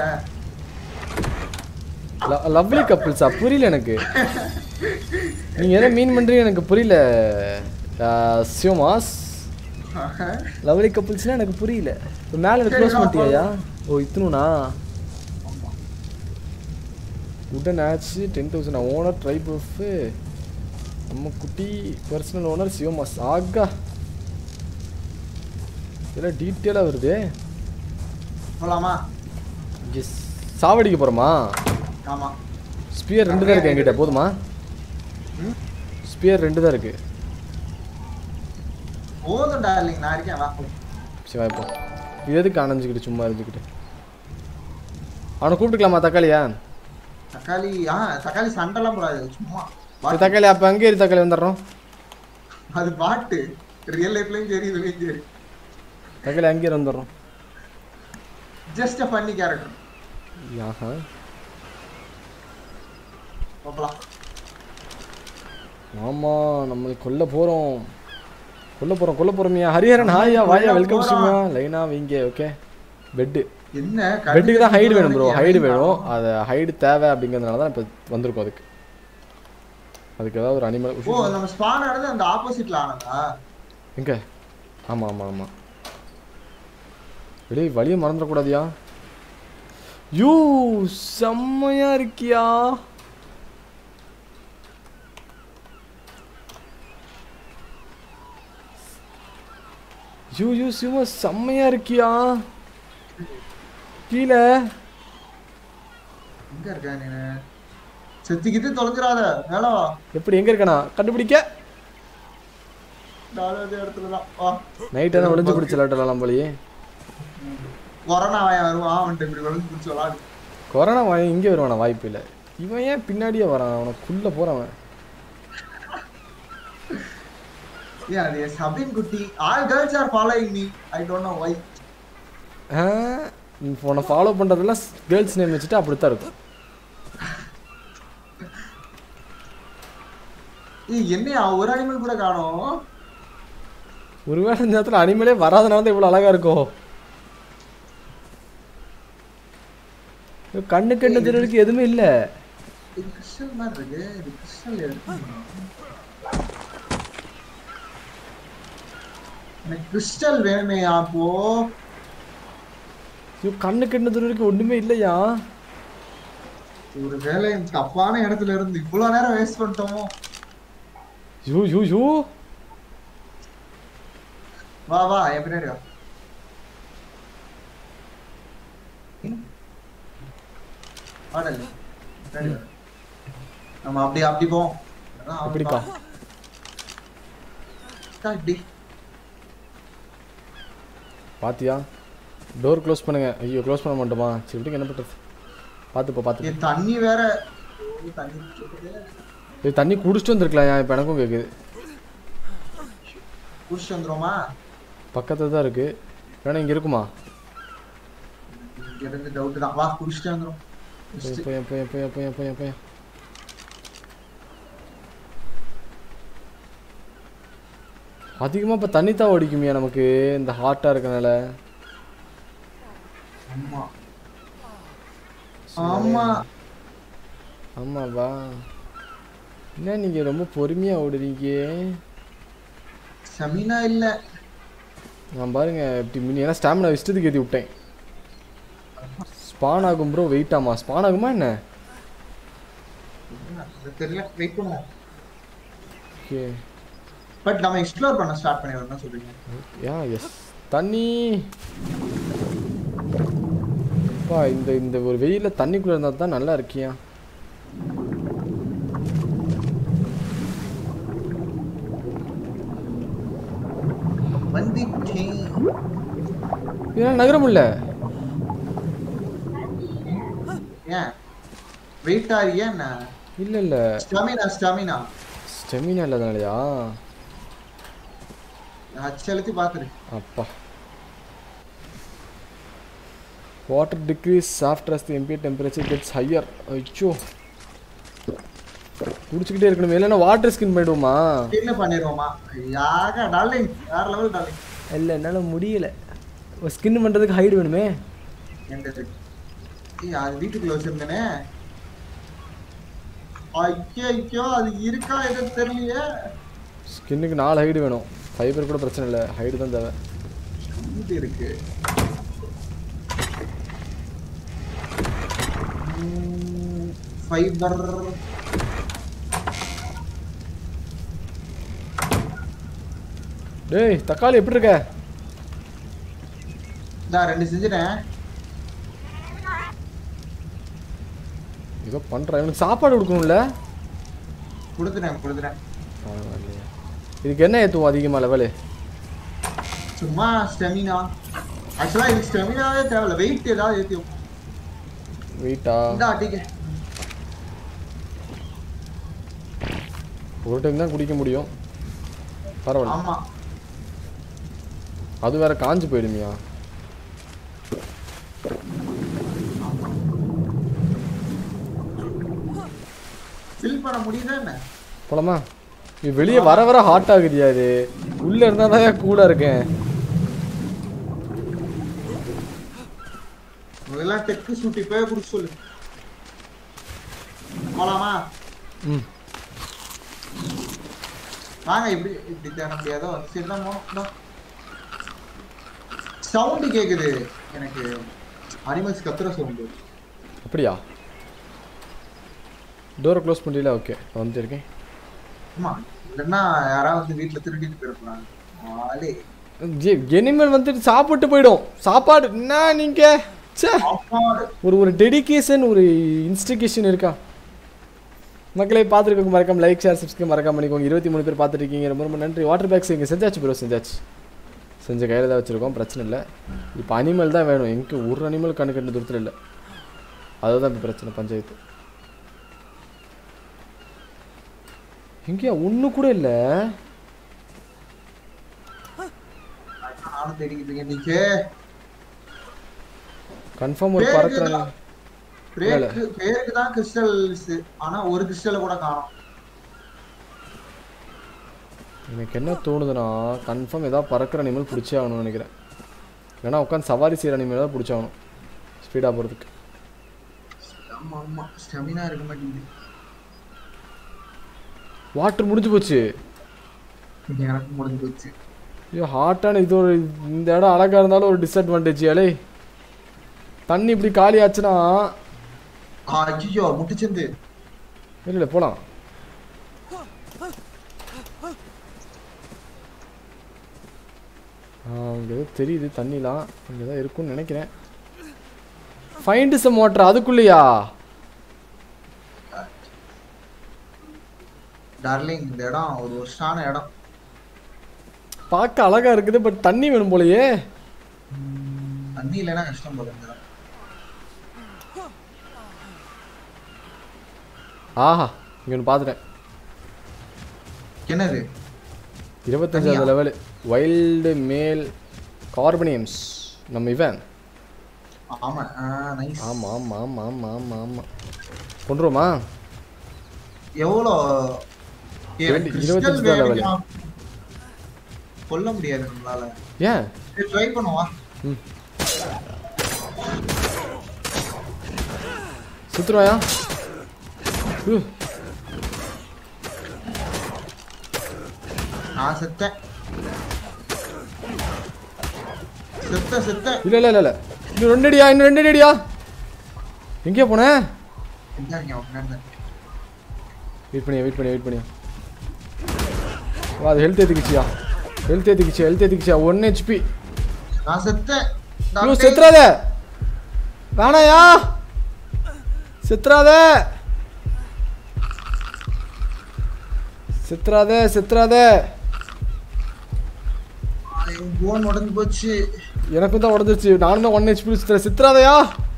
லவ்லி கப்புள்ஸா புரியல எனக்கு நீங்க எதை மீன் பண்றீங்க எனக்கு புரியல சிவமாஸ் லவ்லி கப்புள்ஸ்னா எனக்கு புரியல இப்போ மேலே சரி, க்ளோஸ் நான் பண்ணிட்டியா ஓ இத்தனுண்ணா உடன் ஆச்சு ten thousand owner tribe of நம்ம குட்டி பர்சனல் ஓனர் சிவமாஸ் ஆகா இதெல்லாம் டீட்டெயிலாக வருது போலாமா எஸ் சாவடிக்க போகிறோமா ஆமா ஸ்பியர் ரெண்டு தான் இருக்கு என்கிட்ட போதுமா ம்? ஸ்பியர் ரெண்டு தான் இருக்கு போதும் டார்லிங் நான் இருக்கேன் வா சரி வா இப்போ இது எதுக்கு அணைஞ்சிக்கிட்டு சும்மா இருந்துக்கிட்டு அவனை கூப்பிட்டுக்கலாமா தக்காளியா தக்காளி ஆ தக்காளி சண்டைலாம் போடாது சும்மா சரி, தக்காளி அப்போ அங்கே இரு தக்காளி வந்துடுறோம் அது பாட்டு ரியல் லைஃப்லயும் சரி இதுலயும் சரி தக்காளி அங்கே இரு வந்துடுறோம் ஜஸ்ட் அ ஃபன்னி கேரக்டர் ஆஹா பார்க்கலாம் ஆமாம் நம்மளுக்கு கொல்ல போகிறோம் கொல்ல போகிறோம் கொல்ல போகிறோமியா ஹரிஹரன் ஹாயா வாயா கொல்ல வெல்கம் போறோம். சிம்மா லைனா வீங்க ஓகே பெட்டு என்ன பெட்டுக்கு தான் ஹைடு வேணும் ப்ரோ ஹைடு இறங்கி வேணும் அது ஹைடு தேவை அப்படிங்கிறதுனால தான் இப்போ வந்திருக்கோம் அதுக்கு அதுக்கு ஏதாவது ஒரு அனிமல் ஓ நம்ம ஸ்பான் ஆனது அந்த ஆப்போசிட்ல ஆனதா எங்க ஆமாம் ஆமாம் ஆமாம் வெளியே வழியை மறந்துடக்கூடாதியா யூ செம்மையா இருக்கியா யூ யூ சிவா செம்மையா இருக்கியா கீழே எங்க இருக்க நீ செத்துக்கிட்டு தொலைஞ்சிராத மேல வா எப்படி எங்க இருக்கனா கண்டுபிடிக்க நாலாவது இடத்துல தான் வா நைட் தான் ஒளிஞ்சு பிடிச்ச லாட்டலாம் போலயே கொரோனா வாயன் வருவான் அவன்கிட்ட இப்படி விழுந்து பிடிச்சி விளாடு கொரோனா வாய் இங்கே வருவானா வாய்ப்பு இல்லை இவன் ஏன் பின்னாடியே வரான் அவனுக்குள்ள போறவன் ஏன் அது சபின் குட்டி all girls are following me I don't know why ஆ, இப்போ உன்னை ஃபாலோ பண்ணுறதெல்லாம் கேர்ள்ஸ் நேம் வச்சுட்டு அப்படித்தான் இருக்கும் ஏய் என்னையா ஒரு அனிமல் கூட காணோம் ஒருவேளை இந்த நேரத்தில் அனிமலே வராதனால தான் இவ்வளோ அழகா இருக்கும் கண்ணுக்கு என்ன தெரியறதுக்கு எதுவுமே இல்லை இது கிறிஸ்டல் மாதிரி இருக்கு இது கிறிஸ்டல் எடுத்து எனக்கு கிறிஸ்டல் வேணுமே அப்போ ஐயோ கண்ணு கெட்டின தூரம் வரைக்கும் ஒண்ணுமே இல்லையா ஒரு வேலை தப்பான இடத்துல இருந்து இவ்வளவு நேரம் வேஸ்ட் பண்ணிட்டோமோ யோ யோ யோ வா வா என் பின்னாடி வா ஆடல் பின்னாடி வா. நம்ம அப்படி அப்படி போவோம் அதான் அவன் எப்படிக்கா அக்கா, இப்படி பாத்தியா டோர் க்ளோஸ் பண்ணுங்க ஐயோ க்ளோஸ் பண்ண மாட்டோமா சரி விடுங்க என்ன பண்ணுறது பார்த்துப்போ பார்த்து ஏய், தண்ணி வேற ஓ, தண்ணி கேக்குது. இது தண்ணி குடிச்சிட்டு வந்திருக்கலாம் இப்போ எனக்கும் கேட்குது குடிச்சிட்டு வந்துருவோமா பக்கத்தில் தான் இருக்குது வேணா இங்கே இருக்குமா இங்க இருந்து டவுட் தான் வா குடிச்சிட்டு வந்துரும் குடிச்சிட்டு- போய் போய் போய் போய் போய் போய் அதிகமாக இப்போ தண்ணி தான் ஓடிக்குமியா நமக்கு இந்த ஹாட்டாக இருக்கனால ஆமா ஆமா ஆமாவா என்ன நீங்கள் ரொம்ப பொறுமையாக ஓடுறீங்க செமினா இல்ல நான் பாருங்க இப்படி மினி ஏன்னா ஸ்டாமினா இஷ்டத்துக்கு ஏற்றி விட்டேன் ஸ்பான் ஆகும் ப்ரோ வெயிட் ஆமா ஸ்பான் ஆகுமா என்ன அது தெரியல வெயிட் பண்ணுவோம் ஓகே பட் நம்ம எக்ஸ்ப்ளோர் பண்ண ஸ்டார்ட் பண்ணிடுறோம் சொல்றீங்க யா எஸ் தண்ணி அப்பா இந்த இந்த ஒரு வெயிலில் தண்ணிக்குள்ளே இருந்தால் தான் நல்லா இருக்கியா வந்துட்டேன் இதெல்லாம் நகர முடியல ஏன் வெயிட் ஆகியா என்ன இல்லை இல்லை ஸ்டாமினா ஸ்டாமினா ஸ்டெமினா இல்லாதனாலயா அச்சு அழுத்தி பாத்துரு அப்பா water decrease after as the ambient temperature gets higher ஐயோ குடிச்சுக்கிட்டே இருக்கணும் இல்லைன்னா வாட்டர் ஸ்கின் பண்ணிடுவோமா என்ன பண்ணிடுவோமா யாக டார்லிங் வேற லெவல் டார்லிங் இல்லை என்னால் முடியல ஸ்கின் பண்ணுறதுக்கு ஹைடு வேணுமே என்கிட்ட ஏய் அது வீட்டுக்குள்ள வச்சிருந்தேனே ஐயோ ஐயோ அது இருக்கா எதுவும் தெரியலையே ஸ்கின்னுக்கு நாலு ஹைடு வேணும் ஃபைபர் கூட பிரச்சனை இல்லை ஹைடு தான் தேவை இது இருக்கு ஃபைபர் டேய் தக்காளி எப்படி இருக்க நான் ரெண்டு செஞ்சுட்டேன் ஏதோ பண்ணுறேன் இவனுக்கு சாப்பாடு கொடுக்கணும்ல கொடுத்துட்டேன் கொடுத்துட்டேன் பரவாயில்லையே. இதுக்கு என்ன ஏற்றுவோம் அதிகமாக லெவலு சும்மா ஸ்டெமினா ஆக்சுவலா இது ஸ்டெமினாவே தேவையில்ல வெயிட் ஏதாவது ஏத்தி வைப்போம். வெயிட்டா இந்தா அடிக்க ஒரு டைம் தான் குடிக்க முடியும் பரவாயில்ல ஆமா அது வேற காஞ்சு போயிடுமியா ஃபில் பண்ண முடியுதா என்ன போலாமா இது வெளியே வர வர ஹாட் ஆகுதியா இது உள்ள இருந்தா தான் கூலா இருக்கேன் இதெல்லாம் டெக்கு சூட்டி போய் குடிச்சு சொல்லு போலாமா ம் வாங்க இப்படி இப்படி தேட முடியாதோ சரி தான் போனோம் சவுண்டு கேக்குது எனக்கு அனிமல்ஸ் கத்துற சவுண்டு அப்படியா டோரை க்ளோஸ் பண்ணிடல ஓகே வந்துருக்கேன் ஆமா இல்லைன்னா யாராவது வந்து வீட்டுல திருடிட்டு போயிருப்பாங்க ஆளே எனிமல் வந்துட்டு சாப்பிட்டு போயிடும் சாப்பாடு என்ன நீங்க ச்சே சாப்பாடு ஒரு ஒரு டெடிகேஷன் ஒரு இன்ஸ்டிகேஷன் இருக்கா மக்களை பார்த்துருக்க மறக்காம லைக் ஷேர் சப்ஸ்கிரைப் மறக்காம பண்ணிக்கோங்க இருபத்தி மூணு பேர் பார்த்துட்டு இருக்கீங்க ரொம்ப ரொம்ப நன்றி வாட்டர் பேக்ஸ் இங்கே செஞ்சாச்சு ப்ரோ செஞ்சாச்சு செஞ்ச கையில் தான் வச்சுருக்கோம் பிரச்சனை இல்லை இப்போ அனிமல் தான் வேணும் எங்கே ஒரு அனிமல் கணக்கு கண்டு தூரத்தில் இல்லை அதுதான் இப்போ பிரச்சனை பஞ்சாயத்து எங்கேயா ஒன்று கூட இல்லை நானும் தேடிக்கிட்டு இருக்கேன் நீங்க கன்ஃபார்ம் ஒரு பேருக்கு பறக்கிற தான் பேருக்கு பேருக்கு தான் கிறிஸ்டல்ஸ் ஆனா ஒரு கிறிஸ்டலை கூட காணோம் எனக்கு என்ன தோணுதுன்னா கன்ஃபார்ம் ஏதாவது பறக்கிற அனிமல் பிடிச்சே ஆகணும்னு நினைக்கிறேன் ஏன்னா உட்காந்து சவாரி செய்கிற அனிமல் தான் பிடிச்சாகணும் ஸ்பீடாக போகிறதுக்கு ஆமா ஆமா ஸ்டெமினா இருக்க மாட்டேங்குது வாட்டர் முடிஞ்சு போச்சு எனக்கு முடிஞ்சு போச்சு ஐயோ ஹாட்டான இது ஒரு இந்த இடம் அழகா இருந்தாலும் ஒரு டிஸ்அட்வான்டேஜ் ஏலே தண்ணி இப்படி காலி ஆச்சுன்னா ஐயோ முட்டுச்சிருந்து இல்லை இல்லை போகலாம் அங்கே ஏதோ தெரியுது தண்ணிலாம் அங்கே தான் இருக்கும்னு நினைக்கிறேன் ஃபைண்ட் சம் வாட்டர் அதுக்குள்ளேயா டார்லிங் இந்த இடம் ஒரு வருஷமான இடம் பார்க்க அழகா இருக்குது பட் தண்ணி வேணும் போலயே தண்ணி இல்லைன்னா கஷ்டம் போல இந்த இடம் ஆஹா இங்கே ஒன்று பார்த்துட்டேன் என்னது இருபத்தஞ்சாவது தனியா? லெவல் வைல்டு மேல் கார்பனியம்ஸ் நம்ம இவன் ஆமா நைஸ் ஆமாம் ஆமாம் ஆமாம் ஆமாம் ஆமாம் ஆமாம் கொண்டுருவோமா எவ்வளோ இருபத்தி- இருபத்தஞ்சு தான் level. கொல்ல முடியாது நம்மளால ஏன் ட்ரை பண்ணுவா ம் சுத்துருவாயா உ, நான் செத்தேன் செத்த செத்த இல்ல இல்ல இல்ல இல்ல இன்னும் ரெண்டு அடியா இன்னும் ரெண்டு அடியா எங்கேயா போன இந்தாங்க உட்கார்ந்து வெயிட் பண்ணியா வெயிட் பண்ணியா வெயிட் பண்ணியா வா அது ஹெல்த் ஏத்திக்கிச்சியா ஹெல்த் ஏத்திக்கிச்சியா ஹெல்த் ஏத்திக்கிச்சியா ஒன் ஹெச்பி நான் செத்தேன் ஐயோ டாக்டர், செத்துறாத வேணாயா செத்துறாத செத்துறாத செத்துறாத என் போன் உடஞ்சு போச்சு எனக்கும் தான் உடஞ்சிருச்சு நானும் தான் ஒன் ஹெச்பி சித்திர சித்திராதையா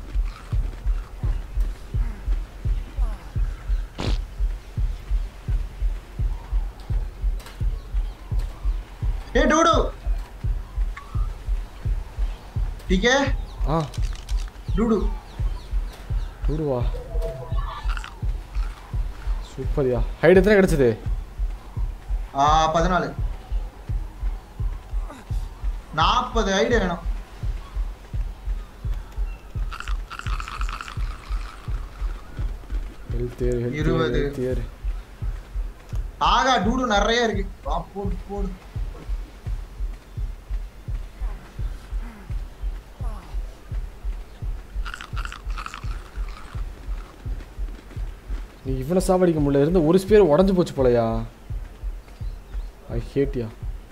ஏ டூடு டிகே ஆ டூடு கூடுவா சூப்பர்யா ஹைட் எத்தனை கிடைச்சது ஆ பதினாலு நாற்பது ஐடி வேணும் ஹெல்த் ஏர் ஹெல்த் இருபது. ஹெல்த் ஏர் ஆகா டூடு நிறைய இருக்கு வா போடு போடு நீ இவனை சாவடிக்க முடியல இருந்து ஒரு ஸ்பேர் உடஞ்சு போச்சு போலயா ஐ ஹேட்யா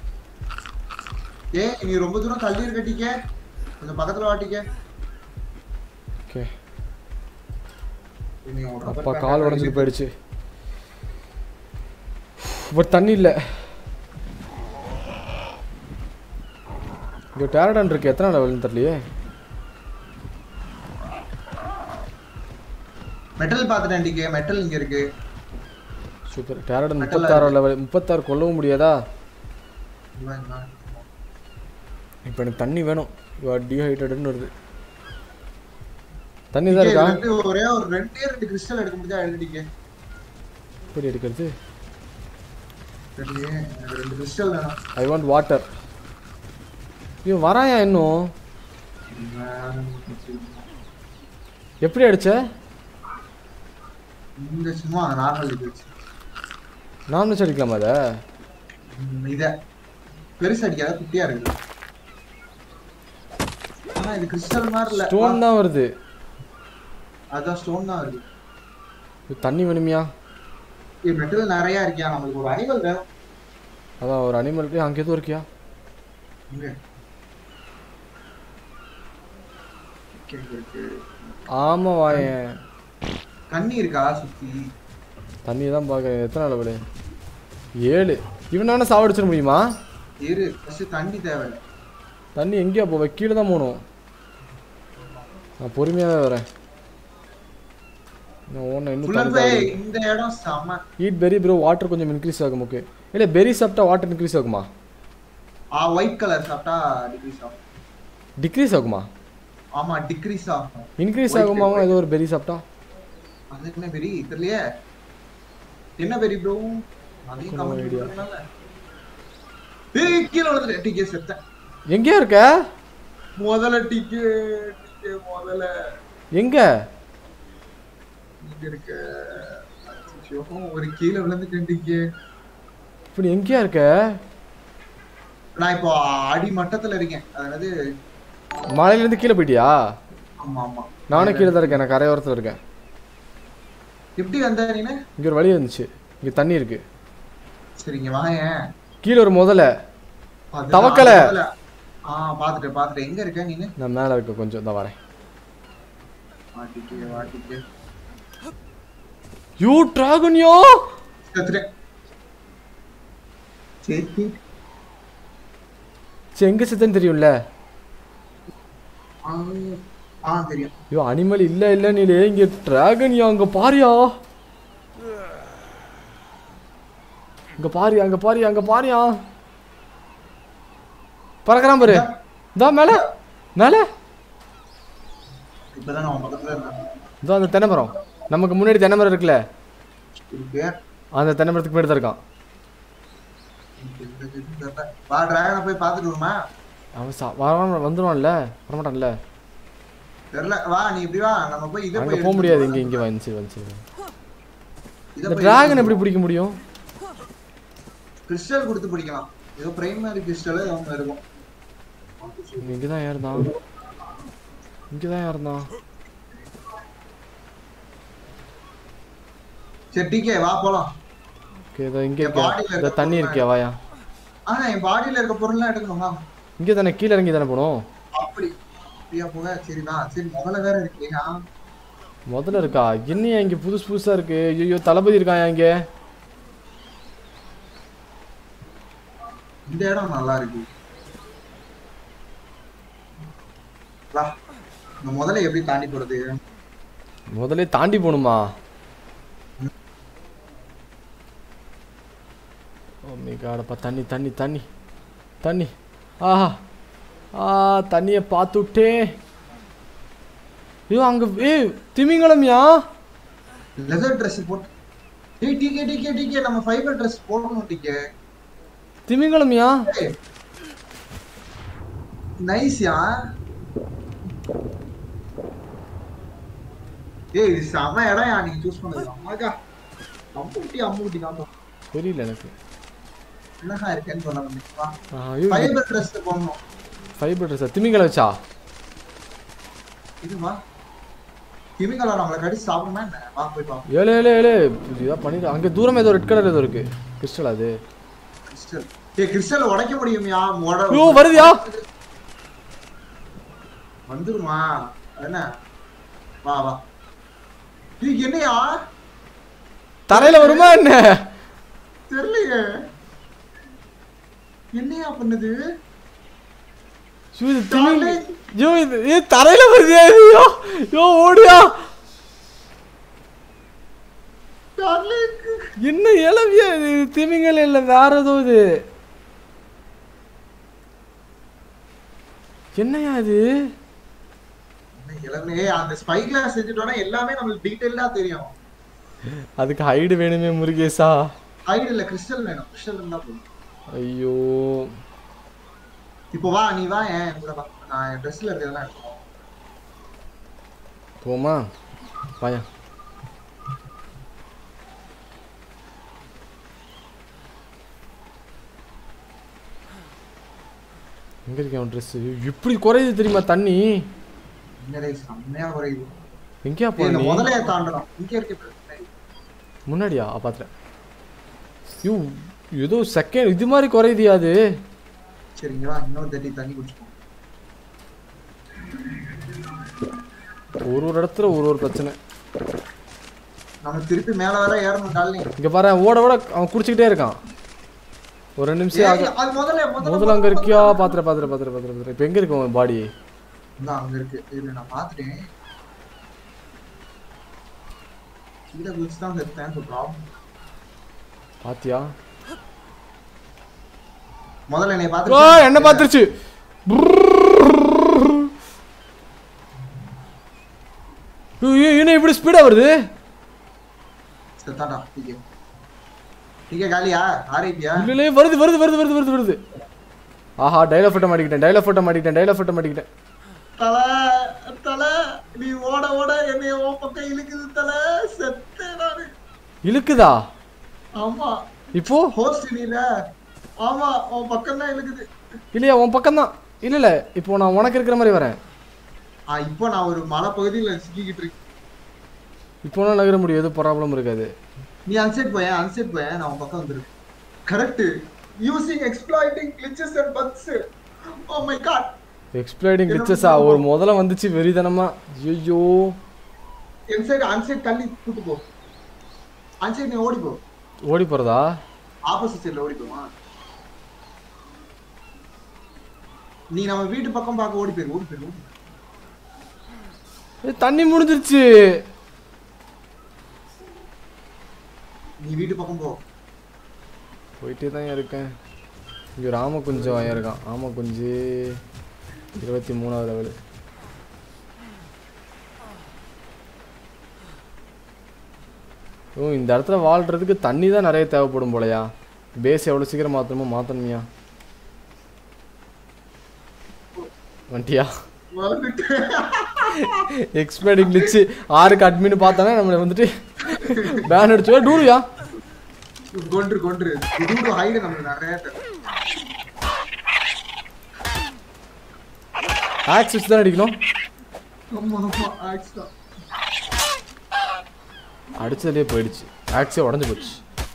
ஏ நீ ரொம்ப தூரம் தள்ளி இருக்க டிகே கொஞ்சம் பக்கத்துல வாட்டிக்க ஓகே நீ ஒரு rubber அப்பா band கால் ஆ உடஞ்சிட்டு இருக்கு. போயிடுச்சு பட் தண்ணி இல்லை இங்கே டேரடான் இருக்கு எத்தனை லெவல்னு தெரியலையே மெட்டல் பாத்துட்டேன் டிகே மெட்டல் இங்க இருக்கு சூப்பர் டேரடன் Metal முப்பத்தாறு லெவல் முப்பத்தாறு கொல்லவும் முடியாதா இவன் இவன். இப்போ எனக்கு தண்ணி வேணும் டீஹைட்ரட்னு வருது தண்ணி தான் டிகே, இருக்கா ரெண்டு ஒரே ஒரு ரெண்டே ரெண்டு கிறிஸ்டல் எடுக்க முடிஞ்சா எழுதி டிகே எப்படி எடுக்கிறது ரெண்டு எனக்கு ரெண்டு கிறிஸ்டல் வேணும் ஐ வாண்ட் வாட்டர் இவன் வராயா இன்னும் எப்படி அடிச்ச இந்த சும்மா நார்மல் இது வச்சு நான் வச்சு அடிக்கலாமா அதை ம், இத பெருசு அடிக்காத குட்டியா இருக்கு ஆனா இது கிறிஸ்டல் மாதிரி இல்ல ஸ்டோன் தான் வருது அதான் ஸ்டோன் தான் இருக்கு இது தண்ணி வேணுமியா இது மெட்டல் நிறைய இருக்கியா நம்மளுக்கு ஒரு அனிமல் வேணும் அதான் ஒரு அனிமலுக்கு அங்கே எதுவும் இருக்கியா இங்க இங்க இருக்கு. ஆமா வாயேன் கண்ணி இருக்கா சுத்தி தண்ணி தான் பார்க்குறேன் எத்தனை லெவலு ஏழு இவனான சாவடிச்சிட முடியுமா இரு ஃபர்ஸ்ட் தண்ணி தேவை தண்ணி எங்கேயா போவ கீழே தான் போகணும் நான் பொறுமையாகவே வரேன் நான் ஓன இன்னும் ஃபுல் தண்ணி அண்ட் இந்த இடம் செம்ம ஈட் பெரி ப்ரோ வாட்டர் கொஞ்சம் இன்க்ரீஸ் ஆகும் ஓகே இல்லை பெரி சாப்பிட்டா வாட்டர் இன்க்ரீஸ் ஆகுமா ஆ ஒயிட் கலர் சாப்பிட்டா டிக்ரீஸ் ஆகும் டிக்ரீஸ் ஆகுமா ஆமா டிக்ரீஸ் ஆகும் இன்க்ரீஸ் White ஆகுமா pepper. ஏதோ ஒரு பெரி சாப்பிட்டா அது என்ன பெரி தெரியலையே என்ன பெரி ப்ரோ அதையும் No கமெண்ட் idea. பண்றதுனால ஏய் கீழ விழுந்துட்டேன் டிக்கே செத்தேன் எங்கேயா இருக்க முதல்ல டிக்கே டிக்கே முதல்ல எங்க இங்க இருக்க அச்சச்சோ, ஒரு கீழ விழுந்துட்டேன் டிக்கே இப்போ நீ எங்கேயா இருக்க நான் இப்போ அடி மட்டத்துல இருக்கேன் அதாவது மலையிலேருந்து கீழே போயிட்டியா ஆமா ஆமா நானும் கீழே தான் இருக்கேன் நான் கரையோரத்தில் இருக்கேன் எப்படி வந்த நீனு இங்கே ஒரு வழி இருந்துச்சு இங்கே தண்ணி இருக்கு சரிங்க வாயேன் கீழே ஒரு முதல்ல அதுதான் தவக்கலை. முதல்ல. ஆ பாத்துட்டேன் பாத்துட்டேன் எங்க இருக்க நீனு நான் மேலே இருக்க கொஞ்சம் தான் வரேன் வாட்டிக்கு வாட்டிக்கு யூ டிராகன்யோ செத்துட்டேன் சரி சரி எங்கே செத்தேன்னு தெரியும்ல ஆ, ஆ தெரியும் ஐயோ அனிமல் இல்லை இல்லை நீலே இங்கே டிராகன்யா அங்கே பாரியா இங்கே பாரியா அங்கே பாரியா அங்கே பாரியா பறக்கிறான் பாரு இதா மேலே மேலே இப்பதான் நான் உன் பக்கத்துல இருக்கேன் இதோ அந்த தென்னை மரம் நமக்கு முன்னாடி தென்னை மரம் இருக்குல்ல இருக்கு அந்த தென்னை மரத்துக்கு முன்னாடி தான் இருக்கான் எனக்கு எந்த இதுவும் தெரியல. வா டிராகனை போய் பாத்துட்டு வருமா அவன் சா வர வந்துடுவான்ல வரமாட்டான்ல தெரியல வா நீ இப்படி வா நம்ம போய் இதை அங்கே போக முடியாது இங்கே இங்கே வந்துச்சு வந்துச்சு இதை இந்த போய் டிராகன் எப்படி பிடிக்க முடியும் கிறிஸ்டல் கொடுத்து பிடிக்கலாம் ஏதோ பிரைமரி கிறிஸ்டல் அவங்க இருக்கும் இங்கே தான் ஏறுதான் இங்கே தான் ஏறுதான் சரி டிகே வா போலாம் ஓகே இதோ இங்கே என் body ல இருக்கியா இந்த இருக்க தண்ணி இருக்கியா வாயா ஆனா என் பாடியில இருக்க பொருள்லாம் எடுக்கணும் வா இங்கே தானே கீழே இறங்கி தானே போகணும் அப்படி அப்படியா போக சரி வா சரி முதல்ல வேற இருக்கீங்க முதல்ல இருக்கா என்னையா இங்கே புதுசு புதுசாக இருக்கு ஐயோ தளபதி இருக்காயா இங்கே இந்த இடம் நல்லா இருக்கு வா இந்த முதல்ல எப்படி தாண்டி போறது முதல்ல தாண்டி போகணுமா ஓ காடப்பா தண்ணி தண்ணி தண்ணி தண்ணி ஆஹா ஆ தண்ணியை பார்த்துட்டே ஐயோ அங்கே ஏய் திமிங்கலம்யா லெதர் Dress போட்டு டேய் டிகே டிகே டிகே நம்ம ஃபைபர் Dress போடணும் டிகே திமிங்கலம்யா நைஸ்யா ஏய் இது செம இடம் யா நீங்க சூஸ் பண்ணது அம்மாக்கா அம்முட்டி அம்முட்டி தான் தெரியல எனக்கு என்னஹா இருக்கேன்னு சொல்ல வந்தீங்க வா ஆ, ஐயோ ஃபைபர் Dress போடணும் ஃபைபர் ட்ரெஸ்ஸா திமிங்கலம் வச்சா இதுவா கிமிக்கலா நம்மளை கடிச்சு சாப்பிடுமா என்ன வா போய் பார்ப்போம் ஏழு ஏழு ஏழு இதாக பண்ணிடு அங்கே தூரம் ஏதோ ரெட் கலர் ஏதோ இருக்கு கிறிஸ்டல் அது கிறிஸ்டல் ஏய் கிறிஸ்டல் உடைக்க முடியும்யா உட ஐயோ வருதுயா வந்துருமா என்ன வா வா ஏய் என்னையா தரையில வருமா என்ன தெரியலையே என்னையா பண்ணுது ஐயோ, இது திமிங்கல ஐயோ இது ஏ தரையில வருது ஐயோ ஐயோ ஓடியா டார்லிங் என்ன இளவியா இது திமிங்கல இல்ல வேற ஏதோ இது என்னையா இது இளவனே அந்த ஸ்பை கிளாஸ் செஞ்சுட்டோம்னா எல்லாமே நம்மளுக்கு டீடைலா தெரியும் அதுக்கு ஹைடு வேணுமே முருகேசா ஹைட் இல்ல கிறிஸ்டல் வேணும் கிறிஸ்டல் இருந்தா போதும் ஐயோ இப்போ வா நீ வா ஏன் கூட வா நான் என் ட்ரெஸ்ல இருக்கிறதெல்லாம் எடுத்துக்கோ போமா வாயா எங்க இருக்கு அவன் ட்ரெஸ் இப்படி குறையுது தெரியுமா தண்ணி என்னடே செம்மையா குறையுது எங்கேயா ஏய், இந்த போன நீ முதலைய தாண்டணும் இங்க இருக்க பிரச்சனை முன்னாடியா ஆ, பாத்துறேன் ஐயோ ஏதோ செகண்ட் இது மாதிரி குறையுதியா அது சரி இங்க வா இன்னொரு தட்டி தண்ணி குடிச்சுப்போம் ஒரு ஒரு இடத்துல ஒரு ஒரு பிரச்சனை நம்ம திருப்பி மேல வர ஏறணும் டார்லிங் இங்க பாரு ஓட ஓட அவன் குடிச்சுக்கிட்டே இருக்கான் ஒரு ரெண்டு நிமிஷம் ஆக அது முதல்ல முதல்ல அங்க இருக்கியா பாத்துற பாத்துற பாத்துற பாத்துற பாத்துற இப்ப எங்க இருக்கு உன் பாடி இந்த அங்க இருக்கு இல்ல நான் பாத்துட்டேன் கீழே குதிச்சு தான் செத்தேன் so problem. பாத்தியா முதல்ல என்னை ஓ பாத்து என்ன பாத்துருச்சு என்ன இப்படி ஸ்பீடா வருது செத்தாடா டிகே டிகே காலியா ஆரேபியா இல்ல இல்ல வருது வருது வருது வருது வருது வருது ஆஹா டைலாக் ஃபோட்டோ மாட்டிக்கிட்டேன் டைலாக் ஃபோட்டோ மாட்டிக்கிட்டேன் டைலாக் ஃபோட்டோ மாட்டிக்கிட்டேன் தல தல நீ ஓட ஓட என்னைய ஓ பக்கம் இழுக்குது தல செத்தேன் நானு இழுக்குதா ஆமா இப்போ ஹோஸ்ட் நீல ஆமா உன் பக்கம் தான் இழுக்குது இல்லையா உன் பக்கம் தான் இல்லை இல்லை இப்போ நான் உனக்கு இருக்கிற மாதிரி வரேன் ஆ இப்போ நான் ஒரு மலை பகுதியில சிக்கிக்கிட்டு இருக்கேன் இப்போ நான் நகர முடியும் எதுவும் ப்ராப்ளம் இருக்காது நீ அன்செட் போயேன் அன்செட் போயேன் நான் உன் பக்கம் வந்துருக்கேன் correct using exploiting glitches and bugs oh my God exploiting கிச்சஸா ஒரு முதல்ல வந்துச்சு வெறிதனமா ஐயோ இன்சைட் அன்சைட் தள்ளி கூட்டு போ அன்சைட் நீ ஓடி போ ஓடி போகிறதா ஆப்போசிட் சைடுல ஓடி போமா நீ நம்ம வீட்டு பக்கம் பார்க்க ஓடி போயிரு ஓடி போயிரு ஓடி போயிரு. தண்ணி முடிஞ்சிருச்சு நீ வீட்டு பக்கம் போ போயிட்டே தான் இருக்கேன் இங்கே ஒரு ஆமை குஞ்சு வாங்க இருக்கான் ஆமை குஞ்சு இருபத்தி மூணாவது லெவலு ஓ இந்த இடத்துல வாழ்கிறதுக்கு தண்ணி தான் நிறைய தேவைப்படும் போலயா பேஸ் எவ்வளோ சீக்கிரம் மாற்றணுமோ மாற்றணுமியா வண்டியா வந்துட்டேன் எக்ஸ்பைரிங் லிச்சு ஆறுக்கு அட்மின்னு பார்த்தானே நம்மளை வந்துட்டு பேன் அடிச்சு டூரியா கொன்று கொன்று இது ஹைடு நம்மளுக்கு நிறைய தரும் ஆக்சிஸ் தான் அடிக்கணும் ஆமா ஆமா ஆக்ஸ்டா அடிச்சதுலேயே போயிடுச்சு ஆக்ஸே உடஞ்சு போச்சு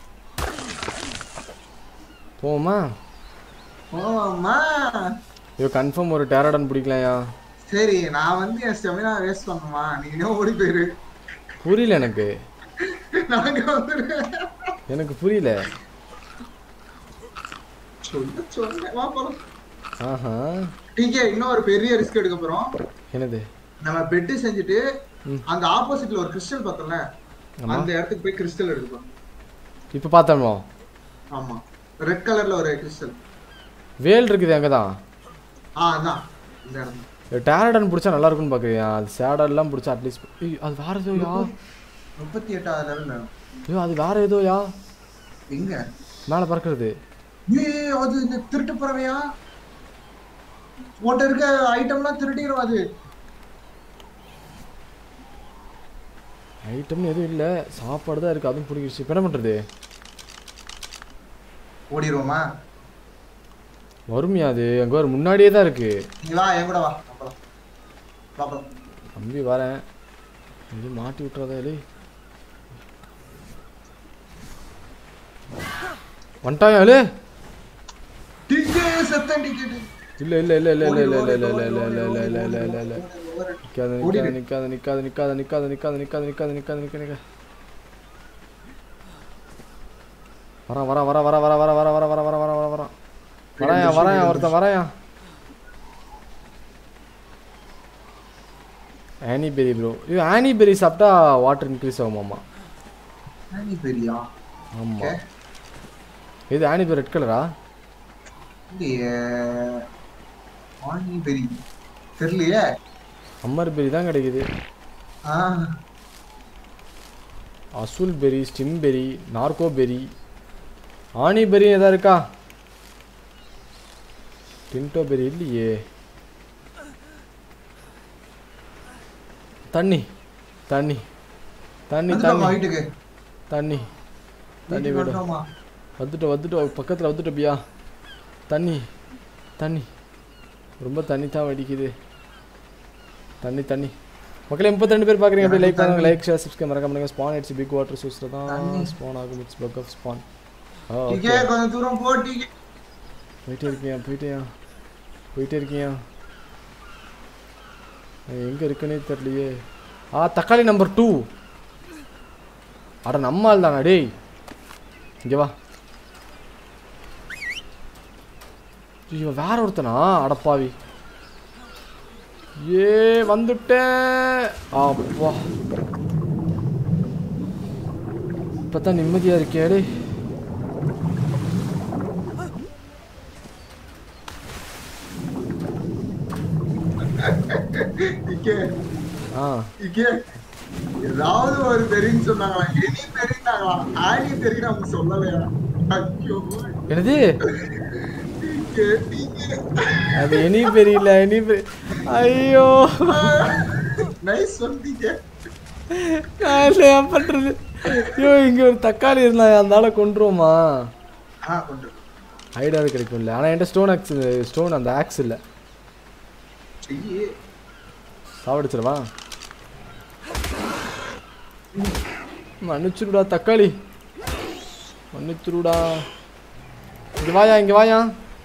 போமா ஆமா ஐயோ கன்ஃபார்ம் ஒரு டேராடன் பிடிக்கலையா சரி நான் வந்து என் ஸ்டெமினா வேஸ்ட் பண்ணுமா நீ இன்னும் ஓடி போயிரு புரியல எனக்கு நாங்க வந்துருக்கேன் எனக்கு புரியல சொல்ல சொன்னேன் வா போலாம் ஆஹா டிகே இன்னும் ஒரு பெரிய ரிஸ்க் எடுக்க போறோம் என்னது நம்ம பெட் செஞ்சுட்டு ம். அங்க ஆப்போசிட்ல ஒரு கிறிஸ்டல் பார்த்தோம்ல ஆமா. அந்த இடத்துக்கு போய் கிறிஸ்டல் எடுப்போம் இப்போ பார்த்தோமோ ஆமா ரெட் கலர்ல ஒரு கிறிஸ்டல் வேல் இருக்குது அங்கே தான் ஆ அதான் இந்த இடம் டேரடன் பிடிச்சா நல்லா இருக்கும்னு பார்க்குறியா அது சேடர்லாம் பிடிச்சா அட்லீஸ்ட் அது வேற ஏதோயா முப்பத்தி எட்டாவது லெவல்ல ஐயோ அது வேற ஏதோயா எங்க மேலே பறக்கிறது ஏ அது இந்த திருட்டு பறவையா உன்கிட்ட இருக்க ஐட்டம்லாம் திருடிடும் அது ஐட்டம்னு எதுவும் இல்லை சாப்பாடு தான் இருக்குது அதுவும் பிடிக்கிடுச்சு இப்போ என்ன பண்ணுறது ஓடிடுவோமா வறுமையா அது அங்கே ஒரு முன்னாடியே தான் இருக்குது நீ வா என் கூட வா அப்பலாம் பாப்பலாம் தம்பி வரேன் எங்கேயும் மாட்டி விட்டுறதா இல்லை வந்துட்டாயா இல்லை டிக்கே செத்தன் டிக்கெட் இல்லை இல்லை இல்லை இல்லை இல்லை இல்லை இல்லை இல்லை இல்லை இல்லை இல்லை இல்லை இல்லை இல்லை இல்லை நிக்காத நிக்காத நிக்காத நிக்காத நிக்காத நிக்காத நிக்காத நிக்காத நிக்காத நிக்காத நிக்க நிக்க வரா வரா வரா வரா வரா வரா வரா வரா வரா வரா வரா வரா வராயா வராயா ஒருத்தன் வராயா ஆனி பெரி ப்ரோ இது ஆனி பெரி சாப்பிட்டா வாட்டர் இன்க்ரீஸ் ஆகுமாமா நீ பெரியா ஆமா இது ஆனி பெரி ரெட் கலரா இல்லையே ஆனி பெரி தெரியலையே அம்மர் பெரி தான் கிடைக்குது ஆ அசுல் பெரி ஸ்டிம் பெரி நார்கோ பெரி ஆனி பெரி எதா இருக்கா டின்டோ பெரி இல்லையே தண்ணி தண்ணி தண்ணி வந்துட்டோமா தண்ணி வீட்டுக்கு தண்ணி தண்ணி வீட்டுக்கு விடு வந்துட்டோமா வந்துட்டு வந்துட்டு பக்கத்தில் வந்துட்டு பியா தண்ணி தண்ணி ரொம்ப தண்ணி தான் வடிக்குது தண்ணி தண்ணி மக்களே முப்பத்தி பேர் பார்க்குறீங்க அப்படியே லைக் பண்ணுங்க லைக் ஷேர் சப்ஸ்கிரைப் மறக்காம பண்ணுங்க ஸ்பான் ஆயிடுச்சு பிக் வாட்டர் சோர்ஸில் தான் தண்ணி. ஸ்பான் ஆகும் it's bug of spawn DK கொஞ்சம் தூரம் போ டிக்கே போயிட்டே இருக்கியா போயிட்டேயா போயிட்டே இருக்கியா எங்கே இருக்குன்னே தெரியலையே ஆ தக்காளி நம்பர் டூ அட நம்ம ஆள் தானா டேய் இங்கே வா இவன் வேற ஒருத்தனா அடப்பாவி ஏ வந்துட்டேன் அப்பா இப்பதான் நிம்மதியா இருக்கியா டேய் டிக்கே ஆ டிக்கே ஏதாவது ஒரு பெரின்னு சொன்னாங்களா எனி பெரின்னாங்களா ஆனி பெரின்னு அவங்க சொல்லலையா ஐயோ என்னது டிக்கே டிக்கே அது இனி பெரியல இனி பெரிய ஐயோ நைஸ் ஒன் டிக்கே நான் இல்லையா பண்றது ஐயோ இங்க ஒரு தக்காளி இருந்தா அதனால கொண்டுருவோமா ஆ கொண்டு ஹைடாவது கிடைக்கும்ல ஆனால் என்கிட்ட ஸ்டோன் ஆக்ஸ் ஸ்டோன் அந்த ஆக்ஸ் இல்லை ஐயே. சாவடிச்சிடவா மன்னிச்சிருடா தக்காளி மன்னிச்சிருடா இங்க வாயா இங்க வாயா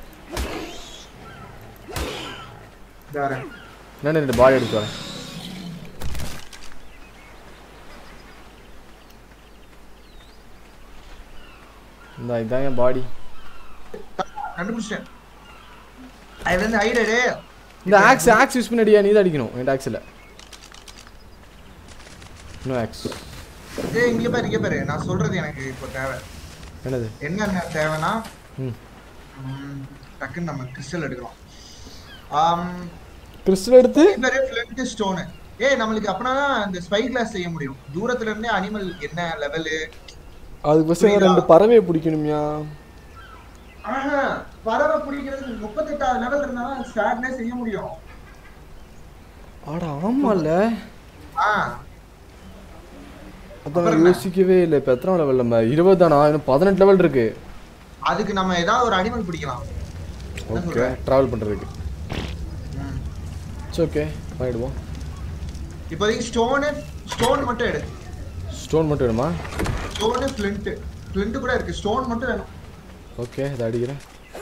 வேற நான் ரெண்டு பாடி எடுத்து வரேன் இந்த இதான் என் பாடி கண்டுபிடிச்சிட்டேன் அதுல இருந்து ஐடடு இந்த ஆக்ஸ் ஆக்ஸ் யூஸ் பண்ணடியா நீ தான் அடிக்கணும் என் ஆக்ஸ் இல்லை இன்னும் ஆக்ஸ் ஏய் இங்க பாரு இங்க பாரு நான் சொல்றது எனக்கு இப்போ தேவை என்னது என்னென்ன தேவைன்னா ம் ம், டக்குன்னு நம்ம கிறிஸ்டல் எடுக்கிறோம் ஆம் கிறிஸ்டல் எடுத்து ஃபைபரு ஃபிளண்ட் ஸ்டோனு ஏய் நம்மளுக்கு அப்பனா இந்த ஸ்பை கிளாஸ் செய்ய முடியும் தூரத்துல இருந்தே அனிமல் என்ன லெவலு அதுக்கு பசங்க புரியுதா? ரெண்டு பறவையை பிடிக்கணும்யா பறவை பிடிக்கிறதுக்கு முப்பத்தெட்டாவது லெவல் இருந்தாலும் ஸ்டார்ட்னே செய்ய முடியும் ஆட ஆமால்ல ஆ அதான் நான் யோசிக்கவே இல்லை இப்போ எத்தனை லெவல் நம்ம இருபது தானா இன்னும் பதினெட்டு லெவல் இருக்கு அதுக்கு நம்ம ஏதாவது ஒரு அனிமல் பிடிக்கலாம் என்ன ஓகே சொல்ற? ட்ராவல் பண்ணுறதுக்கு ம். இட்ஸ் ஓகே பண்ணிடுவோம் இப்போதைக்கு ஸ்டோனு ஸ்டோன் மட்டும் எடு ஸ்டோன் மட்டும் வேணுமா ஸ்டோனு ஃபிளிண்ட் ஃபிளிண்ட் கூட இருக்கு ஸ்டோன் மட்டும் வேணும் ஓகே இதை அடிக்கிறேன்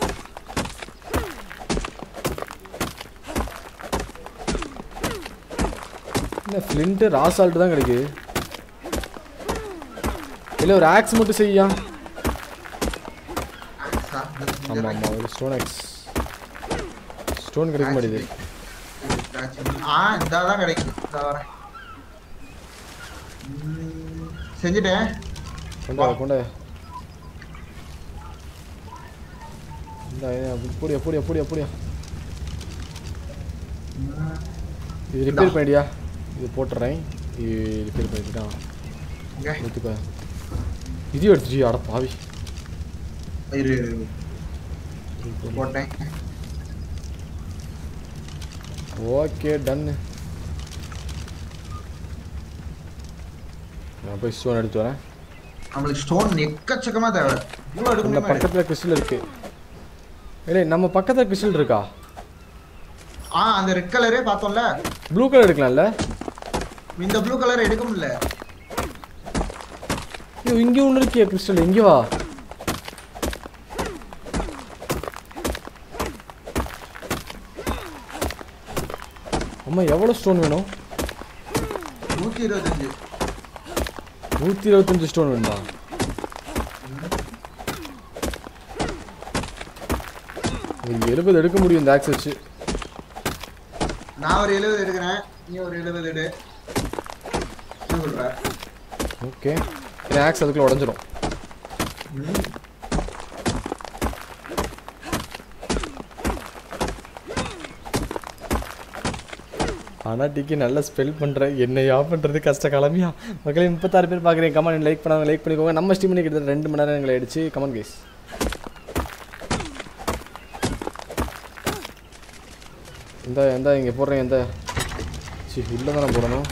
என்ன ஃப்ளிண்ட்டு ராசால்ட்டு தான் கிடைக்குது இல்லை ஒரு ஆக்ஸ் மட்டும் செய்யா ஆமாம் ஆமாம் ஒரு ஸ்டோன் ஆக்ஸ் ஸ்டோன் கிடைக்க மாட்டேது ஆ இந்த தான் கிடைக்கும் இந்த வரேன் ம், செஞ்சுட்டேன் கொண்டா கொண்டா இந்த அப்படியா அப்படியா அப்படியா அப்படியா ம், இது ரிப்பேர் பண்ணிடியா இது போட்டுறேன் இது ரிப்பேர் பண்ணிக்கிட்டான் இங்க, எடுத்துக்கோ இதையும் எடுத்துட்டு அட பாவி இரு போட்டேன் ஓகே டன்னு நான் போய் ஸ்டோன் எடுத்து வரேன் நம்மளுக்கு ஸ்டோன் எக்கச்சக்கமா தேவை இவ்வளோ எடுக்க நம்ம முடியுமா? பக்கத்தில் கிறிஸ்டல் இருக்கு இல்லை நம்ம பக்கத்தில் கிறிஸ்டல் இருக்கா ஆ அந்த ரெட் கலரே பார்த்தோம்ல ப்ளூ கலர் எடுக்கலாம்ல இந்த ப்ளூ கலர் எடுக்க முடியல ஐயோ இங்கே ஒன்று இருக்கியா கிறிஸ்டல் இங்கே வா அம்மா எவ்வளோ ஸ்டோன் வேணும் நூத்தி இருபத்தஞ்சு நூற்றி இருபத்தஞ்சு ஸ்டோன் வேணுமா ஒரு எழுபது எடுக்க முடியும் இந்த ஆக்ஸ் வச்சு நான் ஒரு எழுபது எடுக்கிறேன் நீ ஒரு எழுபது எடு என்ன சொல்ற ஓகே என் ஆக்ஸ் அதுக்குள்ள உடஞ்சிரும் ம். ஆனால் டிக்கி நல்லா ஸ்பெல் பண்ணுறேன் என்னையா பண்ணுறது கஷ்ட காலமியா மக்களே முப்பத்தாறு பேர் பார்க்குறேன் கமெண்ட் லைக் பண்ணாங்க லைக் பண்ணிக்கோங்க நம்ம ஸ்டீம் பண்ணி கிட்டத்தட்ட ரெண்டு மணி நேரம் எங்களை ஆயிடுச்சு கமெண்ட் கேஸ் இந்த எந்த இங்கே போடுறேன் எந்த சி உள்ளே தானே போடணும்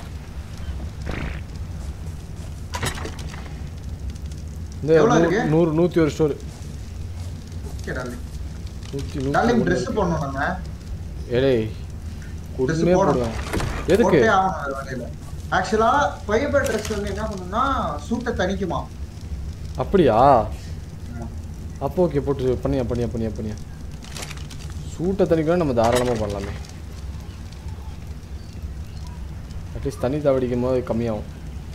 இந்த எவ்வளவு நூறு- இருக்கு? நூறு நூற்றி ஒரு ஸ்டோர் ஓகே டார்லிங் நூற்றி டார்லிங் நூற்றி ட்ரெஸ் போடணும் நம்ம ஏலே Dress கொடுமே போடணும். போடுவேன் எதுக்கு போட்டே ஆகணும் அது வகையில ஆக்சுவலா ஃபைபர் ட்ரெஸ் வந்து என்ன பண்ணும்னா சூட்டை தணிக்குமா அப்படியா அப்போ ஓகே போட்டு பண்ணியா பண்ணியா பண்ணியா பண்ணியா சூட்டை தணிக்கலாம் நம்ம தாராளமாக பண்ணலாமே அட்லீஸ்ட் தண்ணி தவடிக்கும் போது கம்மியாகும்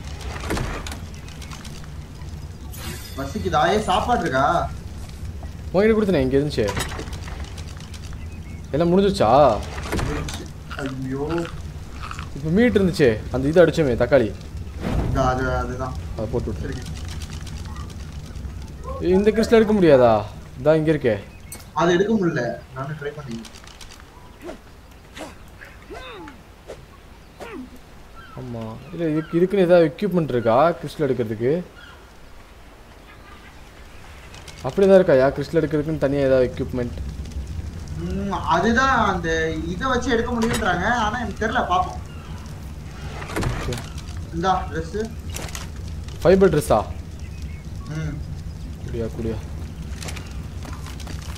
பசிக்கு தாயே சாப்பாடு இருக்கா உங்ககிட்ட கொடுத்தனே இங்கே இருந்துச்சு எல்லாம் முடிஞ்சிருச்சா ஐயோ இப்போ மீட் இருந்துச்சே அந்த இது அடிச்சோமே தக்காளி இந்த அது அதுதான் அதை போட்டு விட்டு சரி இந்த கிறிஸ்டில் எடுக்க முடியாதா இதான் இங்கே இருக்கே அது எடுக்க முடியல நானும் ட்ரை பண்ணி ஆமாம் இல்லை இதுக்கு இதுக்குன்னு ஏதாவது எக்யூப்மெண்ட் இருக்கா கிறிஸ்டல் எடுக்கிறதுக்கு அப்படி தான் இருக்காயா கிறிஸ்டல் எடுக்கிறதுக்குன்னு தனியாக ஏதாவது எக்யூப்மெண்ட் ம், அதுதான் அந்த இதை வச்சு எடுக்க முடியுன்றாங்க ஆனா எனக்கு தெரியல பாப்போம் இந்தா ட்ரெஸ் ஃபைபர் ட்ரெஸ்ஸா ம் குடியா குடியா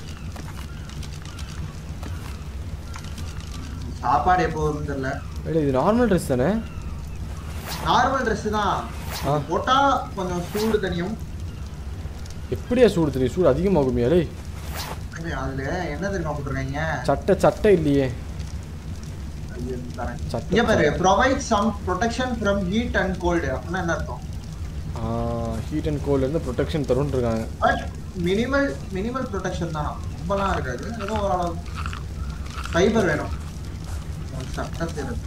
சாப்பாடு எப்போ வரும்னு தெரியல ஏடா இது நார்மல் ட்ரெஸ் தானே நார்மல் Dress தான் ஆ. போட்டா கொஞ்சம் சூடு தனியும் எப்படியா சூடு தெரியும் சூடு அதிகமாகுமே டேய் அதுல என்ன தெரியுமா போட்டுருக்காங்க சட்டை சட்டை இல்லையே ஐயோ, தரேன். சட்டை இங்க பாரு provide some protection from heat and cold அப்படின்னா என்ன அர்த்தம் ஹீட் அண்ட் கோல்ட்ல இருந்து ப்ரொடெக்ஷன் தரும்னு இருக்காங்க பட் மினிமல் மினிமல் ப்ரொடெக்ஷன் தான் ரொம்பலாம் இருக்காது ஏதோ ஓரளவு ஃபைபர் வேணும் சட்டை செய்யறது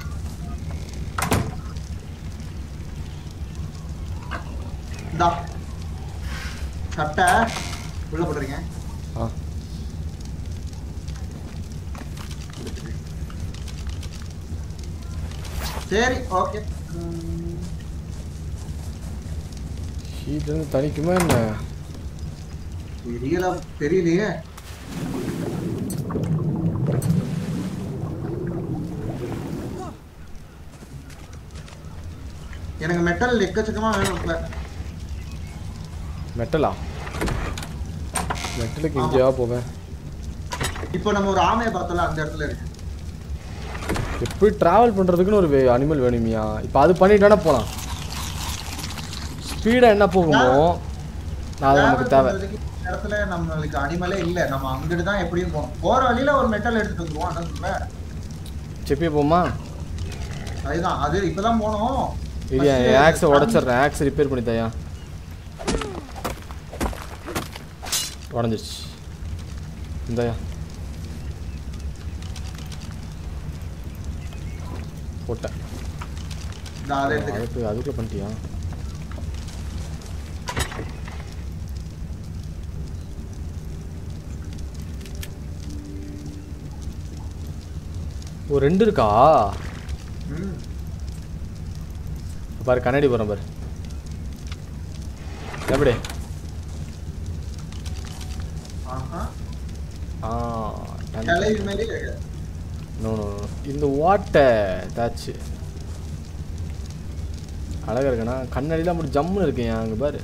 இந்தா சட்டை உள்ள போட்டுருங்க ஆ சரி ஓகே ஹீட் வந்து தணிக்குமா என்ன தெரியல தெரியலையே எனக்கு மெட்டல் எக்கச்சக்கமா வேணும் இப்ப மெட்டலா மெட்டலுக்கு ஆமா. இங்கேயா போவேன் இப்போ நம்ம ஒரு ஆமையை பார்த்தோம்ல அந்த இடத்துல இருக்கு எப்படி டிராவல் பண்ணுறதுக்குன்னு ஒரு அனிமல் வேணுமியா இப்போ அது பண்ணிட்டானே போகலாம் ஸ்பீடாக என்ன போகுமோ அது நமக்கு Travel தேவை பண்றதுக்கு இந்த இடத்துல நம்மளுக்கு அனிமலே இல்ல நம்ம அங்கிட்டு தான் எப்படியும் போகணும் போற வழியில ஒரு மெட்டல் எடுத்துட்டு வந்துருவோம் அதான் சொல்றேன் செப்பி போமா அதுதான் அது இப்பதான் போனோம் இல்லையா First ஆக்ஸை தண்ணி- உடச்சிட்றேன் ஆக்ஸ் ரிப்பேர் பண்ணி தாயா உடஞ்சிருச்சு இந்தாயா போட்டேன் இந்த அதை எடுத்துக்க அதுக்கு அதுக்குள்ள பண்ணிட்டியா ஓ ரெண்டு இருக்கா ம். பாரு கண்ணாடி போகிறேன் பாரு எப்படி ஆஹா ஆ கிளவி மாதிரி இருக்கு. நோ நோ இந்த வாட்டை தாச்சு அழகா இருக்கண்ணா கண்ணாடிலாம் அப்படி ஜம்முன்னு இருக்கேன் அங்கே பாரு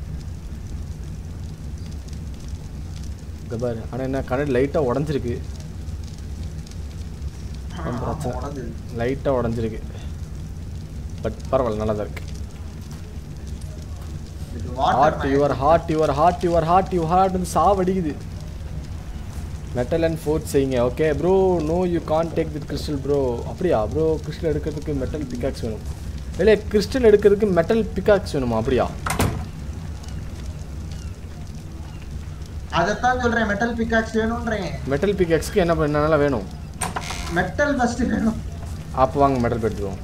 இங்கே பாரு ஆனால் என்ன கண்ணாடி லைட்டாக உடஞ்சிருக்கு ஆமா, பிரச்சனை. உடஞ்சிது. லைட்டாக உடஞ்சிருக்கு பட் பரவாயில்ல நல்லா தான் இருக்கு இது water heart man. Your heart your heart your heart your heart வந்து சாவடிக்குது மெட்டல் அண்ட் ஃபோர்த் செய்யுங்க okay bro no you can take it crystal bro அப்படியா ப்ரோ கிறிஸ்டல் எடுக்கிறதுக்கு மெட்டல் பிக்காக்ஸ் வேணும் இல்லை கிறிஸ்டல் எடுக்கிறதுக்கு மெட்டல் பிக்காக்ஸ் வேணுமா அப்படியா அதைத்தான் சொல்றேன் மெட்டல் பிக்காக்ஸ் வேணும்ன்றேன் மெட்டல் பிக்காக்ஸ்க்கு என்ன பண்ணனால வேணும் மெட்டல் ஃபர்ஸ்ட் வேணும் அப்போ வாங்க மெட்டல் எடுத்துருவோம்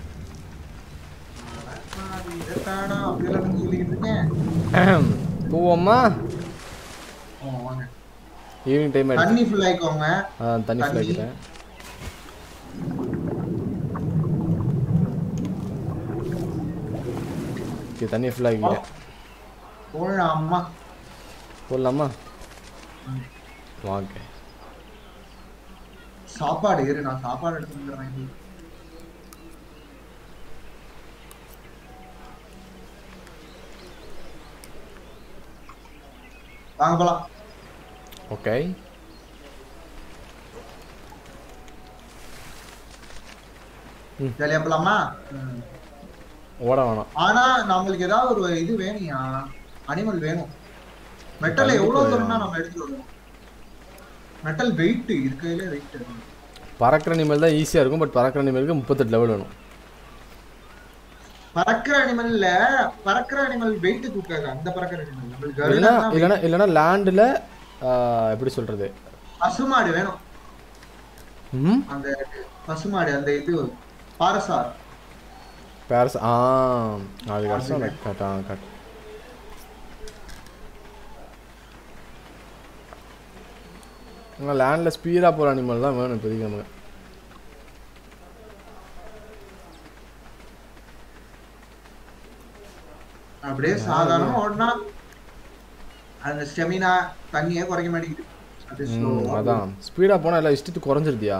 இதைத்தானா அப்படியெல்லாம் நான் சொல்லிக்கிட்டு இருக்கேன் போவோம்மா ஓ, வாங்க. ஈவினிங் டைம் ஆயிடுச்சு தண்ணி ஃபுல் ஆயிக்கோங்க ஆ தண்ணி ஃபுல் தண்ணி. ஆக்கிட்டேன் ஓகே தண்ணி ஃபுல் ஆக்கிட்டேன் போன அம்மா போடலாமா வாங்க சாப்பாடு இரு நான் சாப்பாடு எடுத்து வந்துடுறேன் வாங்க போலாம் ஓகே ஜாலியா போலாமா ஓட வேணாம் ஆனா நம்மளுக்கு ஏதாவது ஒரு இது வேணும்யா அனிமல் வேணும் மெட்டல் கண்டிப்பா எவ்வளவு வேணும். தூரம்னா நம்ம எடுத்துட்டு வருவோம் மெட்டல் வெயிட் இருக்கையிலே வெயிட் பறக்கிற அனிமல் தான் ஈஸியாக இருக்கும் பட் பறக்கிற அனிமலுக்கு முப்பத்தெட்டு லெவல் வேணும் பறக்கிற அனிமல்ல பறக்கிற அனிமல் வெயிட் தூக்காது அந்த பறக்கிற அனிமல் நம்மளுக்கு இல்லைன்னா கருடன் தான் இல்லைன்னா இல்லைன்னா லேண்டில் எப்படி சொல்கிறது பசுமாடு வேணும் ம் அந்த பசுமாடு அந்த இது பாரசார் பேரஸ் ஆ அது கஷ்டம் எனக்கு கரெக்டா கரெக்ட் லேண்டில் ஸ்பீடாக போகிற அனிமல் தான் வேணும் இப்போதைக்கு நமக்கு அப்படியே சாதாரணமா ஓடினா அந்த ஸ்டெமினா தண்ணியே குறைக்க மாட்டேங்குது அது ம், slow ஆ அதான் ஸ்பீடாக போனால் எல்லாம் இஷ்டத்துக்கு குறைஞ்சிருதியா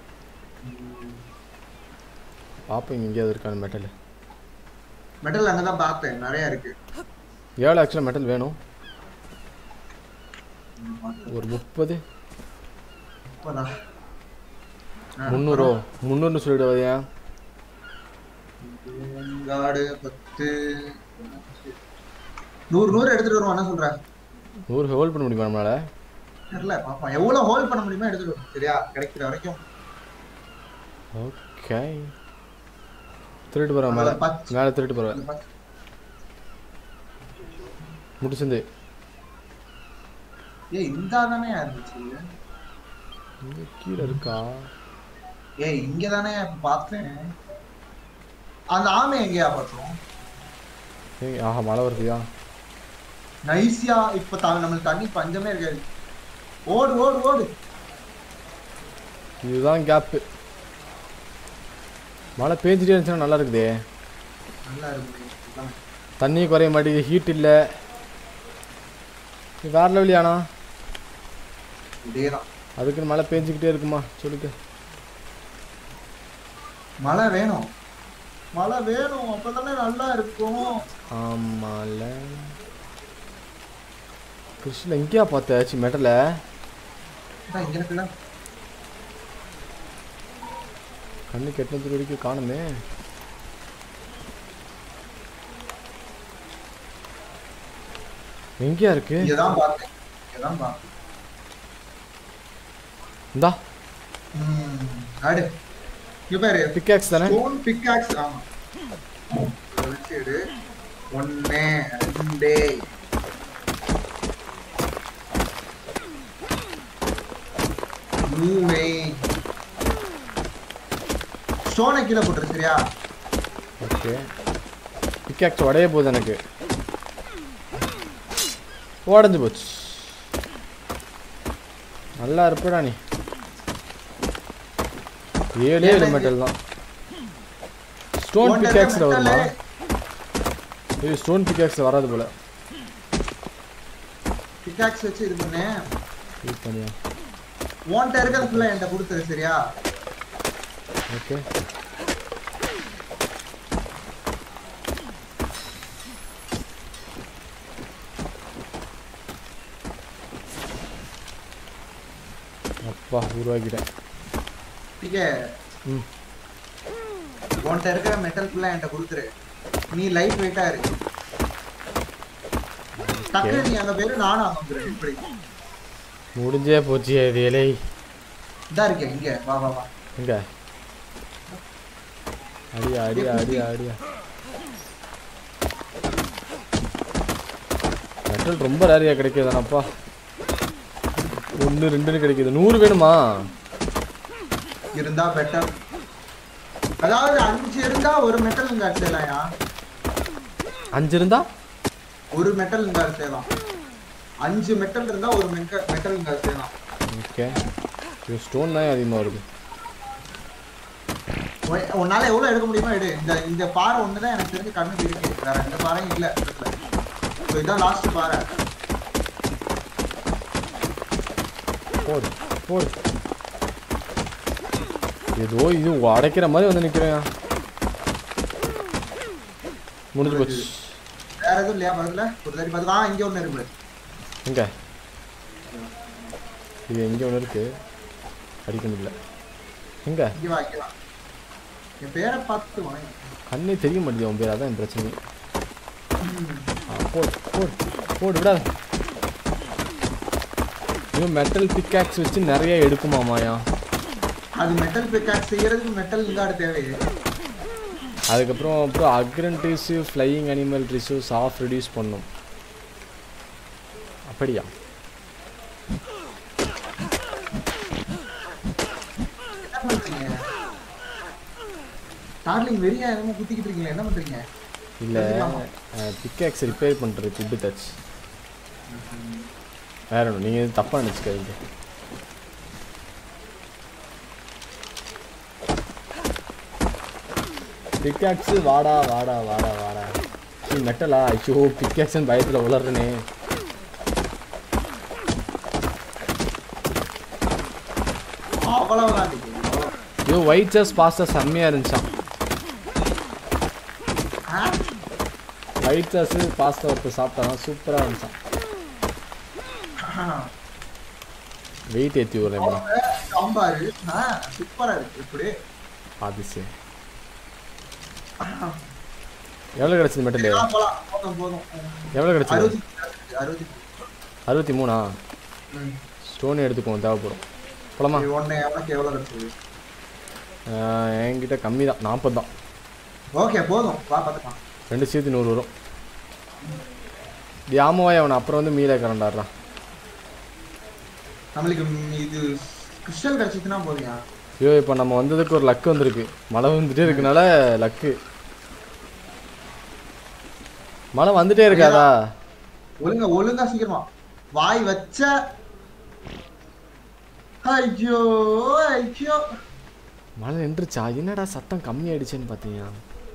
பார்ப்போம் எங்கேயாவது இருக்கான மெட்டல் மெட்டல் அங்கதான் பார்த்தேன் நிறைய இருக்கு எவ்வளோ ஆக்சுவலாக மெட்டல் வேணும் ஒரு முப்பது இப்பதான் முந்நூறோ முந்நூறுன்னு சொல்லிடுவாதியா காடு பத்து நூறு நூறு எடுத்துட்டு வருவோம் என்ன சொல்ற நூறு ஹோல்ட் பண்ண முடியுமா நம்மளால தெரியல பாப்போம் எவ்வளவு ஹோல்ட் பண்ண முடியுமோ எடுத்துட்டு வருவோம் சரியா கிடைக்கிற வரைக்கும் ஓகே திருட்டு போகிறேன் மேலே அதுல பத்து- மேலே திருட்டு போகிறேன் அந்த பத்து- முடிச்சிருந்து ஏய் இந்த தானே இருந்துச்சு இங்கே கீழே இருக்கா ஏய் இங்க தானே பார்த்தேன் அந்த ஆமை எங்கேயா பார்த்தோம் ஏய் ஆஹா மழை வருதுயா நைஸியா இப்ப த- நம்மளுக்கு தண்ணி பஞ்சமே இருக்காது ஓடு ஓடு ஓடு இதுதான் கேப்பு மழை பேஞ்சிட்டே இருந்துச்சுன்னா நல்லா இருக்குதே நல்லா இருக்கு அதான். தண்ணி குறைய மாட்டேங்குது ஹீட் இல்லை நீ வேற லெவலியாண்ணா இதேதான் அதுக்குன்னு மழை பேஞ்சிக்கிட்டே இருக்குமா சொல்லுங்க மழை வேணும் மழை வேணும் அப்பதானே நல்லா இருக்கும் ஆமால கிருஷ்ண எங்கேயா பார்த்தாச்சு மெட்டலை அதான் இங்க இருக்குல்ல கண்ணு கெட்டினது வரைக்கும் காணுமே எங்கேயா இருக்கு இங்கதான் பார்த்தேன் இங்கதான் பார்த்தேன் இந்தா ம், ஆடு இங்க பாரு பிக்காக்ஸ் தானே ஸ்டோன் பிக்காக்ஸ் ஆமா வச்சு எடு ஒன்னு ரெண்டு மூணு ஸ்டோனை கீழே போட்டுரு சரியா ஓகே பிக்காக்ஸ் உடைய போகுது எனக்கு உடஞ்சு போச்சு நல்லா இருப்படா நீ ஏழே ஏழு மெட்டல் தான் ஸ்டோன் உன்கிட்ட பிக்காக்ஸில் வருமா metal இது ஸ்டோன் பிக்காக்ஸில் வராது போல பிக்காக்ஸ் வச்சு இது பண்ணு இது பண்ணியா உன்கிட்ட இருக்கிறது ஃபுல்லா என்கிட்ட கொடுத்துரு சரியா ஓகே அப்பா உருவாக்கிட்டேன் டிக்கே ம் உன்கிட்ட இருக்கிற மெட்டல் ஃபுல்லா என்கிட்ட கொடுத்துரு நீ லைட் வெயிட்டா இருக்கு டக்குனு நீ அங்க பேரு நானும் அங்க வந்துடுறேன் இப்படி முடிஞ்சே போச்சு அது இலை இதா இருக்கேன் இங்க வா வா வா எங்க அடியா அடியா அடியா அடியா மெட்டல் ரொம்ப ரேரியா கிடைக்குதானப்பா ஒன்று ரெண்டுன்னு கிடைக்குது நூறு வேணுமா இருந்தா பெட்டர் அதாவது அஞ்சு இருந்தா ஒரு மெட்டல் இங்க அடிச்சிடலாம்யா அஞ்சு இருந்தா ஒரு மெட்டல் இங்க அடிச்சிடலாம் அஞ்சு மெட்டல் இருந்தா ஒரு மெட்டல் இங்க அடிச்சிடலாம் ஓகே இது ஸ்டோன் தான் அதிகமாக வருது உன்- உன்னால எவ்வளவு எடுக்க முடியுமோ எடு இந்த இந்த பாறை ஒண்ணுதான் எனக்கு தெரிஞ்சு கண்ணு இருக்கு வேற எந்த பாறையும் இல்ல இடத்துல So இதான் லாஸ்ட் பாறை போடு போடு ஏதோ இது அடைக்கிற மாதிரி வந்து நிற்கிறேன் முடிஞ்சு போச்சு வேற எதுவும் இல்லையா பக்கத்துல ஒரு தடி பார்த்து ஆ இங்க ஒண்ணு இருக்கு எங்க இது எங்கே ஒன்று இருக்கு அடிக்க முடியல எங்க இங்க வா இங்க வா என் பேரை பார்த்து வாங்க கண்ணே தெரிய மாட்டேங்குது உன் பேர் அதான் என் பிரச்சனை ஆ, போடு போடு போடு விடாத இன்னும் மெட்டல் பிக்காக்ஸ் வச்சு நிறைய எடுக்குமாமாயா அது மெட்டல் பிக்காக்ஸ் செய்யறதுக்கு மெட்டல் இங்காடு தேவை அதுக்கப்புறம் அப்புறம் argentavis flying animal resource of reduce பண்ணும் அப்படியா என்ன பண்றீங்க டார்லிங் வெறியா என்னமோ குத்திக்கிட்டு இருக்கீங்க என்ன பண்றீங்க இல்லை பிக்காக்ஸ் ரிப்பேர் பண்ணுறது குட்டு டச் வேற ஒன்று நீங்கள் எதுவும் தப்பாக நினச்சிக்காதீங்க பிக்காக்ஸு வாடா வாடா வாடா வாடா நீ மெட்டலா ஐயோ பிக்காக்ஸ்னு பயத்தில் உளறனே அவ்வளவுதான் அன்னைக்கு. அவ்வளவு. ஐயோ ஒயிட் சாஸ் பாஸ்தா செம்மையாக இருந்துச்சான் ஆ? ஒயிட் சாஸு பாஸ்தா ஒருத்தர் சாப்பிட்டாதான் சூப்பராக இருந்துச்சான் வெயிட் ஏற்றி விட்றேன் அவங்க சாம்பார் சூப்பரா இருக்கு இப்படி அதிசயம் எவ்வளோ கிடச்சிது மெட்டல் எல்லாம் போலாம் போதும் போதும் எவ்வளோ கிடச்சிது அறுபத்தி அறுபத்தி அறுபத்தி மூணா ம். ஸ்டோன் எடுத்துக்குவோம் தேவைப்படும் போலாமா இது ஒண்ணு எவ்வளோக்கு எவ்வளோ கிடைச்சது ஆஹ் என்கிட்ட கம்மி தான் நாற்பது தான் ஓகே போதும் வா பார்த்துக்கலாம் ரெண்டு சேர்த்து நூறு வரும் யாமவாய் அவனை அப்புறம் வந்து மீள கரண்டாடுறான் நம்மளுக்கு ம், இது கிறிஸ்டல் கிடைச்சிச்சுன்னா போதுங்க ஐயோ இப்போ நம்ம வந்ததுக்கு ஒரு லக்கு வந்திருக்கு மழை வந்துட்டே இருக்கனால லக்கு மழை வந்துட்டே இருக்காதா ஒழுங்கா ஒழுங்கா சீக்கிரமா வாய் வச்ச ஐயோ ஐயோ மழை நின்றுச்சா என்னடா சத்தம் கம்மியாயிடுச்சேன்னு பார்த்தீங்க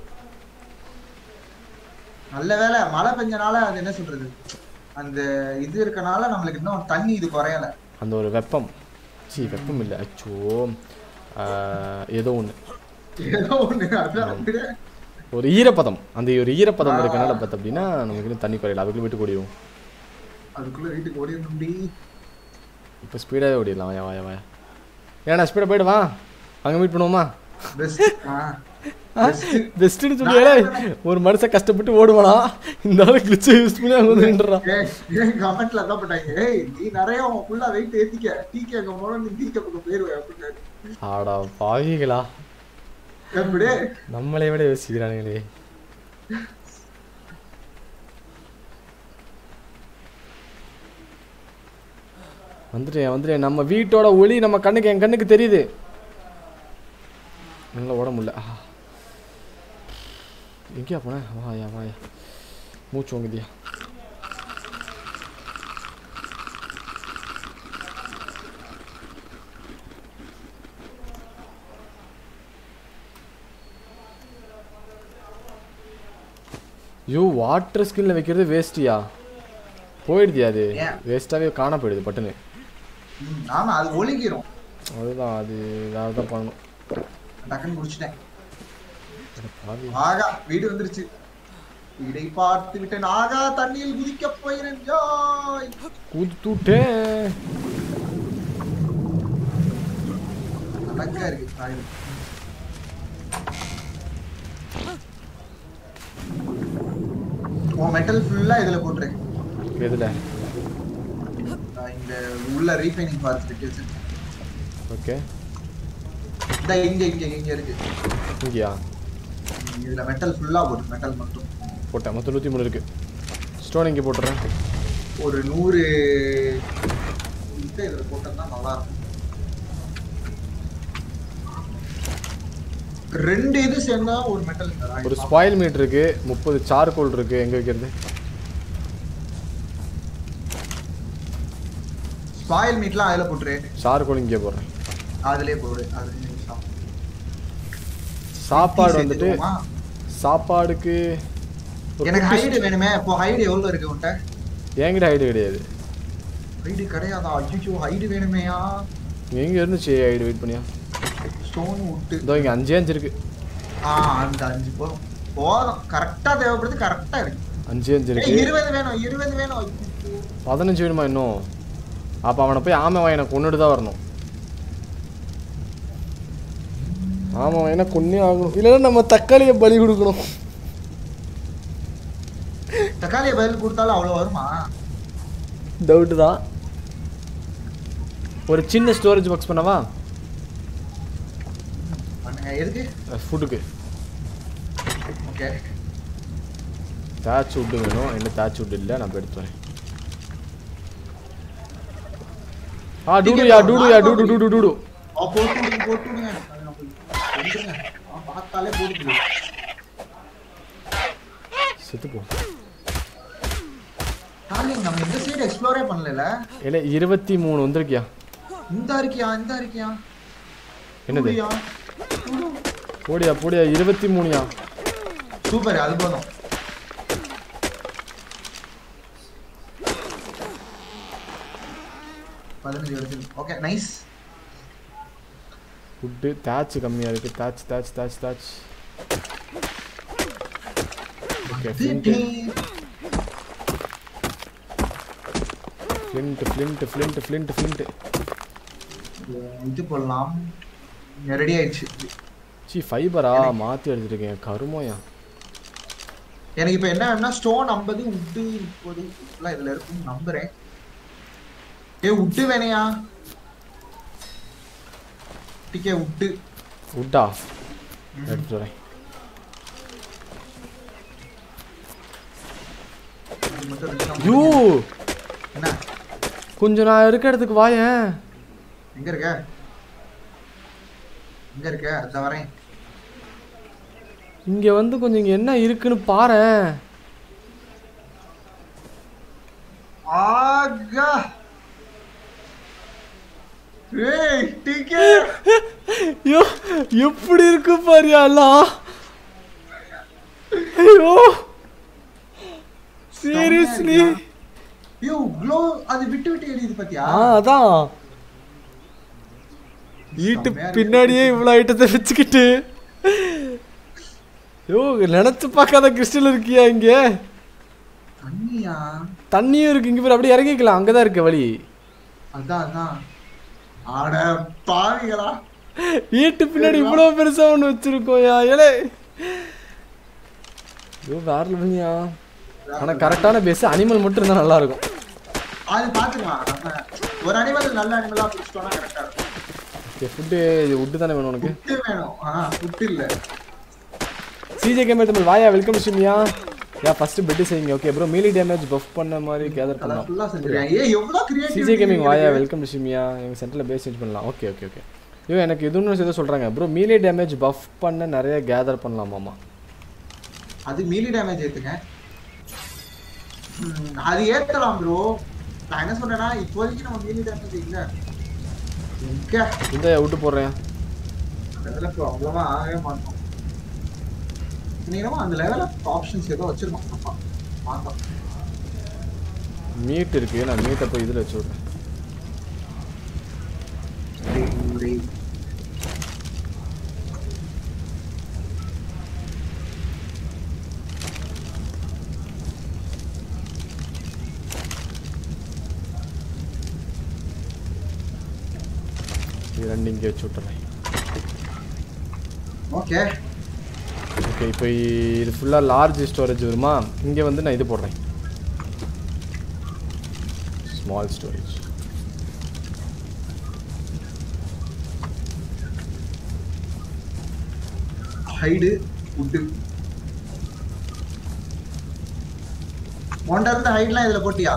நல்ல வேளை மழை பெஞ்சனால அது என்ன சொல்றது அந்த இது இருக்கனால நம்மளுக்கு இன்னும் தண்ணி இது குறையல அந்த ஒரு வெப்பம் சீ வெப்பம் இல்லை அச்சோ ஆஹ் ஏதோ ஒன்று ஏதோ ஒண்ணு அதான் அப்படியே. ஒரு ஈரப்பதம் அந்த ஒரு ஈரப்பதம் இருக்கனால பார்த்து அப்படின்னா நமக்கு இன்னும் தண்ணி குறையல அதுக்குள்ள விட்டு ஓடிடும் அதுக்குள்ள வீட்டுக்கு ஓடி முடி இப்போ ஸ்பீடாகவே ஓடிடலாம் வாயா வாயா வாயா ஏன்னா ஸ்பீடாக போயிடு வா அங்கே மீட் பண்ணுவோமா பெஸ்ட் பெஸ்ட்டுன்னு சொல்லியாலே ஒரு மனுஷன் கஷ்டப்பட்டு ஓடுவானா இந்த ஆளு கிளிச்சை யூஸ் பண்ணி அங்கே வந்து நின்றுறான் கமெண்ட்ல தான் போட்டாங்க ஏய் நீ நிறைய ஃபுல்லா வெயிட் ஏத்திக்க டீ கேட்க போனோம் நீ டீ கேட்க போயிருவேன் அப்படின்னு ஆடா பாவிகளா எப்படி நம்மளை விட யோசிக்கிறானுங்களே வந்துட்டேன் வந்துட்டேன் நம்ம வீட்டோட ஒளி நம்ம கண்ணுக்கு என் கண்ணுக்கு தெரியுது நல்லா ஓட முடியல ஆ. எங்கேயா போனேன் வாயா வாயா மூச்சு வாங்குதியா ஐயோ வாட்டர் ஸ்கின்ல வைக்கிறது வேஸ்ட்டியா போயிடுதியா அது ஏன்? வேஸ்ட்டாகவே காண போயிடுது பட்டுன்னு ம், ஆமா அது ஒழுகிரும் அதுதான் அது ஏதாவது தான் பண்ணணும் டக்குன்னு முடிச்சிட்டேன் அட பாவி ஆகா வீடு வந்துருச்சு வீடை பார்த்து விட்டேன் ஆகா தண்ணியில் குதிக்க போகிறேன் ஜாய் கூத்துட்டேன் அழகா இருக்கு காய். உன் மெட்டல் ஃபுல்லா இதுல போட்டுரு எதுல நான் இந்த உள்ள ரீஃபைனிங் பார்ட்ஸ் இருக்கு வச்சிருக்கேன். ஓகே இந்த இங்க இங்க இங்க இருக்கு இங்கேயா இதுல மெட்டல் ஃபுல்லா போட்டு மெட்டல் மட்டும் போட்டேன் மொத்தம் நூற்றி மூணு இருக்கு ஸ்டோன் இங்கே போட்டுறேன் ஒரு நூறு இதுல போட்டோம்னா நல்லா இருக்கும் ரெண்டு இது சேர்ந்தா ஒரு மெட்டல் ஒரு ஸ்பாயில் மீட் இருக்கு முப்பது சார்கோல் இருக்கு எங்கே வைக்கிறது ஸ்பாயில் மீட்லாம் அதுல போட்டுரு சார்கோல் இங்கே போடுறேன் அதுலயே போடு அதுலயே சாப்பிடு. சாப்பாடு டீ வந்துட்டு சேர்த்துக்குவோமா? சாப்பாடுக்கு ஒரு எனக்கு குட்டி- ஹைடு வேணுமே இப்போ ஹைடு எவ்வளவு இருக்கு உன்ட்ட என்கிட்ட ஐடி கிடையாது ஹைடு கிடையாதா ஐயோ ஹைடு வேணுமேயா எங்கே இருந்துச்சு ஐடி வெயிட் பண்ணியா ஸ்டோன் விட்டு இதோ இங்கே அஞ்சே அஞ்சு இருக்கு ஆ அந்த அஞ்சு போதும் போதும் கரெக்டா தேவைப்படுது கரெக்டா இருக்கு அஞ்சே அஞ்சு ஏய், இருக்கு இருபது வேணும் இருபது வேணும் ஐயோ. பதினஞ்சு வேணுமா இன்னும் அப்போ அவனை போய் ஆமை வாயினை கொண்டுட்டு தான் வரணும் ஆமா வாயினை கொன்னே ஆகணும் இல்லைன்னா நம்ம தக்காளியை பலி கொடுக்கணும் தக்காளியை பதில் கொடுத்தாலும் அவ்வளவு வருமா டவுட்டு தான் ஒரு சின்ன ஸ்டோரேஜ் பாக்ஸ் பண்ணவா பண்ணுங்க எதுக்கு ஃபுட்டுக்கு ஓகே தேய்ச்சி விட்டு வேணும் என்ன தேய்ச்சி விட்டு இல்லை நான் போய் எடுத்து வரேன் ஆ டூடுயா டூடுயா டூடு டூடு டூடு போட்டு விடுங்க போட்டு விடுங்க அது நம்மளுக்கு வந்துருங்க. ஆ, பார்த்தாலே போடுது செத்து போ டார்லிங் நம்ம இந்த சைடு எக்ஸ்ப்ளோரே பண்ணல இல்லை இருபத்தி மூணு வந்திருக்கியா இந்த இருக்கியா இந்த இருக்கியா என்னது சூரியா? சூடு. போடியா போடியா இருபத்தி மூணுயா சூப்பர் அது போதும் பதினஞ்சு வருது ஓகே நைஸ் ஃபுட்டு தேய்ச்சி கம்மியாக இருக்குது தேய்ச்சி தேய்ச்சி தேய்ச்சி தேய்ச்சி okay flint flint flint flint flint flint இது போடலாம் ரெடி ஆயிடுச்சு சி ஃபைபரா மாற்றி எடுத்துருக்கேன் கருமோயா எனக்கு இப்ப என்ன வேணும்னா ஸ்டோன் ஐம்பது உட்டு முப்பது எல்லாம் இதுல இருக்கும் நம்புறேன் ஏ உட்டு வேணையா டிக்கே உட்டு உட்டா எடுத்துட்டு வரேன் இது மட்டும் இருந்துச்சுன்னா யூ என்ன கொஞ்சம் நான் இருக்க இடத்துக்கு வாயேன் எங்க இருக்க எங்க இருக்க அத வரேன் இங்கே வந்து கொஞ்சம் இங்கே என்ன இருக்குன்னு பாரேன் ஆகா ஏய் டிக்கே ஐயோ எப்படி இருக்கு பாரியா எல்லாம் ஐயோ சீரியஸ்லி யோ க்ளோ அது விட்டு விட்டு எரியுது பாத்தியா ஆ அதான் வீட்டு செம்மையா இருக்கு. பின்னாடியே இவ்வளோ ஐட்டத்தை வச்சுக்கிட்டு ஐயோ நினைச்சு பார்க்காத கிறிஸ்டல் இருக்கியா இங்க தண்ணியா தண்ணியும் இருக்கு இங்க பேர் அப்படியே இறங்கிக்கலாம் அங்கதான் இருக்கு வழி அதான் அதான் ஆட பாவிகளா வீட்டு பின்னாடி இவ்வளோ பெருசா ஒன்று வச்சிருக்கோயா ஏலே ஐயோ வேற லெவலியா ஆனா கரெக்டான பேஸ் அனிமல் மட்டும் இருந்தா நல்லா இருக்கும் அது பாத்துக்கலாம் நம்ம ஒரு அனிமல் நல்ல அனிமலா பிடிச்சிட்டோம்னா கரெக்டா இருக்கும் ஓகே ஃபுட்டு இது உட்டு தானே வேணும் உனக்கு ஃபுட்டு வேணும் ஆ ஃபுட் இல்ல சிஜே கேமர் தமிழ் வாயா வெல்கம் சிமியா யா ஃபர்ஸ்ட் பெட்டு செய்யுங்க okay bro melee damage buff பண்ண மாதிரி கேதர் பண்ணலாம் கலர்ஃபுல்லா செஞ்சிருக்கேன் ஏய் எவ்வளவு சிஜே கிரியேட்டிவ் கேமிங் வாயா வெல்கம் சிமியா எங்கள் சென்டரில் பேஸ் சேஞ்ச் பண்ணலாம் ஓகே ஓகே ஓகே ஐயோ எனக்கு இது ஒன்று ஏதோ சொல்கிறாங்க ப்ரோ மீலி டேமேஜ் பஃப் பண்ண நிறைய கேதர் பண்ணலாமாமா அது மீலி டேமேஜ் ஏத்துங்க ம், அது ஏத்தலாம் ப்ரோ நான் என்ன சொல்றேன்னா இப்போதைக்கு நம்ம மீலி டேமேஜ் இல்ல எங்க இந்த விட்டு போடுறேன் அந்த லெவலுக்கு அவ்வளவா ஆகவே மாட்டோம் நீங்களும் அந்த லெவல் ஆப்ஷன்ஸ் ஏதோ வச்சிருக்கோம் அப்பா பார்த்தோம் மீட் இருக்கு நான் மீட்டை போய் இதில் வச்சு விட்றேன் இது ரெண்டு இங்கே வச்சு விட்டுறேன் ஓகே ஓகே இப்போ இது ஃபுல்லாக லார்ஜ் ஸ்டோரேஜ் வருமா இங்கே வந்து நான் இது போடுறேன் ஸ்மால் ஸ்டோரேஜ் ஹைடு உட்டு உன்ட இருந்த ஹைட்லாம் இதுல போட்டியா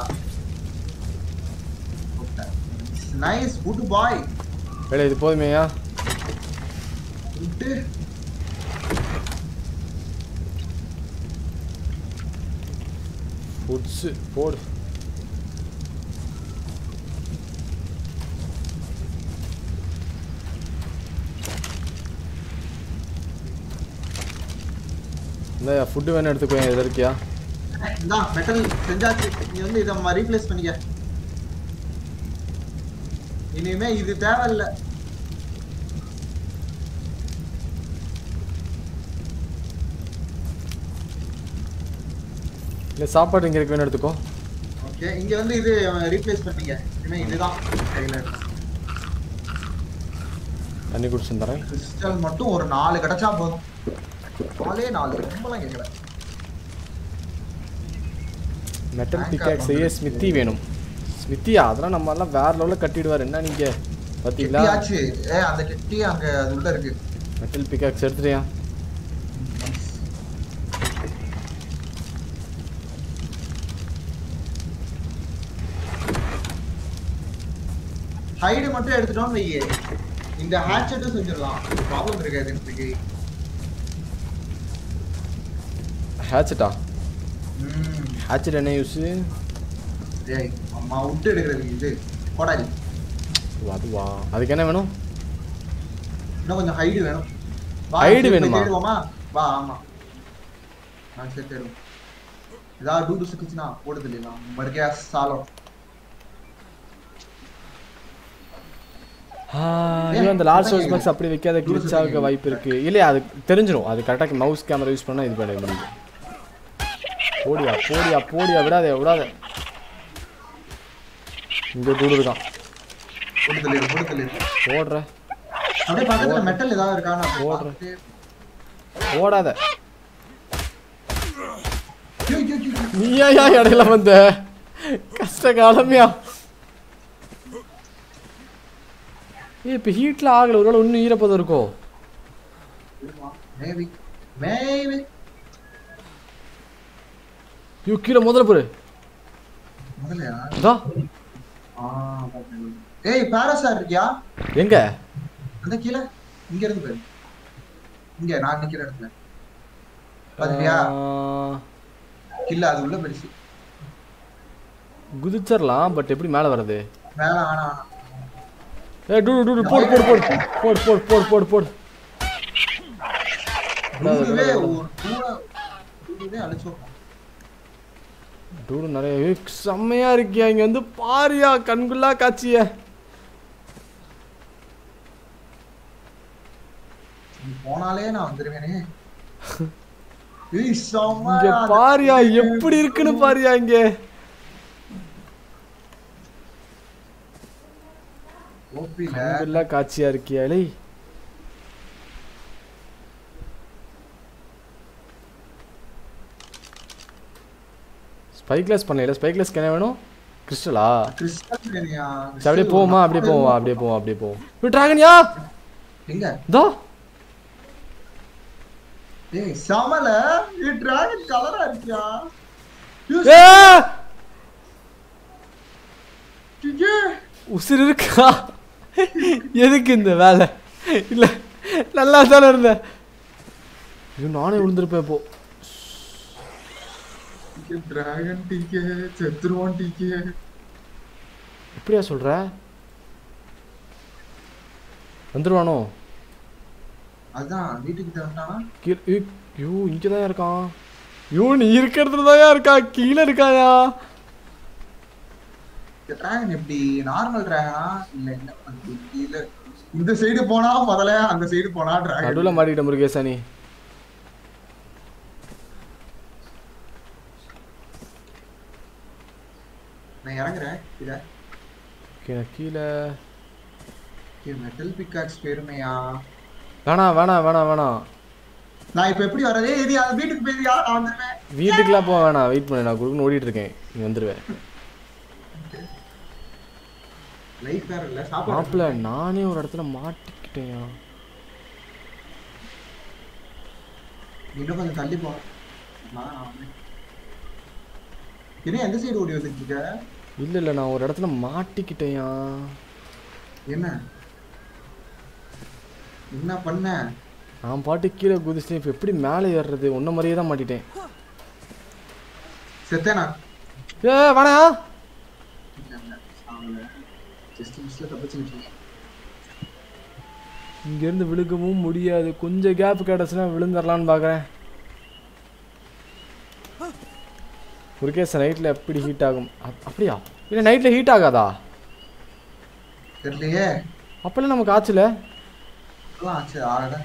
நைஸ் உட்டு பாய் வேலை இது போதுமேயா உட்டு ஃபுட்ஸு போடு இந்த ஃபுட்டு வேணும் எடுத்துக்கோ எது இருக்கியா இந்தா மெட்டல் செஞ்சாச்சு நீ வந்து இதை நம்ம ரீப்ளேஸ் பண்ணிக்க இனிமே இது தேவையில்ல இல்லை சாப்பாடு இங்கே இருக்கு வேணும் எடுத்துக்கோ ஓகே இங்க வந்து இது ரீப்ளேஸ் பண்ணிக்க இனிமே இதுதான் கையில தண்ணி குடிச்சு தரேன் கிறிஸ்டல் மட்டும் ஒரு நாலு கிடைச்சா போதும் நாலே நாலு ரொம்பலாம் கேட்கல மெட்டல் Bank பிக்காக்ஸ் account ஏ ஸ்மித்தி வேணும் ஸ்மித்தியா அதெல்லாம் நம்ம எல்லாம் வேற லெவலில் கட்டிடுவார் என்ன நீங்க பார்த்தீங்களா கெட்டியாச்சு ஏ அந்த கெட்டி அங்க அது உள்ள இருக்கு மெட்டல் பிக்காக்ஸ் எடுத்துறியா ஹைடு மட்டும் எடுத்துட்டோம்னு வையே இந்த ஹேட்செட்டும் செஞ்சிடலாம் ப்ராப்ளம் இருக்காது எனக்கு ஹேச்சட்டா ம் ஹேச்சட் என்ன யூஸு ஏய் அம்மா விட்டு எடுக்கிறதுக்கு இது கோடாலி அதுவா அதுக்கு என்ன வேணும் இன்னும் கொஞ்சம் ஹைடு வேணும் வா, Hide போய் வேணுமா? தேடுவோமா வா ஆமா நான் சரி தேடுவோம் ஏதாவது டூடு சுக்குச்சுன்னா போடுது இல்லையா மறுக்கே சாலம் ஐயோ அந்த லார்ஜ் சோர்ஸ் பாக்ஸ் அப்படி வைக்காத கிளிச் ஆக வாய்ப்பு இருக்கு இல்லையா அது தெரிஞ்சிரும் அது கரெக்டாக மவுஸ் கேமரா யூஸ் பண்ணா இது பண்ண முடியும் போடியா போடியா போடியா விடாதே விடாத இங்க டூடு இருக்கான் போட்டு தள்ளி போட்டு தள்ளி ஓடுற அப்படியே பக்கத்துல மெட்டல் ஏதாவது இருக்கான்னு அப்படியே ஓடுறேன். பார்த்துட்டே- ஓடாத ஐயோ, ஐயோ, ஐயோ. நீ ஏன் இடையில வந்த கஷ்ட காலமியா ஏய் இப்போ ஹீட்டில் ஆகல ஒருவேளை இன்னும் ஈரப்பதம் இருக்கோ Maybe. Maybe. ஐயோ கீழே முதல்ல போரு முதலையா? இதா ஆ, பார்த்தேன். ஏய் பாராசார் இருக்கியா எங்க அந்த கீழே இங்க இருந்து பாரு இங்க நான் நிக்கிற இடத்துல பாத்தியா ஆஹ், இல்ல அது உள்ள பெருசு குதிச்சிடலாம் பட் எப்படி மேலே வர்றது மேல ஆனா ஆனா ஏ டூடு டூடு போடு போடு போடு போடு போடு போடு போடு போடு நூறுவே ஒரு தூர நூறுவே அழிச்சோம் டூடு நிறைய ஏய், செம்மையா இருக்கியா இங்க வந்து பாரியா கண்குள்ளா காட்சிய நீ போனாலே நான் வந்துருவேனே ஏய் செம்ம இங்க பாரியா எப்படி இருக்குன்னு பாரியா இங்க ஓபில கண்குள்ளா காட்சியா இருக்கியா இலை ஸ்பைக்லெஸ் பண்ணல ஸ்பைக்லெஸ் என்ன வேணும் கிறிஸ்டலா கிறிஸ்டல் வேணியா சரி, அப்படியே போவோமா அப்படியே போவோம் அப்படியே போவோம் அப்படியே போவோம் டிராகன்யா எங்க இதோ ஏய் சமல இது டிராகன் கலரா இருக்கியா ஏ ஐயோ, உசிர் இருக்கா எதுக்கு இந்த வேலை இல்ல நல்லா தானே இருந்தேன் ஐயோ நானே விழுந்திருப்பேன் இப்போ இங்க டிராகன் டீக்கே செத்துருவான் டீக்கே எப்படியா சொல்ற வந்துருவானோ அதான் வீட்டுக்கு தந்தானா கீழே ஏய், ஐயோ இங்கே தான் இருக்கான் ஐயோ நீ இருக்கிறதுல தான் இருக்கா கீழே இருக்காயா இந்த டிராகன் எப்படி நார்மல் டிராகனா இல்ல என்ன அது கீழே இந்த சைடு போனா முதல்ல அந்த சைடு போனா டிராகன் நடுவில் மாட்டிக்கிட்ட முருகேசா நீ நான் இறங்குறேன் இத ஓகே நான் கீழே மெட்டல் பிக்காக்ஸ் பெருமையா வேணாம் வேணாம் வேணாம் வேணாம் நான் இப்ப எப்படி வரதே இது அந்த வீட்டுக்கு போயிருயா நான் வந்துருவேன் வீட்டுக்குலாம் போக வேணாம் வெயிட் பண்ணு நான் குடுக்குன்னு ஓடிட்டு இருக்கேன் நீ வந்துடுவேன் லைஃப் வேற இல்ல சாப்பாடு மாப்பிள்ள நானே ஒரு இடத்துல மாட்டிக்கிட்டேயா இன்னும் கொஞ்சம் தள்ளி போ நான் வரேன். என்ன எந்த சைடு ஓடி வந்துட்டு இருக்க இல்லை இல்லை நான் ஒரு இடத்துல மாட்டிக்கிட்டேயா என்ன என்ன பண்ண நான் பாட்டு கீழே குதிச்சிட்டேன் இப்போ எப்படி மேலே ஏறுறது உன்ன மாதிரியே தான் மாட்டிட்டேன் செத்தேனா ஏ வேணா ஜஸ்ட் மிஸ்ல தப்பிச்சுக்கிட்டு இங்கேருந்து விழுகவும் முடியாது கொஞ்சம் கேப் கிடச்சுன்னா விழுந்துடலான்னு பார்க்குறேன் முருகேச நைட்டில் எப்படி ஹீட் ஆகும் அப்- அப்படியா இல்லை நைட்டில் ஹீட் ஆகாதா தெரியலையே அப்போல்லாம் நமக்கு ஆச்சுல அதெல்லாம் ஆச்சு ஆறடா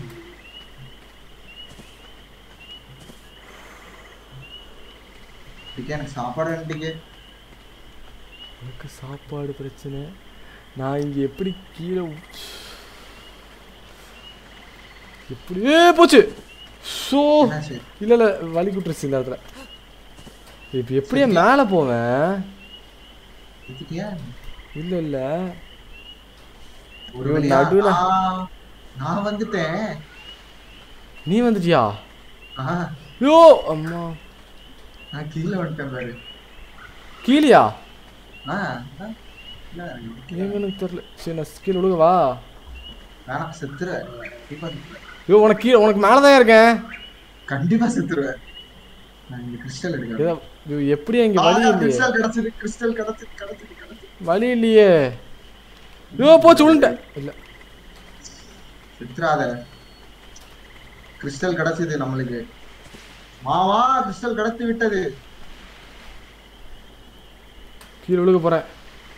எனக்கு சாப்பாடு வேண்டிக்கு எனக்கு சாப்பாடு பிரச்சனை நான் இங்கே எப்படி கீழே உ- எப்படி ஏ போச்சு ஸோ என்னாச்சு இல்லை இல்லை வலி குட்டுருச்சு இந்த இடத்துல இப்போ எப்படியே மேலே போவேன் இதுக்கியா இல்லை இல்லை ஒரு இவன் வழியா நடுவுல- நான் நான் வந்துட்டேன் நீ வந்துட்டியா ஆ ஐயோ அம்மா நான் கீழே வந்துட்டேன் பாரு கீழியா ஆ ஆ. இல்ல, எனக்கு எங்கன்னு தெரியல சரி நான் கீழே விழுகவா வேணாம் செத்துரு கண்டிப்பா செத்துருவேன் ஐயோ உனக்கு கீழே உனக்கு மேலே தான் இருக்கேன் கண்டிப்பா செத்துருவேன் நான் இங்க கிறிஸ்டல் எடுக்கிறேன் ஏதோ ஐயோ, எப்படியா இங்கே வழி இல்லையே கிறிஸ்டல் கிடைச்சது கிறிஸ்டல் கிடைச்சது கிடைச்சது கிடைச்சது வழி இல்லையே ஐயோ போச்சு விழுந்துட்டேன் இல்லை செத்துறாத கிறிஸ்டல் கிடைச்சது நம்மளுக்கு மாவா கிறிஸ்டல் கிடைத்து விட்டது கீழே விழுக போகிறேன்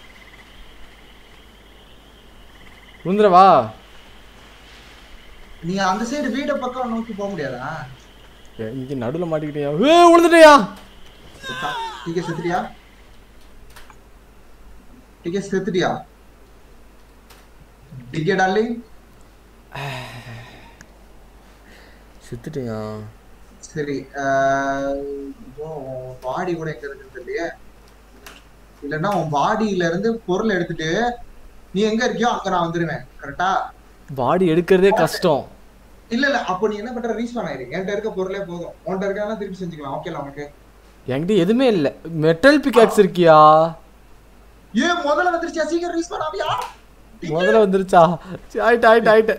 விழுந்துடவா நீ அந்த சைடு வீட பக்கம் நோக்கி போக முடியாதா இங்கே நடுவில் மாட்டிக்கிட்டியா ஏ விழுந்துட்டியா செத்தா டிகே செத்துட்டியா டிகே செத்துட்டியா டிக்கே டார்லிங் செத்துட்டீங்க சரி பாடி கூட எங்க இருக்குன்னு தெரியலையே இல்லைன்னா உன் பாடியில இருந்து பொருள் எடுத்துட்டு நீ எங்க இருக்கியோ அங்க நான் வந்துருவேன் கரெக்டா பாடி எடுக்கிறதே கஷ்டம் இல்ல இல்ல அப்போ நீ என்ன பண்ற ரீஸ்பான் ஆயிரு என்கிட்ட இருக்க பொருளே போதும் உன்கிட்ட இருக்கா திருப்பி செஞ்சுக்கலாம் ஓகேல உனக்கு என்கிட்ட எதுவுமே இல்லை மெட்டல் பிகாக்ஸ் இருக்கியா ஏன் முதல்ல வந்துருச்சா சீக்கிரம் ரீஸ்பான் ஆவியா முதல்ல வந்துருச்சா சரி, ஆயிட்டு ஆயிட்டு ஆயிட்டு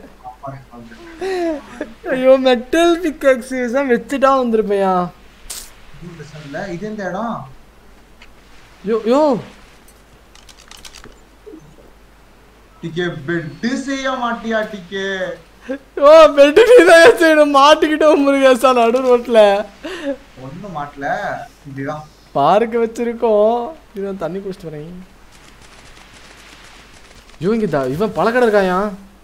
ஐயோ மெட்டல் பிகாக்ஸ் தான் வச்சுட்டா வந்திருப்பேயா இல்ல இது எந்த இடம் யோ யோ டிக்கே பெட் செய்ய மாட்டியா டிக்கே ஓ பெட்டு நீ தான் செய்யணும் மாட்டிக்கிட்டோம் முருகேசா நடு ரோட்ல ஒண்ணும் மாட்டல இப்படிதான் பார்க்க வச்சிருக்கோம் இவன் தண்ணி குடிச்சிட்டு வரேன் ஐயோ இங்க தா- இவன் பழக்கடை இருக்காயா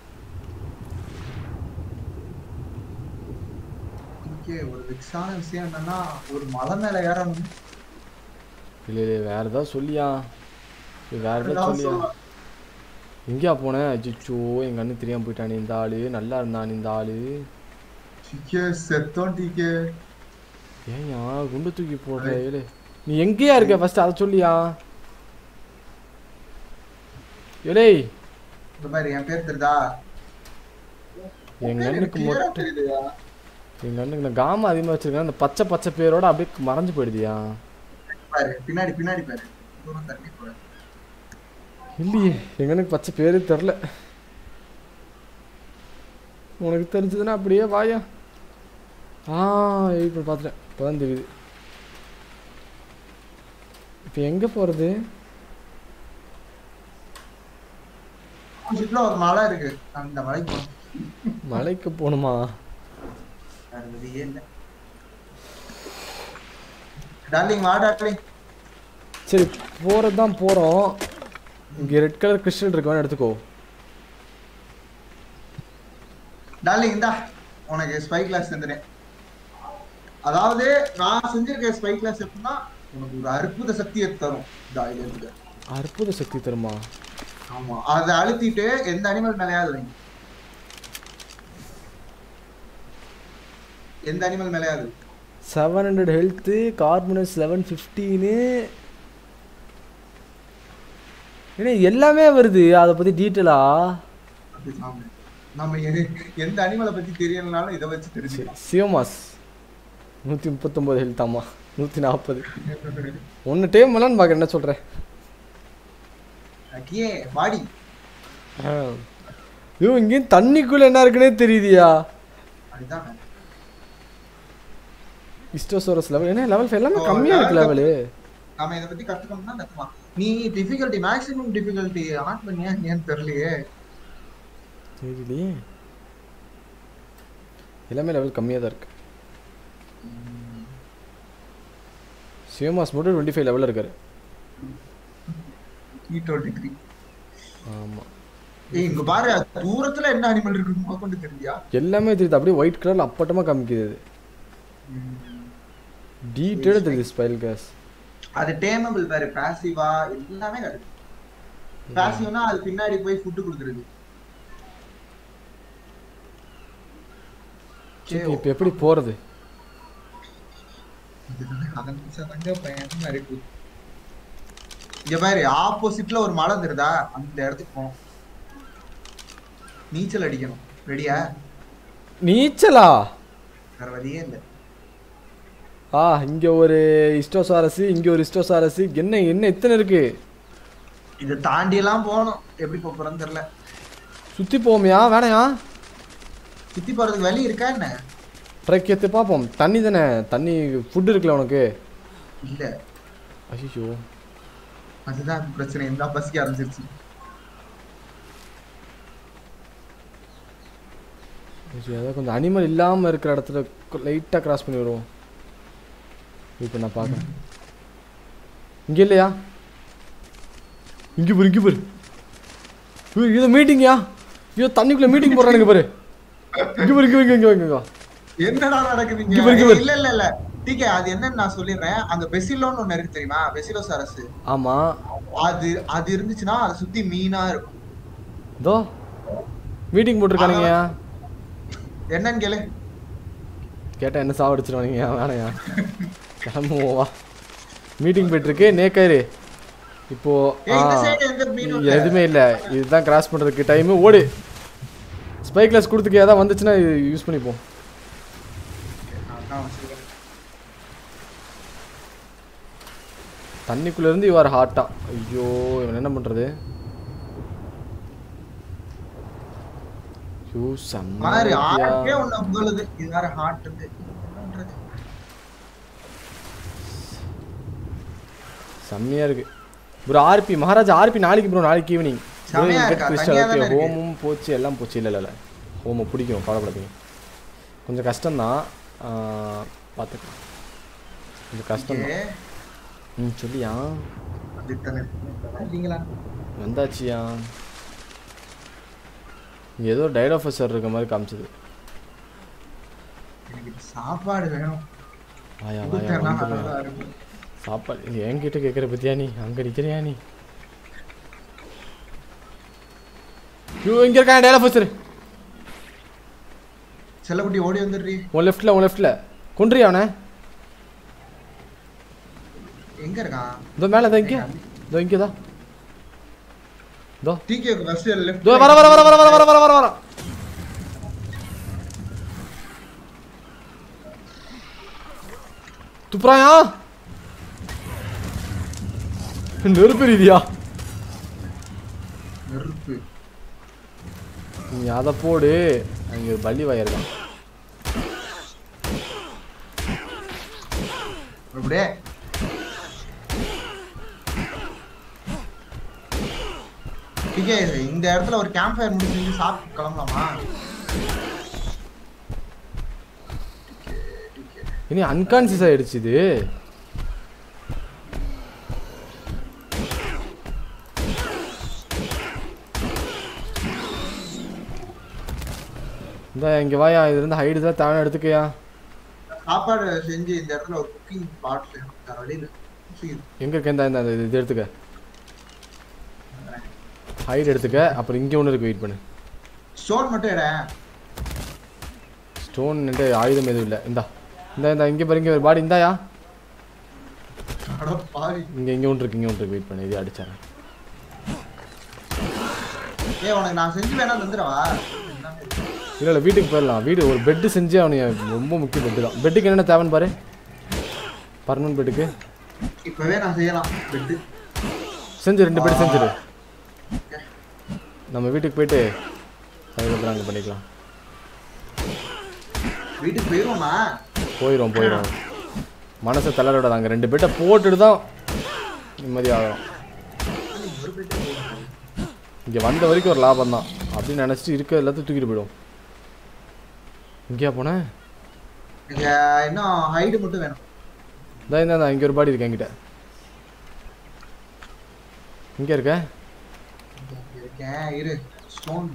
டிக்கே ஒரு விக்ஸான விஷயம் என்னன்னா ஒரு மலை மேல ஏறணும் இல்ல இல்ல வேற ஏதாவது சொல்லியா இல்ல, வேற ஏதாவது நான் சொல்லியா சொல்ல- எங்கேயா போனேன் அஜிச்சோ எங்க அண்ணன் தெரியாம போயிட்டானே இந்த ஆளு நல்லா இருந்தான் இந்த ஆளு டிக்கே செத்தோம் டிக்கே ஏன்யா குண்டு தூக்கி போடுற ஏழு நீ எங்கேயா இருக்க ஃபர்ஸ்ட் அதை சொல்லியா ஏலே இந்த மாதிரி என் பேர் தெரியுதா எங்க பேர் எனக்கு அண்ணனுக்கு clear ஆ மட்டும் தெரியுதுயா. எங்க அண்ணனுக்கு நான் காம அதிகமா வச்சிருக்கேன் அந்த பச்சை பச்சை பேரோட அப்படியே மறைஞ்சு போயிடுதியா பாரு பின்னாடி பின்னாடி பாரு தூரம் தள்ளி போற இல்லையே எங்க அண்ணனுக்கு பச்சை பேரே தெரில உனக்கு தெரிஞ்சதுன்னா அப்படியே வாயா ஆ இப்போ பார்த்துட்டேன் இப்போ தான் தெரியுது இப்போ எங்கே போகிறது ஆப்போசிட்ல ஒரு மலை இருக்கு அந்த மலைக்கு போகணும். மலைக்கு போகணுமா வேற வழியே இல்ல டார்லிங் வா டார்லிங் சரி போகிறது தான் போகிறோம் இங்கே ரெட் கலர் கிறிஸ்டல் இருக்கு வேணா எடுத்துக்கோ டார்லிங் இந்தா உனக்கு ஸ்பை கிளாஸ் தந்துறேன் அதாவது நான் செஞ்சிருக்க ஸ்பை கிளாஸ் எப்படின்னா உனக்கு ஒரு அற்புத சக்தியை தரும் இதா இது இருக்கு அற்புத சக்தி தருமா ஆமா அதை அழுத்திட்டு எந்த அனிமல் மேலேயாவது வைங்க எந்த அனிமல் மேலேயாவது seven hundred health carbonemys seven fifteen ஏன்னா எல்லாமே வருது அதை பற்றி டீட்டெயிலா அப்படி சாமி. நம்ம எ- எந்த அனிமலை பத்தி தெரியலனாலும் இதை வச்சு தெரிஞ்சுக்கலாம் சியோமாஸ் நூற்றி முப்பத்தொம்போது ஹெல்த்தாமா நூற்றி நாற்பது ஒன்று டைம் விளான்னு பார்க்க என்ன சொல்கிறேன் அக்கியே வாடி ஐயோ இங்கேயும் தண்ணிக்குள்ளே என்ன இருக்குன்னே தெரியுதியா அதுதான் இஸ்டோசோரஸ் லெவல் என்ன லெவல் ஃபைவ் எல்லாமே கம்மியாக இருக்கு லெவலு நாம இதை பத்தி கத்துக்கணும்னா கத்துக்கலாம் நீ டிஃபிகல்ட்டி மேக்ஸிமம் டிஃபிகல்ட்டி ஆன் பண்ணியா ஏன்னு தெரியலையே தெரியலையே எல்லாமே லெவல் கம்மியாக தான் இருக்கு சியோமாஸ் மட்டும் டுவெண்ட்டி ஃபைவ் லெவலில் இருக்காரு இ டுவெண்ட்டி த்ரீ ஆமாம் ஏய் இங்க பாரு தூரத்துல என்ன அனிமல் இருக்கு கொண்டு தெரியா எல்லாமே தெரியுது அப்படியே ஒயிட் கலரில் அப்பட்டமாக காமிக்குது அது டீட்டெயில் தெரியுது ஸ்பைல் கேஸ் அது டேமபிள் பாரு பாசிவா எல்லாமே கிடைக்கும் பாசிவ்னா அது பின்னாடி போய் ஃபுட் கொடுக்குறது இப்போ எப்படி போகிறது அதன் நிமிஷம் பயமா இருக்கு இங்க பாரு ஆப்போசிட்ல ஒரு மலை இருந்ததா அந்த இடத்துக்கு போகணும் நீச்சல் அடிக்கணும் ரெடியா நீச்சலா வேற வழியே இல்ல ஆ இங்கே ஒரு இஸ்டோசாரஸ் இங்கே ஒரு இஸ்டோசாரஸ் என்ன என்ன எத்தனை இருக்கு இதை தாண்டி எல்லாம் போகணும் எப்படி போக போறோம்னு தெரியல சுற்றி போவோமையா வேணாயா சுத்தி போறதுக்கு வழி இருக்கா என்ன ட்ரைக் எடுத்து பார்ப்போம் தண்ணி தானே தண்ணி ஃபுட் இருக்குல்ல உனக்கு இல்ல ஐயோ அதுதான் பிரச்சனை இந்த பசிக்க ஆரம்பிச்சிருச்சு அதாவது கொஞ்சம் அனிமல் இல்லாமல் இருக்கிற இடத்துல லைட்டாக கிராஸ் பண்ணி வருவோம் இப்போ நான் பார்க்குறேன் இங்கே இல்லையா இங்கே பாரு இங்கே பாரு ஐயோ, இது மீட்டிங்கயா ஐயோ தண்ணிக்குள்ளே மீட்டிங் போடுறானுங்க பாரு இங்கே பாரு இங்கே இங்கே இங்கே இங்கே என்னடா நடக்குது இங்க பாரு, இங்க இங்க பாரு. இல்ல இல்ல இல்ல டிகே அது என்னன்னு நான் சொல்லிடுறேன் அங்க பெசிலோன்னு ஒண்ணு இருக்கு தெரியுமா பெசிலோசாரஸ் ஆமாம் அது அது இருந்துச்சுன்னா அதை சுத்தி மீனா இருக்கும் இதோ மீட்டிங் போட்டிருக்கானுங்கயா என்னன்னு கேளு கேட்டா என்ன சாவடிச்சிருவானுங்க வேணையா கிளம்புவோம் வா மீட்டிங் போயிட்டு இருக்கு நேக்காரு இப்போ ஏய், இந்த ஆ, side எந்த மீனும் இல்ல. எதுவுமே இல்லை இதுதான் கிராஸ் பண்ணுறதுக்கு டைமு ஓடு ஸ்பை கிளாஸ் கொடுத்துக்கு ஏதாவது வந்துச்சுன்னா யூஸ் பண்ணிப்போம் அதான் வச்சிருக்கேன். தண்ணிக்குள்ள இருந்து இவர் ஹாட்டா ஐயோ இவன் என்ன பண்றது ஐயோ செம்ம மாறி இருக்கியா. ஆறுக்கே ஒண்ணு புகழுது இது வேற ஹார்ட் இருக்கு என்ன பண்றது? செம்மையா இருக்கு ப்ரோ ஆர்பி மகாராஜா ஆர்பி நாளைக்கு ப்ரோ நாளைக்கு ஈவினிங் செம்மையா இருக்கா? தனியா தானே இருக்கு. ஹோமும் போச்சு எல்லாம் போச்சு இல்லை இல்லை இல்லை ஹோமம் பிடிக்கும் கவலைப்படாதீங்க கொஞ்சம் கஷ்டம்தான் ஆஹ், பார்த்துக்கலாம் கொஞ்சம் கஷ்டம் ஓகே. ம் சொல்லியா அதுதானே. இல்லைங்களா? வந்தாச்சியா இங்க ஏதோ டைடாஃபஸர் இருக்க மாதிரி காமிச்சது எனக்கு இது சாப்பாடு வேணும் வாயா வாயா கொடுத்தேன்னா வந்துடுறேன். நல்லா இருக்கும். சாப்பாடு என்கிட்ட கேட்குற பத்தியா நீ அங்கே நிற்கிறியா நீ ஐயோ இங்கே இருக்கான் டைடாஃபஸர் செல்லக்குட்டி ஓடி வந்துடுறீ உன் லெஃப்ட்டில் உன் லெஃப்ட்டில் கொன்றியா அவனை எங்க இருக்கான் இதோ மேலே இதோ இங்கே இதோ இங்கே தான் இதோ டிகேக்கு ஃபர்ஸ்ட் லெஃப்ட் இதோ வர வர வர வர வர வர வர வர வர துப்புறாயா நெருப்பு ரீதியா நெருப்பு நீ அதை போடு அங்கே ஒரு பள்ளி வாயிருக்கான் அப்படியே டிகே இந்த இடத்துல ஒரு கேம்ப் ஃபயர் முடிச்சு சாப்பிட்டு கிளம்பலாமா இனி அன்கான்சியஸ் ஆயிடுச்சு இது இந்த இங்க வாயா இது இருந்து ஹைடு தான் தேவை எடுத்துக்கயா சாப்பாடு செஞ்சு இந்த இடத்துல ஒரு குக்கிங் பாட் வேணும் வேற வழியில சீக்கிரம். எங்க இருக்க இந்த இந்த இது இது எடுத்துக்க ஹைடு எடுத்துக்க அப்புறம் இங்க ஒன்று இருக்கு வெயிட் பண்ணு ஸ்டோன் மட்டும் எட ஸ்டோன் ஆயுதம் எதுவும் இல்லை இந்தா இந்த இந்த இங்கே பாரு இங்கே ஒரு பாடி இந்தாயா அட பாவி இங்க இங்க ஒன்று இருக்கு இங்க ஒன்று இருக்கு வெயிட் பண்ணு இது அடிச்சாரன் ஏ உனக்கு நான் செஞ்சு வேணா தந்துடவா இல்லை இல்லை வீட்டுக்கு போயிடலாம் வீடு ஒரு பெட்டு செஞ்சு அவனுக்கு ரொம்ப முக்கிய பெட்டு தான் பெட்டுக்கு என்னென்ன தேவைன்னு பாரு பர்மனன்ட் பெட்டுக்கு இப்பவே நான் செய்யலாம் பெட்டு செஞ்சு ரெண்டு பெட் செஞ்சிரு நம்ம வீட்டுக்கு போயிட்டு அதுக்கப்புறம் அங்கே பண்ணிக்கலாம் வீட்டுக்கு போயிருவோமா போயிடும் போயிடும் மனசை தளரோட அங்கே ரெண்டு பெட்டை போட்டுட்டு தான் நிம்மதியாகிறோம் ஒரு பெட்டு இங்கே வந்த வரைக்கும் ஒரு லாபம் தான் அப்படின்னு நினச்சிட்டு இருக்க எல்லாத்தையும் தூக்கிட்டு போயிடும் இங்கேயா போனேன் இங்க இன்னும் ஹைடு மட்டும் வேணும் இந்தா இந்த இந்த இங்கே ஒரு பாடி இருக்கு என்கிட்ட இங்கே இருக்க இங்க இருக்கேன் இரு ஸ்டோன்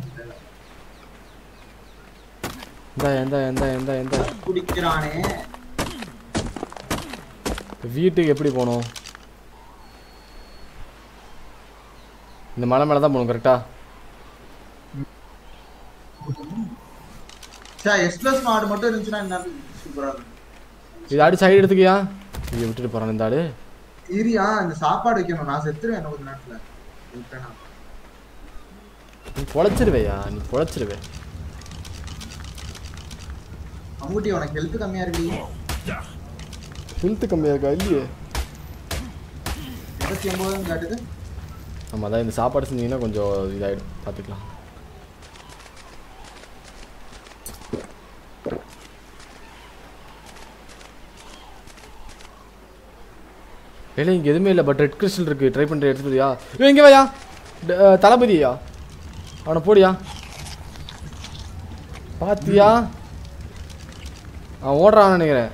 இந்தா எந்த எந்த எந்த எந்த குடிக்கிறானே வீட்டுக்கு எப்படி போகணும் இந்த மலை மேலே தான் போகணும் கரெக்டா சார் எஸ் பிளஸ் மாடு மட்டும் இருந்துச்சுன்னா என்ன சூப்பரா இருக்கும் இது அடி சைடு எடுத்துக்கியா இங்கே விட்டுட்டு போகிறான் இந்த ஆடு இரியா இந்த சாப்பாடு வைக்கணும் நான் செத்துருவேன் என்ன கொஞ்ச நேரத்துல விட்டேனா. நீ பொழைச்சிருவேயா நீ பொழைச்சிருவே அம்முட்டி உனக்கு ஹெல்த் கம்மியா இருக்கு ஹெல்த்து கம்மியாக இருக்கா இல்லையே எண்பத்தி ஒன்பதுன்னு காட்டுது ஆமாம் அதான் இந்த சாப்பாடு செஞ்சீங்கன்னா கொஞ்சம் இதாகிடும் பார்த்துக்கலாம் இல்லை இங்கே எதுவுமே இல்லை பட் ரெட் கிறிஸ்டல் இருக்குது ட்ரை பண்ணுற எடுத்துட்டியா ஏய் இங்கே வாயா ட- அஹ், தளபதியா அவனை போடியா பாத்தியா அவன் ஓடுறான்னு நினைக்கிறேன்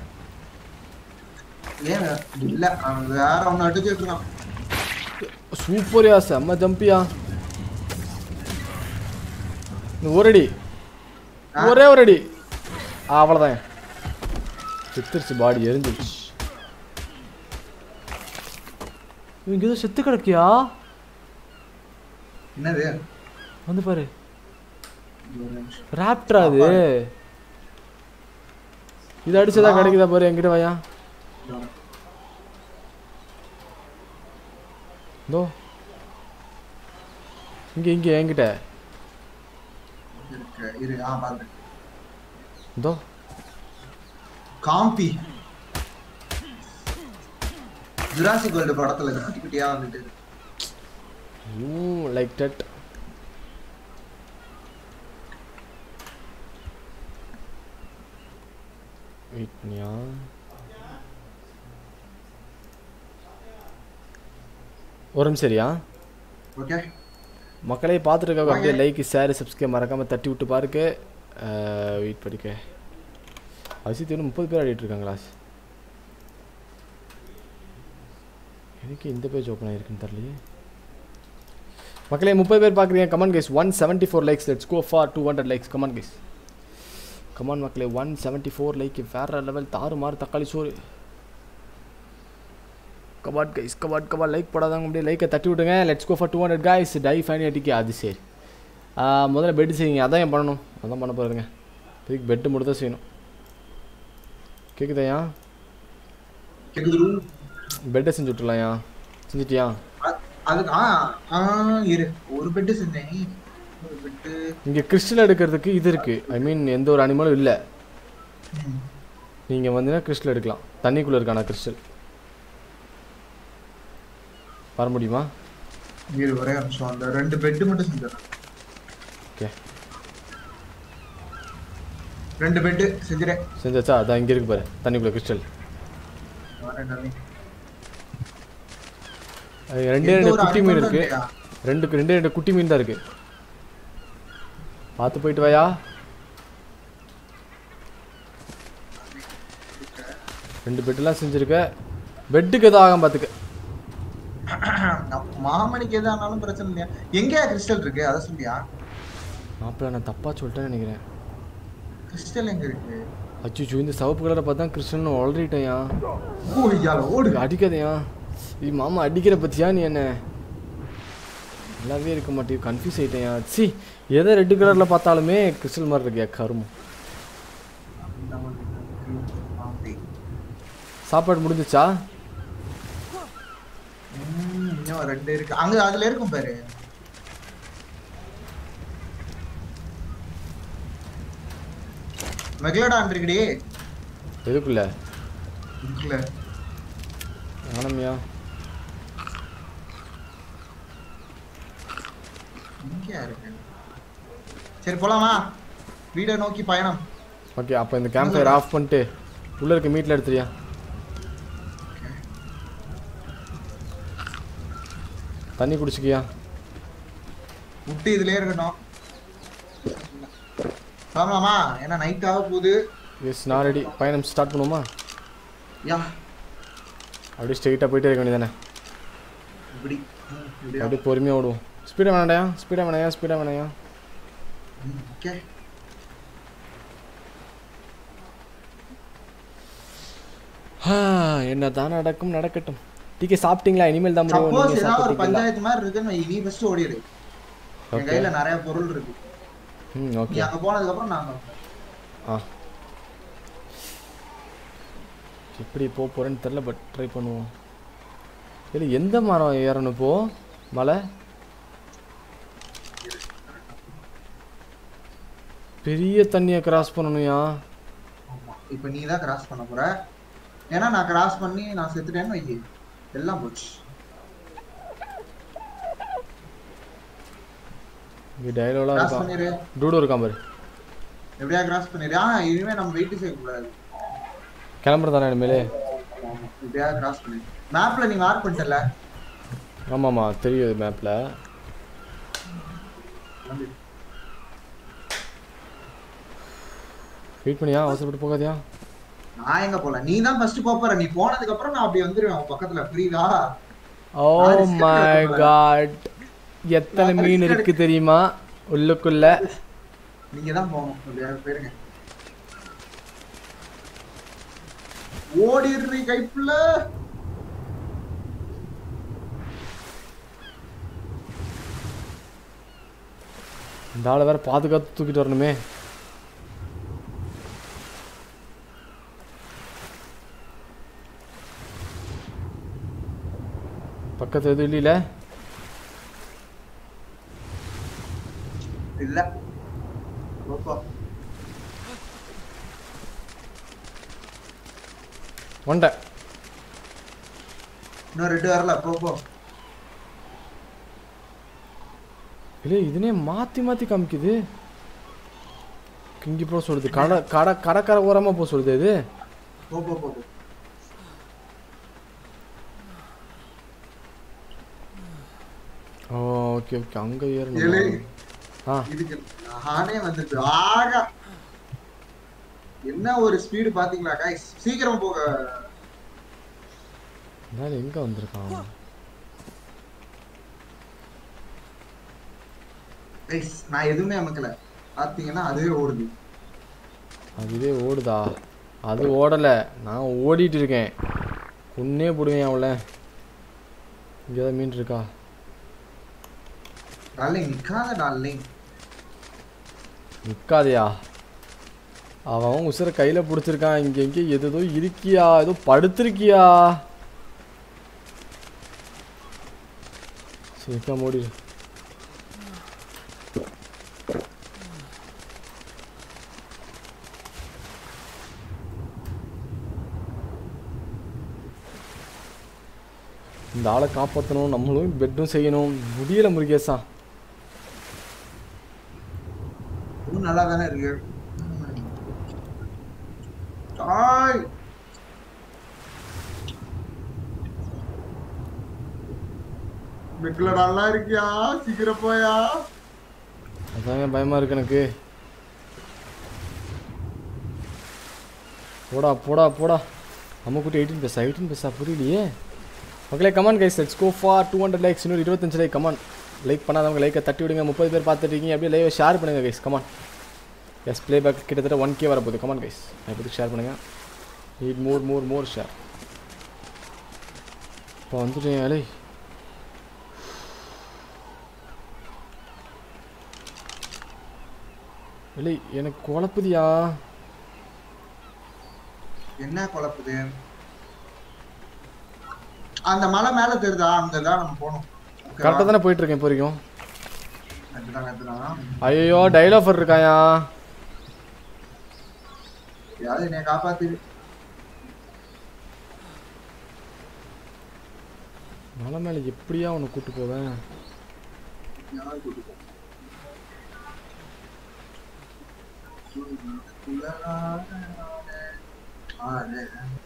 ஏன் இல்ல அவன் வேற ஒண்ணு அடிச்சுட்டு இருக்கான் சூப்பர்யா செம்ம ஜம்பியா இந்த ஒரு அடி ஆ? ஒரே ஒரு அடி ஆ, அவ்வளவுதான் செத்துருச்சு பாடி எரிஞ்சிருச்சு இங்க ஏதோ செத்து கிடக்கியா என்னது வந்து பாரு ஒரு நிமிஷம். ராப்டரா அது இது அடிச்சதா கிடைக்குதா பாரு என்கிட்ட வாயா இதோ. இதோ இங்க இங்க என்கிட்ட இருக்கு இரு ஆ பாருங்க இதோ காம்பி ஜுராசிக் வேர்ல்டு படத்துல இது குட்டி குட்டியா வந்துட்டு யூ லைக் தட் வெயிட் பண்ணியா ஒரு நிமிஷம் சரியா ஓகே மக்களே பார்த்துருக்காங்க அப்படியே வாங்க. லைக் ஷேர் சப்ஸ்கிரைப் மறக்காம தட்டி விட்டு பாருங்க வெயிட் படிக்க அசித் இன்னும் முப்பது பேர் ஆடிட்டு இருக்காங்களா எனக்கு இந்த பேஜ் ஓப்பன் ஆயிருக்குன்னு தெரியலையே மக்களே முப்பது பேர் பார்க்குறீங்க comment guys one seventy four likes let's go for two hundred likes comment guys come on மக்களே ஒன் செவன்ட்டி ஃபோர் லைக் வேற லெவல் தாறு மாறு தக்காளி சோறு கபாட் கைஸ் கபாட் கபாட் லைக் போடாதவங்க அப்படியே லைக்கை தட்டி விட்டுங்க let's go for two hundred guys டை ஃபைன் அடிக்க அது சரி ஆ, முதல்ல பெட் செய்யுங்க அதான் ஏன் பண்ணணும் அதான் பண்ண போகிறேங்க இப்போதைக்கு பெட்டு மட்டும் தான் செய்யணும் கேட்குதாயா கேக்குது பெட்டை செஞ்சு விட்டுலாம்யா செஞ்சிட்டியா அ- அது ஆ ஆ இரு ஒரு பெட்டு செஞ்சேன் ஒரு பெட்டு இங்கே கிறிஸ்டல் எடுக்கிறதுக்கு இது இருக்குது ஐ மீன் எந்த ஒரு அனிமலும் இல்லை நீங்கள் வந்தீங்கன்னா கிறிஸ்டல் எடுக்கலாம் தண்ணிக்குள்ளே இருக்கானா கிறிஸ்டல் வர முடியுமா இரு ஒரே நிமிஷம் அந்த ரெண்டு பெட்டு மட்டும் செஞ்சிடறேன் ஓகே ரெண்டு பெட்டு செஞ்சிடேன் செஞ்சாச்சா அதான் இங்கே இருக்கு பாரு தண்ணிக்குள்ளே கிறிஸ்டல் வரேன் darling. அது ரெண்டே எந்த ரெண்டு ஒரு குட்டி மீன் animal இருக்கு இல்லையா? ரெண்டு ரெண்டே ரெண்டு குட்டி மீன் தான் இருக்கு பார்த்து போயிட்டு வாயா ரெண்டு பெட்டெல்லாம் செஞ்சிருக்க பெட்டுக்கு எதுவும் ஆகாம பார்த்துக்க மாமணிக்கு எது ஆனாலும் பிரச்சனை இல்லையா எங்கேயா கிறிஸ்டல் இருக்கு அதை சொல்லியா மாப்பிள்ள நான் தப்பா சொல்லிட்டேன்னு நினைக்கிறேன் கிறிஸ்டல் எங்க இருக்கு அச்சுச்சு இந்த சிவப்பு கலரை பார்த்தா கிருஷ்ணன் உளறிட்டேயா ஓ ஐயால ஓடு அடிக்காதயா இது மாமா அடிக்கிற பத்தியா நீ என்ன நல்லாவே இருக்க மாட்டேன் கன்ஃபியூஸ் ஆயிட்டேயா சி எதை ரெட் கலர்ல பார்த்தாலுமே கிறிஸ்டல் மாதிரி இருக்கியா கருமம் சாப்பாடு முடிஞ்சிச்சா ம், இன்னும் ரெண்டு இருக்கு அங்க அதுல இருக்கும் பாரு மெக்லடான் இருக்குடி எதுக்குள்ள இருக்குல்ல ஆனமியா இங்கேயா இருக்கு சரி போலாமா வீடை நோக்கி பயணம் ஓகே அப்போ இந்த கேம்ப் ஃபயர் ஆஃப் பண்ணிட்டு உள்ள இருக்க மீட்டில் எடுத்துறியா தண்ணி குடிச்சிக்கியா முட்டு இதுலயே இருக்கட்டும் கிளம்பலாமா ஏன்னா நைட் ஆக போகுது எஸ் நான் ரெடி பயணம் ஸ்டார்ட் பண்ணுவோமா யா அப்படியே ஸ்ட்ரெயிட்டாக போயிட்டே இருக்க வேண்டியதானே இப்படி ம், இப்படியா அப்படியே பொறுமையாக ஓடுவோம் ஸ்பீடாக வேணாயா ஸ்பீடாக வேணாயா ஸ்பீடாக வேணாயா ஓகே என்ன தான் நடக்கும் நடக்கட்டும் டிக்கே சாப்பிட்டீங்களா இனிமேல் தான் முடியும் சப்போஸ் நீங்கள் ஏதாவது ஒரு சாப்பிட்டீங்களா பஞ்சாயத்து மாதிரி இருக்குன்னு வை, நீ ஃபர்ஸ்ட் ஓடிடு என் ஓகே கையில நிறைய பொருள் இருக்கு ம் நீ ஓகே அங்க போனதுக்கு அப்புறம் நாங்க ஆ எப்படி போக போகிறேன்னு தெரில பட் ட்ரை பண்ணுவோம் இல்லை எந்த மரம் ஏறணும் இப்போ மலை பெரிய தண்ணியை கிராஸ் பண்ணணும்யா ஆமா இப்போ நீ தான் கிராஸ் பண்ண போற ஏன்னா நான் கிராஸ் பண்ணி நான் செத்துட்டேன்னு வை எல்லாம் போச்சு இங்கே டைலாக்லாம் கிராஸ் இருக்கான் பண்ணிரு டூடு இருக்கான் பாரு எப்படியா கிராஸ் பண்ணிரு ஆ இனிமே நம்ம வெயிட் செய்ய கூடாது கிளம்புறதானே இனிமேலே எப்படியா கிராஸ் பண்ணிரு மேப்ல நீ மார்க் பண்ணிட்டல ஆமாம்மா தெரியும் மேப்பில் வெயிட் பண்ணியா அவசரப்பட்டு போகாதியா நான் எங்க போல நீ தான் ஃபர்ஸ்ட் போற நீ போனதுக்கு அப்புறம் நான் அப்படி வந்துருவேன் உன் பக்கத்துல புரியுதா ஓ நான் risk மை எடுக்க காட் எத்தனை நான் மீன் risk இருக்கு தெரியுமா உள்ளுக்குள்ள நீங்க தான் போகணும் அப்படியா போயிருங்க ஓடிடுறீ கைப்புள்ள இந்த ஆளை வேற பாதுகாத்து தூக்கிட்டு வரணுமே பக்கத்து எதுவும் இல்லையில இல்ல ஓப்போ வந்துட்டேன் இன்னும் ரெண்டு வரல போ போ இல்லை இதுனே மாற்றி மாற்றி காமிக்குது இங்கே போக சொல்லுது கடை கடை கடற்கரை ஓரமாக போக சொல்லுது இது போ போ போ போ. ஓ ஓகே ஓகே அங்கே ஏழு. ஏறணும் ஆ இதுக்கு நானே வந்துட்டு ஆகா என்ன ஒரு ஸ்பீடு பாத்தீங்களா guys சீக்கிரம் போக இருந்தாலும் எங்கே வந்திருக்கான் அவன்? guys நான் எதுவுமே அமைக்கல பாத்தீங்கன்னா அதுவே ஓடுது அதுவே ஓடுதா அது ஓடலை நான் ஓடிட்டு இருக்கேன் கொன்னே போடுவேன் அவளை இங்கே ஏதாவது மீன் இருக்கா டார்லிங் நிக்காத டார்லிங் நிற்காதையா அவன் அவன் உசுரை கையில் பிடிச்சிருக்கான் இங்கே எங்கே எதோ இருக்கியா ஏதோ படுத்திருக்கியா சீக்கிரம் ஓடிடு இந்த ஆளை காப்பாற்றணும் நம்மளும் பெட்டும் செய்யணும் முடியல முருகேசா இதுவும் நல்லா தானே இருக்கு ஆய் மிக்கல நல்லா இருக்கியா சீக்கிரம் போயா அதாங்க பயமா இருக்கு எனக்கு போடா போடா போடா நம்ம கூட எயிட்டீன் பேசா எயிட்டீன் பேசா புரியலையே மக்களே come on guys let's go for two hundred likes இன்னொரு இருபத்தஞ்சு லைக் கமான் லைக் பண்ணாதவங்க லைக்கை தட்டி விடுங்க முப்பது பேர் பார்த்துட்டு இருக்கீங்க அப்படியே லைவை ஷேர் பண்ணுங்க கைஸ் கமான் எஸ் ப்ளே பேக் கிட்டத்தட்ட ஒன் கே வரப்போகுது கமான் கைஸ் எப்படி ஷேர் பண்ணுங்க need more more more share இப்போ வந்துட்டேன் அலை இல்லை எனக்கு குழப்புதியா என்ன குழப்புது அந்த மலை மேல தெரியுதா அங்கதான் நம்ம போகணும் கரெக்டாக தானே போயிட்டு இருக்கேன் இப்போ வரைக்கும் அதுதான் அதுதான் ஐயோ டைலாஃபர் இருக்காயா யாரும் என்னை காப்பாத்து மலை மேலே எப்படியா உன்னை கூட்டு போவேன் யாரும் கூட்டிட்டு போ. ஆறு.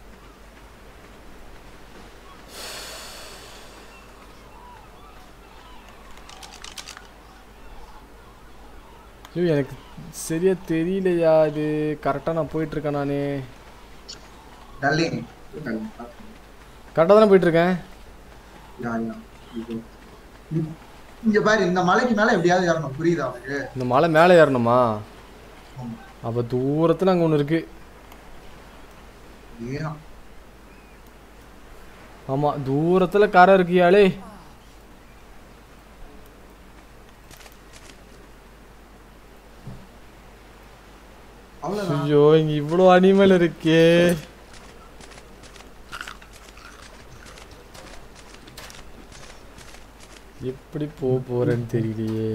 ஐயோ எனக்கு சரியா தெரியலையா இது கரெக்டாக நான் போயிட்டு இருக்கேன் நான் Darling. Darling, பாத்து. கரெக்டாக தானே போயிட்டு இருக்கேன் யா, யா. இதோ. இ- இங்க பாரு இந்த மலைக்கு மேல எப்படியாவது ஏறணும் புரியுதா உனக்கு இந்த மலை மேலே ஏறணுமா ஆமா. அப்போ தூரத்தில் அங்கே ஒன்று இருக்கு ஏறாம் ஆமாம் தூரத்தில் கரை இருக்கியாளே அவ்வளவுதான் ஐயோ இங்கே இவ்வளோ அனிமல் இருக்கே எப்படி போக போறேன்னு தெரியலையே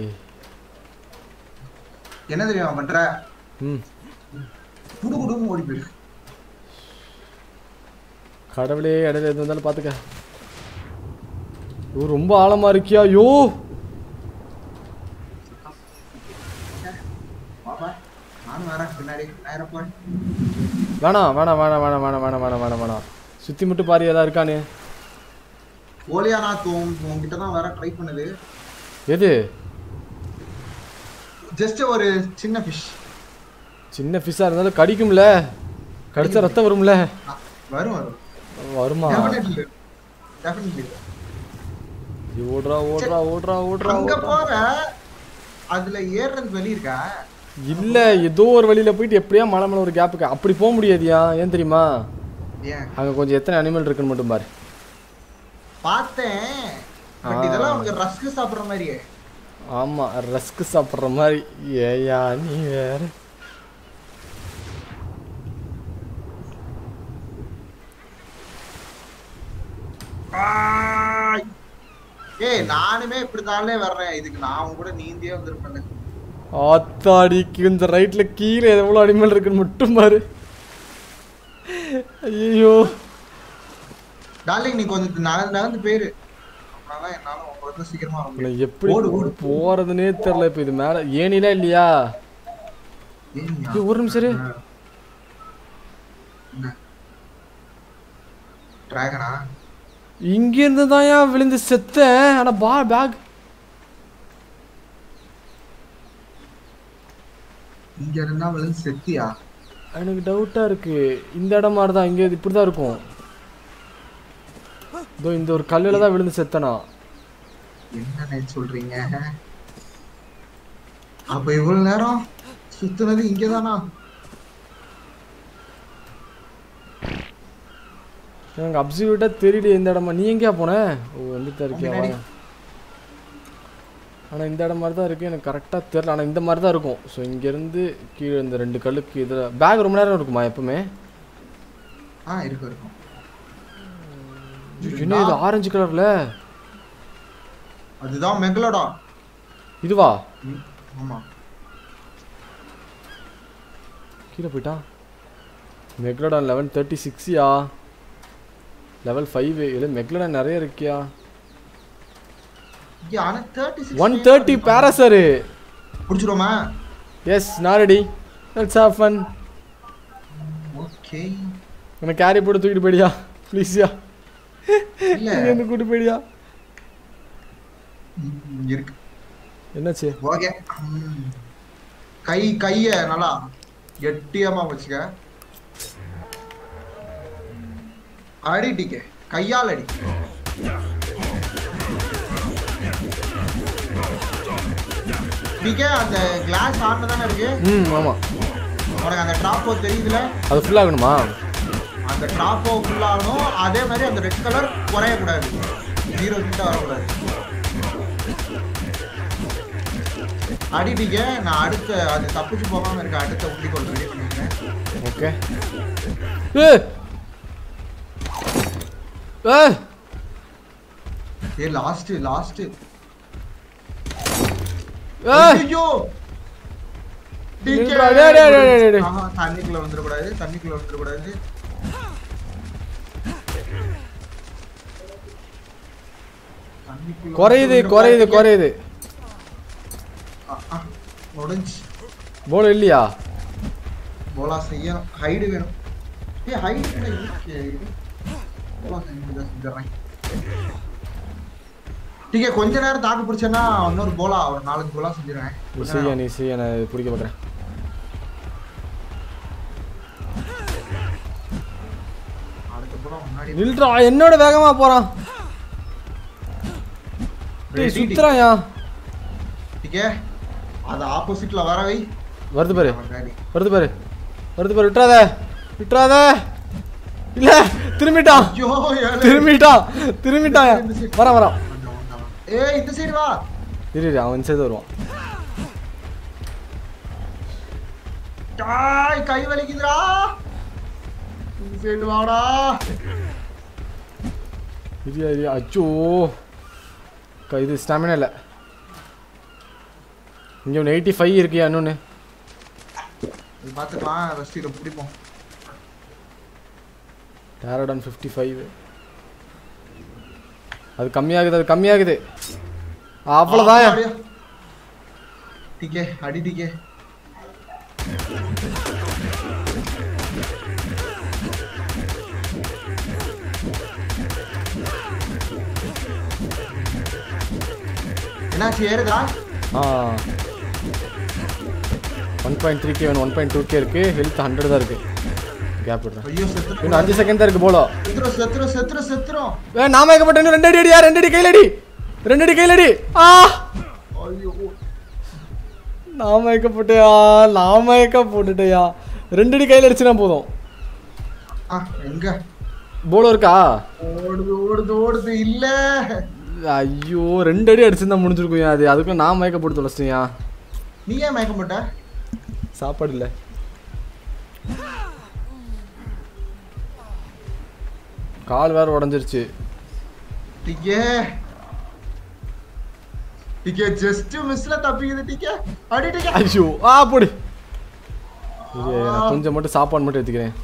என்ன தெரியுமா பண்ற ம் குடு குடுன்னு ஓடி போயிடு கடவுளே இடையில எது வந்தாலும் பார்த்துக்க ஐயோ ரொம்ப ஆழமா இருக்கியா ஐயோ பாப்பா நானும் வரேன் பின்னாடி நேரம் போய் வேணாம் வேணாம் வேணாம் வேணாம் வேணாம் வேணாம் வேணாம் வேணாம் வேணாம் சுற்றி மட்டும் பாரு ஏதா இருக்கானு ஓலியா நான் தோம் உங்ககிட்ட தான் வர ட்ரை பண்ணுது எது ஜஸ்ட் ஒரு சின்ன ஃபிஷ் சின்ன ஃபிஷ்ஷாக இருந்தாலும் கடிக்கும்ல கடிச்சா ரத்தம் வரும்ல வரும் வரும் வருமா டெஃபினெட்லி டெஃபினெட்லி ஐயோ, ஓடுறா ஓடுறா ஓடுறா ஓடுறா அங்க ஓடுறா போற அதுல ஏறுறதுக்கு வழி இருக்கா இல்ல ஏதோ ஒரு வழியில போயிட்டு எப்படியா மலை மேல ஒரு கேப்புக்கு அப்படி போக முடியாதுயா ஏன் தெரியுமா ஏன் அங்க கொஞ்சம் எத்தனை அனிமல் இருக்குன்னு மட்டும் பாரு பார்த்தேன் பட் ஆ. இதெல்லாம் உனக்கு ரஸ்க் சாப்பிடுற மாதிரியே ஆமா ரஸ்க் சாப்பிட்ற மாதிரி ஏயா நீ வேற ஆய். ஏய் நானுமே இப்படித்தானே வர்றேன் இதுக்கு நான் அவங்க கூட நீந்தியே வந்திருப்பேன் ஆத்தாடிக்கு இந்த ரைட்ல கீழே எவ்வளோ அனிமல் இருக்குன்னு மட்டும் பாரு ஐயோ டார்லிங் நீ கொஞ்சம் நகர்ந்து நகர்ந்து போயிரு அப்படின்னா என்னால உங்க வந்து சீக்கிரமா வர முடியும் நான் எப்படி ஓடு, ஓடு. போறதுனே தெரியல இப்போ இது மேல ஏனிலாம் இல்லையா ஏன்யா? ஏய், ஒரு நிமிஷம் இரு. என்ன டிராகனா இங்க இருந்து தான் ஏன் விழுந்து செத்தேன் ஆனா பா பேக் இங்க இருந்தா விழுந்து செத்தியா எனக்கு டவுட்டா இருக்கு இந்த இடம் மாதிரி தான் இங்க இப்படி தான் இருக்கும் இதோ இந்த ஒரு கல்லுல தான் விழுந்து செத்தனா என்னன்னு சொல்றீங்க அப்ப இவ்வளவு நேரம் சுத்துனது இங்கதானா எனக்கு அப்சல்யூட்டா தெரியல இந்த இடமா நீ எங்கேயா போன ஓ வந்துட்டா இருக்கியா முன்னாடி. வாங்க ஆனா இந்த இடம் மாதிரி தான் இருக்கு எனக்கு கரெக்டா தெரியல ஆனா இந்த மாதிரி தான் இருக்கும் ஸோ இங்க இருந்து கீழே இந்த ரெண்டு கல்லுக்கு இதுல பேக் ரொம்ப நேரம் இருக்குமா எப்பவுமே ஆ இருக்கும் இருக்கும் என்ன இது ஆரஞ்சு கலர்ல அதுதான் மெகலோடா இதுவா ஆமா கீழே போயிட்டான் மெக்லடான் லெவன் தேர்ட்டி சிக்ஸியா லெவல் ஃபைவ் இல்லை மெக்லடான் நிறைய இருக்கியா இங்க ஆனா தேர்ட்டி ஒன் தேர்ட்டி பேராசரு புடிச்சிருவோமா எஸ் நான் ready let's have fun okay எனக்கு கேரி போட்டு தூக்கிட்டு போயிடியா ப்ளீஸ்யா இல்ல இருந்து கூட்டு போயிடியா ம், இருக்கு என்னாச்சு ஓகே கை கைய நல்லா கெட்டியமா வச்சுக்க அடிட்டிக்க கையால் அடி டிகே அந்த கிளாஸ் ஆன்ல தானே இருக்கு ம் ஆமாம் உனக்கு அந்த ட்ராப்போ தெரியுதுல அது ஃபுல் ஆகணுமா அந்த ட்ராப்போ ஃபுல் ஆகணும் அதே மாதிரி அந்த ரெட் கலர் குறையக்கூடாது ஜீரோ கிட்ட வரக்கூடாது அடிட்டிக்க நான் அடுத்த அது தப்பிச்சு போகாம இருக்க அடுத்த உண்டிக்கோள் ரெடி பண்ணிக்கிறேன் ஓகே ஏ ஏ ஏ லாஸ்ட் லாஸ்ட் ஏ ஐயோ நில்றா, டேய், டேய், டேய், டேய், டேய். ஆஹா, தண்ணிக்குள்ள வந்துடக்கூடாது தண்ணிக்குள்ள வந்துடக்கூடாது தண்ணிக்குள்ள குறையுது வந்துடக்கூடாது. குறையுது குறையுது ஆ, ஆ, முடிஞ்சு போல இல்லையா போலா செய்யணும் ஹைடு வேணும் ஏ ஹைடு கூட இருக்கு போலா செஞ்சு செஞ்சிடறேன் டீக்கே கொஞ்ச நேரம் தாக்கு பிடிச்சேன்னா இன்னொரு போலா ஒரு நாலஞ்சு போலா செஞ்சிருவேன் நீ செய்ய நீ செய்ய நான் இது பிடிக்க பார்க்குறேன் அடுத்த போலா முன்னாடி நில்றா என்னோட வேகமா போறான் டேய் Ready, சுத்துறாயா டீக்கே அது ஆப்போசிட்ல வர வை வருது பாரு அவன் ready. வருது பாரு வருது பாரு விட்டுறாத விட்டுறாத இல்ல திரும்பிட்டான் ஐயோ ஏழு. திரும்பிட்டான் திரும்பிட்டான் வரான் வரான் வந்தான், வந்தான், வந்தான். ஏய் இந்த சைடு வா இரு இரு, அவன் சேர்த்து வருவான் டாய் கை வலிக்குதுடா இந்த சைடு வாடா இரியா இரியா அச்சோ க- இது ஸ்டாமினா இல்லை இங்கே ஒன்று எயிட்டி ஃபைவ் இருக்கியா இன்னொன்று இது பார்த்துக்கலாம் ஃபஸ்ட் இதை பிடிப்போம் டேரடான் ஃபிஃப்டி ஃபைவ் அது கம்மியாகுது அது கம்மியாகுது அவ்வளோதான் டிகே அடி டிகே என்னாச்சு ஏறுதா ஆ one point three K one point two K இருக்குது ஹெல்த் ஹண்ட்ரட் தான் இருக்குது கேப் விட்றேன் ஐயோ செத்துரும் இன்னும் அஞ்சு செகண்ட் தான் இருக்குது போலோ செத்துரும் செத்துரும் செத்துரும் செத்துரும் ஏ நாம ஏகப்பட்ட இன்னும் ரெண்டு அடி அடியா ரெண்டு அடி கையில் அடி ரெண்டு அடி கையில் அடி ஆ ஐயோ நாம ஏக்கப்பட்டயா நாம ஏக்க போட்டுட்டயா ரெண்டு அடி கையில் அடிச்சுனா போதும் ஆ எங்க போலோ இருக்கா ஓடுது ஓடுது ஓடுது இல்ல ஐயோ ரெண்டு அடி அடிச்சிருந்தா முடிஞ்சிருக்கும் அது அதுக்குள்ள நான் மயக்க போட்டு தொலைச்சிட்டியா நீ ஏன் மயக்கம் போட்ட சாப்பாடு இல்லை கால் வேற உடஞ்சிருச்சு டிக்கே டிக்கே ஜஸ்ட் மிஸ்ல தப்பிக்குது டிக்கே அடி டிக்கே ஐயோ ஆ போடு இரு, நான் கொஞ்சம் மட்டும் சாப்பாடு மட்டும் எடுத்துக்கிறேன்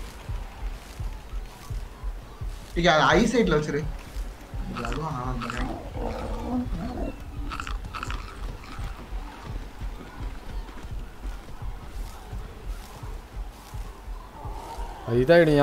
டிக்கே அது ஐ சைட்ல வச்சிரு இது அதுவா நான் வந்துடுறேன். அது இதாகிடுயா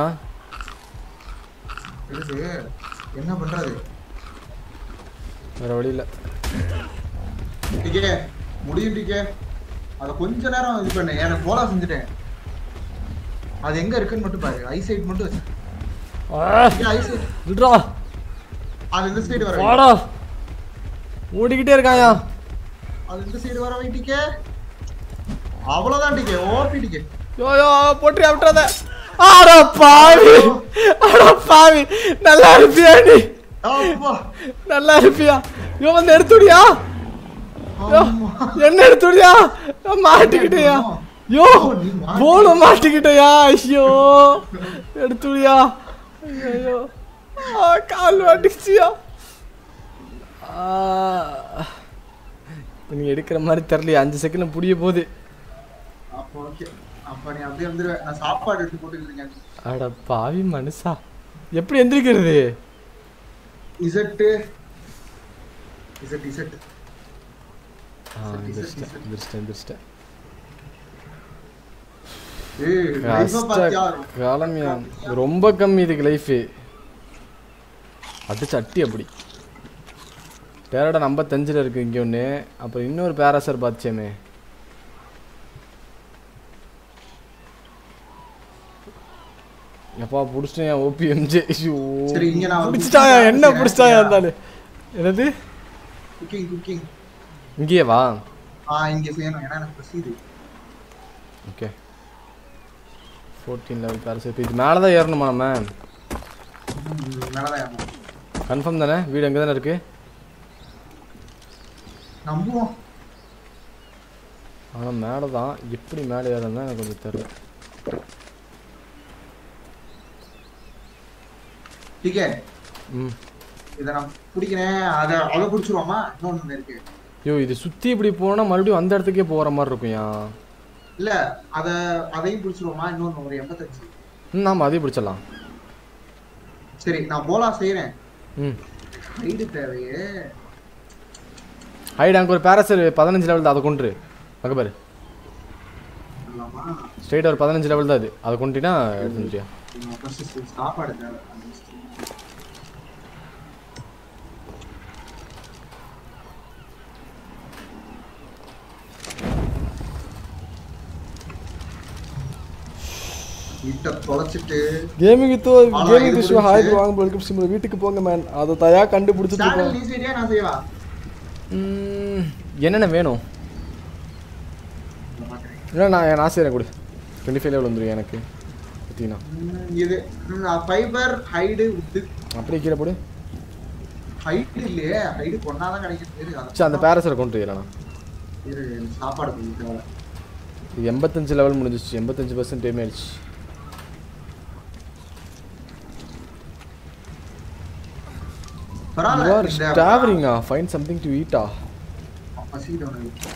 இருக்கு என்ன பண்றது வேற வழி இல்லை டிக்கே முடியும் டிக்கே அத கொஞ்ச நேரம் இது பண்ணு எனக்கு போலா செஞ்சுட்டேன் அது எங்க இருக்குன்னு மட்டும் பாரு ஐ சைட் மட்டும் வச்சு ஐ சைட் விட்றா அது இந்த சைடு வர வை. வாடா ஓடிக்கிட்டே இருக்காயா அது இந்த சைடு வர வை டிக்கே அவ்வளவுதான் டிக்கே ஓபி டிக்கே யோ யோ போட்டுறியா விட்டுறாத அட பாவி அட பாவி நல்லா இருப்பியா நீ அப்பா நல்லா இருப்பியா யோ வந்து எடுத்துடியா யோ, ஆமா. என்ன எடுத்துடியா யோ, மாட்டிக்கிட்டயா யோ நீ மாட்டி- போன மாட்டிக்கிட்டயா ஐயோ எடுத்துடியா ஐயோ ஆ, கால் மாட்டிக்கிச்சியா ஆ, இப்ப நீ எடுக்கிற மாதிரி தெரியலையா அஞ்சு செகண்ட் புரிய போகுது அப்ப ஓகே அப்ப நீ அப்படியே வந்துருவேன் நான் சாப்பாடு எடுத்து போட்டுக்கிறீங்க அட பாவி மனுஷா எப்படி எந்திரிக்கிறது இசட்டு இசட் இசட் ஆ எந்திரிச்சிட்டேன் எந்திரிச்சிட்டேன் எந்திரிச்சிட்டேன் ஏய் லைஃப பாத்தியா காலமியா ரொம்ப கம்மி இதுக்கு லைஃபு அடிச்சு அட்டி அப்படி டேரடா ஐம்பத்தஞ்சில் இருக்கு இங்கே ஒன்று அப்புறம் இன்னொரு பேராசர் பார்த்துச்சேமே எப்பா பிடிச்சிட்டேன் ஓபிஎம்ஜே ஐயோ சரி, இங்க நான் வந்து பிடிச்சிட்டாயா என்ன குக்கிங் பிடிச்சிட்டாயா ஆரம்பிக்கிறேன். இருந்தாலும் என்னது குக்கிங் குக்கிங் இங்கேயே வா ஆ இங்க செய்யணும் ஏன்னா எனக்கு பசிது ஓகே ஃபோர்டீன் லெவல் பேரஸ் இப்போ இது மேலே தான் ஏறணுமா நம்ம மேலதான் ஏறணும். கன்ஃபார்ம் தானே வீடு எங்கே தானே இருக்கு நம்புவோம் ஆனால் மேலே தான் எப்படி மேலே ஏறணும் எனக்கு கொஞ்சம் தெரியல டிக்கே ம் இதை நான் பிடிக்கிறேன் அதை அதை பிடிச்சிருவோமா இன்னொன்று இருக்கு ஐயோ இது சுற்றி இப்படி போனால் மறுபடியும் அந்த இடத்துக்கே போகிற மாதிரி இருக்கும்யா இல்ல அத அதையும் பிடிச்சிருவோமா இன்னொன்று ஒரு எண்பத்தஞ்சு ம் ஆமாம் அதையும் பிடிச்சிடலாம் சரி நான் போலா செய்யறேன் ம் ரைடு தேவையே ஹைட் அங்கே ஒரு பேரசர் பதினஞ்சு லெவல் தான் அதை கொண்டுரு அங்கே பாரு இல்லாமா ஸ்ட்ரெயிட் ஒரு பதினஞ்சு லெவல் தான் அது அதை கொண்டுட்டா எடுத்துட்டியா நான் first சாப்பாடு தேவை அந்த list. வீட்டை தொலைச்சிட்டு கேமிங் வித் ஆனா, கேமிங் இது வித் ஹாய் புரிஞ்சுச்சு. வாங்க வெல்கம் சிம் வீட்டுக்கு போங்க மேன் அதை தயா கண்டுபிடிச்சிட்டு சேனல் இருக்கோம் நீ செய்றியா நான் செய்வா ம், என்னென்ன வேணும் நான் பார்க்கறேன். இல்லை நான் நான் செய்கிறேன் கொடு டுவெண்ட்டி ஃபைவ் லெவல் வந்துடும் எனக்கு பார்த்தீங்கன்னா ம், இது ஃபைபர் ஹைடு உட்டு அப்படியே கீழே போடு ஹைட் இல்லையே ஹைடு கொண்டாதான் கிடைக்கும் இரு, அதை சரி அந்த பேரசரை கொண்டு வரேன் இரு, எனக்கு சாப்பாடு கொஞ்சம் தேவை இது எண்பத்தஞ்சு லெவல் முடிஞ்சிச்சு எண்பத்தஞ்சு பர்சன்ட் டைம் ஆயிடுச்சு யூ பரவாயில்ல ஆர் இந்த ஸ்டாவரிங்கா ஃபைன் சம்திங் டு ஈட்டா பசிக்கிட்டு உனக்கு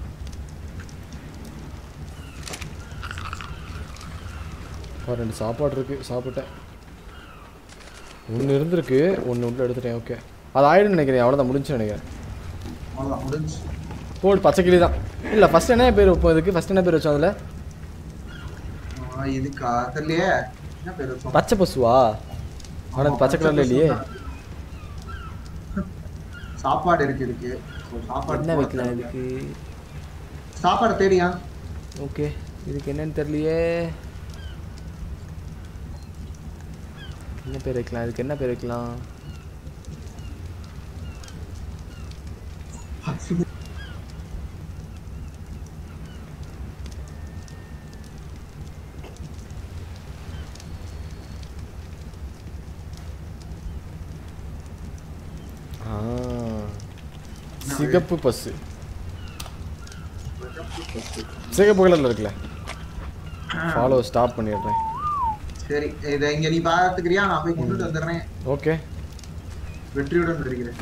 ரெண்டு சாப்பாடு இருக்கு சாப்பிட்டேன் ஒன்று இருந்திருக்கு ஒன்று உள்ள எடுத்துட்டேன் ஓகே அது ஆயிடும்னு நினைக்கிறேன் அவ்வளோதான் முடிஞ்சு நினைக்கிறேன் அவ்வளோதான் முடிஞ்சு போடு பச்சை கிளி தான் இல்லை ஃபஸ்ட் என்ன பேர் வைப்போம் இதுக்கு ஃபஸ்ட் என்ன பேர் வச்சோம் அதில் ஆ, இதுக்கா தெரியலையே என்ன பேர் வச்சோம் பச்சை பசுவா ஆனால் அது பச்சை கலரில் இல்லையே சாப்பாடு இருக்கு இதுக்கு So, சாப்பாடு என்ன போட வைக்கலாம் தேவை. இதுக்கு சாப்பாடு தேடியா ஓகே இதுக்கு என்னன்னு தெரியலையே என்ன பேர் வைக்கலாம் இதுக்கு என்ன பேர் வைக்கலாம் ஆ சிகப்பு பஸ்ஸு சிகப்பு கலரில் இருக்குல்ல ஃபாலோ ஸ்டாப் பண்ணிடுறேன் சரி இதை இங்க நீ பாத்துக்கிறியா நான் போய் கொண்டுட்டு வந்துடுறேன் ஓகே வெற்றியுடன் வருகிறேன்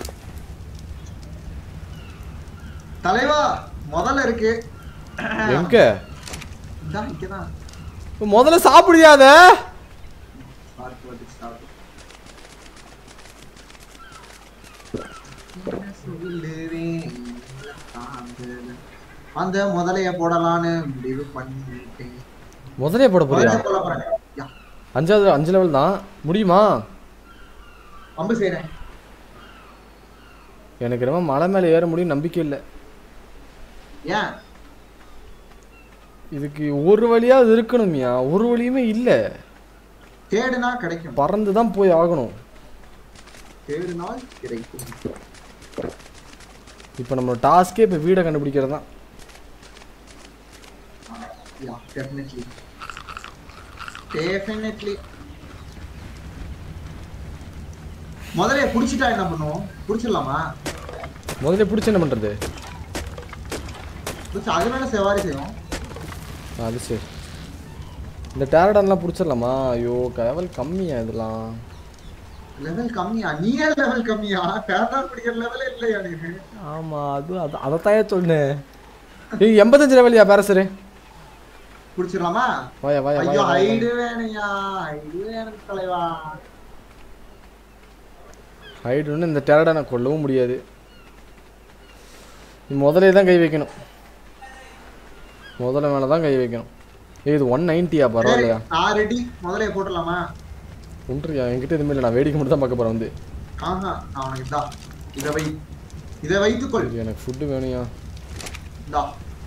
தலைவா முதல்ல இருக்கு எங்க இந்தா இங்கதான் இப்ப முதல்ல சாப்பிடுறியாத Start போட்டு start. என்ன சொல்லுறேன் தாங்கல. அந்த முதலைய போடலான்னு முடிவு பண்ணிட்டேன் முதலே போட போறியா முதலைய போட போறேன் யா, அஞ்சாவது அஞ்சு லெவல் தான் முடியுமா அம்பு செய்றேன் எனக்கு ரொம்ப மலை மேலே ஏற முடியும் நம்பிக்கை இல்லை ஏன் இதுக்கு ஒரு வழியாவது இருக்கணும்யா ஒரு வழியுமே இல்லை தேடுனா கிடைக்கும் பறந்து தான் போய் ஆகணும் தேடுனால் கிடைக்கும் இப்போ நம்ம டாஸ்க்கே இப்போ வீடை கண்டுபிடிக்கிறது தான் யா டெஃபினெட்லி டெஃபினெட்லி முதலைய புடிச்சிட்டா என்ன பண்ணுவோம் புடிச்சிடலாமா முதல்ல பிடிச்சி என்ன பண்ணுறது புடிச்சு அது மேல செவாரி செய்வோம் அது சரி இந்த டேரடான்லாம் பிடிச்சிடலாமா ஐயோ லெவல் கம்மியா இதெல்லாம் லெவல் கம்மியா நீயே லெவல் கம்மியா பேட்டான் பிடிக்கிற லெவலே இல்லையா எனக்கு ஆமாம் அது அது அதைத்தாயே சொன்னேன் ஏய் எண்பத்தஞ்சு லெவல்யா பேரசரு புடிச்சிடலாமா வாயா வாயா ஐயோ வாயா, வாயா ஹைடு வேணுயா ஹைடு வேணும் தலைவா ஹைடுன்னு இந்த டேரடானை கொல்லவும் முடியாது நீ முதலே தான் கை வைக்கணும் முதல்ல மேலே தான் கை வைக்கணும் ஏய் இது ஒன் நைன்ட்டியா சரி பரவாயில்லையா நான் ரெடி முதலைய போட்டுடலாமா ஒன்றியா என்கிட்ட எதுவுமே இல்லை நான் வேடிக்கை மட்டும் தான் பார்க்க போகிறேன் வந்து ஆஹா நான் உனக்கு இதா இதை வை இதை வைத்துக்கொள் சரி எனக்கு ஃபுட்டு வேணும்யா இந்தா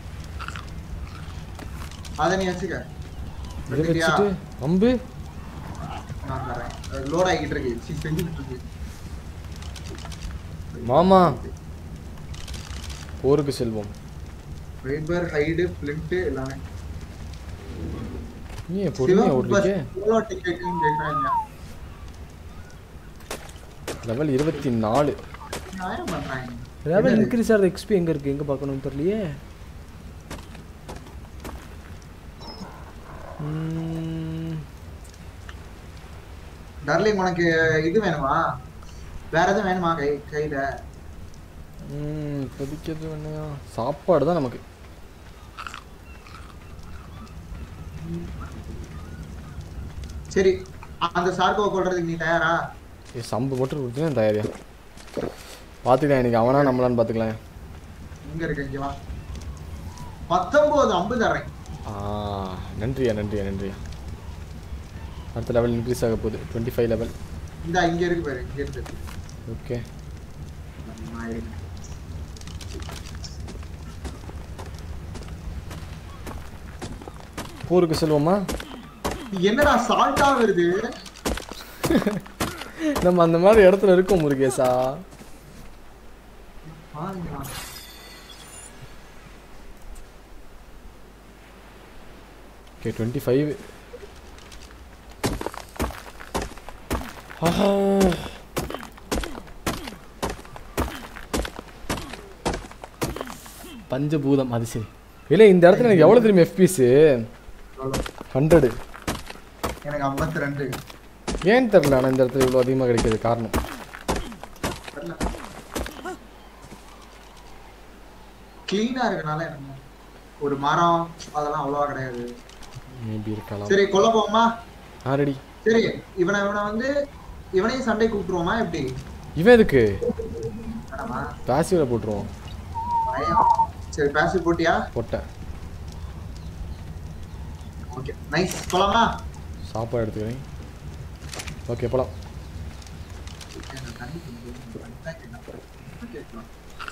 அதை நீ வச்சுக்க இதை எடுத்துக்கியா? வச்சுட்டு அம்பு நான் தரேன் லோட் ஆகிட்டு இருக்கு சி, செஞ்சுக்கிட்டு இருக்கு மாமா போருக்கு செல்வோம் ஃபைபர் ஹைடு பிளிண்ட் எல்லாமே நீ பொறுமையா ஓடுறீங்க எவ்வளோ டிக்கெட்டுன்னு கேட்குறாங்க லெவல் இருபத்தி நாலு நியாயம் பண்றாங்க லெவல் இன்க்ரீஸ் ஆகிற எக்ஸ்பி எங்கே இருக்குது எங்கே பார்க்கணும்னு தெரியலையே ம், டார்லிங் உனக்கு இது வேணுமா வேற எதுவும் வேணுமா கை கையில ம், இப்போதைக்கு எதுவும் வேணையா சாப்பாடு தான் நமக்கு சரி அந்த சார்கோவை கொள்றதுக்கு நீ தயாரா ஏ சம்பு மட்டும் கொடுத்தேன் தயாரியா பார்த்துக்கலாம் இன்னைக்கு அவனா நம்மளான்னு பார்த்துக்கலாம் எங்க இருக்கு இங்க வா பத்தொன்பது அம்பு தர்றேன் ஆ நன்றியா நன்றியா நன்றியா அடுத்த லெவல் இன்க்ரீஸ் ஆக போகுது டுவெண்ட்டி ஃபைவ் லெவல் இந்த இங்க இருக்கு பாரு இங்க இருக்கு ஓகே நான் இருக்கேன். போருக்கு செல்வோமா என்னடா சால்ட்டா வருது நம்ம அந்த மாதிரி இடத்துல இருக்கோம் முருகேசா பாருங்களா. ஓகே டுவெண்ட்டி ஃபைவ் பஞ்சபூதம் அது சரி இல்லை இந்த இடத்துல எனக்கு எவ்வளோ தெரியும் எஃபிஎஸ் எவ்வளவு? ஹண்ட்ரடு எனக்கு ஐம்பத்தி ரெண்டு ஏன்னு தெரில ஆனால் இந்த இடத்துல இவ்வளோ அதிகமாக கிடைக்கிறது காரணம் கிளீனா இருக்கனால எனக்கு ஒரு மரம் அதெல்லாம் அவ்வளவா கிடையாது மேபி இருக்கலாம் சரி கொல்ல போவோமா ஆல்ரெடி சரி இவனை இவனை வந்து இவனையும் சண்டை கூப்பிட்டுருவோமா எப்படி இவன் எதுக்கு வேணாமா? பாசிவில் போட்டுருவோம் பயம். சரி பேசி போட்டியா பொட்டை ஓகே நைஸ் போலாமா சாப்பாடு எடுத்துக்கிறேன் ஓகே போகலாம் எனக்கு தண்ணி கொஞ்சம் வந்தா கேட்கலாம். கேட்கலாம்.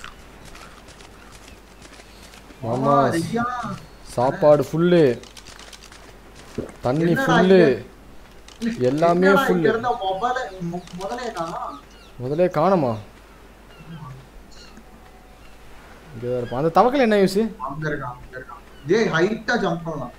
மாமா ஆமா, ரெடியா? சாப்பாடு ஃபுல்லு தண்ணி என்னடா ஃபுல்லு இங்க- எல்லாமே என்னடா full. இங்க இருந்த மொபைல மு- முதலைய காணோம்? முதலே காணுமா இங்கே தான் இருப்பான் அந்த தவக்கல் என்ன யூஸ் அங்க இருக்கான், அங்க இருக்கான். டேய், height ஆ jump பண்ணலாம்.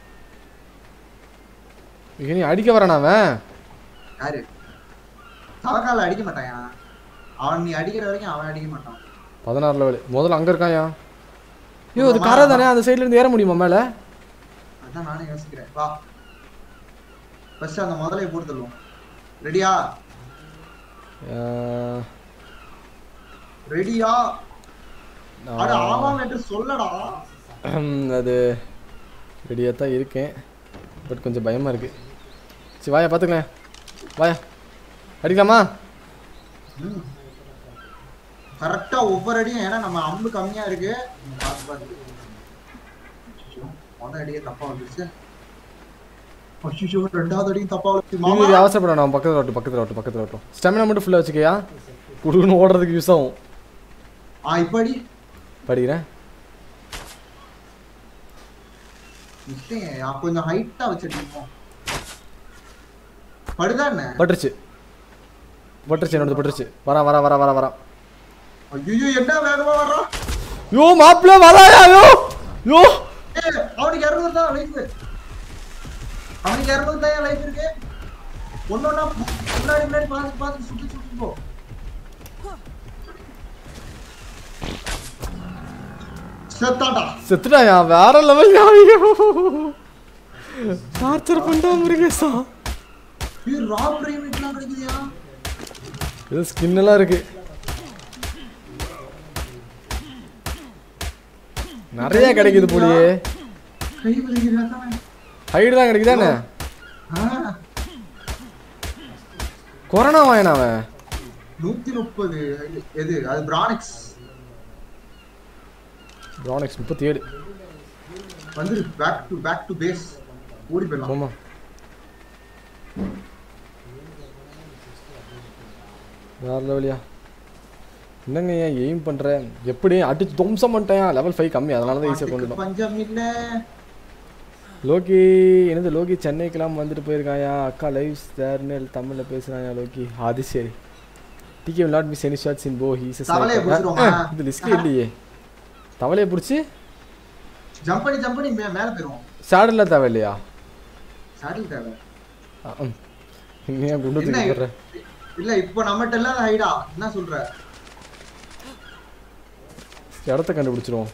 நீ அடிக்க வரானா அவன் யாரு? தவக்கால அடிக்க மாட்டாயா? அவன் நீ அடிக்கிற வரைக்கும் அவன் அடிக்க மாட்டான் பதினாறு லெவல் முதல்ல அங்கே இருக்காயா ஐயோ அது கரை தானே அந்த சைடுல இருந்து ஏற முடியுமா மேலே அதான் நானே யோசிக்கிறேன் வா ஃபர்ஸ்ட் அந்த முதலையை போட்டு தருவோம் ரெடியா ரெடியா அட ஆமாம் என்று சொல்லடா அது ரெடியாக தான் இருக்கேன் பட் கொஞ்சம் பயமாக இருக்கு சரி வாயா பார்த்துக்கலாம் வாயா அடிக்கலாமா கரெக்டா ஒவ்வொரு அடியும் ஏன்னா நம்ம அம்பு கம்மியா இருக்கு பார்த்து பார்த்து ஐயோ, முத அடியே தப்பா வந்துருச்சு ஐயோ ரெண்டாவது அடியும் தப்பா வந்துருச்சு மாமா இது அவசரப்பட நான் பக்கத்தில் வரட்டும் பக்கத்தில் வரட்டும் பக்கத்தில் வரட்டும் ஸ்டெமினா மட்டும் ஃபுல்லாக வச்சுக்கையா குடுக்குன்னு ஓடுறதுக்கு யூஸ் ஆகும் ஆ இப்ப அடி படிக்கிறேன் இல்லையே கொஞ்சம் ஹைட்டா வச்சிருக்கோம் படுதா என்ன பட்டுருச்சு பட்டுருச்சு என்னோட பட்டுருச்சு வரா வரா வரா வரா வரா ஐயோ என்ன வேகமா வர்றான் யோ மாப்பிள்ள வராயா யோ யோ ஏய், அவனுக்கு இரநூறு தான் லைஃப் அவனுக்கு இரநூறு தான் லைஃப் இருக்கு ஒன்னொன்னா முன்னாடி முன்னாடி பார்த்து பார்த்து சுத்தி சுத்தி போ செத்தாடா செத்துட்டாயா வேற லெவல் டார்ச்சர் பண்ணிட்டா முருகேசா இது ரா பிரேமிட்லாம் கிடைக்குதியா இது ஸ்கின் எல்லாம் இருக்கு நிறைய கிடைக்குது போலியே கை வலிக்குதா தானே ஹைடு தான் கிடைக்குதானே ஆ, கொரோனா வாயனா அவன் நூத்தி முப்பது எது அது பிரானிக்ஸ் ப்ரானிக்ஸ் முப்பத்தி ஏழு வந்துரு back to back to base ஓடி போயிடலாம் ஆமா வேற லெவலியா என்னங்க ஏன் எய்ம் பண்றேன் எப்படி அடிச்சு துவம்சம் பண்ணிட்டேன் லெவல் ஃபைவ் கம்மி அதனால தான் ஈஸியாக கொண்டுட்டோம் பஞ்சம் இல்ல லோகி என்னது லோகி சென்னைக்கெல்லாம் வந்துட்டு போயிருக்காயா அக்கா லைவ் தேர்னு தமிழ்ல பேசுறாயா லோகி அது சரி DK will not miss any shots in bow he is a தவளையை sniper. பிடிச்சிருவோமா? அஹ், இது லிஸ்ட்ல இல்லையே தவளையை பிடிச்சி ஜம்ப் பண்ணி ஜம்ப் பண்ணி மே- மேல போயிருவோம் சேடல்ல தேவை இல்லையா சாடில் தேவை இன்னையா குண்டு என்ன தூக்கி போடுற இல்ல இப்போ நம்மகிட்ட இல்லாத ஹைடா என்ன சொல்ற இடத்த கண்டுபிடிச்சிருவோம்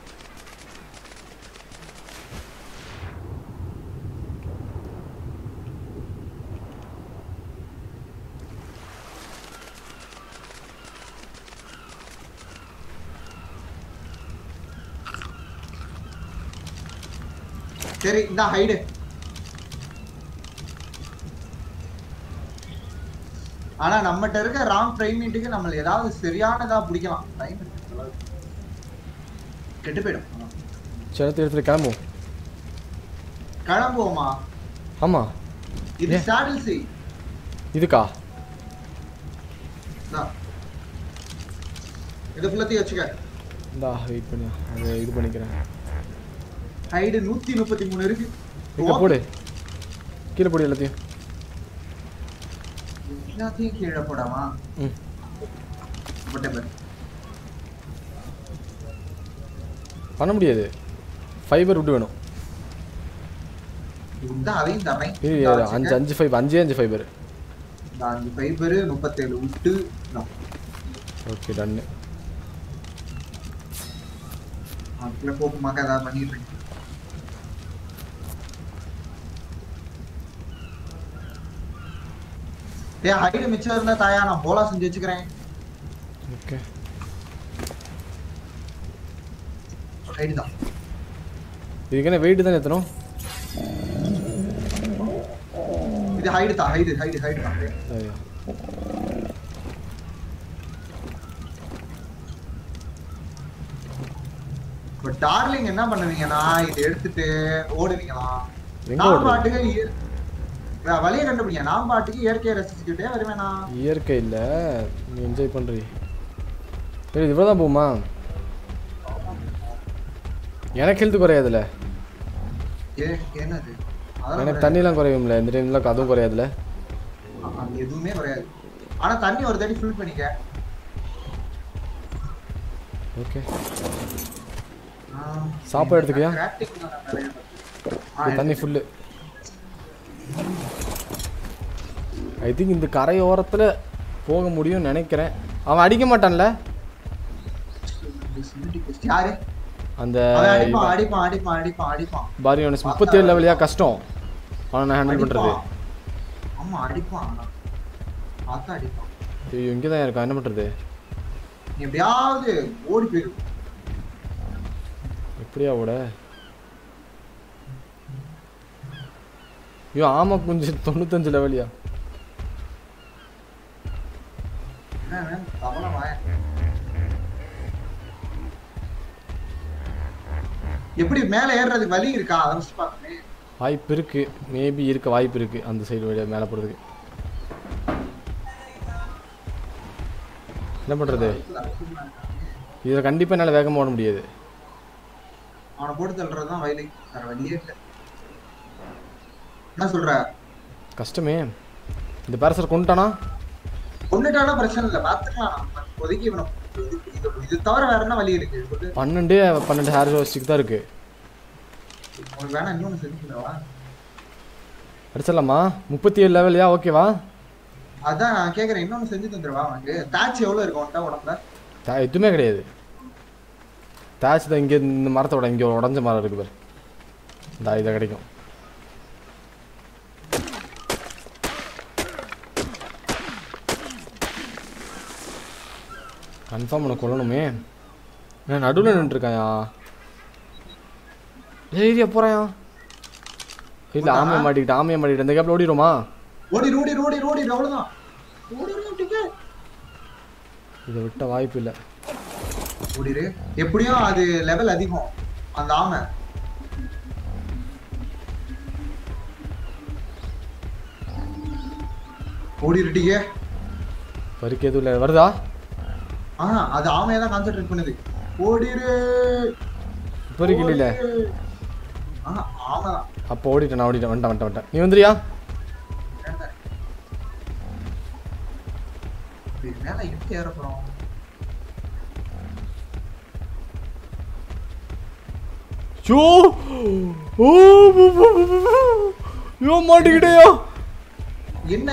சரி இந்த ஹைடு ஆனா நம்மகிட்ட இருக்க ராங் டைமிங்க்கு நம்ம ஏதாவது சரியானதா பிடிக்கலாம் டைம் கெட்டு போயிடும் சிலத்தை எடுத்துட்டு கிளம்புவோம் கிளம்புவோமா ஆமா இது ஏன்? சாடில் சி இதுக்கா இதை ஃபுல்லத்தையும் வச்சுக்க இந்தா வெயிட் பண்ணி அதை இது பண்ணிக்கிறேன் ஹைடு நூத்தி முப்பத்தி மூணு இருக்கு எங்க போடு கீழே போடு எல்லாத்தையும் எல்லாத்தையும் கீழே போடாமா ம் whatever. பண்ண முடியாது ஃபைபர் விட்டு வேணும் இந்த அதையும் தரேன் இது இந்தா வச்சுக்க. அஞ்சு அஞ்சு ஃபைவ் அஞ்சே அஞ்சு ஃபைபர் இந்த அஞ்சு ஃபைபரு முப்பத்தேழு விட்டு இந்தா. ஓகே டன்னு அதுக்குள்ள போக்குமாக்க ஏதாவது பண்ணிட்டு இருக்கேன் ஏன் ஹைடு மிச்சம் இருந்தா தாயா நான் போலா செஞ்சு வச்சுக்கிறேன் ஓகே ஹைடு தான் இதுக்கு என்ன வெயிட் தான் ஏற்றணும் இது ஹைடு தான் ஹைடு ஹைடு ஹைடு தான் ஐயா இப்போ டார்லிங் என்ன பண்ணுவீங்கன்னா இதை எடுத்துட்டு ஓடுவீங்களா எங்க நான் ஓடுறது பாட்டுக்கு இய- வே- வழியை கண்டுபிடிங்க நான் பாட்டுக்கு இயற்கையை ரசிச்சுக்கிட்டே வருவேனா இயற்கை இல்லை நீ என்ஜாய் பண்ணுறீ சரி இது இவ்வளோ தான் போகுமா எனக்கு ஹெல்த் குறையாதுல ஏ என்னது அதெல்லாம் எனக்கு தண்ணிலாம் குறையும்ல இந்த டைம்லாம் அதுவும் குறையாதுல குறையாது. அங்க எதுவுமே குறையாது ஆனா தண்ணி ஒரு தடி ஃபில் பண்ணிக்க ஓகே ஆ, சாப்பாடு எடுத்துக்கியா? crafting தான் நான் நிறைய பண்ணுவேன். ஆ, தண்ணி ஃபுல்லு ஐ திங்க் இந்த கரையோரத்தில் போக முடியும்னு நினைக்கிறேன் அவன் அடிக்க மாட்டான்ல யாரு அந்த அவன் அடிப்பான் அடிப்பான் அடிப்பான் அடிப்பான் அடிப்பான் பாரியோனஸ் முப்பத்தேழு லெவலியா கஷ்டம் அவனை நான் ஹேண்டில் பண்ணுறது அடிப்பான். ஆமா அடிப்பான் ஆனா. பார்த்தா அடிப்பான் ஐயோ இங்கே தான் இருக்கா என்ன பண்ணுறது நீ எப்படியாவது ஓடி போயிடும் எப்படியா ஓட ஐயோ ஆமா கொஞ்சம் தொண்ணூத்தஞ்சு லெவலியா என்ன தவளை வாய எப்படி மேல ஏறுறதுக்கு வழி இருக்கா அதை ஃபர்ஸ்ட் பார்க்கணும் வாய்ப்பு இருக்கு மேபி இருக்க வாய்ப்பு இருக்கு அந்த சைடு வழியா மேலே போகிறதுக்கு என்ன பண்ணுறது இதில் கண்டிப்பாக என்னால் வேகமாக ஓட முடியாது அவனை போட்டு தள்ளுறதுதான் வயலி வேற வழியே இல்லை என்ன சொல்ற கஷ்டமே இந்த பேரசர் கொண்டுட்டானா கொண்டுட்டாலும் பிரச்சனை இல்லை பார்த்துக்கலாம் நம்ம இப்போதைக்கு இவனை இது இது- இது தவிர வேற என்ன வழி இருக்கு சொல்லு பன்னெண்டு பன்னெண்டு ஹேர் ஸ்டிக் தான் இருக்கு உனக்கு வேணா இன்னொன்னு செஞ்சுக்கிறவா அடிச்சிடலாமா முப்பத்தி ஏழு லெவலியா ஓகேவா அதான் நான் கேக்குறேன் இன்னொன்னு செஞ்சு தந்துருவா அவனுக்கு தாட்சி எவ்வளவு இருக்கும் உன்கிட்ட உடம்புல தா எதுவுமே கிடையாது தாச்சு தான் இங்கே இந்த மரத்தோட இங்கே ஒரு உடஞ்ச மரம் இருக்கு பாரு இந்த இதை கிடைக்கும் கன்ஃபார்ம் உனக்கு கொல்லணுமே நான் நடுவில் நின்றுருக்காயா ஏரியா போகிறாயா இல்லை ஆமையை மாட்டிக்கிட்டு ஆமையை மாட்டிக்கிட்டு இந்த கேப்பில் ஓடிடுமா ஓடி ஓடி ஓடி ஓடி அவ்வளவுதான் ஓடி ஓடிக்கு இதை விட்ட வாய்ப்பு இல்லை ஓடிரு எப்படியும் அது லெவல் அதிகம் அந்த ஆமை ஓடிருட்டீங்க பருக்கு எதுவும் இல்லை வருதா ஆஹா அது ஆமையை தான் கான்சென்ட்ரேட் பண்ணுது ஓடிரு பருக்கு இல்லை ஓடிரு. ஆஹா ஆமை தான் அப்போ ஓடிட்டேன் நான் ஓடிட்டேன் வந்துட்டேன் வந்துட்டேன் வந்துட்டேன் நீ வந்துறியா இது மேல எப்படி ஏற போறோம் ஷோ ஓ யோ மாட்டிக்கிட்டேயா என்ன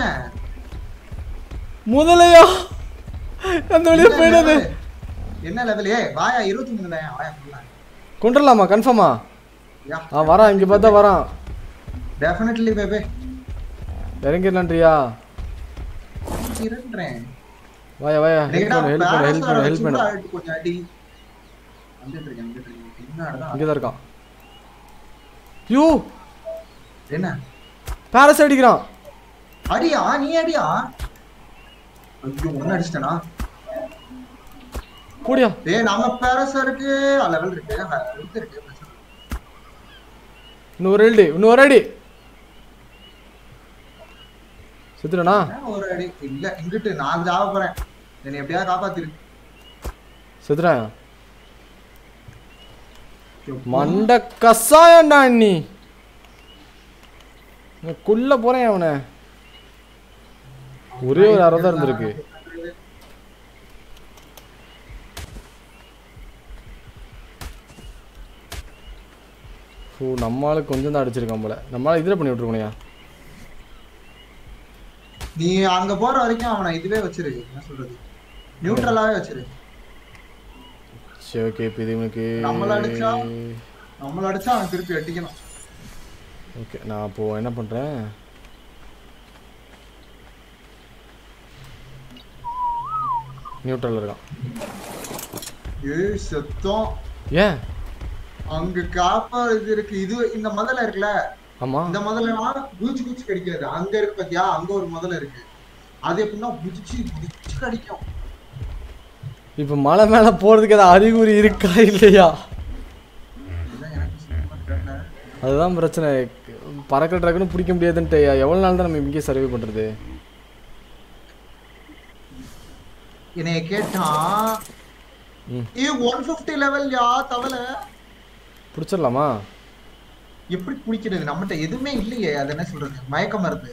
முதலையா அந்த வழியா என்ன போயிடாது level? என்ன லெவல் ஏ வாயா இருபத்தி மூணு தான் வாயா ஃபுல்லா கொண்டுடலாமா கன்ஃபார்மா யா ஆ வரான் இங்கே பார்த்தா வரான் டெஃபினெட்லி பேபே இறங்கிடலான்றியா இருன்றேன் வாயா வாயா ஹெல்ப் பண்ணு ஹெல்ப் பண்ணு ஹெல்ப் பண்ணு ஹெல்ப் பண்ணு கொஞ்சம் அடி வந்துட்டு இருக்கேன் வந்துட்டு இருக்கேன் பின்னாடிதான் இங்கே தான் இருக்கான் யூ என்ன பேரஸ் அடிக்கிறான் அடியா நீ அடியா ஐயோ ஒன்னு அடிச்சிட்டனா கூடியா ஏய் நம்ம பேரஸா இருக்கு லெவல் இருக்கு ஹெல்த் இருக்கு பிரச்சனை இல்ல. இன்னும் ஒரு அடி இன்னும் ஒரு அடி செத்துடனா என்ன ஒரு அடி இல்ல இங்கிட்டு நான் ஜாவ போறேன் என்னை எப்படியா காப்பாத்திரு செத்துறேன் மண்ட கசாயண்டா நீ குள்ள போறேன் அவனை ஒரே ஒரு அரை தான் இருந்திருக்கு ஓ நம்மளால கொஞ்சம் தான் அடிச்சிருக்கான் போல நம்மளால இதில் பண்ணி விட்டுருக்கோனையா நீ அங்க போற வரைக்கும் அவனை இதுவே வச்சிரு என்ன சொல்றது நியூட்ரலாவே வச்சிரு சரி ஓகே இப்போ இது இவனுக்கு நம்மள அடிச்சா? நம்மள அடிச்சா அவன் திருப்பி அடிக்கணும் ஓகே நான் அப்போ என்ன பண்றேன் நியூட்ரல் இருக்கான் ஏய் செத்தம் ஏன் அங்க காப்பா இது இருக்கு இது இந்த முதல்ல இருக்குல்ல ஆமா இந்த முதல்ல குதிச்சு குதிச்சு கடிக்காது அங்க இருக்கு பாத்தியா அங்க ஒரு முதல்ல இருக்கு அது எப்படின்னா குதிச்சு குதிச்சு கடிக்கும் இப்போ மலை மேல போறதுக்கு ஏதாவது அறிகுறி இருக்கா இல்லையா இதுதான் எனக்கு சுத்தமா தெரியல. அதுதான் பிரச்சனை பறக்கிற ட்ரக்குன்னு பிடிக்க முடியாதுன்ட்டு எவ்வளவு நாள் தான் நம்ம இங்கே சர்வே பண்றது என்னைய கேட்டான் ம். ஏ ஒன் பிப்டி லெவல் யா தவளை பிடிச்சிடலாமா எப்படி குடிக்கிறது நம்மகிட்ட எதுவுமே இல்லையே அது என்ன சொல்றது மயக்க மருந்து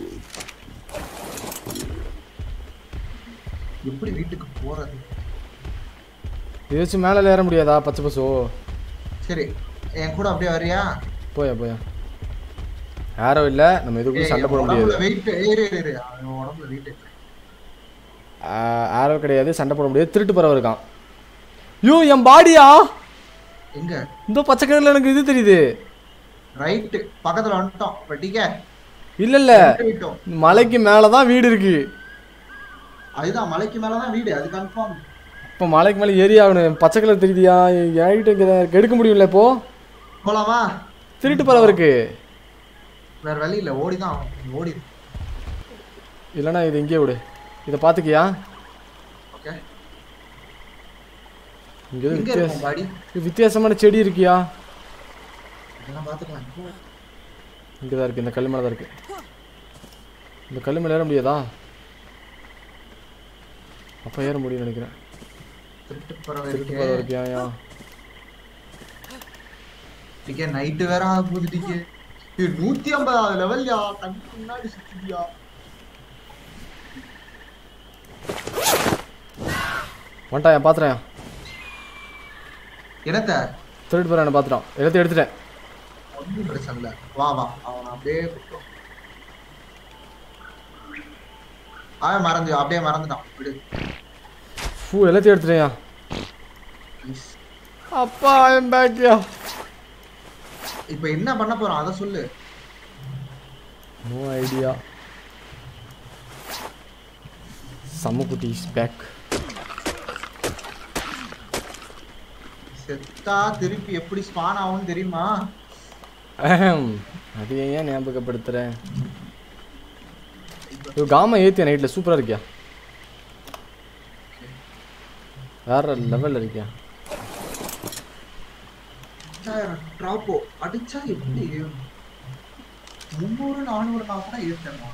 எப்படி வீட்டுக்கு போறது இதை வச்சு மேலே ஏற முடியாதா பச்சை பசோ சரி என் கூட அப்படியே வரியா போயா போயா யாரோ இல்லை நம்ம இதுக்குள்ள சண்டை போட முடியாது வெயிட் ஏறு ஏறு, ஏறு அவன் உடம்புல வெயிட் ஆரோ கிடையாது சண்டை போட முடியாது திருட்டு பறவை இருக்கான் ஐயோ என் பாடியா எங்க இந்த பச்சை கலர்ல எனக்கு இது தெரியுது ரைட்டு பக்கத்துல வந்துட்டோம் இப்ப டிக்கே இல்ல இல்ல விட்டோம் மலைக்கு மேலதான் வீடு இருக்கு அதுதான் மலைக்கு மேலதான் வீடு அது கன்ஃபார்ம் இப்போ மலைக்கு மேலே ஏறி ஆகணும் பச்சை கலர் தெரியுதியா ஏறிட்டு இங்கே தான் இருக்கு எடுக்க முடியும்ல இப்போ போலாமா திருட்டு பறவை இருக்கு வேற வழி இல்ல ஓடிதான் ஆகணும். ஓடி இல்லைன்னா இது இங்கேயே விடு இதை பார்த்துக்கியா ஓகே இங்கே எதுவும் எங்க வித்தியாச இருக்கும் பாடி இது வித்தியாசமான செடி இருக்கியா இதெல்லாம் பாத்துக்கலாம் இங்கே தான் இருக்கு இந்த கல் மேலே தான் இருக்கு இந்த கல் மேலே ஏற முடியாதா அப்போ ஏற முடியும்னு நினைக்கிறேன் திருட்டு பறவை திருட்டு இருக்கு பறவை இருக்கியா யா டிக்கே நைட்டு வேற ஆக போகுது டிக்கே இது நூத்தி ஐம்பதாவது லெவல்யா கண்ணுக்கு முன்னாடி சுத்தியா வந்துட்டான் என் பார்த்துறேன் என்னத்த திருட்டு பறவை என்ன பார்த்துட்டான் எல்லாத்தையும் எடுத்துட்டேன் ஒன்றும் பிரச்சனை இல்ல வா வா அவன் அப்படியே கூப்பிட்டோம் அவன் மறந்து அப்படியே மறந்துட்டான் விடு ஃபூ எல்லாத்தையும் எடுத்துட்டேன்யா Nice. அப்பா என் பேக்யா இப்ப என்ன பண்ண போறோம் அத சொல்லு நோ ஐடியா சம்முக்குட்டி இஸ் பேக் செத்தா திருப்பி எப்படி ஸ்பான் ஆகும்னு தெரியுமா அது ஏன் ஞாபகப்படுத்துறேன் ஐயோ காமா ஏத்தியா நைட்டில் சூப்பராக இருக்கியா வேற லெவலில் இருக்கியா ட்ராப்போ அடிச்சா எப்படி ஏறும்? முந்நூறு நானூறு நான் கூட ஏற்றணும்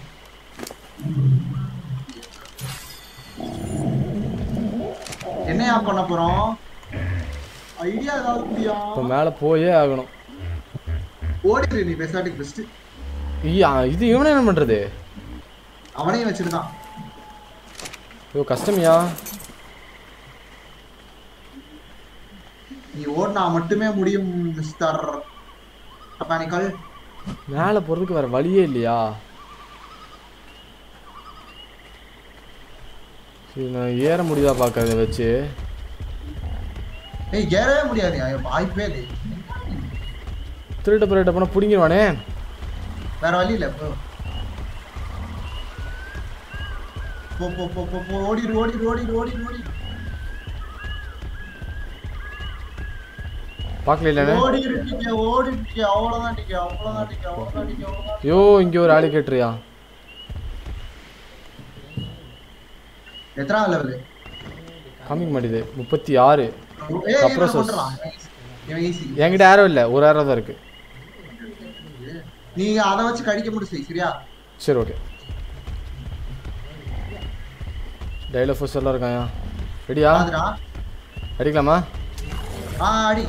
என்னையா பண்ண போறோம் ஐடியா ஏதாவது இல்லையா இப்போ மேலே போயே ஆகணும் ஓடிடு நீ பெசாட்டுக்கு பெஸ்ட் ஐயா இது இவனை என்ன பண்ணுறது அவனையும் வச்சிருந்தான் ஐயோ கஷ்டமியா நீ ஓடினா மட்டுமே முடியும் மிஸ்டர் மெக்கானிக்கல் மேலே போகிறதுக்கு வேற வழியே இல்லையா சரி நான் ஏற முடியுதா பார்க்க இதை வச்சு ஏய் ஏறவே முடியாது வாய்ப்பே இல்லை திருட்ட பிறட்ட போனால் பிடிங்கிடுவானே வேற வழி இல்ல போ போ போ போ போ போ ஓடிடு ஓடிடு ஓடிடு ஓடிடு ஓடிடு பார்க்கல இல்லைண்ணே ஓடிடு டிக்கே ஓடிடு டிக்கே அவ்வளவுதான் டிக்கே அவ்வளவுதான் டிக்கே அவ்வளவுதான் டிக்கே அவ்வளவுதான் ஐயோ இங்கே ஒரு ஆளு கேட்டுறியா எத்தனாவது லெவல் காமிக்க மாட்டேது முப்பத்தி ஆறு ஏய் அப்புறம் இவன் சொஸ். கொண்டுறான் இவன் ஈஸி என்கிட்ட ஆரோ இல்லை ஒரு ஆரோ தான் இருக்கு நீங்க அதை வச்சு கடிக்க முடிச்சு சரியா சரி ஓகே டைலோஃபோஸ் எல்லாம் இருக்காயா ரெடியா பாத்துடா அடிக்கலாமா ஆ அடி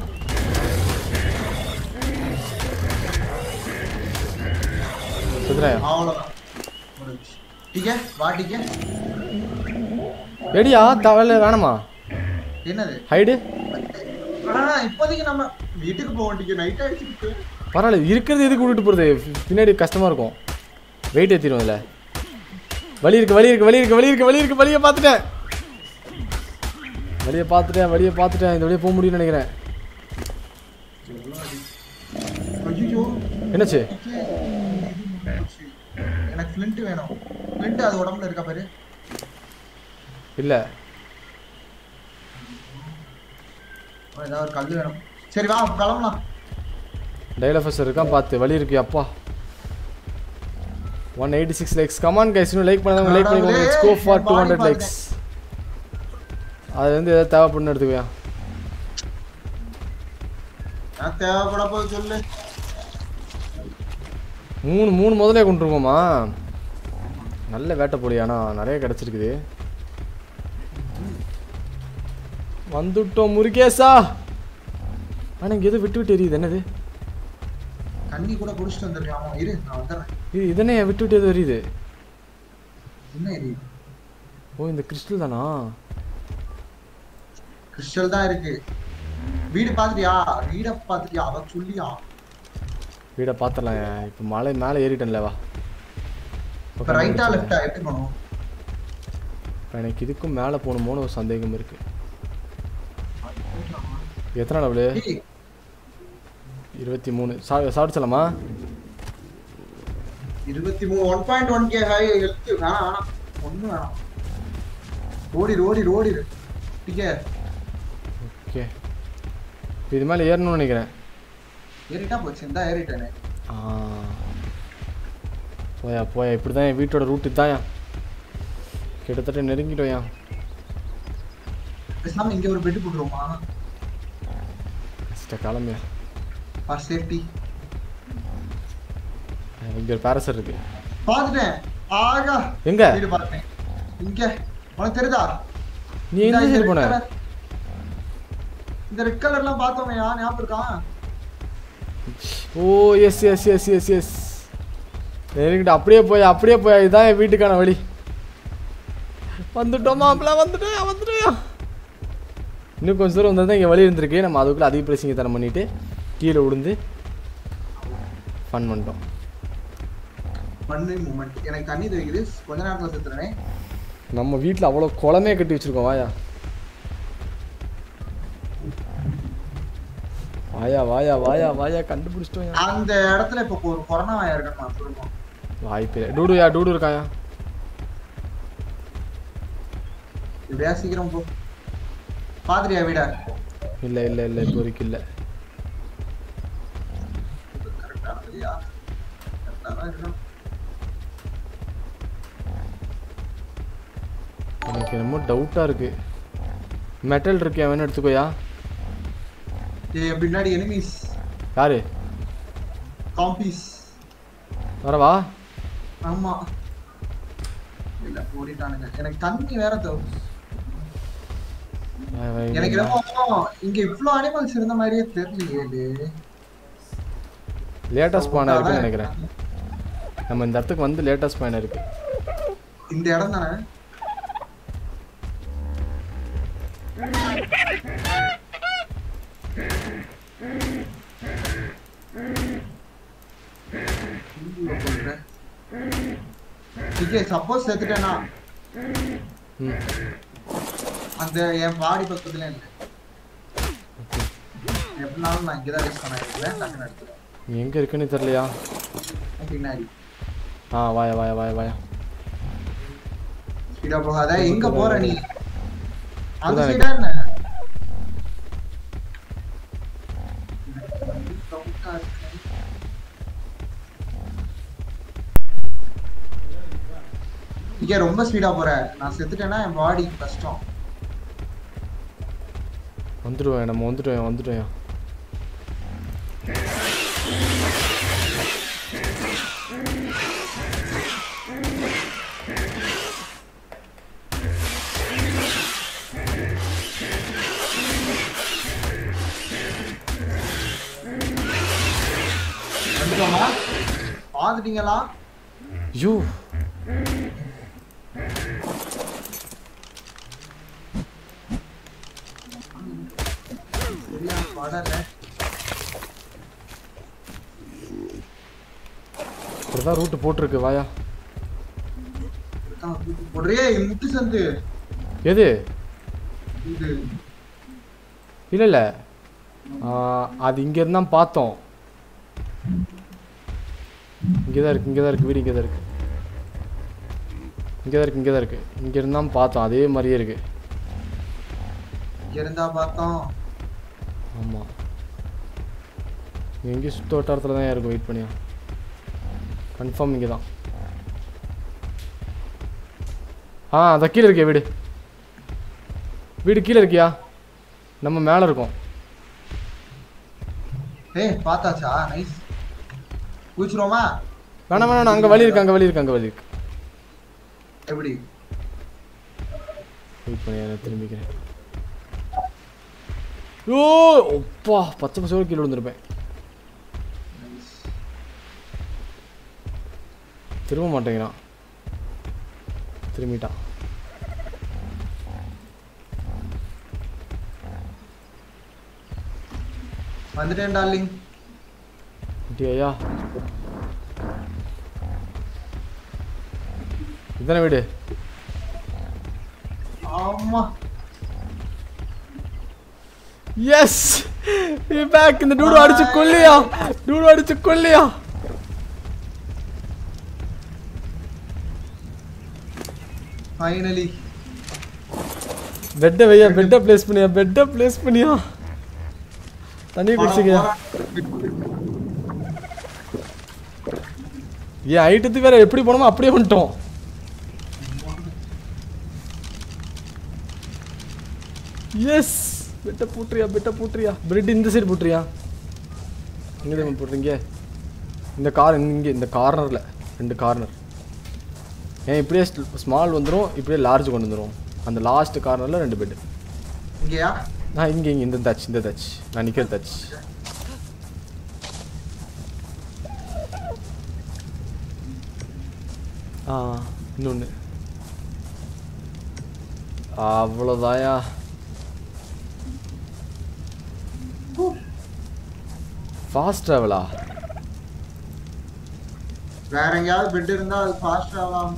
சுத்துறாயா அவ்வளவுதான் முடிஞ்சுச்சு. டிக்கே வா டிக்கே ரெடியா தவலை வேணாமா என்னது ஹைடு ஆ, இப்போதைக்கு நம்ம வீட்டுக்கு போவோம் டிக்கே நைட் ஆயிடுச்சு பரவாயில்ல இருக்கிறது எதுக்கு விட்டுட்டு போகிறது பின்னாடி கஷ்டமாக இருக்கும் வெயிட் ஏற்றிடும் இதில் வழி இருக்கு வழி இருக்கு வழி இருக்கு வழி இருக்கு வழி இருக்கு வழியை பார்த்துட்டேன் வழியை பார்த்துட்டேன் வழியை பார்த்துட்டேன் இந்த வழியை போக முடியும்னு நினைக்கிறேன் ஐயோ என்னாச்சு எனக்கு ஃப்ளிண்ட் வேணும் ஃப்ளிண்ட் அது உடம்புல இருக்கா பாரு இல்லை அவன் ஏதாவது ஒரு கல் வேணும் சரி வா கிளம்பலாம் டைலஃபஸர் இருக்கான் பார்த்து வழி இருக்கு அப்பா one eighty six likes come on guys இன்னும் லைக் பண்ணாதவங்க லைக் பண்ணிக்கோங்க let's go for two hundred likes அது வந்து எதாவது தேவைப்படுன்னு எடுத்துக்கோயா நான் தேவைப்பட போது சொல்லு மூணு மூணு முதலே கொண்டு இருக்கோமா நல்ல வேட்டை போலி ஆனால் நிறைய கிடச்சிருக்குது வந்துட்டோம் முருகேசா ஆனால் இங்கே எதுவும் விட்டு விட்டு எரியுது என்னது தண்ணி கூட குடிச்சிட்டு வந்துருக்கேன் ஆமா இரு நான் வந்துடுறேன் இது இதனே விட்டு விட்டு எது எரியுது என்ன எரியுது ஓ இந்த கிறிஸ்டல் தானா கிறிஸ்டல் தான் இருக்கு வீடு பாத்துட்டியா வீட பாத்துட்டியா அவ சொல்லியா வீடை பார்த்துடலாம் இப்போ மலை மேலே ஏறிட்டேன்ல வா இப்ப ரைட்டா லெஃப்டா எப்படி பண்ணுவோம் இப்ப எனக்கு இதுக்கும் மேலே போகணுமோன்னு ஒரு சந்தேகம் இருக்கு எத்தனை லெவலு ஏய், இருபத்தி மூணு சா சாப்பிடுச்சலாமா இருபத்தி மூணு one point one K high health வேணாம் வேணாம் ஒன்றும் வேணாம் ஓடிடு ஓடிடு ஓடிடு டிக்கே ஓகே இப்போ இது மேலே ஏறணும்னு நினைக்கிறேன் ஏறிட்டா போச்சு இந்தா ஏறிட்டேனே ஆ போயா போயா இப்படி தான் என் வீட்டோட ரூட்டு தான்யா கிட்டத்தட்ட நெருங்கிட்டோயா பேசாம இங்க ஒரு பெட் போட்டுருவோமா ஃபஸ்ட்டு கிளம்பியா ஃபார் சேஃப்டி இங்கே ஒரு பேரசர் இருக்கு பாத்துட்டேன் ஆகா எங்க வீடு பார்த்தேன் இங்க உனக்கு தெரியுதா நீ எந்த இந்த சைடு red போன color- இந்த ரெட் கலர்லாம் பார்த்தோமே யா ஞாபகம் இருக்கான் oh yes yes yes yes yes நெருங்கிட்ட அப்படியே போய் அப்படியே போய் இதுதான் என் வீட்டுக்கான வழி வந்துட்டோம் மாப்பிள்ள வந்துட்டோயா வந்துட்டோயா இன்னும் கொஞ்சம் தூரம் வந்தால் தான் இங்கே வழி இருந்திருக்கு நம்ம அதுக்குள்ளே அதிக பிரசிங்க தரம் பண்ணிட்டு கீழே விழுந்து ஃபன் பண்ணிட்டோம் மண்ணு மூமெண்ட் எனக்கு தண்ணி தெரியுது கொஞ்ச நேரத்துல செத்துறேனே நம்ம வீட்டில் அவ்வளோ குளமே கட்டி வச்சிருக்கோம் வாயா வாயா வாயா வாயா வாயா கண்டுபிடிச்சிட்டோம் அந்த இடத்துல இப்ப ஒரு கொரோனா வாயா இருக்கணும் நான் சொல்லுவோம் வாய்ப்பே இல்லை. டூடுயா டூடு இருக்காயா இப்படியா சீக்கிரம் போ பாத்துறியா வீட இல்லை இல்லை இல்லை இப்போ வரைக்கும் இல்லை கரெக்டா இல்லையா கரெக்டா தான் இருக்கணும் எனக்கு என்னமோ டவுட்டாக இருக்கு மெட்டல் இருக்கு அவன் எடுத்துக்கோயா ஏய், என் பின்னாடி எனிமீஸ் யாரு காம்பீஸ் வரவா ஆமா இல்ல ஓடிட்டானுங்க எனக்கு தண்ணி வேற தேவை வா, வா, இங்க எனக்கு வா. என்னமோ இங்க இவ்ளோ அனிமல்ஸ் இருந்த மாதிரியே தெரியலையே இது. லேட்டஸ்ட் பானை இருக்குன்னு நினைக்கிறேன் நம்ம இந்த இடத்துக்கு வந்து லேட்டஸ்ட் பானை இருக்கு இந்த இடம் தானே சப்போஸ் செத்துட்டேன்னா ம் அந்த என் பாடி பக்கத்துல இல்லை எப்படினாலும் நான் இங்கதான் யூஸ் பண்ண இருக்கிறேன் டக்குன்னு எடுத்துருவேன் நீ எங்கே இருக்குன்னு தெரியலையா பின்னாடி ஆ வாயா வாயா வாயா வாயா ஸ்பீடா போகாத எங்க போற நீ அந்த அதான் சைடா என்ன இங்க ரொம்ப ஸ்பீடா போற நான் செத்துட்டேன்னா என் பாடி கஷ்டம் வந்துடுவேன் நம்ம வந்துட்டோம் வந்துட்டோம் வந்துட்டோமா பாத்துட்டீங்களா ஐயோ சரியா படல இப்படிதான் ரூட்டு போட்டிருக்கு வாயா ஒரே முட்டு சந்து எது இது இல்லை இல்லை அது இங்கே இருந்தான் பார்த்தோம் இங்கே தான் இருக்கு இங்கே தான் இருக்கு வீடு இங்கே தான் இருக்கு இங்கே தான் இருக்கு இங்கே தான் இருக்கு இங்கே இருந்தான் பார்த்தோம் அதே மாதிரியே இருக்கு இங்க இருந்தா பார்த்தோம் ஆமாம் எங்கேயும் சுத்த வட்டாரத்தில் தான் இருக்கும் வெயிட் பண்ணியா கன்ஃபார்ம் இங்கே தான் ஆ அதான் கீழே இருக்கியா வீடு வீடு கீழே இருக்கியா நம்ம மேலே இருக்கோம் ஏய் பார்த்தாச்சா நைஸ் குதிச்சிருவோமா வேணாம் வேணாம் அங்கே வழி இருக்கு அங்கே வழி இருக்கு அங்கே வழி இருக்கு எப்படி வெயிட் பண்ணி நான் திரும்பிக்கிறேன் ஓ ஒப்பா பச்சை பசங்க கீழே விழுந்திருப்பேன் திரும்ப மாட்டேங்கிறான் திரும்பிட்டான் வந்துட்டேன் டார்லிங் அப்படியா இதானே வீடு ஆமா எஸ் பேக் இந்த டூடு அடிச்சு கொல்லியா டூடு அடிச்சு கொல்லியா ஃபைனலி பெட்டை வையா பெட்டை ப்ளேஸ் பண்ணியா பெட்டை ப்ளேஸ் பண்ணியா தண்ணி குடிச்சிக்கயா ஏன் ஐட்டத்துக்கு வேற எப்படி போனோமோ அப்படியே வந்துட்டோம் எஸ் பெட்டை பூட்டுறியா பெட்டை பூட்டுறியா பிரெட் இந்த சைடு பூட்டுறியா எங்க தெரியுமா போட்டுறீங்க இந்த கார் இங்கே இந்த கார்னரில் ரெண்டு கார்னர் ஏன் இப்படியே ஸ்மால் வந்துடும் இப்படியே லார்ஜ் கொண்டு வந்துடும் அந்த லாஸ்ட் கார்னரில் ரெண்டு பெட் இங்கயா நான் இங்கே இங்கே இந்த தச் இந்த தச் நான் நிற்கிற தச் ஆ இன்னொன்று அவ்வளோதாயா ஃபாஸ்ட் ட்ராவலா வேற எங்கேயாவது பெட் இருந்தா அது ஃபாஸ்ட் ஆகலாம்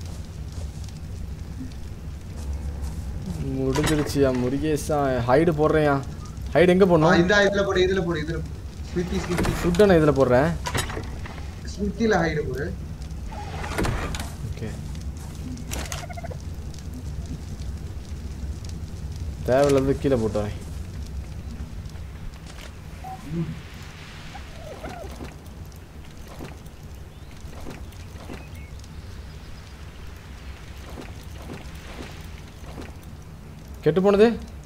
முடிஞ்சிருச்சியா முருகேஷா ஹைடு போடுறேன்யா ஹைடு எங்கே ஆ, போடணும் இந்த இதுல போடு இதுல போடு இதுல போடு. ஸ்மித்தி ஸ்மித்தி ஃபுட்டை நான் இதில் போடுறேன் ஸ்மித்தில ஹைடு போடு ஓகே தேவையில்லாத கீழே போட்டு வரேன் கெட்டு போனது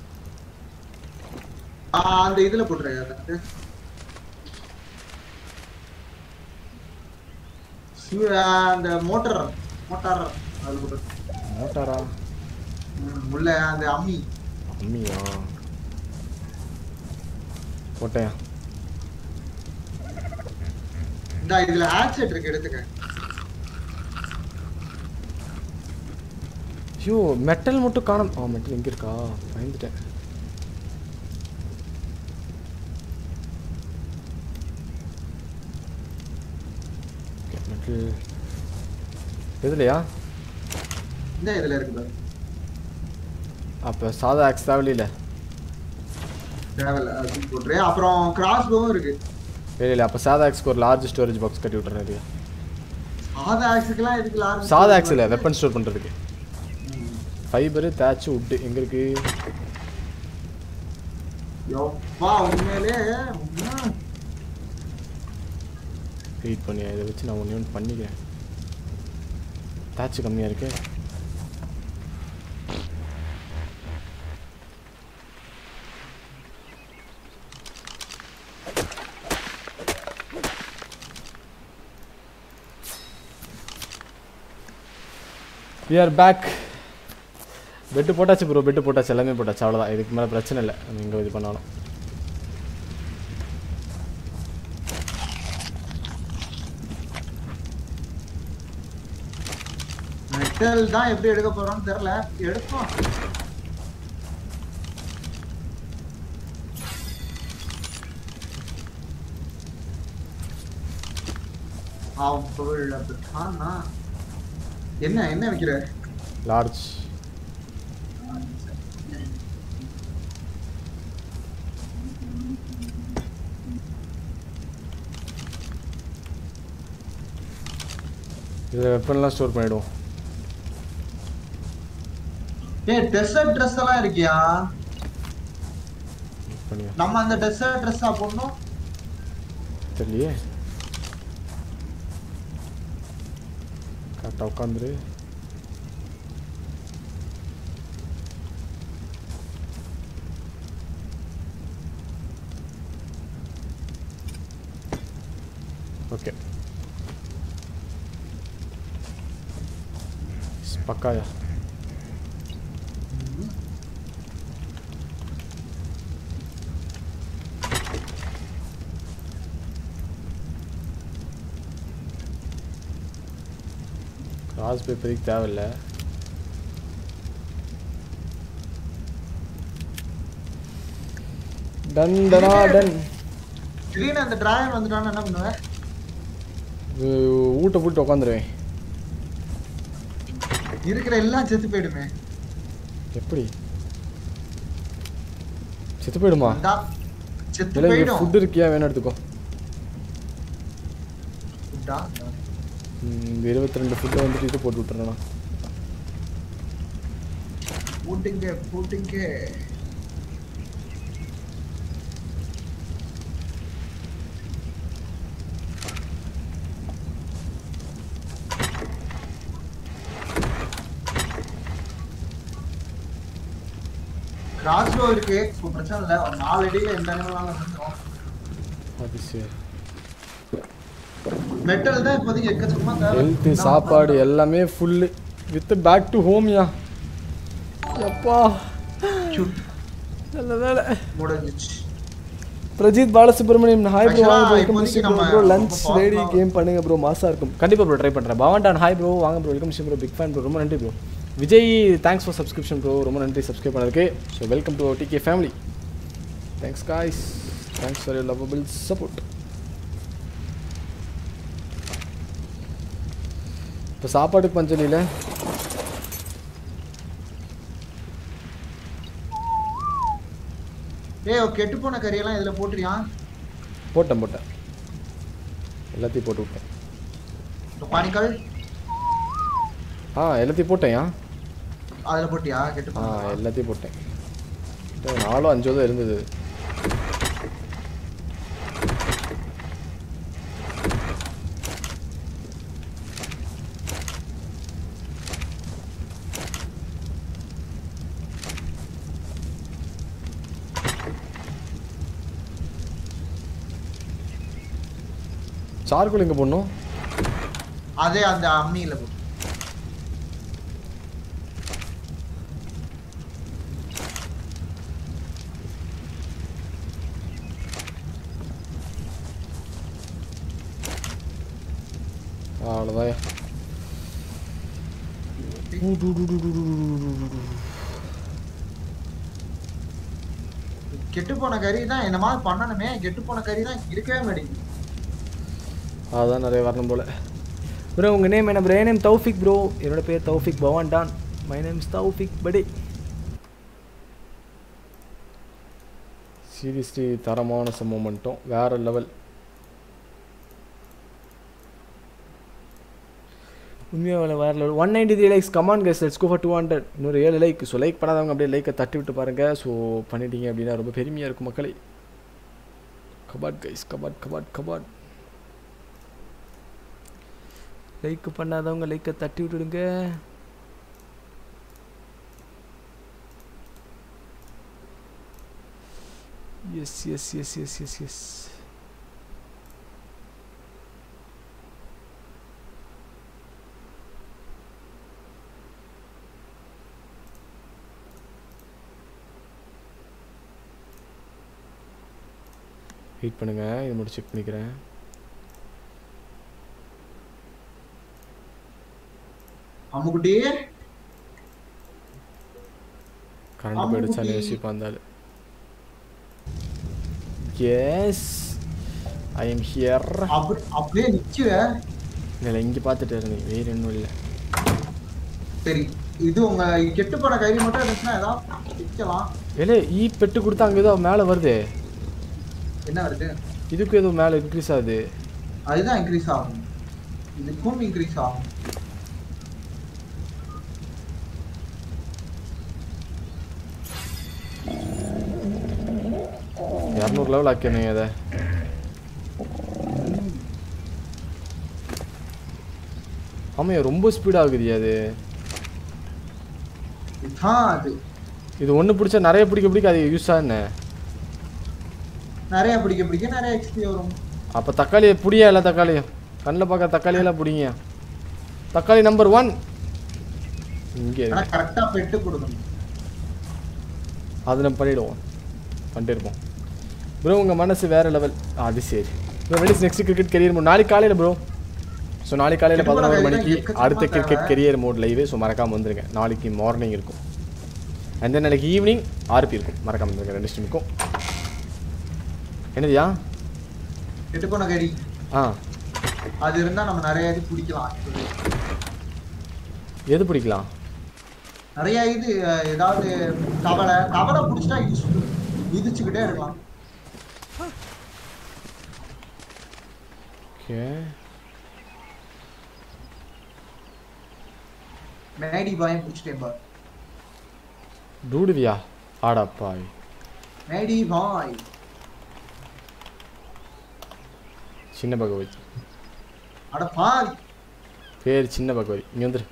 ஆ, அந்த இதுல போட்டுறேன் அதை. சு- ஆ, அந்த மோட்டார் மோட்டார் அதுல போட்டு மோட்டாரா ம், உள்ள அந்த அம்மி அம்மியா போட்டேன் இந்த இதுல ஆக்செட் இருக்கு எடுத்துக்க ஐயோ மெட்டல் மட்டும் காணும் ஆ மெட்டல் எங்கே இருக்கா பயந்துட்டேன் மெட்டல் எதுலையா இந்த இதுல இருக்கு பாரு. அப்போ சாதா ஆக்ஸ் தேவையில்ல தேவையில்ல அது போட்டுறேன் அப்புறம் கிராஸ் போவும் இருக்கு வெளியில அப்போ சாதா ஆக்ஸ்க்கு ஒரு லார்ஜ் ஸ்டோரேஜ் பாக்ஸ் கட்டி விட்றேன் இல்லையா சாதா ஆக்ஸுக்கெல்லாம் இதுக்கு லார்ஜ் சாதா ஆக்ஸ் இல்லை வெப்பன் ஸ்டோர் பண்ணுறதுக்கு ஃபைபரு தேச்சு உட்டு எங்கே இருக்கு யப்பா உண்மையிலே உம். வெயிட் பண்ணி இதை வச்சு நான் ஒன்று ஒன்று பண்ணிக்கிறேன் தேச்சு கம்மியாக இருக்கு we are பேக் பெட்டு போட்டாச்சு ப்ரோ பெட்டு போட்டாச்சு எல்லாமே போட்டாச்சு அவ்வளோதான் இதுக்கு மேலே பிரச்சனை இல்லை நம்ம எங்கே இது பண்ணாலும் மெட்டல் தான் எப்படி எடுக்க போறோம்னு தெரியல எடுப்போம் அவ்வளவுதானா? என்ன என்ன வைக்கிற லார்ஜ் இதில் வெப்பன்லாம் ஸ்டோர் பண்ணிவிடுவோம் ஏய் டெசர்ட் ட்ரெஸ் எல்லாம் இருக்கியா பண்ணியா நம்ம அந்த டெசர்ட் ட்ரெஸ்ஸா போடணும் தெரியலையே கரெக்டாக உட்காந்துரு ஓகே பக்காயா கிராஸ் பேப்பருக்கு தேவையில்ல டன் டனா டன் திடீர்னு அந்த டிராகன் வந்துட்டான்னு என்ன பண்ணுவேன் ஊட்ட போட்டு உட்காந்துருவேன் இருக்கிற எல்லாம் செத்து போயிடுமே எப்படி செத்து போயிடுமா இந்தா, செத்து இல்லை இங்கே போயிடும் ஃபுட் இருக்கியா வேணும் எடுத்துக்கோ இந்தா. ம், இந்த இருபத்தி ரெண்டு ஃபுட்டை வந்துட்டு இது போட்டு விட்டுறேண்ணா போட்டுங்க போட்டுங்க கிராஸ் ரோ இருக்கு இப்போ பிரச்சனை இல்லை ஒரு நாலு அடியில எந்த அனிமலாலும் வந்துடும் அது சரி மெட்டல் தான் இப்போதைக்கு எக்கச்சக்கமா தேவை ஹெல்த்து சாப்பாடு எல்லாமே ஃபுல்லு வித் பேக் டு ஹோம்யா அப்பா சுட் நல்ல வேலை முடிஞ்சிச்சு Prajith Balasubramaniam hi bro Actually, வாங்க ப்ரோ இப்போதைக்கு வெல்கம் நம்ம ப்ரோ ரொம்ப லஞ்ச் fast ரெடி ஆ- கேம் பண்ணுங்க ப்ரோ மாசா இருக்கும் கண்டிப்பாக ப்ரோ ட்ரை பண்ணுறேன் பவான்டான் ஹாய் ப்ரோ வாங்க bro welcome bro big fan bro ரொம்ப நன்றி bro Vijay thanks for subscription bro ரொம்ப நன்றி சப்ஸ்கிரைப் பண்ணதுக்கு so welcome to TK family thanks guys thanks for your lovable support இப்போ சாப்பாட்டுக்கு பஞ்சலியில் ஏய் கெட்டு போன கறியெல்லாம் இதுல போட்டுறியா போட்டேன் போட்டேன் எல்லாத்தையும் போட்டு விட்டேன் இந்த பானிக்கல் ஆ எல்லாத்தையும் போட்டேன் அதுல போட்டியா கெட்டு ஆ போன எல்லாத்தையும் போட்டேன் கிட்ட நாலோ அஞ்சோ தான் இருந்தது சார்கோல் எங்கே போடணும் அதே அந்த அம்மியில போட்டு அவ்வளோதான் கெட்டு போன கறி தான் என்ன மாதிரி பண்ணணுமே கெட்டு போன கறி தான் இருக்கவே மாட்டேங்குது அதான் நிறைய வரணும் போல ப்ரோ உங்கள் நேம் என்ன ப்ரோ நேம் தௌஃபிக் ப்ரோ என்னோட பேர் தௌஃபிக் பவான் டான் மை நேம் இஸ் தௌஃபிக் படி சீரியஸ்லி தரமான சம்பவம் பண்ணிட்டோம் வேற லெவல் உண்மையாக வேற level one ninety three likes come on guys let's go for two hundred இன்னொரு ஏழு லைக் ஸோ லைக் பண்ணாதவங்க அப்படியே லைக்கை தட்டி விட்டு பாருங்கள் ஸோ பண்ணிட்டீங்க அப்படின்னா ரொம்ப பெருமையாக இருக்கும் மக்களே கபாட் கைஸ் கபாட் கபாட் கபாட் லைக் பண்ணாதவங்க லைக்கை தட்டி விட்டுடுங்க yes yes yes yes yes yes wait பண்ணுங்க இது மட்டும் செக் பண்ணிக்கிறேன் அம்முக்குட்டி கரண்ட் ஆமா, போயிடுச்சான்னு குட்டி. யோசிப்பா இருந்தாலும் எஸ் ஐ எம் ஹியர் அப்படி அப்படியே நிக்குவ இல்லை இங்கே பார்த்துட்டு இருந்தீங்க வேறு இன்னும் இல்லை சரி இது உங்க கெட்டு போன கறி மட்டும் இருந்துச்சுன்னா ஏதாவது விற்கலாம் இல்லை ஈ பெட்டு கொடுத்தா அங்கே ஏதோ மேலே வருது என்ன வருது இதுக்கும் ஏதோ மேலே இன்க்ரீஸ் ஆகுது அதுதான் இன்க்ரீஸ் ஆகும் இதுக்கும் இன்க்ரீஸ் ஆகும் இரநூறு லெவல் ஆக்கிடுங்க அதை ஆமாம் ரொம்ப ஸ்பீட் ஆகுது அது இதுதான் அது இது ஒன்று பிடிச்சா நிறைய பிடிக்க பிடிக்க அது யூஸ் ஆகுன்னு நிறைய பிடிக்க பிடிக்க நிறைய எக்ஸ்பி வரும் அப்போ தக்காளியை புடியா இல்லை தக்காளியும் கண்ணில் பார்க்க தக்காளியெல்லாம் பிடிங்க தக்காளி நம்பர் ஒன் இங்கே ஆனா கரெக்டா பெட்டு கொடுக்கணும் அது நம்ம பண்ணிடுவோம் பண்ணிட்டு இருப்போம் ப்ரோ உங்கள் மனசு வேறு லெவல் அது சரி ப்ரோ வெடிஸ் நெக்ஸ்ட் கிரிக்கெட் கெரியர் மோட் நாளைக்கு காலையில் ப்ரோ ஸோ நாளைக்கு காலையில் கண்டிப்பா பதினோரு நான் மணிக்கு எக்கச்சக்கமா அடுத்த கிரிக்கெட் தேவை. கெரியர் மோட் லைவ் ஸோ மறக்காமல் வந்துருங்க நாளைக்கு மார்னிங் இருக்கும் அண்ட் தென் நாளைக்கு ஈவினிங் ஆர்பி இருக்கும் மறக்காம வந்துருங்க ரெண்டு ஸ்ட்ரீமுக்கும் என்னதுயா கெட்டு போன கறி ஆ அது இருந்தா நம்ம நிறைய இது பிடிக்கலாம் எது பிடிக்கலாம் நிறைய இது அஹ், ஏதாவது தவளை தவளை பிடிச்சிட்டா யூஸ்ஃபுல் மிதிச்சுக்கிட்டே இருக்கலாம் ஓகே மேடி பாயம் பிடிச்சிட்டேன் பார் டூடுவியா ஆடாப்பாய் மேடி பாய் சின்ன பகவதி அட பாய் பேர் சின்ன பகவதி இங்கே வந்துரு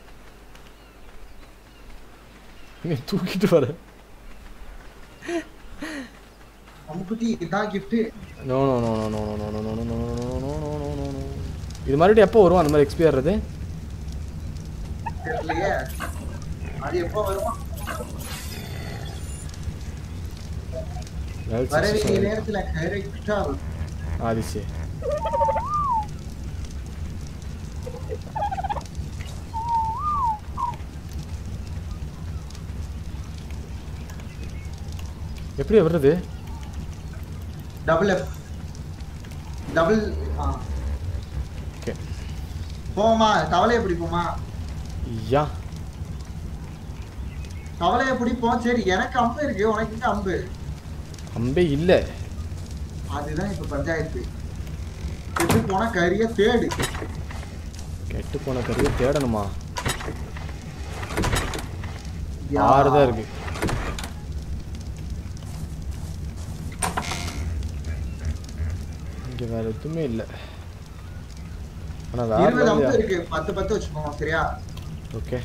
இங்க தூக்கிட்டு வர அம்முக்குட்டி இதான் gift no no no no no no no no no no no no no no no no இது மறுபடியும் எப்போ வரும் அந்த மாதிரி எக்ஸ்பி ஆடுறது தெரியலையே அது எப்போ வருமா வர வேண்டிய நேரத்துல கரெக்டா ஆதிசி எப்படி வர்றது டபுள் எஃப் டபுள் ஓகே போமா தவளையை பிடிப்போமா யா தவளையை பிடிப்போம் சரி எனக்கு அம்பு இருக்கு உனக்கு இங்க அம்பு அம்பே இல்லை அதுதான் இப்ப பஞ்சாயத்து எப்படி போனா கரிய தேடு கெட்டு போன கருவை தேடணுமா யா. ஆறு தான் இருக்கு இங்க வேற எதுவுமே இல்லை ஆனா வேற இருபது அம்பு level இருக்கு பத்து பத்து வச்சுக்கோங்க சரியா ஓகே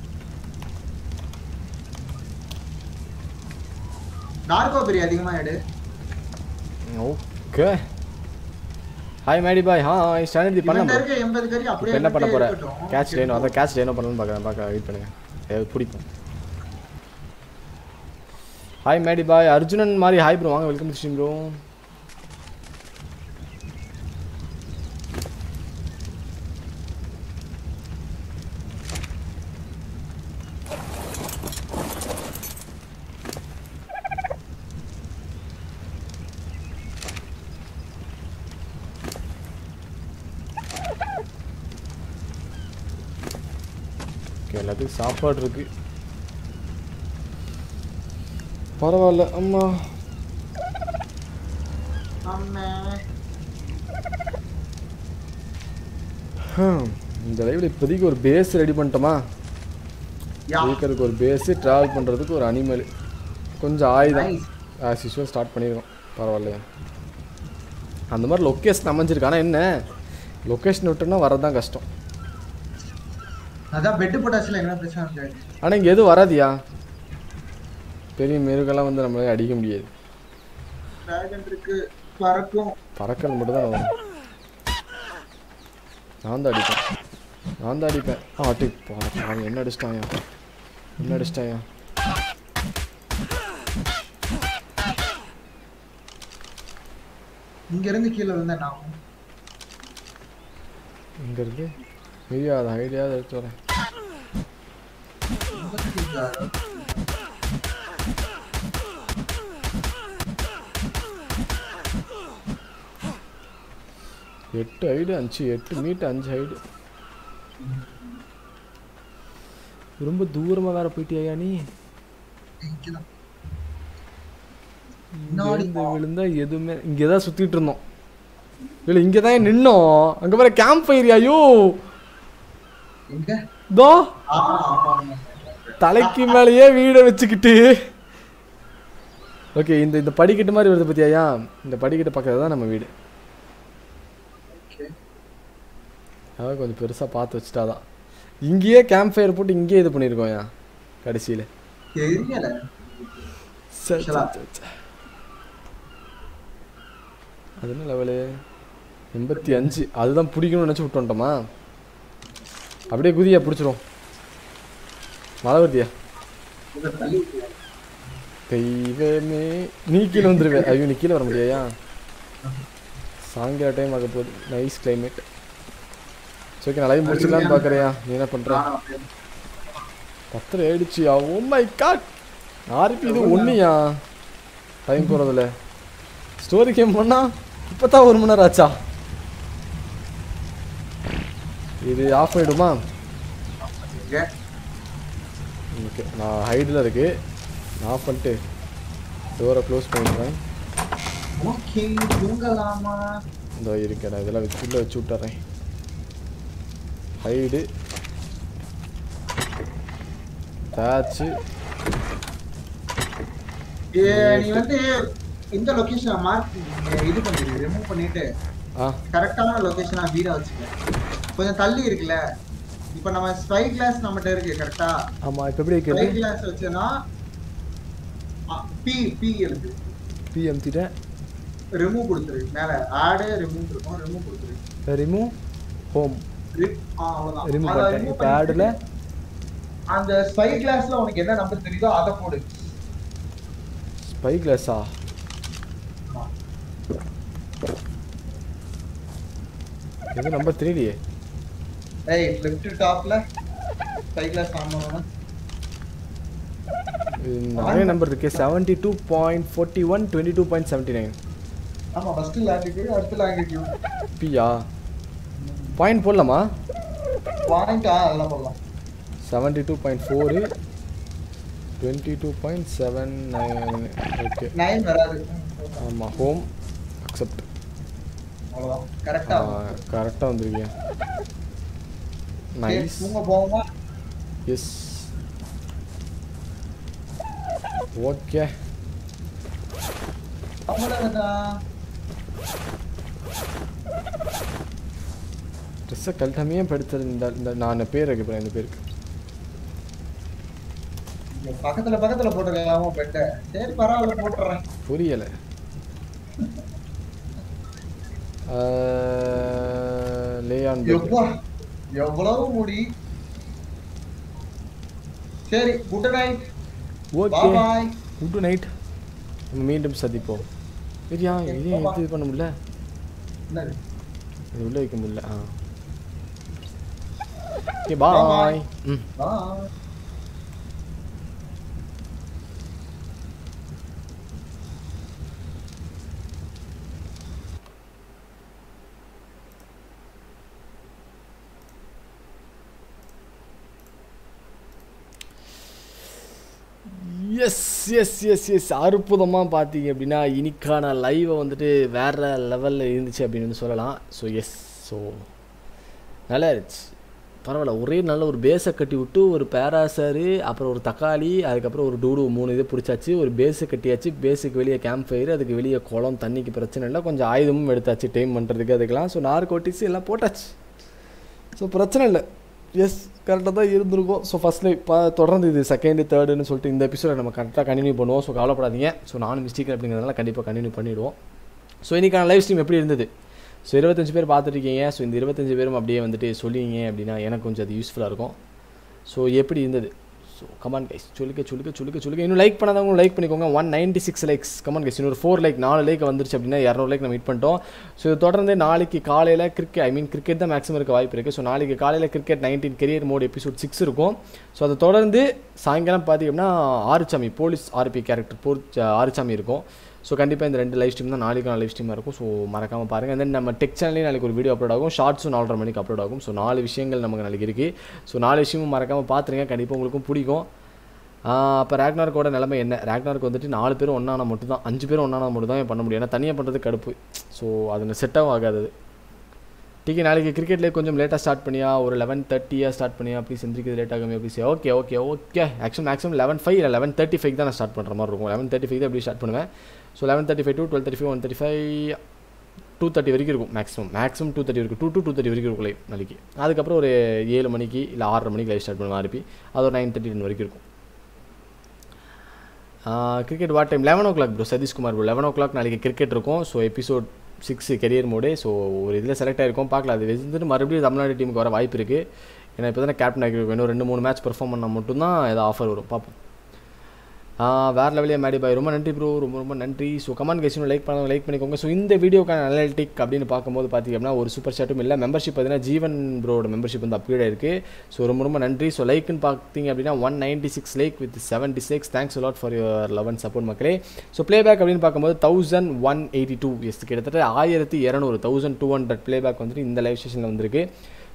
நார்கோ பெரிய அதிகமா எடு okay hi Maddy bhai hi standard இவன்ட்ட பண்ணலாம் இருக்க எண்பது கறி இப்போ அப்படியே என்ன பண்ண போற இருக்கட்டும். கேட்ச் லைனோ அதான் கேட்ச் லைனோ பண்ணலாம்னு பார்க்குறேன் பார்க்க வெயிட் பண்ணுங்க ஏதாவது பிடிக்கும் ஹாய் மேடி பாய் அர்ஜுனன் மாதிரி ஹாய் ப்ரோ வாங்க வெல்கம் ஸ்ட்ரீம் ப்ரோ ஓகே எல்லாத்துக்கும் சாப்பாடு இருக்கு பரவாயில்ல அம்மா அம்மே. ஹம், இந்த லைவ்ல இப்போதைக்கு ஒரு பேஸ் ரெடி பண்ணிட்டோமா யா. இருக்கிறதுக்கு ஒரு பேஸு ட்ராவல் பண்ணுறதுக்கு ஒரு அனிமல் கொஞ்சம் ஆயுதம் Nice. ஆஸ் யூஸ்வல் ஸ்டார்ட் பண்ணியிருக்கோம் பரவாயில்லையா அந்த மாதிரி லொக்கேஷன் அமைஞ்சிருக்கு ஆனால் என்ன லொக்கேஷன் விட்டோம்னா வரதான் கஷ்டம் அதான் பெட்டு போட்டாச்சுல என்ன பிரச்சனை இருக்காது ஆனால் இங்கே எதுவும் வராதியா பெரிய மிருகெல்லாம் வந்து நம்மளால அடிக்க முடியாது டிராகன் இருக்கு பறக்கும் பறக்கல் மட்டும் தான் வரும் நான் தான் அடிப்பேன் நான் தான் அடிப்பேன் ஆ அட்டி அவன் என்ன அடிச்சிட்டாயா என்ன அடிச்சிட்டாயா இங்க இருந்து கீழே விழுந்தா என்ன ஆகும் இங்கே இருக்கு தெரியாத ஐடியாவது எடுத்து வரேன் எட்டு ஐடு அஞ்சு எட்டு மீட்டு அஞ்சு ஐடு ரொம்ப தூரமாக வேற போயிட்டியா நீ இங்கதான். இங்க இருந்து விழுந்தா எதுவுமே இங்கே தான் சுற்றிட்டு இருந்தோம் இல்லை இங்கே தான் நின்னோம் அங்கே வர கேம்ப் ஃபயர் ஐயோ எங்க தோ ஆமா ஆமா ஆமா தலைக்கு மேலேயே வீடை வச்சுக்கிட்டு ஓகே இந்த இந்த படிக்கட்டு மாதிரி வருது பத்தியாயா இந்த படிக்கட்டு பக்கத்துல தான் நம்ம வீடு Okay. அதான் கொஞ்சம் பெருசாக பார்த்து வச்சுட்டாதான் இங்கேயே கேம்ப் ஃபயர் போட்டு இங்கேயே இது பண்ணியிருக்கோம் ஏன் கடைசியில் தெரியல Actually. அது என்ன லெவலு எண்பத்தி அஞ்சு அதுதான் பிடிக்கணும்னு நினச்சி விட்டு வந்துட்டோமா அப்படியே குதியா பிடிச்சிரும் மழை வருதியா இதை தள்ளி விட்டுரு. தெய்வமே நீ கீழே வந்துருவே ஐயோ நீ கீழே வர முடியாயா சாயங்கால டைம் ஆக போகுது நைஸ் கிளைமேட் சரி ஓகே நல்லா முடிச்சிடலான்னு பார்க்குறியா நீ என்ன பண்ணுற நானும் அப்படியே. பத்திரம் ஆயிடுச்சியா ஓ மை காட் ஆர்பி இது ஒன்றுயா டைம் போகிறதுல ஸ்டோரி கேம் பண்ணா இப்போ தான் ஒரு மணி நேரம் ஆச்சா இது ஆஃப் ஆகிடுமா இங்க. ஓகே நான் ஹைடில் இருக்கு நான் ஆஃப் பண்ணிட்டு டோரை க்ளோஸ் பண்ணிடுறேன் ஓகே தூங்கலாமா இந்த இருக்கடா இதெல்லாம் வச்சு உள்ள வச்சு விட்டுறேன் ஹைடு தாச்சு ஏ, நீ வந்து இந்த லொகேஷன் மார்க் இது பண்ணிடு ரிமூவ் பண்ணிட்டு ஆ கரெக்டான லொகேஷனா வீடா வச்சுக்க கொஞ்சம் தள்ளி இருக்குல்ல இப்போ நம்ம ஸ்பை கிளாஸ் நம்மகிட்ட இருக்கு கரெக்டா ஆமாம் இப்போ எப்படி ஸ்பை வைக்கிறது கிளாஸ் வச்சேன்னா பி பி எழுது பி அமுத்திட்டேன் ரிமூவ் கொடுத்துரு மேல ஆடு ரிமூவ் இருக்கும் ரிமூவ் கொடுத்துரு ரிமூவ் ஹோம் Re- ஆ, அவ்வளவுதான். ரிமூவ் அதை பண்ணிட்டேன் remove இப்போ ஆடில் பண்ணிட்டு, அந்த ஸ்பை கிளாஸ்ல உனக்கு என்ன நம்பர் தெரியுதோ அதை போடு ஸ்பை கிளாஸா ஆமா. எது நம்பர் தெரியலையே ஏய் லெஃப்ட் டாப்ல ஸ்பை கிளாஸ் ஆன் பண்ணணும் இது நிறைய நம்பர் இருக்கு seventy two point forty one twenty two point seventy nine ஆமா ஃபர்ஸ்ட் லாங்குவேஜ் அடுத்த லாங்குவேஜ் பியா பாயிண்ட் போடலாமா பாயிண்டா அதெல்லாம் போடலாம் seventy two point four twenty two point seven nine okay nine வராது ஆமாம் ஹோம் அக்செப்ட் அவ்வளவுதான் கரெக்டா கரெக்டாக வந்திருக்கீங்க நைஸ் தூங்க போவோமா எஸ் ஓகே அவ்வளவுதான் ட்ரெஸ்ஸை கழட்டாமையே படுத்துறது இந்த இந்த நான் பேர் இருக்கு இப்போ இந்த பேருக்கு இங்க பக்கத்துல பக்கத்துல போட்டுக்கலாமா பெட்ட சரி பரவாயில்ல போட்டுறேன் புரியலை லேயான் எவ்வளோ எவ்வளவு முடி சரி good night okay bye good night நம்ம மீண்டும் சந்திப்போம் சரியா இதையும் எடுத்து இது பண்ண முடியல என்னது இது உள்ள வைக்க முடியல ஆ ஓகே Bye bye. பாய் ம் bye yes yes yes yes அற்புதமாக பார்த்தீங்க அப்படின்னா இன்னைக்கான லைவை வந்துட்டு வேறு லெவலில் இருந்துச்சு அப்படின்னு வந்து சொல்லலாம் ஸோ எஸ் ஸோ நல்லா இருந்துச்சு பரவாயில்ல ஒரே நல்ல ஒரு பேஸை கட்டி விட்டு ஒரு பேராசரு அப்புறம் ஒரு தக்காளி அதுக்கப்புறம் ஒரு டூடு மூணு இது பிடிச்சாச்சு ஒரு பேஸை கட்டியாச்சு பேஸுக்கு வெளியே கேம்ப் ஃபயர் அதுக்கு வெளியே குளம் தண்ணிக்கு பிரச்சனை இல்லை கொஞ்சம் ஆயுதமும் எடுத்தாச்சு டைம் பண்ணுறதுக்கு அதுக்கெல்லாம் ஸோ நார்கோட்டிக்ஸ் எல்லாம் போட்டாச்சு ஸோ பிரச்சனை இல்லை எஸ் கரெக்டாக தான் இருந்திருக்கும் ஸோ ஃபஸ்ட்டில் இப்போ தொடர்ந்து இது செகண்டு தேர்டுன்னு சொல்லிட்டு இந்த எபிசோட நம்ம கரெக்டாக கண்டினியூ பண்ணுவோம் ஸோ கவலைப்படாதீங்க ஸோ நானும் மிஸ்டேக் அப்படிங்கிறதுனால கண்டிப்பாக கண்டினியூ பண்ணிவிடுவோம் ஸோ இன்றைக்கான லைவ் ஸ்ட்ரீம் எப்படி இருந்தது ஸோ இருபத்தஞ்சு பேர் பார்த்துருக்கீங்க ஸோ இந்த இருபத்தஞ்சு பேரும் அப்படியே வந்துட்டு சொல்லிங்க அப்படின்னா எனக்கு கொஞ்சம் அது யூஸ்ஃபுல்லாக இருக்கும் ஸோ எப்படி இருந்தது ஸோ கமான் கைஸ் சொல்லுங்க சொல்லுங்க சொல்லுங்க சொல்லுங்க இன்னும் லைக் பண்ணாதவங்க லைக் பண்ணிக்கோங்க one ninety six likes come on guys இன்னொரு ஃபோர் லைக் நாலு லைக் வந்துருச்சு அப்படின்னா இரநூறு லைக் நம்ம மீட் பண்ணிட்டோம் ஸோ இது தொடர்ந்து நாளைக்கு காலையில் கிரிக்கெட் ஐ மீன் கிரிக்கெட் தான் மேக்ஸிமம் இருக்க வாய்ப்பு இருக்குது ஸோ நாளைக்கு காலையில் cricket nineteen career mode episode six இருக்கும் ஸோ அதை தொடர்ந்து சாயங்காலம் பார்த்தீங்கன்னா Aaruchami police RP character for Aaruchami இருக்கும் ஸோ கண்டிப்பாக இந்த ரெண்டு லைவ் ஸ்ட்ரீம் தான் நாளைக்கான லைவ் ஸ்ட்ரீமாக இருக்கும் ஸோ மறக்காமல் பாருங்கள் தென் நம்ம டெக் சேனல்லையும் நாளைக்கு ஒரு வீடியோ அப்லோட் ஆகும் ஷார்ட்ஸும் நாலரை மணிக்கு அப்லோட் ஆகும் ஸோ நாலு விஷயங்கள் நமக்கு நாளைக்கு இருக்குது ஸோ நாலு விஷயமும் மறக்காமல் பார்த்துருங்க கண்டிப்பாக உங்களுக்கும் பிடிக்கும் அப்போ ரேக்னார்க்கோட நிலைமை என்ன ரேக்னார்க்கு வந்துட்டு நாலு பேரும் ஒன்றானா மட்டும் தான் அஞ்சு பேரும் ஒன்றானா மட்டும் தான் பண்ண முடியும் ஏன்னா தனியாக பண்ணுறது கடுப்பு ஸோ அது செட்டாகவும் ஆகாது டிக்கி நாளைக்கு கிரிக்கெட்லேயே கொஞ்சம் லேட்டாக ஸ்டார்ட் பண்ணியா ஒரு லெவன் தேர்ட்டியாக ஸ்டார்ட் பண்ணியா ப்ளீஸ் எந்திரிக்கிறது லேட் ஆகுமே please okay okay okay actual maximum eleven five இல்லை லெவன் தேர்ட்டி ஃபைவ் தான் நான் ஸ்டார்ட் பண்ணுற மாதிரி இருக்கும் லெவன் தேர்ட்டி ஃபைவ் தான் எப்படி ஸ்டார்ட் பண்ணுவேன் so eleven thirty five two twelve thirty five one thirty five two thirty வரைக்கும் இருக்கும் மேக்ஸிமம் மேக்ஸிமம் டூ தேர்ட்டி வரைக்கும் டூ டூ டூ தேர்ட்டி வரைக்கும் இருக்கும் லைவ் நாளைக்கு அதுக்கப்புறம் ஒரு ஏழு மணிக்கு இல்லை ஆறரை மணிக்கு லைவ் ஸ்டார்ட் பண்ணுவேன் ஆர்பி அது ஒரு நைன் தேர்ட்டி டென் வரைக்கும் இருக்கும் cricket what time eleven o'clock bro Satishkumar bro eleven o'clock நாளைக்கு கிரிக்கெட் இருக்கும் so episode six career mode so ஒரு இதில் செலக்ட் ஆகிருக்கும் பார்க்கலாம் அது வந்துட்டு மறுபடியும் தமிழ்நாடு டீமுக்கு வர வாய்ப்பு இருக்குது ஏன்னா இப்போ தானே கேப்டன் ஆகிருக்கும் இன்னும் ரெண்டு மூணு மேட்ச் பெர்ஃபார்ம் பண்ணால் மட்டும்தான் ஏதாவது ஆஃபர் வரும் பார்ப்போம் வேறு லெவலே மேடி பாய் ரொம்ப நன்றி ப்ரோ ரொம்ப ரொம்ப நன்றி ஸோ கமெண்ட் கேஷன் லைக் பண்ண லைக் பண்ணிக்கோங்க ஸோ இந்த வீடியோக்கான அனலிட்டிக் அப்படின்னு பார்க்கும்போது பார்த்தீங்க அப்படின்னா ஒரு சூப்பர் ஷாட்டும் இல்லை மெம்பர்ஷிப் பார்த்தீங்கன்னா ஜீவன் ப்ரோட மெம்பர்ஷிப் வந்து அப்கிரேட் ஆயிருக்கு ஸோ ரொம்ப ரொம்ப நன்றி ஸோ லைக்னு பார்த்தீங்க அப்படின்னா one ninety six like with seven dislikes thanks lot for your love and support மக்களே ஸோ ப்ளேபேக் அப்படின்னு பார்க்கும்போது தௌசண்ட் ஒன் எயிட்டி டூ எஸ் கிட்டத்தட்ட ஆயிரத்தி இரநூறு தௌசண்ட் டூ ஹண்ட்ரட் ப்ளேபேக் வந்துட்டு இந்த லைவ் ஸ்டேஷனில் வந்திருக்கு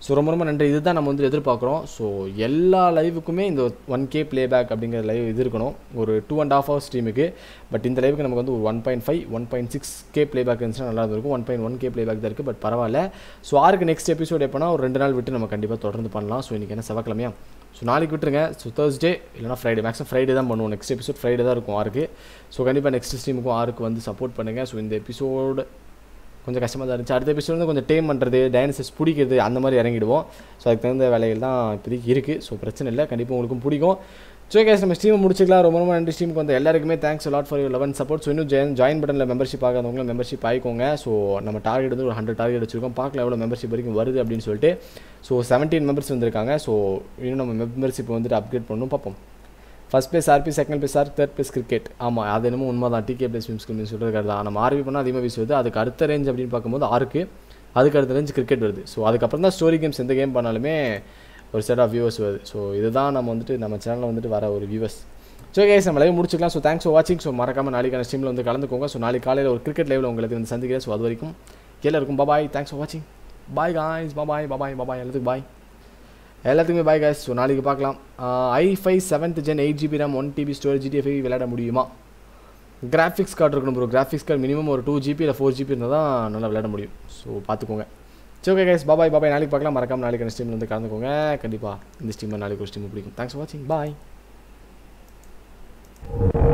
ஸோ ரொம்ப ரொம்ப நன்றி இதுதான் நம்ம வந்து எதிர்பார்க்குறோம் ஸோ எல்லா லைவுக்குமே இந்த ஒன் கே ப்ளேபேக் அப்படிங்கிற லைவ் இது இருக்கணும் ஒரு டூ அண்ட் ஆஃப் ஹவர்ஸ் ஸ்ட்ரீமுக்கு பட் இந்த லைவுக்கு நமக்கு வந்து ஒரு one point five one point six K playback இருந்துச்சுன்னா நல்லா இருக்கும் one point one K playback தான் இருக்குது பட் பரவாயில்ல ஸோ ஆருக்கு நெக்ஸ்ட் எபிசோட் எப்போனா ஒரு ரெண்டு நாள் விட்டு நம்ம கண்டிப்பாக தொடர்ந்து பண்ணலாம் ஸோ இன்றைக்கி என்ன செவ்வாய்க்கிழமையா ஸோ நாளைக்கு விட்டுருங்க ஸோ தேர்ஸ்டே இல்லைனா ஃப்ரைடே மேக்ஸிமம் ஃப்ரைடே தான் பண்ணுவோம் நெக்ஸ்ட் எபிசோட் ஃப்ரைடே தான் இருக்கும் ஆருக்கு ஸோ கண்டிப்பாக நெக்ஸ்ட் ஸ்ட்ரீமுக்கும் ஆருக்கு வந்து சப்போர்ட் பண்ணுங்கள் ஸோ இந்த எபிசோடு கொஞ்சம் கஷ்டமாக தான் இருந்துச்சு அடுத்த எபிசோட் வந்து கொஞ்சம் டேம் பண்ணுறது டைனசஸ் பிடிக்கிறது அந்த மாதிரி இறங்கிடுவோம் ஸோ அதுக்கு தகுந்த வேலைகள் தான் இப்போதைக்கு இருக்குது ஸோ பிரச்சனை இல்லை கண்டிப்பாக உங்களுக்கும் பிடிக்கும் ஸோ கேஸ் நம்ம ஸ்ட்ரீமை முடிச்சிக்கலாம் ரொம்ப ரொம்ப நன்றி ஸ்ட்ரீமுக்கு வந்து எல்லாருக்குமே thanks lot for your eleven support so இன்னும் ஜாயின் ஜாயின் பட்டனில் மெம்பர்ஷிப் ஆகாதவங்களும் மெம்பர்ஷிப் ஆகிக்கோங்க ஸோ நம்ம டார்கெட் வந்து ஒரு ஹண்ட்ரட் டார்கெட் வச்சிருக்கோம் பார்க்கல எவ்வளோ மெம்பர்ஷிப் வரைக்கும் வருது அப்படின்னு சொல்லிட்டு ஸோ செவன்டீன் மெம்பர்ஸ் வந்திருக்காங்க ஸோ இன்னும் நம்ம மெம்பர்ஷிப் வந்துட்டு அப்கிரேட் பண்ணணும் பார்ப்போம் first place RP second place or third place cricket ஆமாம் அது என்னமோ உண்மை தான் டிகே பிளேஸ் ஸ்விம் ஸ்கூல் சொல்லிருக்காரு தான் நம்ம ஆர்பி பண்ணால் அதிகமாக வீசுவது அதுக்கு அடுத்த ரேஞ்ச் அப்படின்னு பார்க்கும்போது ஆறுக்கு அதுக்கு அடுத்த ரேஞ்ச் கிரிக்கெட் வருது ஸோ அதுக்கப்புறம் தான் ஸ்டோரி கேம்ஸ் எந்த கேம் பண்ணாலுமே ஒரு செட் ஆஃப் வியூவர்ஸ் வருது ஸோ இதுதான் நம்ம வந்துட்டு நம்ம சேனலில் வந்துட்டு வர ஒரு வியூவர்ஸ் ஸோ கேஸ் நம்ம லைவ் முடிச்சுக்கலாம் ஸோ தேங்க்ஸ் ஃபார் வாட்சிங் ஸோ மறக்காமல் நாளைக்கான ஸ்ட்ரீமில் வந்து கலந்துக்கோங்க ஸோ நாளைக்கு காலையில் ஒரு கிரிக்கெட் லைவில் உங்களுக்கு வந்து சந்திக்கிறேன் ஸோ அது வரைக்கும் எல்லாருக்கும் பாய் தேங்க்ஸ் ஃபார் வாட்சிங் பாய் காய்ஸ் பாய் பாய் பாய் எல்லாத்துக்கும் பாய் எல்லாத்துக்குமே பாய் காய்ஸ் ஸோ நாளைக்கு பார்க்கலாம் I five seventh gen eight GB RAM one TB storage GTF விளையாட முடியுமா கிராஃபிக்ஸ் கார்டு இருக்கணும் ப்ரோ கிராஃபிக்ஸ் கார்டு மினிமம் ஒரு டூ ஜிபி இல்லை ஃபோர் ஜிபி இருந்தால் தான் நல்லா விளையாட முடியும் ஸோ பார்த்துக்கோங்க சரி ஓகே கைஸ் பாபாய் பாபாய் நாளைக்கு பார்க்கலாம் மறக்காம நாளைக்கு ஸ்ட்ரீமில் வந்து கலந்துக்கோங்க கண்டிப்பாக இந்த ஸ்ட்ரீமில் நாளைக்கு ஒரு ஸ்ட்ரீம் பிடிக்கும் தேங்க்ஸ் ஃபார் வாட்சிங் பாய்